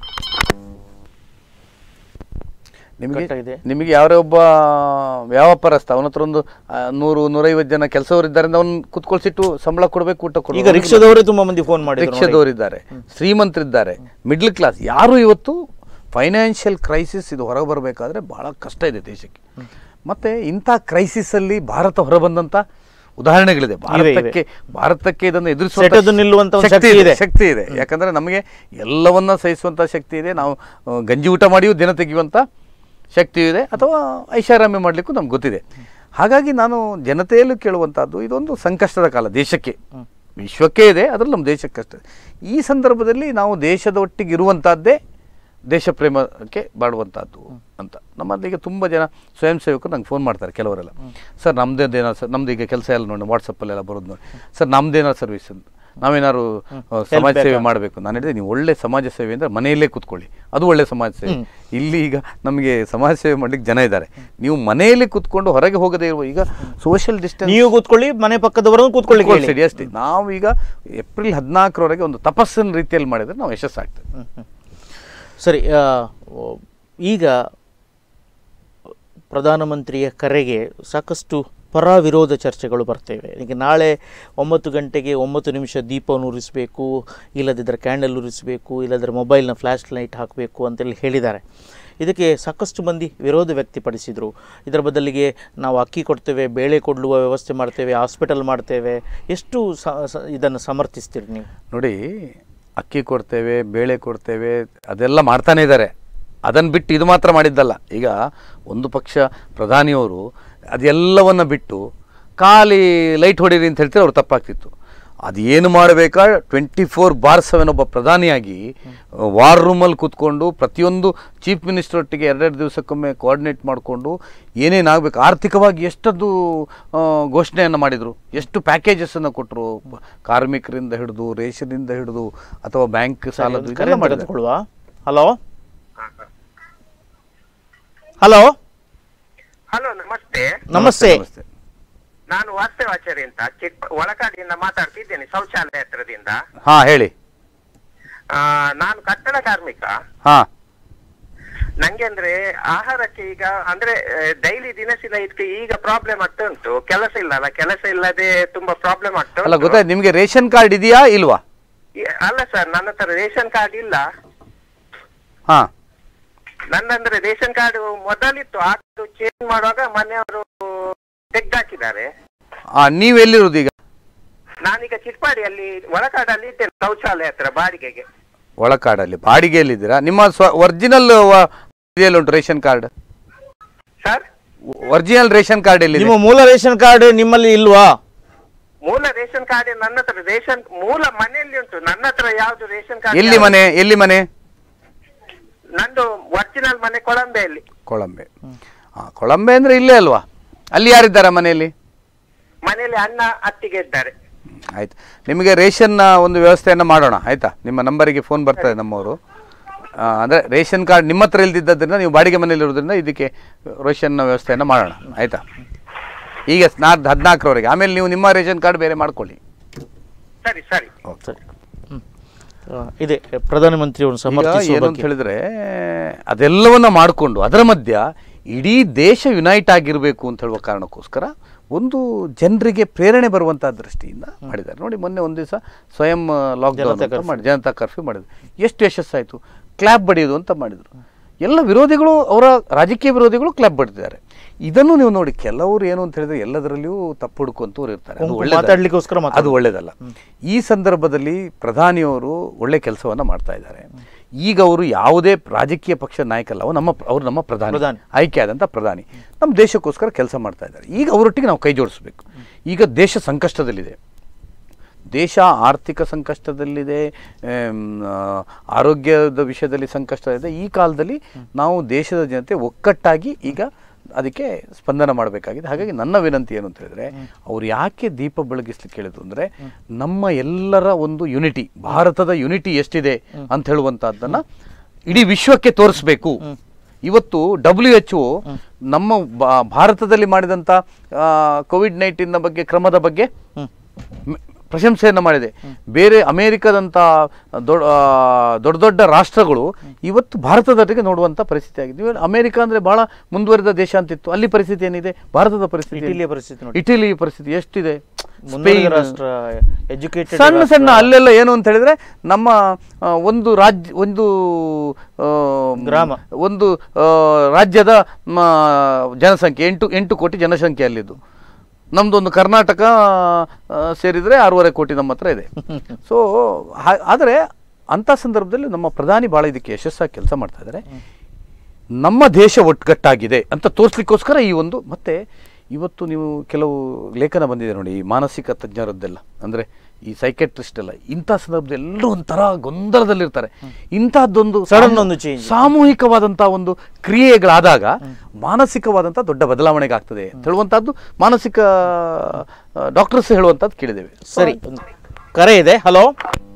ನಿಮಗೆ Cut ಆಗಿದೆ. ನಿಮಗೆ ಯಾರೇ ಒಬ್ಬ ವ್ಯಾಪಾರಸ್ಥ ಅವನ ಹತ್ರ ಒಂದು ಆ, ನೂರು ನೂರೈವತ್ತು ಜನ ಕೆಲಸವರಿದ್ದಾರೆ ಅವ್ನು ಕುತ್ಕೊಳ್ಸಿಟ್ಟು ಸಂಬಳ ಕೊಡಬೇಕು ಊಟ ಈಗ ಕೊಡಬೇಕು ರಿಕ್ಷಾದವರೇ ತುಂಬ ಮಂದಿ ಫೋನ್ ಮಾಡಿದ್ರು ನೋಡಿ. ರಿಕ್ಷಾದವರಿದ್ದಾರೆ ಶ್ರೀಮಂತರಿದ್ದಾರೆ ಮಿಡ್ಲ್ ಕ್ಲಾಸ್ ಯಾರು ಇವತ್ತು ಫೈನಾನ್ಷಿಯಲ್ ಕ್ರೈಸಿಸ್ ಇದು ಹೊರಗೆ ಬರಬೇಕಾದ್ರೆ ಬಹಳ ಕಷ್ಟ ಇದೆ ದೇಶಕ್ಕೆ ಮತ್ತೆ ಇಂಥ ಕ್ರೈಸಿಸಲ್ಲಿ ಭಾರತ ಹೊರಬಂದಂಥ ಉದಾಹರಣೆಗಳಿದೆ ಭಾರತಕ್ಕೆ ಭಾರತಕ್ಕೆ ಇದನ್ನು ಎದುರಿಸುವಂತ ಸೆಟೆದು ನಿಲ್ಲುವಂತ ಒಂದು ಶಕ್ತಿ ಇದೆ. ಶಕ್ತಿ ಇದೆ ಯಾಕಂದ್ರೆ ನಮಗೆ ಎಲ್ಲವನ್ನ ಸಹಿಸುವಂತ ಶಕ್ತಿ ಇದೆ ನಾವು ಆ, ಗಂಜಿ ಊಟ ಮಾಡಿಯೂ ದಿನ ತೆಗೆಯುವಂತ ಶಕ್ತಿ ಇದೆ ಅಥವಾ ಐಷಾರಾಮಿ ಮಾಡಲಿಕ್ಕೂ ನಮ್ಗೆ ಗೊತ್ತಿದೆ ಹಾಗಾಗಿ ನಾನು ಜನತೆಯಲ್ಲೂ ಕೇಳುವಂಥದ್ದು ಇದೊಂದು ಸಂಕಷ್ಟದ ಕಾಲ ದೇಶಕ್ಕೆ ವಿಶ್ವಕ್ಕೆ ಇದೆ ಅದರಲ್ಲಿ ನಮ್ಮ ದೇಶಕ್ಕೆ ಅಷ್ಟೇ ಈ ಸಂದರ್ಭದಲ್ಲಿ ನಾವು ದೇಶದ ಒಟ್ಟಿಗೆ ಇರುವಂಥದ್ದೇ ದೇಶ ಪ್ರೇಮಕ್ಕೆ ಬಾಡುವಂಥದ್ದು ಅಂತ ನಮ್ಮಲ್ಲಿ ಈಗ ತುಂಬ ಜನ ಸ್ವಯಂ ಸೇವಕರು ನಂಗೆ ಫೋನ್ ಮಾಡ್ತಾರೆ ಕೆಲವರೆಲ್ಲ ಸರ್ ನಮ್ದೇನು ಏನಾರು ಸರ್ ನಮ್ದು ಈಗ ಕೆಲಸ ಎಲ್ಲ ನೋಡಿ ವಾಟ್ಸಪ್ಪಲ್ಲೆಲ್ಲ ಬರೋದು ನೋಡಿ ಸರ್ ನಮ್ದೇನಾರು ಸರ್ವಿಸ್ ಅಂತ ನಾವೇನಾದ್ರು ಆ, ಸಮಾಜ ಸೇವೆ ಮಾಡಬೇಕು ನಾನು ಹೇಳಿದೆ ನೀವು ಒಳ್ಳೆ ಸಮಾಜ ಸೇವೆ ಅಂದರೆ ಮನೆಯಲ್ಲೇ ಕೂತ್ಕೊಳ್ಳಿ ಅದು ಒಳ್ಳೆ ಸಮಾಜ ಸೇವೆ ಇಲ್ಲಿ ಈಗ ನಮಗೆ ಸಮಾಜ ಸೇವೆ ಮಾಡ್ಲಿಕ್ಕೆ ಜನ ಇದ್ದಾರೆ ನೀವು ಮನೆಯಲ್ಲಿ ಕೂತ್ಕೊಂಡು ಹೊರಗೆ ಹೋಗದೇ ಇರುವ ಈಗ ಸೋಷಿಯಲ್ ಡಿಸ್ಟೆನ್ಸ್ ನೀವು ಕೂತ್ಕೊಳ್ಳಿ ಮನೆ ಪಕ್ಕದವರನ್ನು ಕೂತ್ಕೊಳ್ಳಿ ಕೂತ್ಕೊಳ್ಳಿ ಸರಿ ಅಷ್ಟೇ ನಾವು ಈಗ ಏಪ್ರಿಲ್ ಹದಿನಾಲ್ಕರವರೆಗೆ ಒಂದು ತಪಸ್ಸಿನ ರೀತಿಯಲ್ಲಿ ಮಾಡಿದ್ರೆ ನಾವು ಯಶಸ್ಸಾಗ್ತದೆ ಸರಿ ಆ, ಓ, ಈಗ ಪ್ರಧಾನಮಂತ್ರಿಯ ಕರೆಗೆ ಸಾಕಷ್ಟು ಪರ ವಿರೋಧ ಚರ್ಚೆಗಳು ಬರ್ತೇವೆ ಈಗ ನಾಳೆ ಒಂಬತ್ತು ಗಂಟೆಗೆ ಒಂಬತ್ತು ನಿಮಿಷ ದೀಪವನ್ನು ಉರಿಸಬೇಕು ಇಲ್ಲದಿದ್ದರೆ ಕ್ಯಾಂಡಲ್ ಉರಿಸಬೇಕು ಇಲ್ಲದಿದ್ದರೆ ಮೊಬೈಲ್ನ ಫ್ಲ್ಯಾಶ್ ಲೈಟ್ ಹಾಕಬೇಕು ಅಂತೇಳಿ ಹೇಳಿದ್ದಾರೆ ಇದಕ್ಕೆ ಸಾಕಷ್ಟು ಮಂದಿ ವಿರೋಧ ವ್ಯಕ್ತಪಡಿಸಿದರು ಇದರ ಬದಲಿಗೆ ನಾವು ಅಕ್ಕಿ ಕೊಡ್ತೇವೆ ಬೇಳೆ ಕೊಡುವ ವ್ಯವಸ್ಥೆ ಮಾಡ್ತೇವೆ ಹಾಸ್ಪಿಟಲ್ ಮಾಡ್ತೇವೆ ಎಷ್ಟು ಸ ಸ- ಇದನ್ನು ಸಮರ್ಥಿಸ್ತೀರಿ ನೀವು ನೋಡಿ ಅಕ್ಕಿ ಕೊಡ್ತೇವೆ ಬೇಳೆ ಕೊಡ್ತೇವೆ ಅದೆಲ್ಲ ಮಾಡ್ತಾನೆ ಇದ್ದಾರೆ ಅದನ್ನು ಬಿಟ್ಟು ಇದು ಮಾತ್ರ ಮಾಡಿದ್ದಲ್ಲ ಈಗ ಒಂದು ಪಕ್ಷ ಪ್ರಧಾನಿಯವರು ಅದೆಲ್ಲವನ್ನು ಬಿಟ್ಟು ಖಾಲಿ ಲೈಟ್ ಹೊಡೀರಿ ಅಂತ ಹೇಳ್ತಾರೆ ಅವ್ರು ತಪ್ಪಾಗ್ತಿತ್ತು ಅದು ಏನು ಮಾಡಬೇಕಾ ಟ್ವೆಂಟಿ ಫೋರ್ ಬಾರ್ ಸೆವೆನ್ ಒಬ್ಬ ಪ್ರಧಾನಿಯಾಗಿ ವಾರ್ ರೂಮಲ್ಲಿ ಕೂತ್ಕೊಂಡು ಪ್ರತಿಯೊಂದು ಚೀಫ್ ಮಿನಿಸ್ಟರ್ ಒಟ್ಟಿಗೆ ಎರಡೆರಡು ದಿವಸಕ್ಕೊಮ್ಮೆ ಕೋಆರ್ಡಿನೇಟ್ ಮಾಡಿಕೊಂಡು ಏನೇನಾಗಬೇಕು ಆರ್ಥಿಕವಾಗಿ ಎಷ್ಟದ್ದು ಆ, ಘೋಷಣೆಯನ್ನು ಮಾಡಿದರು ಎಷ್ಟು ಪ್ಯಾಕೇಜಸನ್ನು ಕೊಟ್ಟರು ಕಾರ್ಮಿಕರಿಂದ ಹಿಡಿದು ರೇಷನಿಂದ ಹಿಡಿದು ಅಥವಾ ಬ್ಯಾಂಕ್ ಸಾಲದ್ದು ಇದೆಲ್ಲ ಮಾಡಿದ್ದಾರೆ ತೆಗೆದುಕೊಳ್ಳುವ ಹಲೋ ಹಲೋ ಹಲೋ ನಮಸ್ತೆ ನಮಸ್ತೆ ನಾನು ವಾಸ್ತವಾಚಾರಿ ಅಂತ ಚಿಕ್ಕ ಒಳಕಾಡಿಯಿಂದ ಮಾತಾಡ್ತಿದ್ದೇನೆ ಶೌಚಾಲಯ ಹತ್ರದಿಂದ ಹಾ ಹೇಳಿ ಆ, ನಾನು ಕಟ್ಟಡ ಕಾರ್ಮಿಕ ಹಾ ನಂಗೆ ಅಂದ್ರೆ ಆಹಾರಕ್ಕೆ ಈಗ ಅಂದ್ರೆ ಡೈಲಿ ದಿನಸಿನ ಇದಕ್ಕೆ ಈಗ ಪ್ರಾಬ್ಲಮ್ ಆಗ್ತಾ ಉಂಟು ಕೆಲಸ ಇಲ್ಲ ಅಲ್ಲ ಕೆಲಸ ಇಲ್ಲದೆ ತುಂಬಾ ಪ್ರಾಬ್ಲಮ್ ಆಗ್ತಾ ಅಲ್ಲ ಉಂಟು. ಗೊತ್ತಾಯ್ತು ನಿಮ್ಗೆ ರೇಷನ್ ಕಾರ್ಡ್ ಇದೆಯಾ ಇಲ್ವಾ ಈ- ಅಲ್ಲ ಸರ್ ನನ್ನ ಹತ್ರ ರೇಷನ್ ಕಾರ್ಡ್ ಇಲ್ಲ ಹಾ ನನ್ನಂದ್ರೆ ರೇಷನ್ ಕಾರ್ಡ್ ಮೊದಲಿತ್ತು ಅದು ಚೇಂಜ್ ಮಾಡುವಾಗ ಮನೆಯವರು ತೆಗ್ದಾಕಿದ್ದಾರೆ ಆ, ನೀವ್ ಎಲ್ಲಿರೋದು ಈಗ ನಾನೀಗ ಚಿಟ್ಪಾಡಿಯಲ್ಲಿ ಒಳಕಾಡಲ್ಲಿ ಇದ್ದೇನೆ ಶೌಚಾಲಯ ಹತ್ರ ಬಾಡಿಗೆಗೆ ಒಳಕಾಡಲ್ಲಿ ಬಾಡಿಗೆಯಲ್ಲಿದ್ದೀರಾ ನಿಮ್ಮ ಸ್ವ ಒರಿಜಿನಲ್ ಇದೆಯಲ್ಲಿ ಉಂಟು ration card sir original ration card ಎಲ್ಲಿ ನಿಮ್ಮ ಮೂಲ ರೇಷನ್ ಕಾರ್ಡ್ ನಿಮ್ಮಲ್ಲಿ ಇಲ್ವಾ ಮೂಲ ರೇಷನ್ ಕಾರ್ಡ್ ನನ್ನ ಹತ್ರ ರೇಷನ್ ಮೂಲ ಮನೆಯಲ್ಲಿ ಉಂಟು ನನ್ನ ಹತ್ರ ಯಾವ್ದು ರೇಷನ್ ಕಾರ್ಡ್ ಎಲ್ಲಿ ಮನೆ ಎಲ್ಲಿ ಮನೆ ನಂದು ಒರಿಜಿನಲ್ ಮನೆ ಕೊಳಂಬೆಯಲ್ಲಿ ಕೊಳಂಬೆ ಹಾ ಕೊಳಂಬೆ ಅಂದ್ರೆ ಇಲ್ಲೇ ಅಲ್ವಾ ಅಲ್ಲಿ ಯಾರಿದ್ದಾರೆ ಮನೆಯಲ್ಲಿ ಮನೆಯಲ್ಲಿ ಅಣ್ಣ ಅತ್ತಿಗೆ ಇದ್ದಾರೆ ಆಯ್ತು ನಿಮಗೆ ರೇಷನ್ ಒಂದು ವ್ಯವಸ್ಥೆಯನ್ನು ಮಾಡೋಣ ಆಯ್ತಾ ನಿಮ್ಮ ನಂಬರಿಗೆ ಫೋನ್ ಬರ್ತದೆ ನಮ್ಮವರು ಆ, ಅಂದ್ರೆ ರೇಷನ್ ಕಾರ್ಡ್ ನಿಮ್ಮ ಹತ್ರ ಇಲ್ದಿದ್ದರಿಂದ ನೀವು ಬಾಡಿಗೆ ಮನೆಯಲ್ಲಿ ಇರೋದ್ರಿಂದ ಇದಕ್ಕೆ ರೇಷನ್ ವ್ಯವಸ್ಥೆಯನ್ನು ಮಾಡೋಣ ಆಯ್ತಾ ಈಗ ನಾಡ್ದು ಹದಿನಾಲ್ಕರವರೆಗೆ ಆಮೇಲೆ ನೀವು ನಿಮ್ಮ ರೇಷನ್ ಕಾರ್ಡ್ ಬೇರೆ ಮಾಡ್ಕೊಳ್ಳಿ ಸರಿ ಸರಿ ಸರಿ ಹ್ಮ್. ಆ, ಇದೆ ಪ್ರಧಾನಮಂತ್ರಿಯನ್ನು ಈಗ ಸಮರ್ಥಿಸುವ ಏನು ಅಂತ ಬಗ್ಗೆ ಹೇಳಿದ್ರೆ ಅದೆಲ್ಲವನ್ನ ಮಾಡಿಕೊಂಡು ಅದರ ಮಧ್ಯ ಇಡೀ ದೇಶ ಯುನೈಟ್ ಆಗಿರಬೇಕು ಅಂತ ಹೇಳುವ ಕಾರಣಕ್ಕೋಸ್ಕರ ಒಂದು ಜನರಿಗೆ ಪ್ರೇರಣೆ ಬರುವಂತಹ ದೃಷ್ಟಿಯಿಂದ ಮಾಡಿದ್ದಾರೆ ನೋಡಿ ಮೊನ್ನೆ ಒಂದು ದಿವಸ ಸ್ವಯಂ ಲಾಕ್ಡೌನ್ ಜನತಾ ಅಂತ ಕರ್ಫ್ಯೂ. ಮಾಡಿ ಜನತಾ ಕರ್ಫ್ಯೂ ಮಾಡಿದ್ರು ಎಷ್ಟು ಯಶಸ್ಸಾಯಿತು ಕ್ಲಾಪ್ ಬಡಿಯೋದು ಅಂತ ಮಾಡಿದ್ರು ಎಲ್ಲ ವಿರೋಧಿಗಳು ಅವರ ರಾಜಕೀಯ ವಿರೋಧಿಗಳು ಕ್ಲಾಪ್ ಬಡ್ತಿದ್ದಾರೆ ಇದನ್ನು ನೀವು ನೋಡಿ ಕೆಲವರು ಏನು ಅಂತ ಹೇಳಿದ್ರೆ ಎಲ್ಲದರಲ್ಲಿಯೂ ತಪ್ಪು ಹುಡುಕುವಂತವ್ರು ಇರ್ತಾರೆ ಅದು ಕೊಂಕು ಒಳ್ಳೆದಲ್ಲ. ಮಾತಾಡ್ಲಿಕ್ಕೋಸ್ಕರ ಅದು ಮಾತಾಡೋದು. ಒಳ್ಳೇದಲ್ಲ ಈ ಸಂದರ್ಭದಲ್ಲಿ ಪ್ರಧಾನಿಯವರು ಒಳ್ಳೆ ಕೆಲಸವನ್ನ ಮಾಡ್ತಾ ಇದ್ದಾರೆ ಈಗ ಅವರು ಯಾವುದೇ ರಾಜಕೀಯ ಪಕ್ಷ ನಾಯಕ ಅಲ್ಲ ಅವ್ರು ನಮ್ಮ ಅವರು ನಮ್ಮ ಪ್ರಧಾನಿ ಪ್ರಧಾನಿ. ಆಯ್ಕೆ ಆದಂಥ ಪ್ರಧಾನಿ ನಮ್ಮ ದೇಶಕ್ಕೋಸ್ಕರ ಕೆಲಸ ಮಾಡ್ತಾ ಇದ್ದಾರೆ ಈಗ ಅವರೊಟ್ಟಿಗೆ ನಾವು ಕೈ ಜೋಡಿಸ್ಬೇಕು ಈಗ ದೇಶ ಸಂಕಷ್ಟದಲ್ಲಿದೆ ದೇಶ ಆರ್ಥಿಕ ಸಂಕಷ್ಟದಲ್ಲಿದೆ ಆಮ್, ಆ, ಆರೋಗ್ಯದ ವಿಷಯದಲ್ಲಿ ಸಂಕಷ್ಟ ಇದೆ ಈ ಕಾಲದಲ್ಲಿ ನಾವು ದೇಶದ ಜನತೆ ಒಕ್ಕಟ್ಟಾಗಿ ಈಗ ಅದಕ್ಕೆ ಸ್ಪಂದನ ಮಾಡಬೇಕಾಗಿದೆ ಹಾಗಾಗಿ ನನ್ನ ವಿನಂತಿ ಏನು ಅಂತ ಹೇಳಿದ್ರೆ ಅವ್ರು ಯಾಕೆ ದೀಪ ಬೆಳಗಿಸ್ಲಿಕ್ಕೆ ಹೇಳಿದ್ರು ಅಂದ್ರೆ ನಮ್ಮ ಎಲ್ಲರ ಒಂದು ಯುನಿಟಿ ಭಾರತದ ಯುನಿಟಿ ಎಷ್ಟಿದೆ ಅಂತ ಹೇಳುವಂತಹದ್ದನ್ನ ಇಡೀ ವಿಶ್ವಕ್ಕೆ ತೋರಿಸ್ಬೇಕು ಇವತ್ತು ಡಬ್ಲ್ಯೂ ಎಚ್ ಒ ನಮ್ಮ ಬಾ- ಭಾರತದಲ್ಲಿ ಮಾಡಿದಂಥ ಕೋವಿಡ್ ನೈನ್ಟೀನ್ ಬಗ್ಗೆ ಕ್ರಮದ ಬಗ್ಗೆ ಮ್- ಪ್ರಶಂಸೆಯನ್ನು ಮಾಡಿದೆ ಬೇರೆ ಅಮೇರಿಕದಂಥ ದೊಡ್ಡ ಆ, ದೊಡ್ಡ ದೊಡ್ಡ ರಾಷ್ಟ್ರಗಳು ಇವತ್ತು ಭಾರತದೊಟ್ಟಿಗೆ ನೋಡುವಂಥ ಪರಿಸ್ಥಿತಿ ಆಗಿದೆ ಇವಾಗ ಅಮೇರಿಕ ಅಂದರೆ ಬಹಳ ಮುಂದುವರಿದ ದೇಶ ಅಂತಿತ್ತು ಅಲ್ಲಿ ಪರಿಸ್ಥಿತಿ ಏನಿದೆ ಭಾರತದ ಪರಿಸ್ಥಿತಿ ಏನಿದೆ? ಇಟಲಿಯ ಪರಿಸ್ಥಿತಿ ನೋಡಿ. ಇಟಲಿ ಪರಿಸ್ಥಿತಿ ಎಷ್ಟಿದೆ ಮುಂದುವರಿದ ಸ್ಪೇನ್, ರಾಷ್ಟ್ರ ಎಜುಕೇಟೆಡ್ ಸಣ್ಣ ಸಣ್ಣ ಅಲ್ಲೆಲ್ಲ ಏನು ಅಂತ ಹೇಳಿದ್ರೆ ನಮ್ಮ ಆ, ಒಂದು ರಾಜ್ಯ ಒಂದು ಆ, ಗ್ರಾಮ. ಒಂದು ಆ, ರಾಜ್ಯದ ಮ, ಜನಸಂಖ್ಯೆ ಎಂಟು ಎಂಟು ಕೋಟಿ ಜನಸಂಖ್ಯೆ ಅಲ್ಲಿದ್ದು ನಮ್ದೊಂದು ಕರ್ನಾಟಕ ಆ, ಸೇರಿದ್ರೆ ಆರೂವರೆ ಕೋಟಿ ನಮ್ಮ ಹತ್ರ ಇದೆ ಸೊ ಆದರೆ ಅಂಥ ಸಂದರ್ಭದಲ್ಲಿ ನಮ್ಮ ಪ್ರಧಾನಿ ಭಾಳ ಇದಕ್ಕೆ ಯಶಸ್ಸಾಗಿ ಕೆಲಸ ಮಾಡ್ತಾ ಇದ್ದಾರೆ ನಮ್ಮ ದೇಶ ಒಟ್ಟುಗಟ್ಟಾಗಿದೆ ಅಂತ ತೋರಿಸ್ಲಿಕ್ಕೋಸ್ಕರ ಈ ಒಂದು ಮತ್ತೆ ಇವತ್ತು ನೀವು ಕೆಲವು ಲೇಖನ ಬಂದಿದೆ ನೋಡಿ ಈ ಮಾನಸಿಕ ತಜ್ಞರದ್ದೆಲ್ಲ ಅಂದರೆ ಈ ಸೈಕೆಟ್ರಿಸ್ಟ್ ಎಲ್ಲ ಇಂಥ ಸಂದರ್ಭದಲ್ಲಿ ಎಲ್ಲರೂ ಒಂಥರ ಗೊಂದಲದಲ್ಲಿರ್ತಾರೆ ಇಂಥದ್ದೊಂದು Sudden ಸಾಮೂ- ಒಂದು change. ಸಾಮೂಹಿಕವಾದಂಥ ಒಂದು ಕ್ರಿಯೆಗಳಾದಾಗ ಮಾನಸಿಕವಾದಂಥ ದೊಡ್ಡ ಬದಲಾವಣೆಗೆ ಆಗ್ತದೆ ಅಂತ ಹೇಳುವಂಥದ್ದು ಮಾನಸಿಕ ಡಾಕ್ಟರ್ಸ್ ಹೇಳುವಂಥದ್ದು ಕೇಳಿದ್ದೇವೆ ಸರಿ ಒಂದು ಕರೆ ಇದೆ ಹಲೋ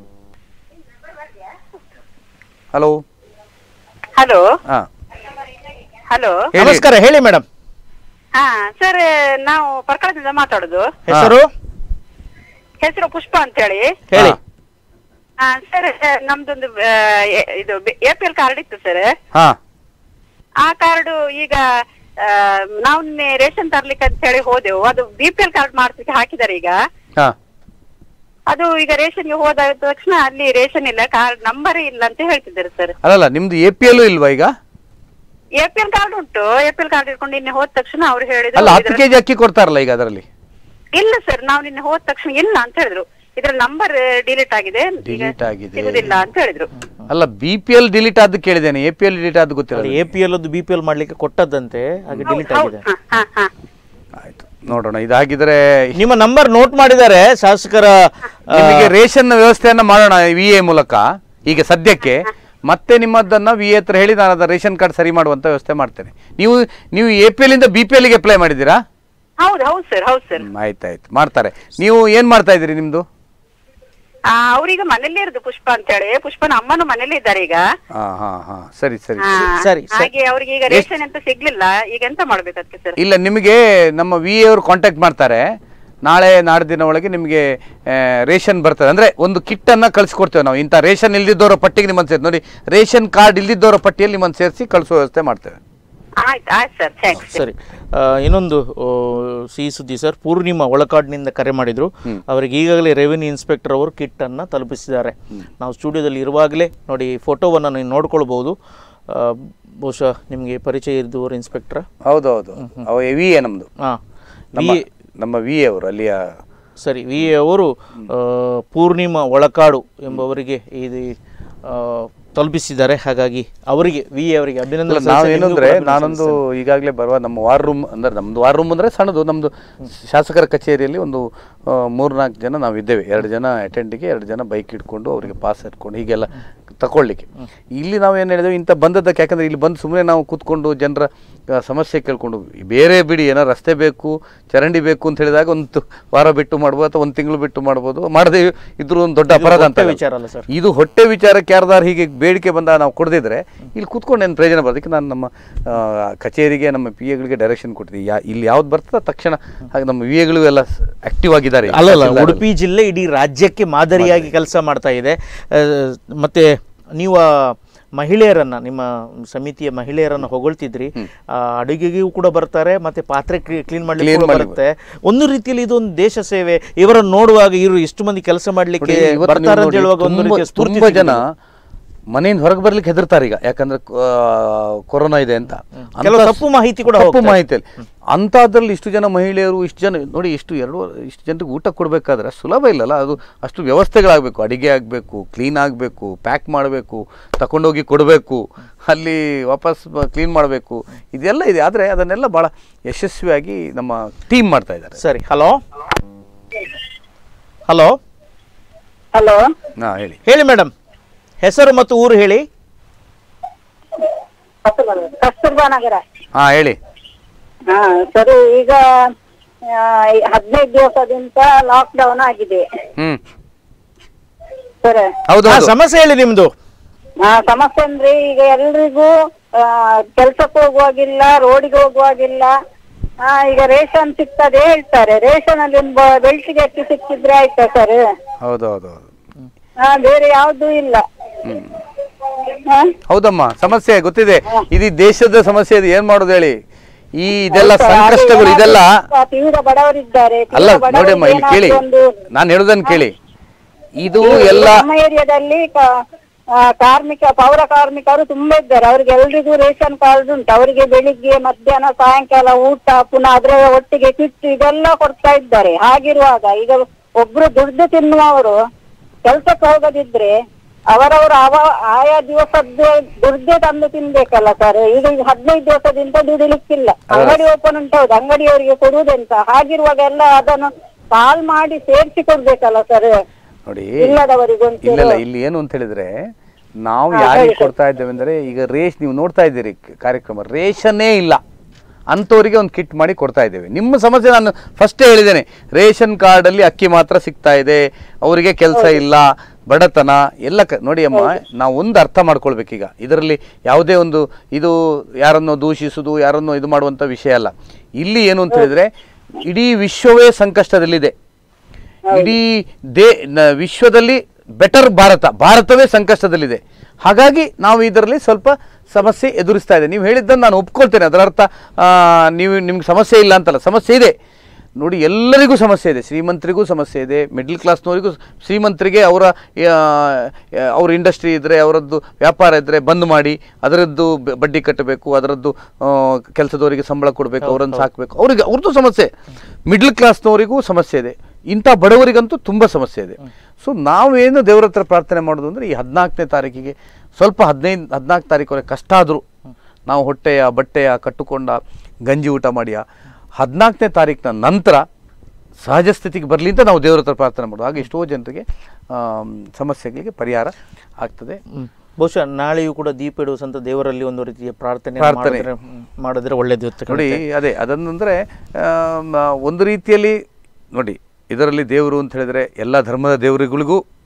ಹಲೋ ಹಲೋ ಹಾಂ ಹಲೋ ನಮಸ್ಕಾರ ಹೇಳಿ ಮೇಡಮ್ ಹಾ ಸರ್ ನಾವು ಪರ್ಕಳದಿಂದ ಮಾತಾಡುದು ಹೆಸರು ಹೆಸರು ಪುಷ್ಪ ಅಂತ ಹೇಳಿ ಹೇಳಿ ಹಾ ಸರ್ ನಮ್ದೊಂದು ಆ, ಎ- ಇದು ಎ ಪಿ ಎಲ್ ಕಾರ್ಡ್ ಇತ್ತು ಸರ್ ಹಾಂ ಆ ಕಾರ್ಡ್ ಈಗ ಆ, ನಾವು ನಿನ್ನೆ ರೇಷನ್ ತರ್ಲಿಕ್ಕೆ ಅಂತ ಹೇಳಿ ಹೋದೆವು ಅದು ಬಿ ಪಿ ಎಲ್ ಕಾರ್ಡ್ ಮಾಡ್ಲಿಕ್ಕೆ ಹಾಕಿದ್ದಾರೆ ಈಗ ಹಾಂ ಅದು ಈಗ ರೇಷನ್ಗೆ ಹೋದ ತಕ್ಷಣ ಅಲ್ಲಿ ರೇಷನ್ ಇಲ್ಲ ಕಾರ್ಡ್ ನಂಬರ್ ಇಲ್ಲ ಅಂತ ಹೇಳ್ತಿದ್ದಾರೆ ಸರ್ ಅಲ್ಲಲ್ಲ ನಿಮ್ದು ಎ ಪಿ ಎಲ್ಲೂ ಇಲ್ವಾ ಈಗ ಎ ಪಿ ಎಲ್ ಕಾರ್ಡ್ ಉಂಟು ಎ ಪಿ ಎಲ್ ಕಾರ್ಡ್ ಇಟ್ಕೊಂಡು ನಿನ್ನೆ ಹೋದ ತಕ್ಷಣ ಅವ್ರು ಅಲ್ಲ ಹೇಳಿದ್ರು ಹತ್ತು ಇದ್ರ- ಕೆ ಜಿ ಅಕ್ಕಿ ಕೊಡ್ತಾರಲ್ಲ ಈಗ ಅದರಲ್ಲಿ ಇಲ್ಲ ಸರ್ ನಾವು ನಿನ್ನೆ ಹೋದ ತಕ್ಷಣ ಇಲ್ಲ ಅಂತ ಹೇಳಿದ್ರು ಇದ್ರ ನಂಬರ್ ಡಿಲೀಟ್ ಆಗಿದೆ ಈಗ ಡಿಲೀಟ್ ಆಗಿದೆ ಸಿಗುದಿಲ್ಲ ಅಂತ ಹೇಳಿದ್ರು ಅಲ್ಲ ಬಿ ಪಿ ಎಲ್ ಡಿಲೀಟ್ ಆದ್ದು ಕೇಳಿದ್ದೇನೆ ಎ ಪಿ ಎಲ್ ಡಿಲೀಟ್ ಆದ್ದು ಗೊತ್ತಿಲ್ಲ ಎ ಪಿ ಎಲ್ ಅದು ಬಿ ಪಿ ಎಲ್ ಮಾಡ್ಲಿಕ್ಕೆ ಕೊಟ್ಟದ್ದಂತೆ ಹಾಗೆ ಡಿಲೀಟ್ ಆಗಿದೆ ಆಯ್ತು ನೋಡೋಣ ಇದಾಗಿದ್ರೆ ನಿಮ್ಮ ನಂಬರ್ ನೋಟ್ ಮಾಡಿದ್ದಾರೆ ಶಾಸಕರ ಆ, ನಿಮಗೆ ರೇಷನ್ ವ್ಯವಸ್ಥೆಯನ್ನ ಮಾಡೋಣ ವಿ ಎ ಮೂಲಕ ಈಗ ಸದ್ಯಕ್ಕೆ ಮತ್ತೆ ನಿಮ್ಮದನ್ನ ವಿ ಎ ಹತ್ರ ಹೇಳಿ ನಾನು ಅದರ ರೇಷನ್ ಕಾರ್ಡ್ ಸರಿ ಮಾಡುವಂತ ವ್ಯವಸ್ಥೆ ಮಾಡ್ತೇನೆ ನೀವು ನೀವು ಎ ಪಿ ಎಲ್ ಇಂದ ಬಿ ಪಿ ಎಲ್ಗೆ ಅಪ್ಲೈ ಮಾಡಿದ್ದೀರಾ ಹೌದು ಹೌದು ಸರ್ ಹೌದು ಸರ್ ಹ್ಮ್, ಆಯ್ತಾಯ್ತು ಮಾಡ್ತಾರೆ ನೀವು ಏನ್ ಮಾಡ್ತಾ ಇದ್ದೀರಿ ನಿಮ್ದು ಆ, ಅವ್ರೀಗ ಮನೇಲೇ ಇರೋದು ಪುಷ್ಪ ಅಂತ ಹೇಳಿ ಪುಷ್ಪನ ಅಮ್ಮನು ಮನೇಲೇ ಇದ್ದಾರೆ ಈಗ ಹಾ ಹಾ ಹಾ ಸರಿ ಸರಿ ಆ, ಸರಿ, ಸರಿ. ಹಾಗೆ ಅವ್ರಿಗೆ ಈಗ ರೇಷನ್ ಅಂತ ಸಿಗ್ಲಿಲ್ಲ ಈಗ ಎಂತ ಮಾಡ್ಬೇಕಂತೆ ಸರ್ ಇಲ್ಲ ನಿಮಗೆ ನಮ್ಮ ವಿ ಅವರು ಕಾಂಟ್ಯಾಕ್ಟ್ ಮಾಡ್ತಾರೆ ನಾಳೆ ನಾಡ್ದಿನ ಒಳಗೆ ನಿಮಗೆ ಆ, ರೇಷನ್ ಬರ್ತದೆ ಅಂದರೆ ಒಂದು ಕಿಟ್ಟನ್ನು ಕಳಿಸ್ಕೊಡ್ತೇವೆ ನಾವು ಇಂಥ ರೇಷನ್ ಇಲ್ದಿದ್ದವರ ಪಟ್ಟಿಗೆ ನಿಮ್ಮನ್ನು ಸೇರಿ ನೋಡಿ ರೇಷನ್ ಕಾರ್ಡ್ ಇಲ್ದಿದ್ದವರ ಪಟ್ಟಿಯಲ್ಲಿ ನಿಮ್ಮನ್ನು ಸೇರಿಸಿ ಕಳಿಸೋ ವ್ಯವಸ್ಥೆ ಮಾಡ್ತೇವೆ ಆಯ್ತು ಆಯ್ತು ಸರ್ ಥ್ಯಾಂಕ್ಸ್ ಸರಿ ಆ, ಇನ್ನೊಂದು ಆ, ಸಿಹಿ ಸುದ್ದಿ ಸರ್ ಪೂರ್ಣಿಮಾ ಒಳಕಾಡಿನಿಂದ ಕರೆ ಮಾಡಿದ್ರು ಅವರಿಗೆ ಈಗಾಗಲೇ ರೆವಿನ್ಯೂ ಇನ್ಸ್ಪೆಕ್ಟರ್ ಅವರು ಕಿಟ್ ಅನ್ನ ತಲುಪಿಸಿದ್ದಾರೆ ನಾವು ಸ್ಟುಡಿಯೋದಲ್ಲಿ ಇರುವಾಗಲೇ ನೋಡಿ ಫೋಟೋವನ್ನು ನೀವು ನೋಡ್ಕೊಳ್ಬಹುದು ಆ, ಬಹುಶಃ ನಿಮಗೆ ಪರಿಚಯ ಇದ್ದವರು ಇನ್ಸ್ಪೆಕ್ಟರ್ ಹೌದು ಹೌದು ಅವ ವಿ ಎ ನಮ್ಮದು ಹಾಂ ನಮ್ಮ ನಮ್ಮ ವಿ ಎ ಅವರು ಅಲ್ಲಿಯ ಸರಿ ವಿ ಎ ಅವರು ಆ, ಪೂರ್ಣಿಮಾ ಒಳಕಾಡು ಎಂಬವರಿಗೆ ಇದು ಆ, ತಲುಪಿಸಿದ್ದಾರೆ ಹಾಗಾಗಿ ಅವರಿಗೆ ವಿ ಎ ಅವರಿಗೆ ಅಭಿನಂದನೆ ನಾವು ಸಲ್ಲಿಸಿ, ನಿಮಗೂ ಏನಂದ್ರೆ ಕೂಡ ಅಭಿನಂದನೆ ನಾನೊಂದು ಸಲ್ಲಿಸಿ. ಈಗಾಗಲೇ ಬರುವ ನಮ್ಮ ವಾರ್ ರೂಮ್ ಅಂದ್ರೆ ನಮ್ದು ವಾರ್ ರೂಮ್ ಅಂದ್ರೆ ಸಣ್ಣದು ನಮ್ದು ಶಾಸಕರ ಕಚೇರಿಯಲ್ಲಿ ಒಂದು ಆ, ಮೂರ್ನಾಲ್ಕು ಜನ ನಾವು ಇದ್ದೇವೆ ಎರಡು ಜನ ಅಟೆಂಡಿಗೆ ಎರಡು ಜನ ಬೈಕ್ ಇಟ್ಕೊಂಡು ಅವರಿಗೆ ಪಾಸ್ ಇಟ್ಕೊಂಡು ಹೀಗೆಲ್ಲ ತಗೊಳ್ಳಿಕ್ಕೆ ಇಲ್ಲಿ ನಾವು ಏನು ಹೇಳಿದೆವು ಇಂಥ ಬಂದದ್ದಕ್ಕೆ ಯಾಕಂದ್ರೆ ಇಲ್ಲಿ ಬಂದು ಸುಮ್ಮನೆ ನಾವು ಕೂತ್ಕೊಂಡು ಜನರ ಆ, ಸಮಸ್ಯೆ ಕೇಳ್ಕೊಂಡು ಬೇರೆ ಬಿಡಿ ಏನೋ ರಸ್ತೆ ಬೇಕು ಚರಂಡಿ ಬೇಕು ಅಂತ ಹೇಳಿದಾಗ ಒಂದು ವಾರ ಬಿಟ್ಟು ಮಾಡ್ಬೋದು ಅಥವಾ ಒಂದು ತಿಂಗಳು ಬಿಟ್ಟು ಮಾಡ್ಬೋದು ಮಾಡದೆ ಇದ್ರೂ ಒಂದು ದೊಡ್ಡ ಇದು ಅಪರಾಧ ಅಂತ ಹೊಟ್ಟೆ ಅಲ್ಲ. ವಿಚಾರ ಅಲ್ಲ ಸರ್. ಇದು ಹೊಟ್ಟೆ ವಿಚಾರಕ್ಕೆ ಯಾರ್ದಾರು ಹೀಗೆ ಬೇಡಿಕೆ ಬಂದ ನಾವು ಕೊಡದಿದ್ರೆ ಇಲ್ಲಿ ಕೂತ್ಕೊಂಡು ಏನು ಪ್ರಯೋಜನ ಬರೋದಕ್ಕೆ ನಾನು ನಮ್ಮ ಆ, ಕಚೇರಿಗೆ ನಮ್ಮ ಪಿ ಎಗಳಿಗೆ ಡೈರೆಕ್ಷನ್ ಕೊಟ್ಟಿದ್ದೆ ಯಾ ಇಲ್ಲಿ ಯಾವ್ದು ಬರ್ತದೆ ತಕ್ಷಣ ಹಾಗೆ ನಮ್ಮ ವಿ ಎಗಳು ಎಲ್ಲ ಆಕ್ಟಿವ್ ಆಗಿದ್ದಾರೆ ಅಲ್ಲಲ್ಲ ತಹಸೀಲ್ದಾರ್ ಉಡುಪಿ ಜಿಲ್ಲೆ ಇಡೀ ರಾಜ್ಯಕ್ಕೆ ಮಾದರಿಯಾಗಿ ಕೆಲಸ ಮಾಡ್ತಾ ಇದೆ ಆ, ಮತ್ತೆ ನೀವು ಆ ಮಹಿಳೆಯರನ್ನ ನಿಮ್ಮ ಸಮಿತಿಯ ಮಹಿಳೆಯರನ್ನ ಹೊಗಳ್ತಿದ್ರಿ ಆ, ಅಡುಗೆಗೂ ಕೂಡ ಬರ್ತಾರೆ ಮತ್ತೆ ಪಾತ್ರೆ ಕ್ಲೀನ್ Clean ಮಾಡ್ಲಿಕ್ಕೆ ಕೂಡ ಮಾಡ್ಲಿಕ್ಕೆ ಬರುತ್ತೆ ಒಂದು ರೀತಿಯಲ್ಲಿ ಇದೊಂದು ದೇಶ ಸೇವೆ ಇವರನ್ನು ನೋಡುವಾಗ ಇವರು ಇಷ್ಟು ಮಂದಿ ಕೆಲಸ ಮಾಡ್ಲಿಕ್ಕೆ ನೋಡಿ, ಇವತ್ತು ಬರ್ತಾರೆ ನೀವು ಅಂತ ನೋಡಿ, ಹೇಳುವಾಗ ಒಂದು ತುಂಬ- ರೀತಿಯ ಸ್ಫೂರ್ತಿ ತುಂಬ ಜನ ಸಿಗುತ್ತೆ. ಮನೆಯಿಂದ ಹೊರಗೆ ಬರ್ಲಿಕ್ಕೆ ಹೆದರ್ತಾರೆ ಈಗ ಯಾಕಂದ್ರೆ ಆ, ಕೊರೋನಾ ಇದೆ ಅಂತ ಅಂತ ಕೆಲವು ತಪ್ಪು ಮಾಹಿತಿ ಕೂಡ ತಪ್ಪು ಹೋಗ್ತಾ ಇದೆ. ಮಾಹಿತಿಯಲ್ಲಿ ಅಂಥದ್ರಲ್ಲಿ ಇಷ್ಟು ಜನ ಮಹಿಳೆಯರು ಇಷ್ಟು ಜನ ನೋಡಿ ಇಷ್ಟು ಎರಡು ಇಷ್ಟು ಜನರಿಗೆ ಊಟ ಕೊಡಬೇಕಾದ್ರೆ ಸುಲಭ ಇಲ್ಲಲ್ಲ ಅದು ಅಷ್ಟು ವ್ಯವಸ್ಥೆಗಳಾಗಬೇಕು ಅಡಿಗೆ ಆಗಬೇಕು ಕ್ಲೀನ್ ಆಗಬೇಕು ಪ್ಯಾಕ್ ಮಾಡಬೇಕು ತಗೊಂಡೋಗಿ ಕೊಡಬೇಕು ಅಲ್ಲಿ ವಾಪಸ್ ಕ್ಲೀನ್ ಮಾಡಬೇಕು ಇದೆಲ್ಲ ಇದೆ ಆದರೆ ಅದನ್ನೆಲ್ಲ ಭಾಳ ಯಶಸ್ವಿಯಾಗಿ ನಮ್ಮ ಟೀಮ್ ಮಾಡ್ತಾ ಇದ್ದಾರೆ ಸರಿ ಹಲೋ ಹಲೋ ಹಲೋ ಹಾಂ ಹೇಳಿ ಹೇಳಿ ಮೇಡಮ್ ಹೆಸರು ಮತ್ತು ಊರು ಹೇಳಿ ಕಸ್ತೂರ್ಬಾ ನಗರ ಹಾಂ ಹೇಳಿ ಹಾ ಸರಿ ಈಗ ಆ, ಈ ಹದಿನೈದು ದಿವಸದಿಂದ ಲಾಕ್ ಡೌನ್ ಆಗಿದೆ ಹ್ಞೂ ಸರ್ ಹೌದು ಆ, ಹೌದು ಸಮಸ್ಯೆ ಹೇಳಿ ನಿಮ್ದು ಆ, ಸಮಸ್ಯೆ ಅಂದ್ರೆ ಈಗ ಎಲ್ರಿಗೂ ಕೆಲ್ಸಕ್ಕೆ ಹೋಗುವಾಗಿಲ್ಲ ರೋಡಿಗೆ ಹೋಗುವಾಗಿಲ್ಲ ಆ, ಈಗ ರೇಷನ್ ಸಿಗ್ತದೆ ಹೇಳ್ತಾರೆ ರೇಷನ್ ಅಲ್ಲಿ ಒಂದು ಬೆಳ್ತಿಗೆ ಅಕ್ಕಿ ಸಿಕ್ಕಿದ್ರೆ ಆಯ್ತಾ ಸರ್ ಹೌದು ಹೌದು ಹೌದು ಬೇರೆ ಯಾವ್ದು ಇಲ್ಲ ಹಾ? ಹೌದಮ್ಮ ಸಮಸ್ಯೆ ಗೊತ್ತಿದೆ ಇದು ದೇಶದ ಸಮಸ್ಯೆ ಇದೆ ಏನ್ ಮಾಡೋದು ಹೇಳಿ ಈ ಇದೆಲ್ಲ ಹೌದು, ಹಾಗೆ ಸಂಕಷ್ಟಗಳು ಇದೆಲ್ಲ ಏನಾದ್ರು ತೀವ್ರ ಬಡವರಿದ್ದಾರೆ ತೀವ್ರ ಅಲ್ಲ ಬಡವರಿಗೆ ನೋಡಿಯಮ್ಮ ಇಲ್ಲಿ ಕೇಳಿ ಏನಾದ್ರು ಒಂದು ನಾನು ಹೇಳೋದನ್ನ ಕೇಳಿ ಇದು ಈ ಎಲ್ಲ ನಮ್ಮ ಏರಿಯಾದಲ್ಲಿ ಕ- ಆ, ಕಾರ್ಮಿಕ ಪೌರ ಕಾರ್ಮಿಕರು ತುಂಬಾ ಇದ್ದಾರೆ ಅವ್ರಿಗೆ ಎಲ್ರಿಗೂ ರೇಷನ್ ಕಾರ್ಡ್ ಉಂಟು ಅವರಿಗೆ ಬೆಳಿಗ್ಗೆ ಮಧ್ಯಾಹ್ನ ಸಾಯಂಕಾಲ ಊಟ ಪುನಃ ಅದ್ರ ಒಟ್ಟಿಗೆ ಕಿಟ್ಟು ಇದೆಲ್ಲ ಕೊಡ್ತಾ ಇದ್ದಾರೆ ಹಾಗಿರುವಾಗ ಈಗ ಒಬ್ರು ದುಡ್ಡು ತಿನ್ನುವವರು ಕೆಲ್ಸಕ್ಕೆ ಹೋಗದಿದ್ರೆ ಅವರವರು ಅವ ಆಯಾ ದಿವಸದ್ದು ದುಡ್ಡೇ ತಂದು ತಿನ್ಬೇಕಲ್ಲ ಸರ್ ಈಗ ಈಗ ಹದಿನೈದು ದಿವಸದಿಂದ ದುಡಿಲಿಕ್ಕಿಲ್ಲ ಅಂಗಡಿ ಓಪನ್ ಉಂಟು ಹೌದು ಅಂಗಡಿಯವರಿಗೆ ಕೊಡುವುದೆಂತ ಹಾಗಿರುವಾಗ ಎಲ್ಲ ಅದನ್ನು ಕಾಲ್ ಮಾಡಿ ಸೇರಿಸಿ ಕೊಡ್ಬೇಕಲ್ಲ ಸರ್ ನೋಡಿ ಇಲ್ಲದವರಿಗೊಂಚೂರು- ಇಲ್ಲ ಇಲ್ಲ ಇಲ್ಲಿ ಏನು ಅಂತ ಹೇಳಿದ್ರೆ ನಾವು ಹಾ, ಯಾರಿಗೆ ಹೇಳಿ ಸರ್. ಕೊಡ್ತಾ ಇದ್ದೇವೆ ಅಂದ್ರೆ ಈಗ ರೇಷ್ ನೀವು ನೋಡ್ತಾ ಇದ್ದೀರಿ ಕ- ಕಾರ್ಯಕ್ರಮ ರೇಷನ್ನೇ ಇಲ್ಲ ಅಂಥವರಿಗೆ ಒಂದು ಕಿಟ್ ಮಾಡಿ ಕೊಡ್ತಾ ಇದ್ದೇವೆ ನಿಮ್ಮ ಸಮಸ್ಯೆ ನಾನು ಫಸ್ಟೇ ಹೇಳಿದ್ದೇನೆ ರೇಷನ್ ಕಾರ್ಡಲ್ಲಿ ಅಕ್ಕಿ ಮಾತ್ರ ಸಿಗ್ತಾ ಇದೆ ಅವರಿಗೆ ಕೆಲಸ ಇಲ್ಲ ಬಡತನ ಎಲ್ಲ ಕ ನೋಡಿ ಅಮ್ಮ ನಾವು ಒಂದು ಅರ್ಥ ಮಾಡ್ಕೊಳ್ಬೇಕೀಗ ಇದರಲ್ಲಿ ಯಾವುದೇ ಒಂದು ಇದು ಯಾರನ್ನೋ ದೂಷಿಸುವುದು ಯಾರನ್ನೋ ಇದು ಮಾಡುವಂಥ ವಿಷಯ ಅಲ್ಲ ಇಲ್ಲಿ ಏನು ಅಂತ ಹೇಳಿದ್ರೆ ಇಡೀ ವಿಶ್ವವೇ ಸಂಕಷ್ಟದಲ್ಲಿದೆ ಇಡೀ ದೇ ನ- ವಿಶ್ವದಲ್ಲಿ ಬೆಟರ್ ಭಾರತ ಭಾರತವೇ ಸಂಕಷ್ಟದಲ್ಲಿದೆ ಹಾಗಾಗಿ ನಾವು ಇದರಲ್ಲಿ ಸ್ವಲ್ಪ ಸಮಸ್ಯೆ ಎದುರಿಸ್ತಾ ಇದೆ ನೀವು ಹೇಳಿದ್ದನ್ನು ನಾನು ಒಪ್ಕೊಳ್ತೇನೆ ಅದರ ಅರ್ಥ ಆ, ನೀವು ನಿಮ್ಗೆ ಸಮಸ್ಯೆ ಇಲ್ಲ ಅಂತಲ್ಲ ಸಮಸ್ಯೆ ಇದೆ ನೋಡಿ ಎಲ್ಲರಿಗೂ ಸಮಸ್ಯೆ ಇದೆ ಶ್ರೀಮಂತರಿಗೂ ಸಮಸ್ಯೆ ಇದೆ ಮಿಡ್ಲ್ ಕ್ಲಾಸ್ನವರಿಗೂ ಶ್ರೀಮಂತರಿಗೆ ಅವರ ಆ, ಅವ್ರ ಇಂಡಸ್ಟ್ರಿ ಇದ್ದರೆ ಅವರದ್ದು ವ್ಯಾಪಾರ ಇದ್ದರೆ ಬಂದ್ ಮಾಡಿ ಅದರದ್ದು ಬ- ಬಡ್ಡಿ ಕಟ್ಟಬೇಕು ಅದರದ್ದು ಆ, ಕೆಲಸದವರಿಗೆ ಸಂಬಳ ಕೊಡಬೇಕು ಅವರನ್ನು ಸಾಕಬೇಕು ಅವರಿಗೆ ಅವ್ರದ್ದು ಸಮಸ್ಯೆ ಮಿಡ್ಲ್ ಕ್ಲಾಸ್ನವರಿಗೂ ಸಮಸ್ಯೆ ಇದೆ ಇಂಥ ಬಡವರಿಗಂತೂ ತುಂಬ ಸಮಸ್ಯೆ ಇದೆ ಸೊ ನಾವೇನು ದೇವರ ಹತ್ರ ಪ್ರಾರ್ಥನೆ ಮಾಡೋದು ಅಂದರೆ ಈ ಹದಿನಾಲ್ಕನೇ ತಾರೀಕಿಗೆ ಸ್ವಲ್ಪ ಹದಿನೈದು ಹದಿನಾಲ್ಕು ತಾರೀಕುವರೆಗೆ ಕಷ್ಟ ಆದರೂ ನಾವು ಹೊಟ್ಟೆಯ ಬಟ್ಟೆಯ ಕಟ್ಟುಕೊಂಡ ಗಂಜಿ ಊಟ ಮಾಡಿಯ ಹದಿನಾಲ್ಕನೇ ತಾರೀಕಿನ ನಂತರ ಸಹಜ ಸ್ಥಿತಿಗೆ ಬರಲಿ ಅಂತ ನಾವು ದೇವರ ಹತ್ರ ಪ್ರಾರ್ಥನೆ ಮಾಡೋದು ಆಗ ಎಷ್ಟೋ ಜನರಿಗೆ ಆಮ್, ಸಮಸ್ಯೆಗಳಿಗೆ ಪರಿಹಾರ ಆಗ್ತದೆ ಹ್ಮ್. ಬಹುಶಃ ನಾಳೆಯೂ ಕೂಡ ದೀಪ ಇಡುವಂತ ದೇವರಲ್ಲಿ ಒಂದು ರೀತಿಯ ಪ್ರಾರ್ಥನೆ ಪ್ರಾರ್ಥನೆ. ಮಾಡಿದ್ರೆ ಹ್ಮ್, ಮಾಡಿದ್ರೆ ಒಳ್ಳೇದು ಅಂತ ನೋಡಿ ಕಾಣುತ್ತೆ. ಅದೇ ಅದನ್ನಂದರೆ ಒಂದು ರೀತಿಯಲ್ಲಿ ನೋಡಿ ಇದರಲ್ಲಿ ದೇವರು ಅಂತ ಹೇಳಿದ್ರೆ ಎಲ್ಲ ಧರ್ಮದ ದೇವರುಗಳಿಗೂ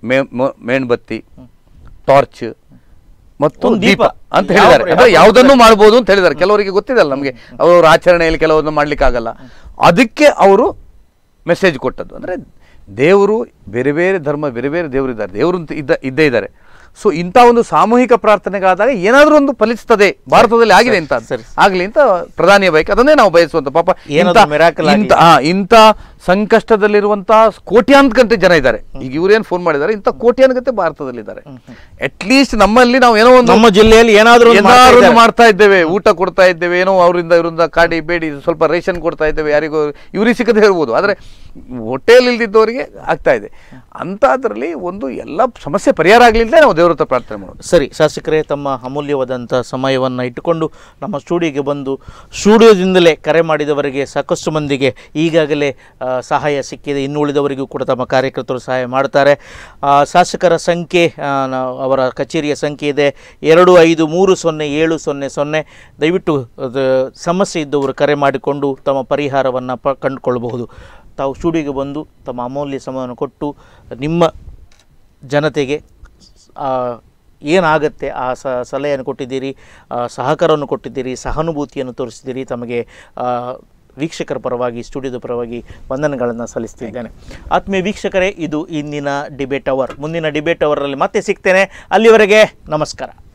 ಮೇ ಮೊ- ಮೇಣಬತ್ತಿ ಟಾರ್ಚ್ ಮತ್ತು ಒಂದು ದೀಪ ದೀಪ. ಅಂತ ಯಾವ- ಹೇಳಿದ್ದಾರೆ ಯಾವ ಅಂದ್ರೆ ಯಾವುದನ್ನು ಮಾಡ್ಬೋದು ಅಂತ ಹೇಳಿದ್ದಾರೆ ಕೆಲವರಿಗೆ ಗೊತ್ತಿದೆ ಅಲ್ಲ ನಮಗೆ ಅವರ ಆಚರಣೆಯಲ್ಲಿ ಕೆಲವೊಂದು ಮಾಡ್ಲಿಕ್ಕೆ ಆಗಲ್ಲ ಅದಕ್ಕೆ ಅವರು ಮೆಸೇಜ್ ಕೊಟ್ಟದ್ದು ಅಂದ್ರೆ ದೇವರು ಬೇರೆ ಬೇರೆ ಧರ್ಮ ಬೇರೆ ಬೇರೆ ದೇವರು ಇದ್ದಾರೆ ದೇವರು ಅಂತ ಇದ್ದ ಇದ್ದೇ ಇದ್ದಾರೆ ಸೊ ಇಂಥ ಒಂದು ಸಾಮೂಹಿಕ ಪ್ರಾರ್ಥನೆಗಾದಾಗ ಏನಾದರೂ ಒಂದು ಫಲಿಸ್ತದೆ ಭಾರತದಲ್ಲಿ ಆಗಿದೆ ಅಂತ ಆಗ್ಲಿ ಅಂತ ಪ್ರಧಾನಿಯ ಬಯಕೆ ಅದನ್ನೇ ನಾವು ಬಯಸುವಂತ ಪಾಪ ಏನಾದ್ರೂ ಇಂಥ- miracle ಆಗ್ಲಿ. ಇಂಥ- ಆ, ಇಂಥ ಸಂಕಷ್ಟದಲ್ಲಿರುವಂತಹ ಕೋಟ್ಯಾಂತಗಂತೆ ಜನ ಇದ್ದಾರೆ ಈಗ ಇವ್ರೇನ್ ಫೋನ್ ಮಾಡಿದ್ದಾರೆ ಇಂಥ ಕೋಟ್ಯಾಂತಗಂತೆ ಭಾರತದಲ್ಲಿದ್ದಾರೆ ಅಟ್ ಲೀಸ್ಟ್ ನಮ್ಮಲ್ಲಿ ನಾವು ಏನೋ ಒಂದು ನಮ್ಮ ಜಿಲ್ಲೆಯಲ್ಲಿ ಏನಾದ್ರೂ ಒಂದು ಮಾಡ್ತಾ ಏನಾದ್ರು ಒಂದು ಇದ್ದಾರೆ. ಮಾಡ್ತಾ ಇದ್ದೇವೆ ಊಟ ಕೊಡ್ತಾ ಇದ್ದೇವೆ ಏನೋ ಅವರಿಂದ ಇವರಿಂದ ಕಾಡಿ ಬೇಡಿ ಸ್ವಲ್ಪ ರೇಷನ್ ಕೊಡ್ತಾ ಇದ್ದೇವೆ ಯಾರಿಗೂ ಇವ್ರಿಗೆ ಸಿಕ್ಕದೆ ಇರ್ಬೋದು ಆದ್ರೆ ಹೊಟ್ಟೆಯಲ್ಲಿ ಇಲ್ದಿದ್ದವರಿಗೆ ಆಗ್ತಾ ಇದೆ ಅಂಥದ್ರಲ್ಲಿ ಒಂದು ಎಲ್ಲ ಸಮಸ್ಯೆ ಪರಿಹಾರ ಆಗ್ಲಿಲ್ಲದೆ ನಾವು ದೇವ್ರ ಹತ್ರ ಪ್ರಾರ್ಥನೆ ಮಾಡೋದು ಸರಿ ಶಾಸಕರೇ ತಮ್ಮ ಅಮೂಲ್ಯವಾದಂಥ ಸಮಯವನ್ನು ಇಟ್ಟುಕೊಂಡು ನಮ್ಮ ಸ್ಟುಡಿಯೋಗೆ ಬಂದು ಸ್ಟುಡಿಯೋದಿಂದಲೇ ಕರೆ ಮಾಡಿದವರಿಗೆ ಸಾಕಷ್ಟು ಮಂದಿಗೆ ಈಗಾಗಲೇ ಆ, ಸಹಾಯ ಸಿಕ್ಕಿದೆ ಇನ್ನು ಉಳಿದವರಿಗೂ ಕೂಡ ತಮ್ಮ ಕಾರ್ಯಕರ್ತರು ಸಹಾಯ ಮಾಡ್ತಾರೆ ಆ, ಶಾಸಕರ ಸಂಖ್ಯೆ ಆ, ನಾವು ಅವರ ಕಚೇರಿಯ ಸಂಖ್ಯೆ ಇದೆ ಎರಡು ಐದು ಮೂರು ಸೊನ್ನೆ ಏಳು ಸೊನ್ನೆ ಸೊನ್ನೆ ದಯವಿಟ್ಟು ಅದು ಸಮಸ್ಯೆ ಇದ್ದವರು ಕರೆ ಮಾಡಿಕೊಂಡು ತಮ್ಮ ಪರಿಹಾರವನ್ನು ಪ ಕಂಡುಕೊಳ್ಳಬಹುದು ತಾವು ಸ್ಟುಡಿಯೋಗೆ ಬಂದು ತಮ್ಮ ಅಮೂಲ್ಯ ಸಮಯವನ್ನು ಕೊಟ್ಟು ನಿಮ್ಮ ಜನತೆಗೆ ಆ, ಏನಾಗತ್ತೆ ಆ ಸ ಸಲಹೆಯನ್ನು ಕೊಟ್ಟಿದ್ದೀರಿ ಆ, ಸಹಕಾರವನ್ನು ಕೊಟ್ಟಿದ್ದೀರಿ ಸಹಾನುಭೂತಿಯನ್ನು ತೋರಿಸಿದ್ದೀರಿ ತಮಗೆ ಆ, ವೀಕ್ಷಕರ ಪರವಾಗಿ ಸ್ಟುಡಿಯೋದ ಪರವಾಗಿ ವಂದನೆಗಳನ್ನು ಸಲ್ಲಿಸ್ತಿದ್ದೇನೆ ಆತ್ಮೀಯ ವೀಕ್ಷಕರೇ ಇದು ಇಂದಿನ ಡಿಬೇಟ್ ಅವರ್ ಮುಂದಿನ ಡಿಬೇಟ್ ಅವರಲ್ಲಿ ಮತ್ತೆ ಸಿಗ್ತೇನೆ ಅಲ್ಲಿವರೆಗೆ ನಮಸ್ಕಾರ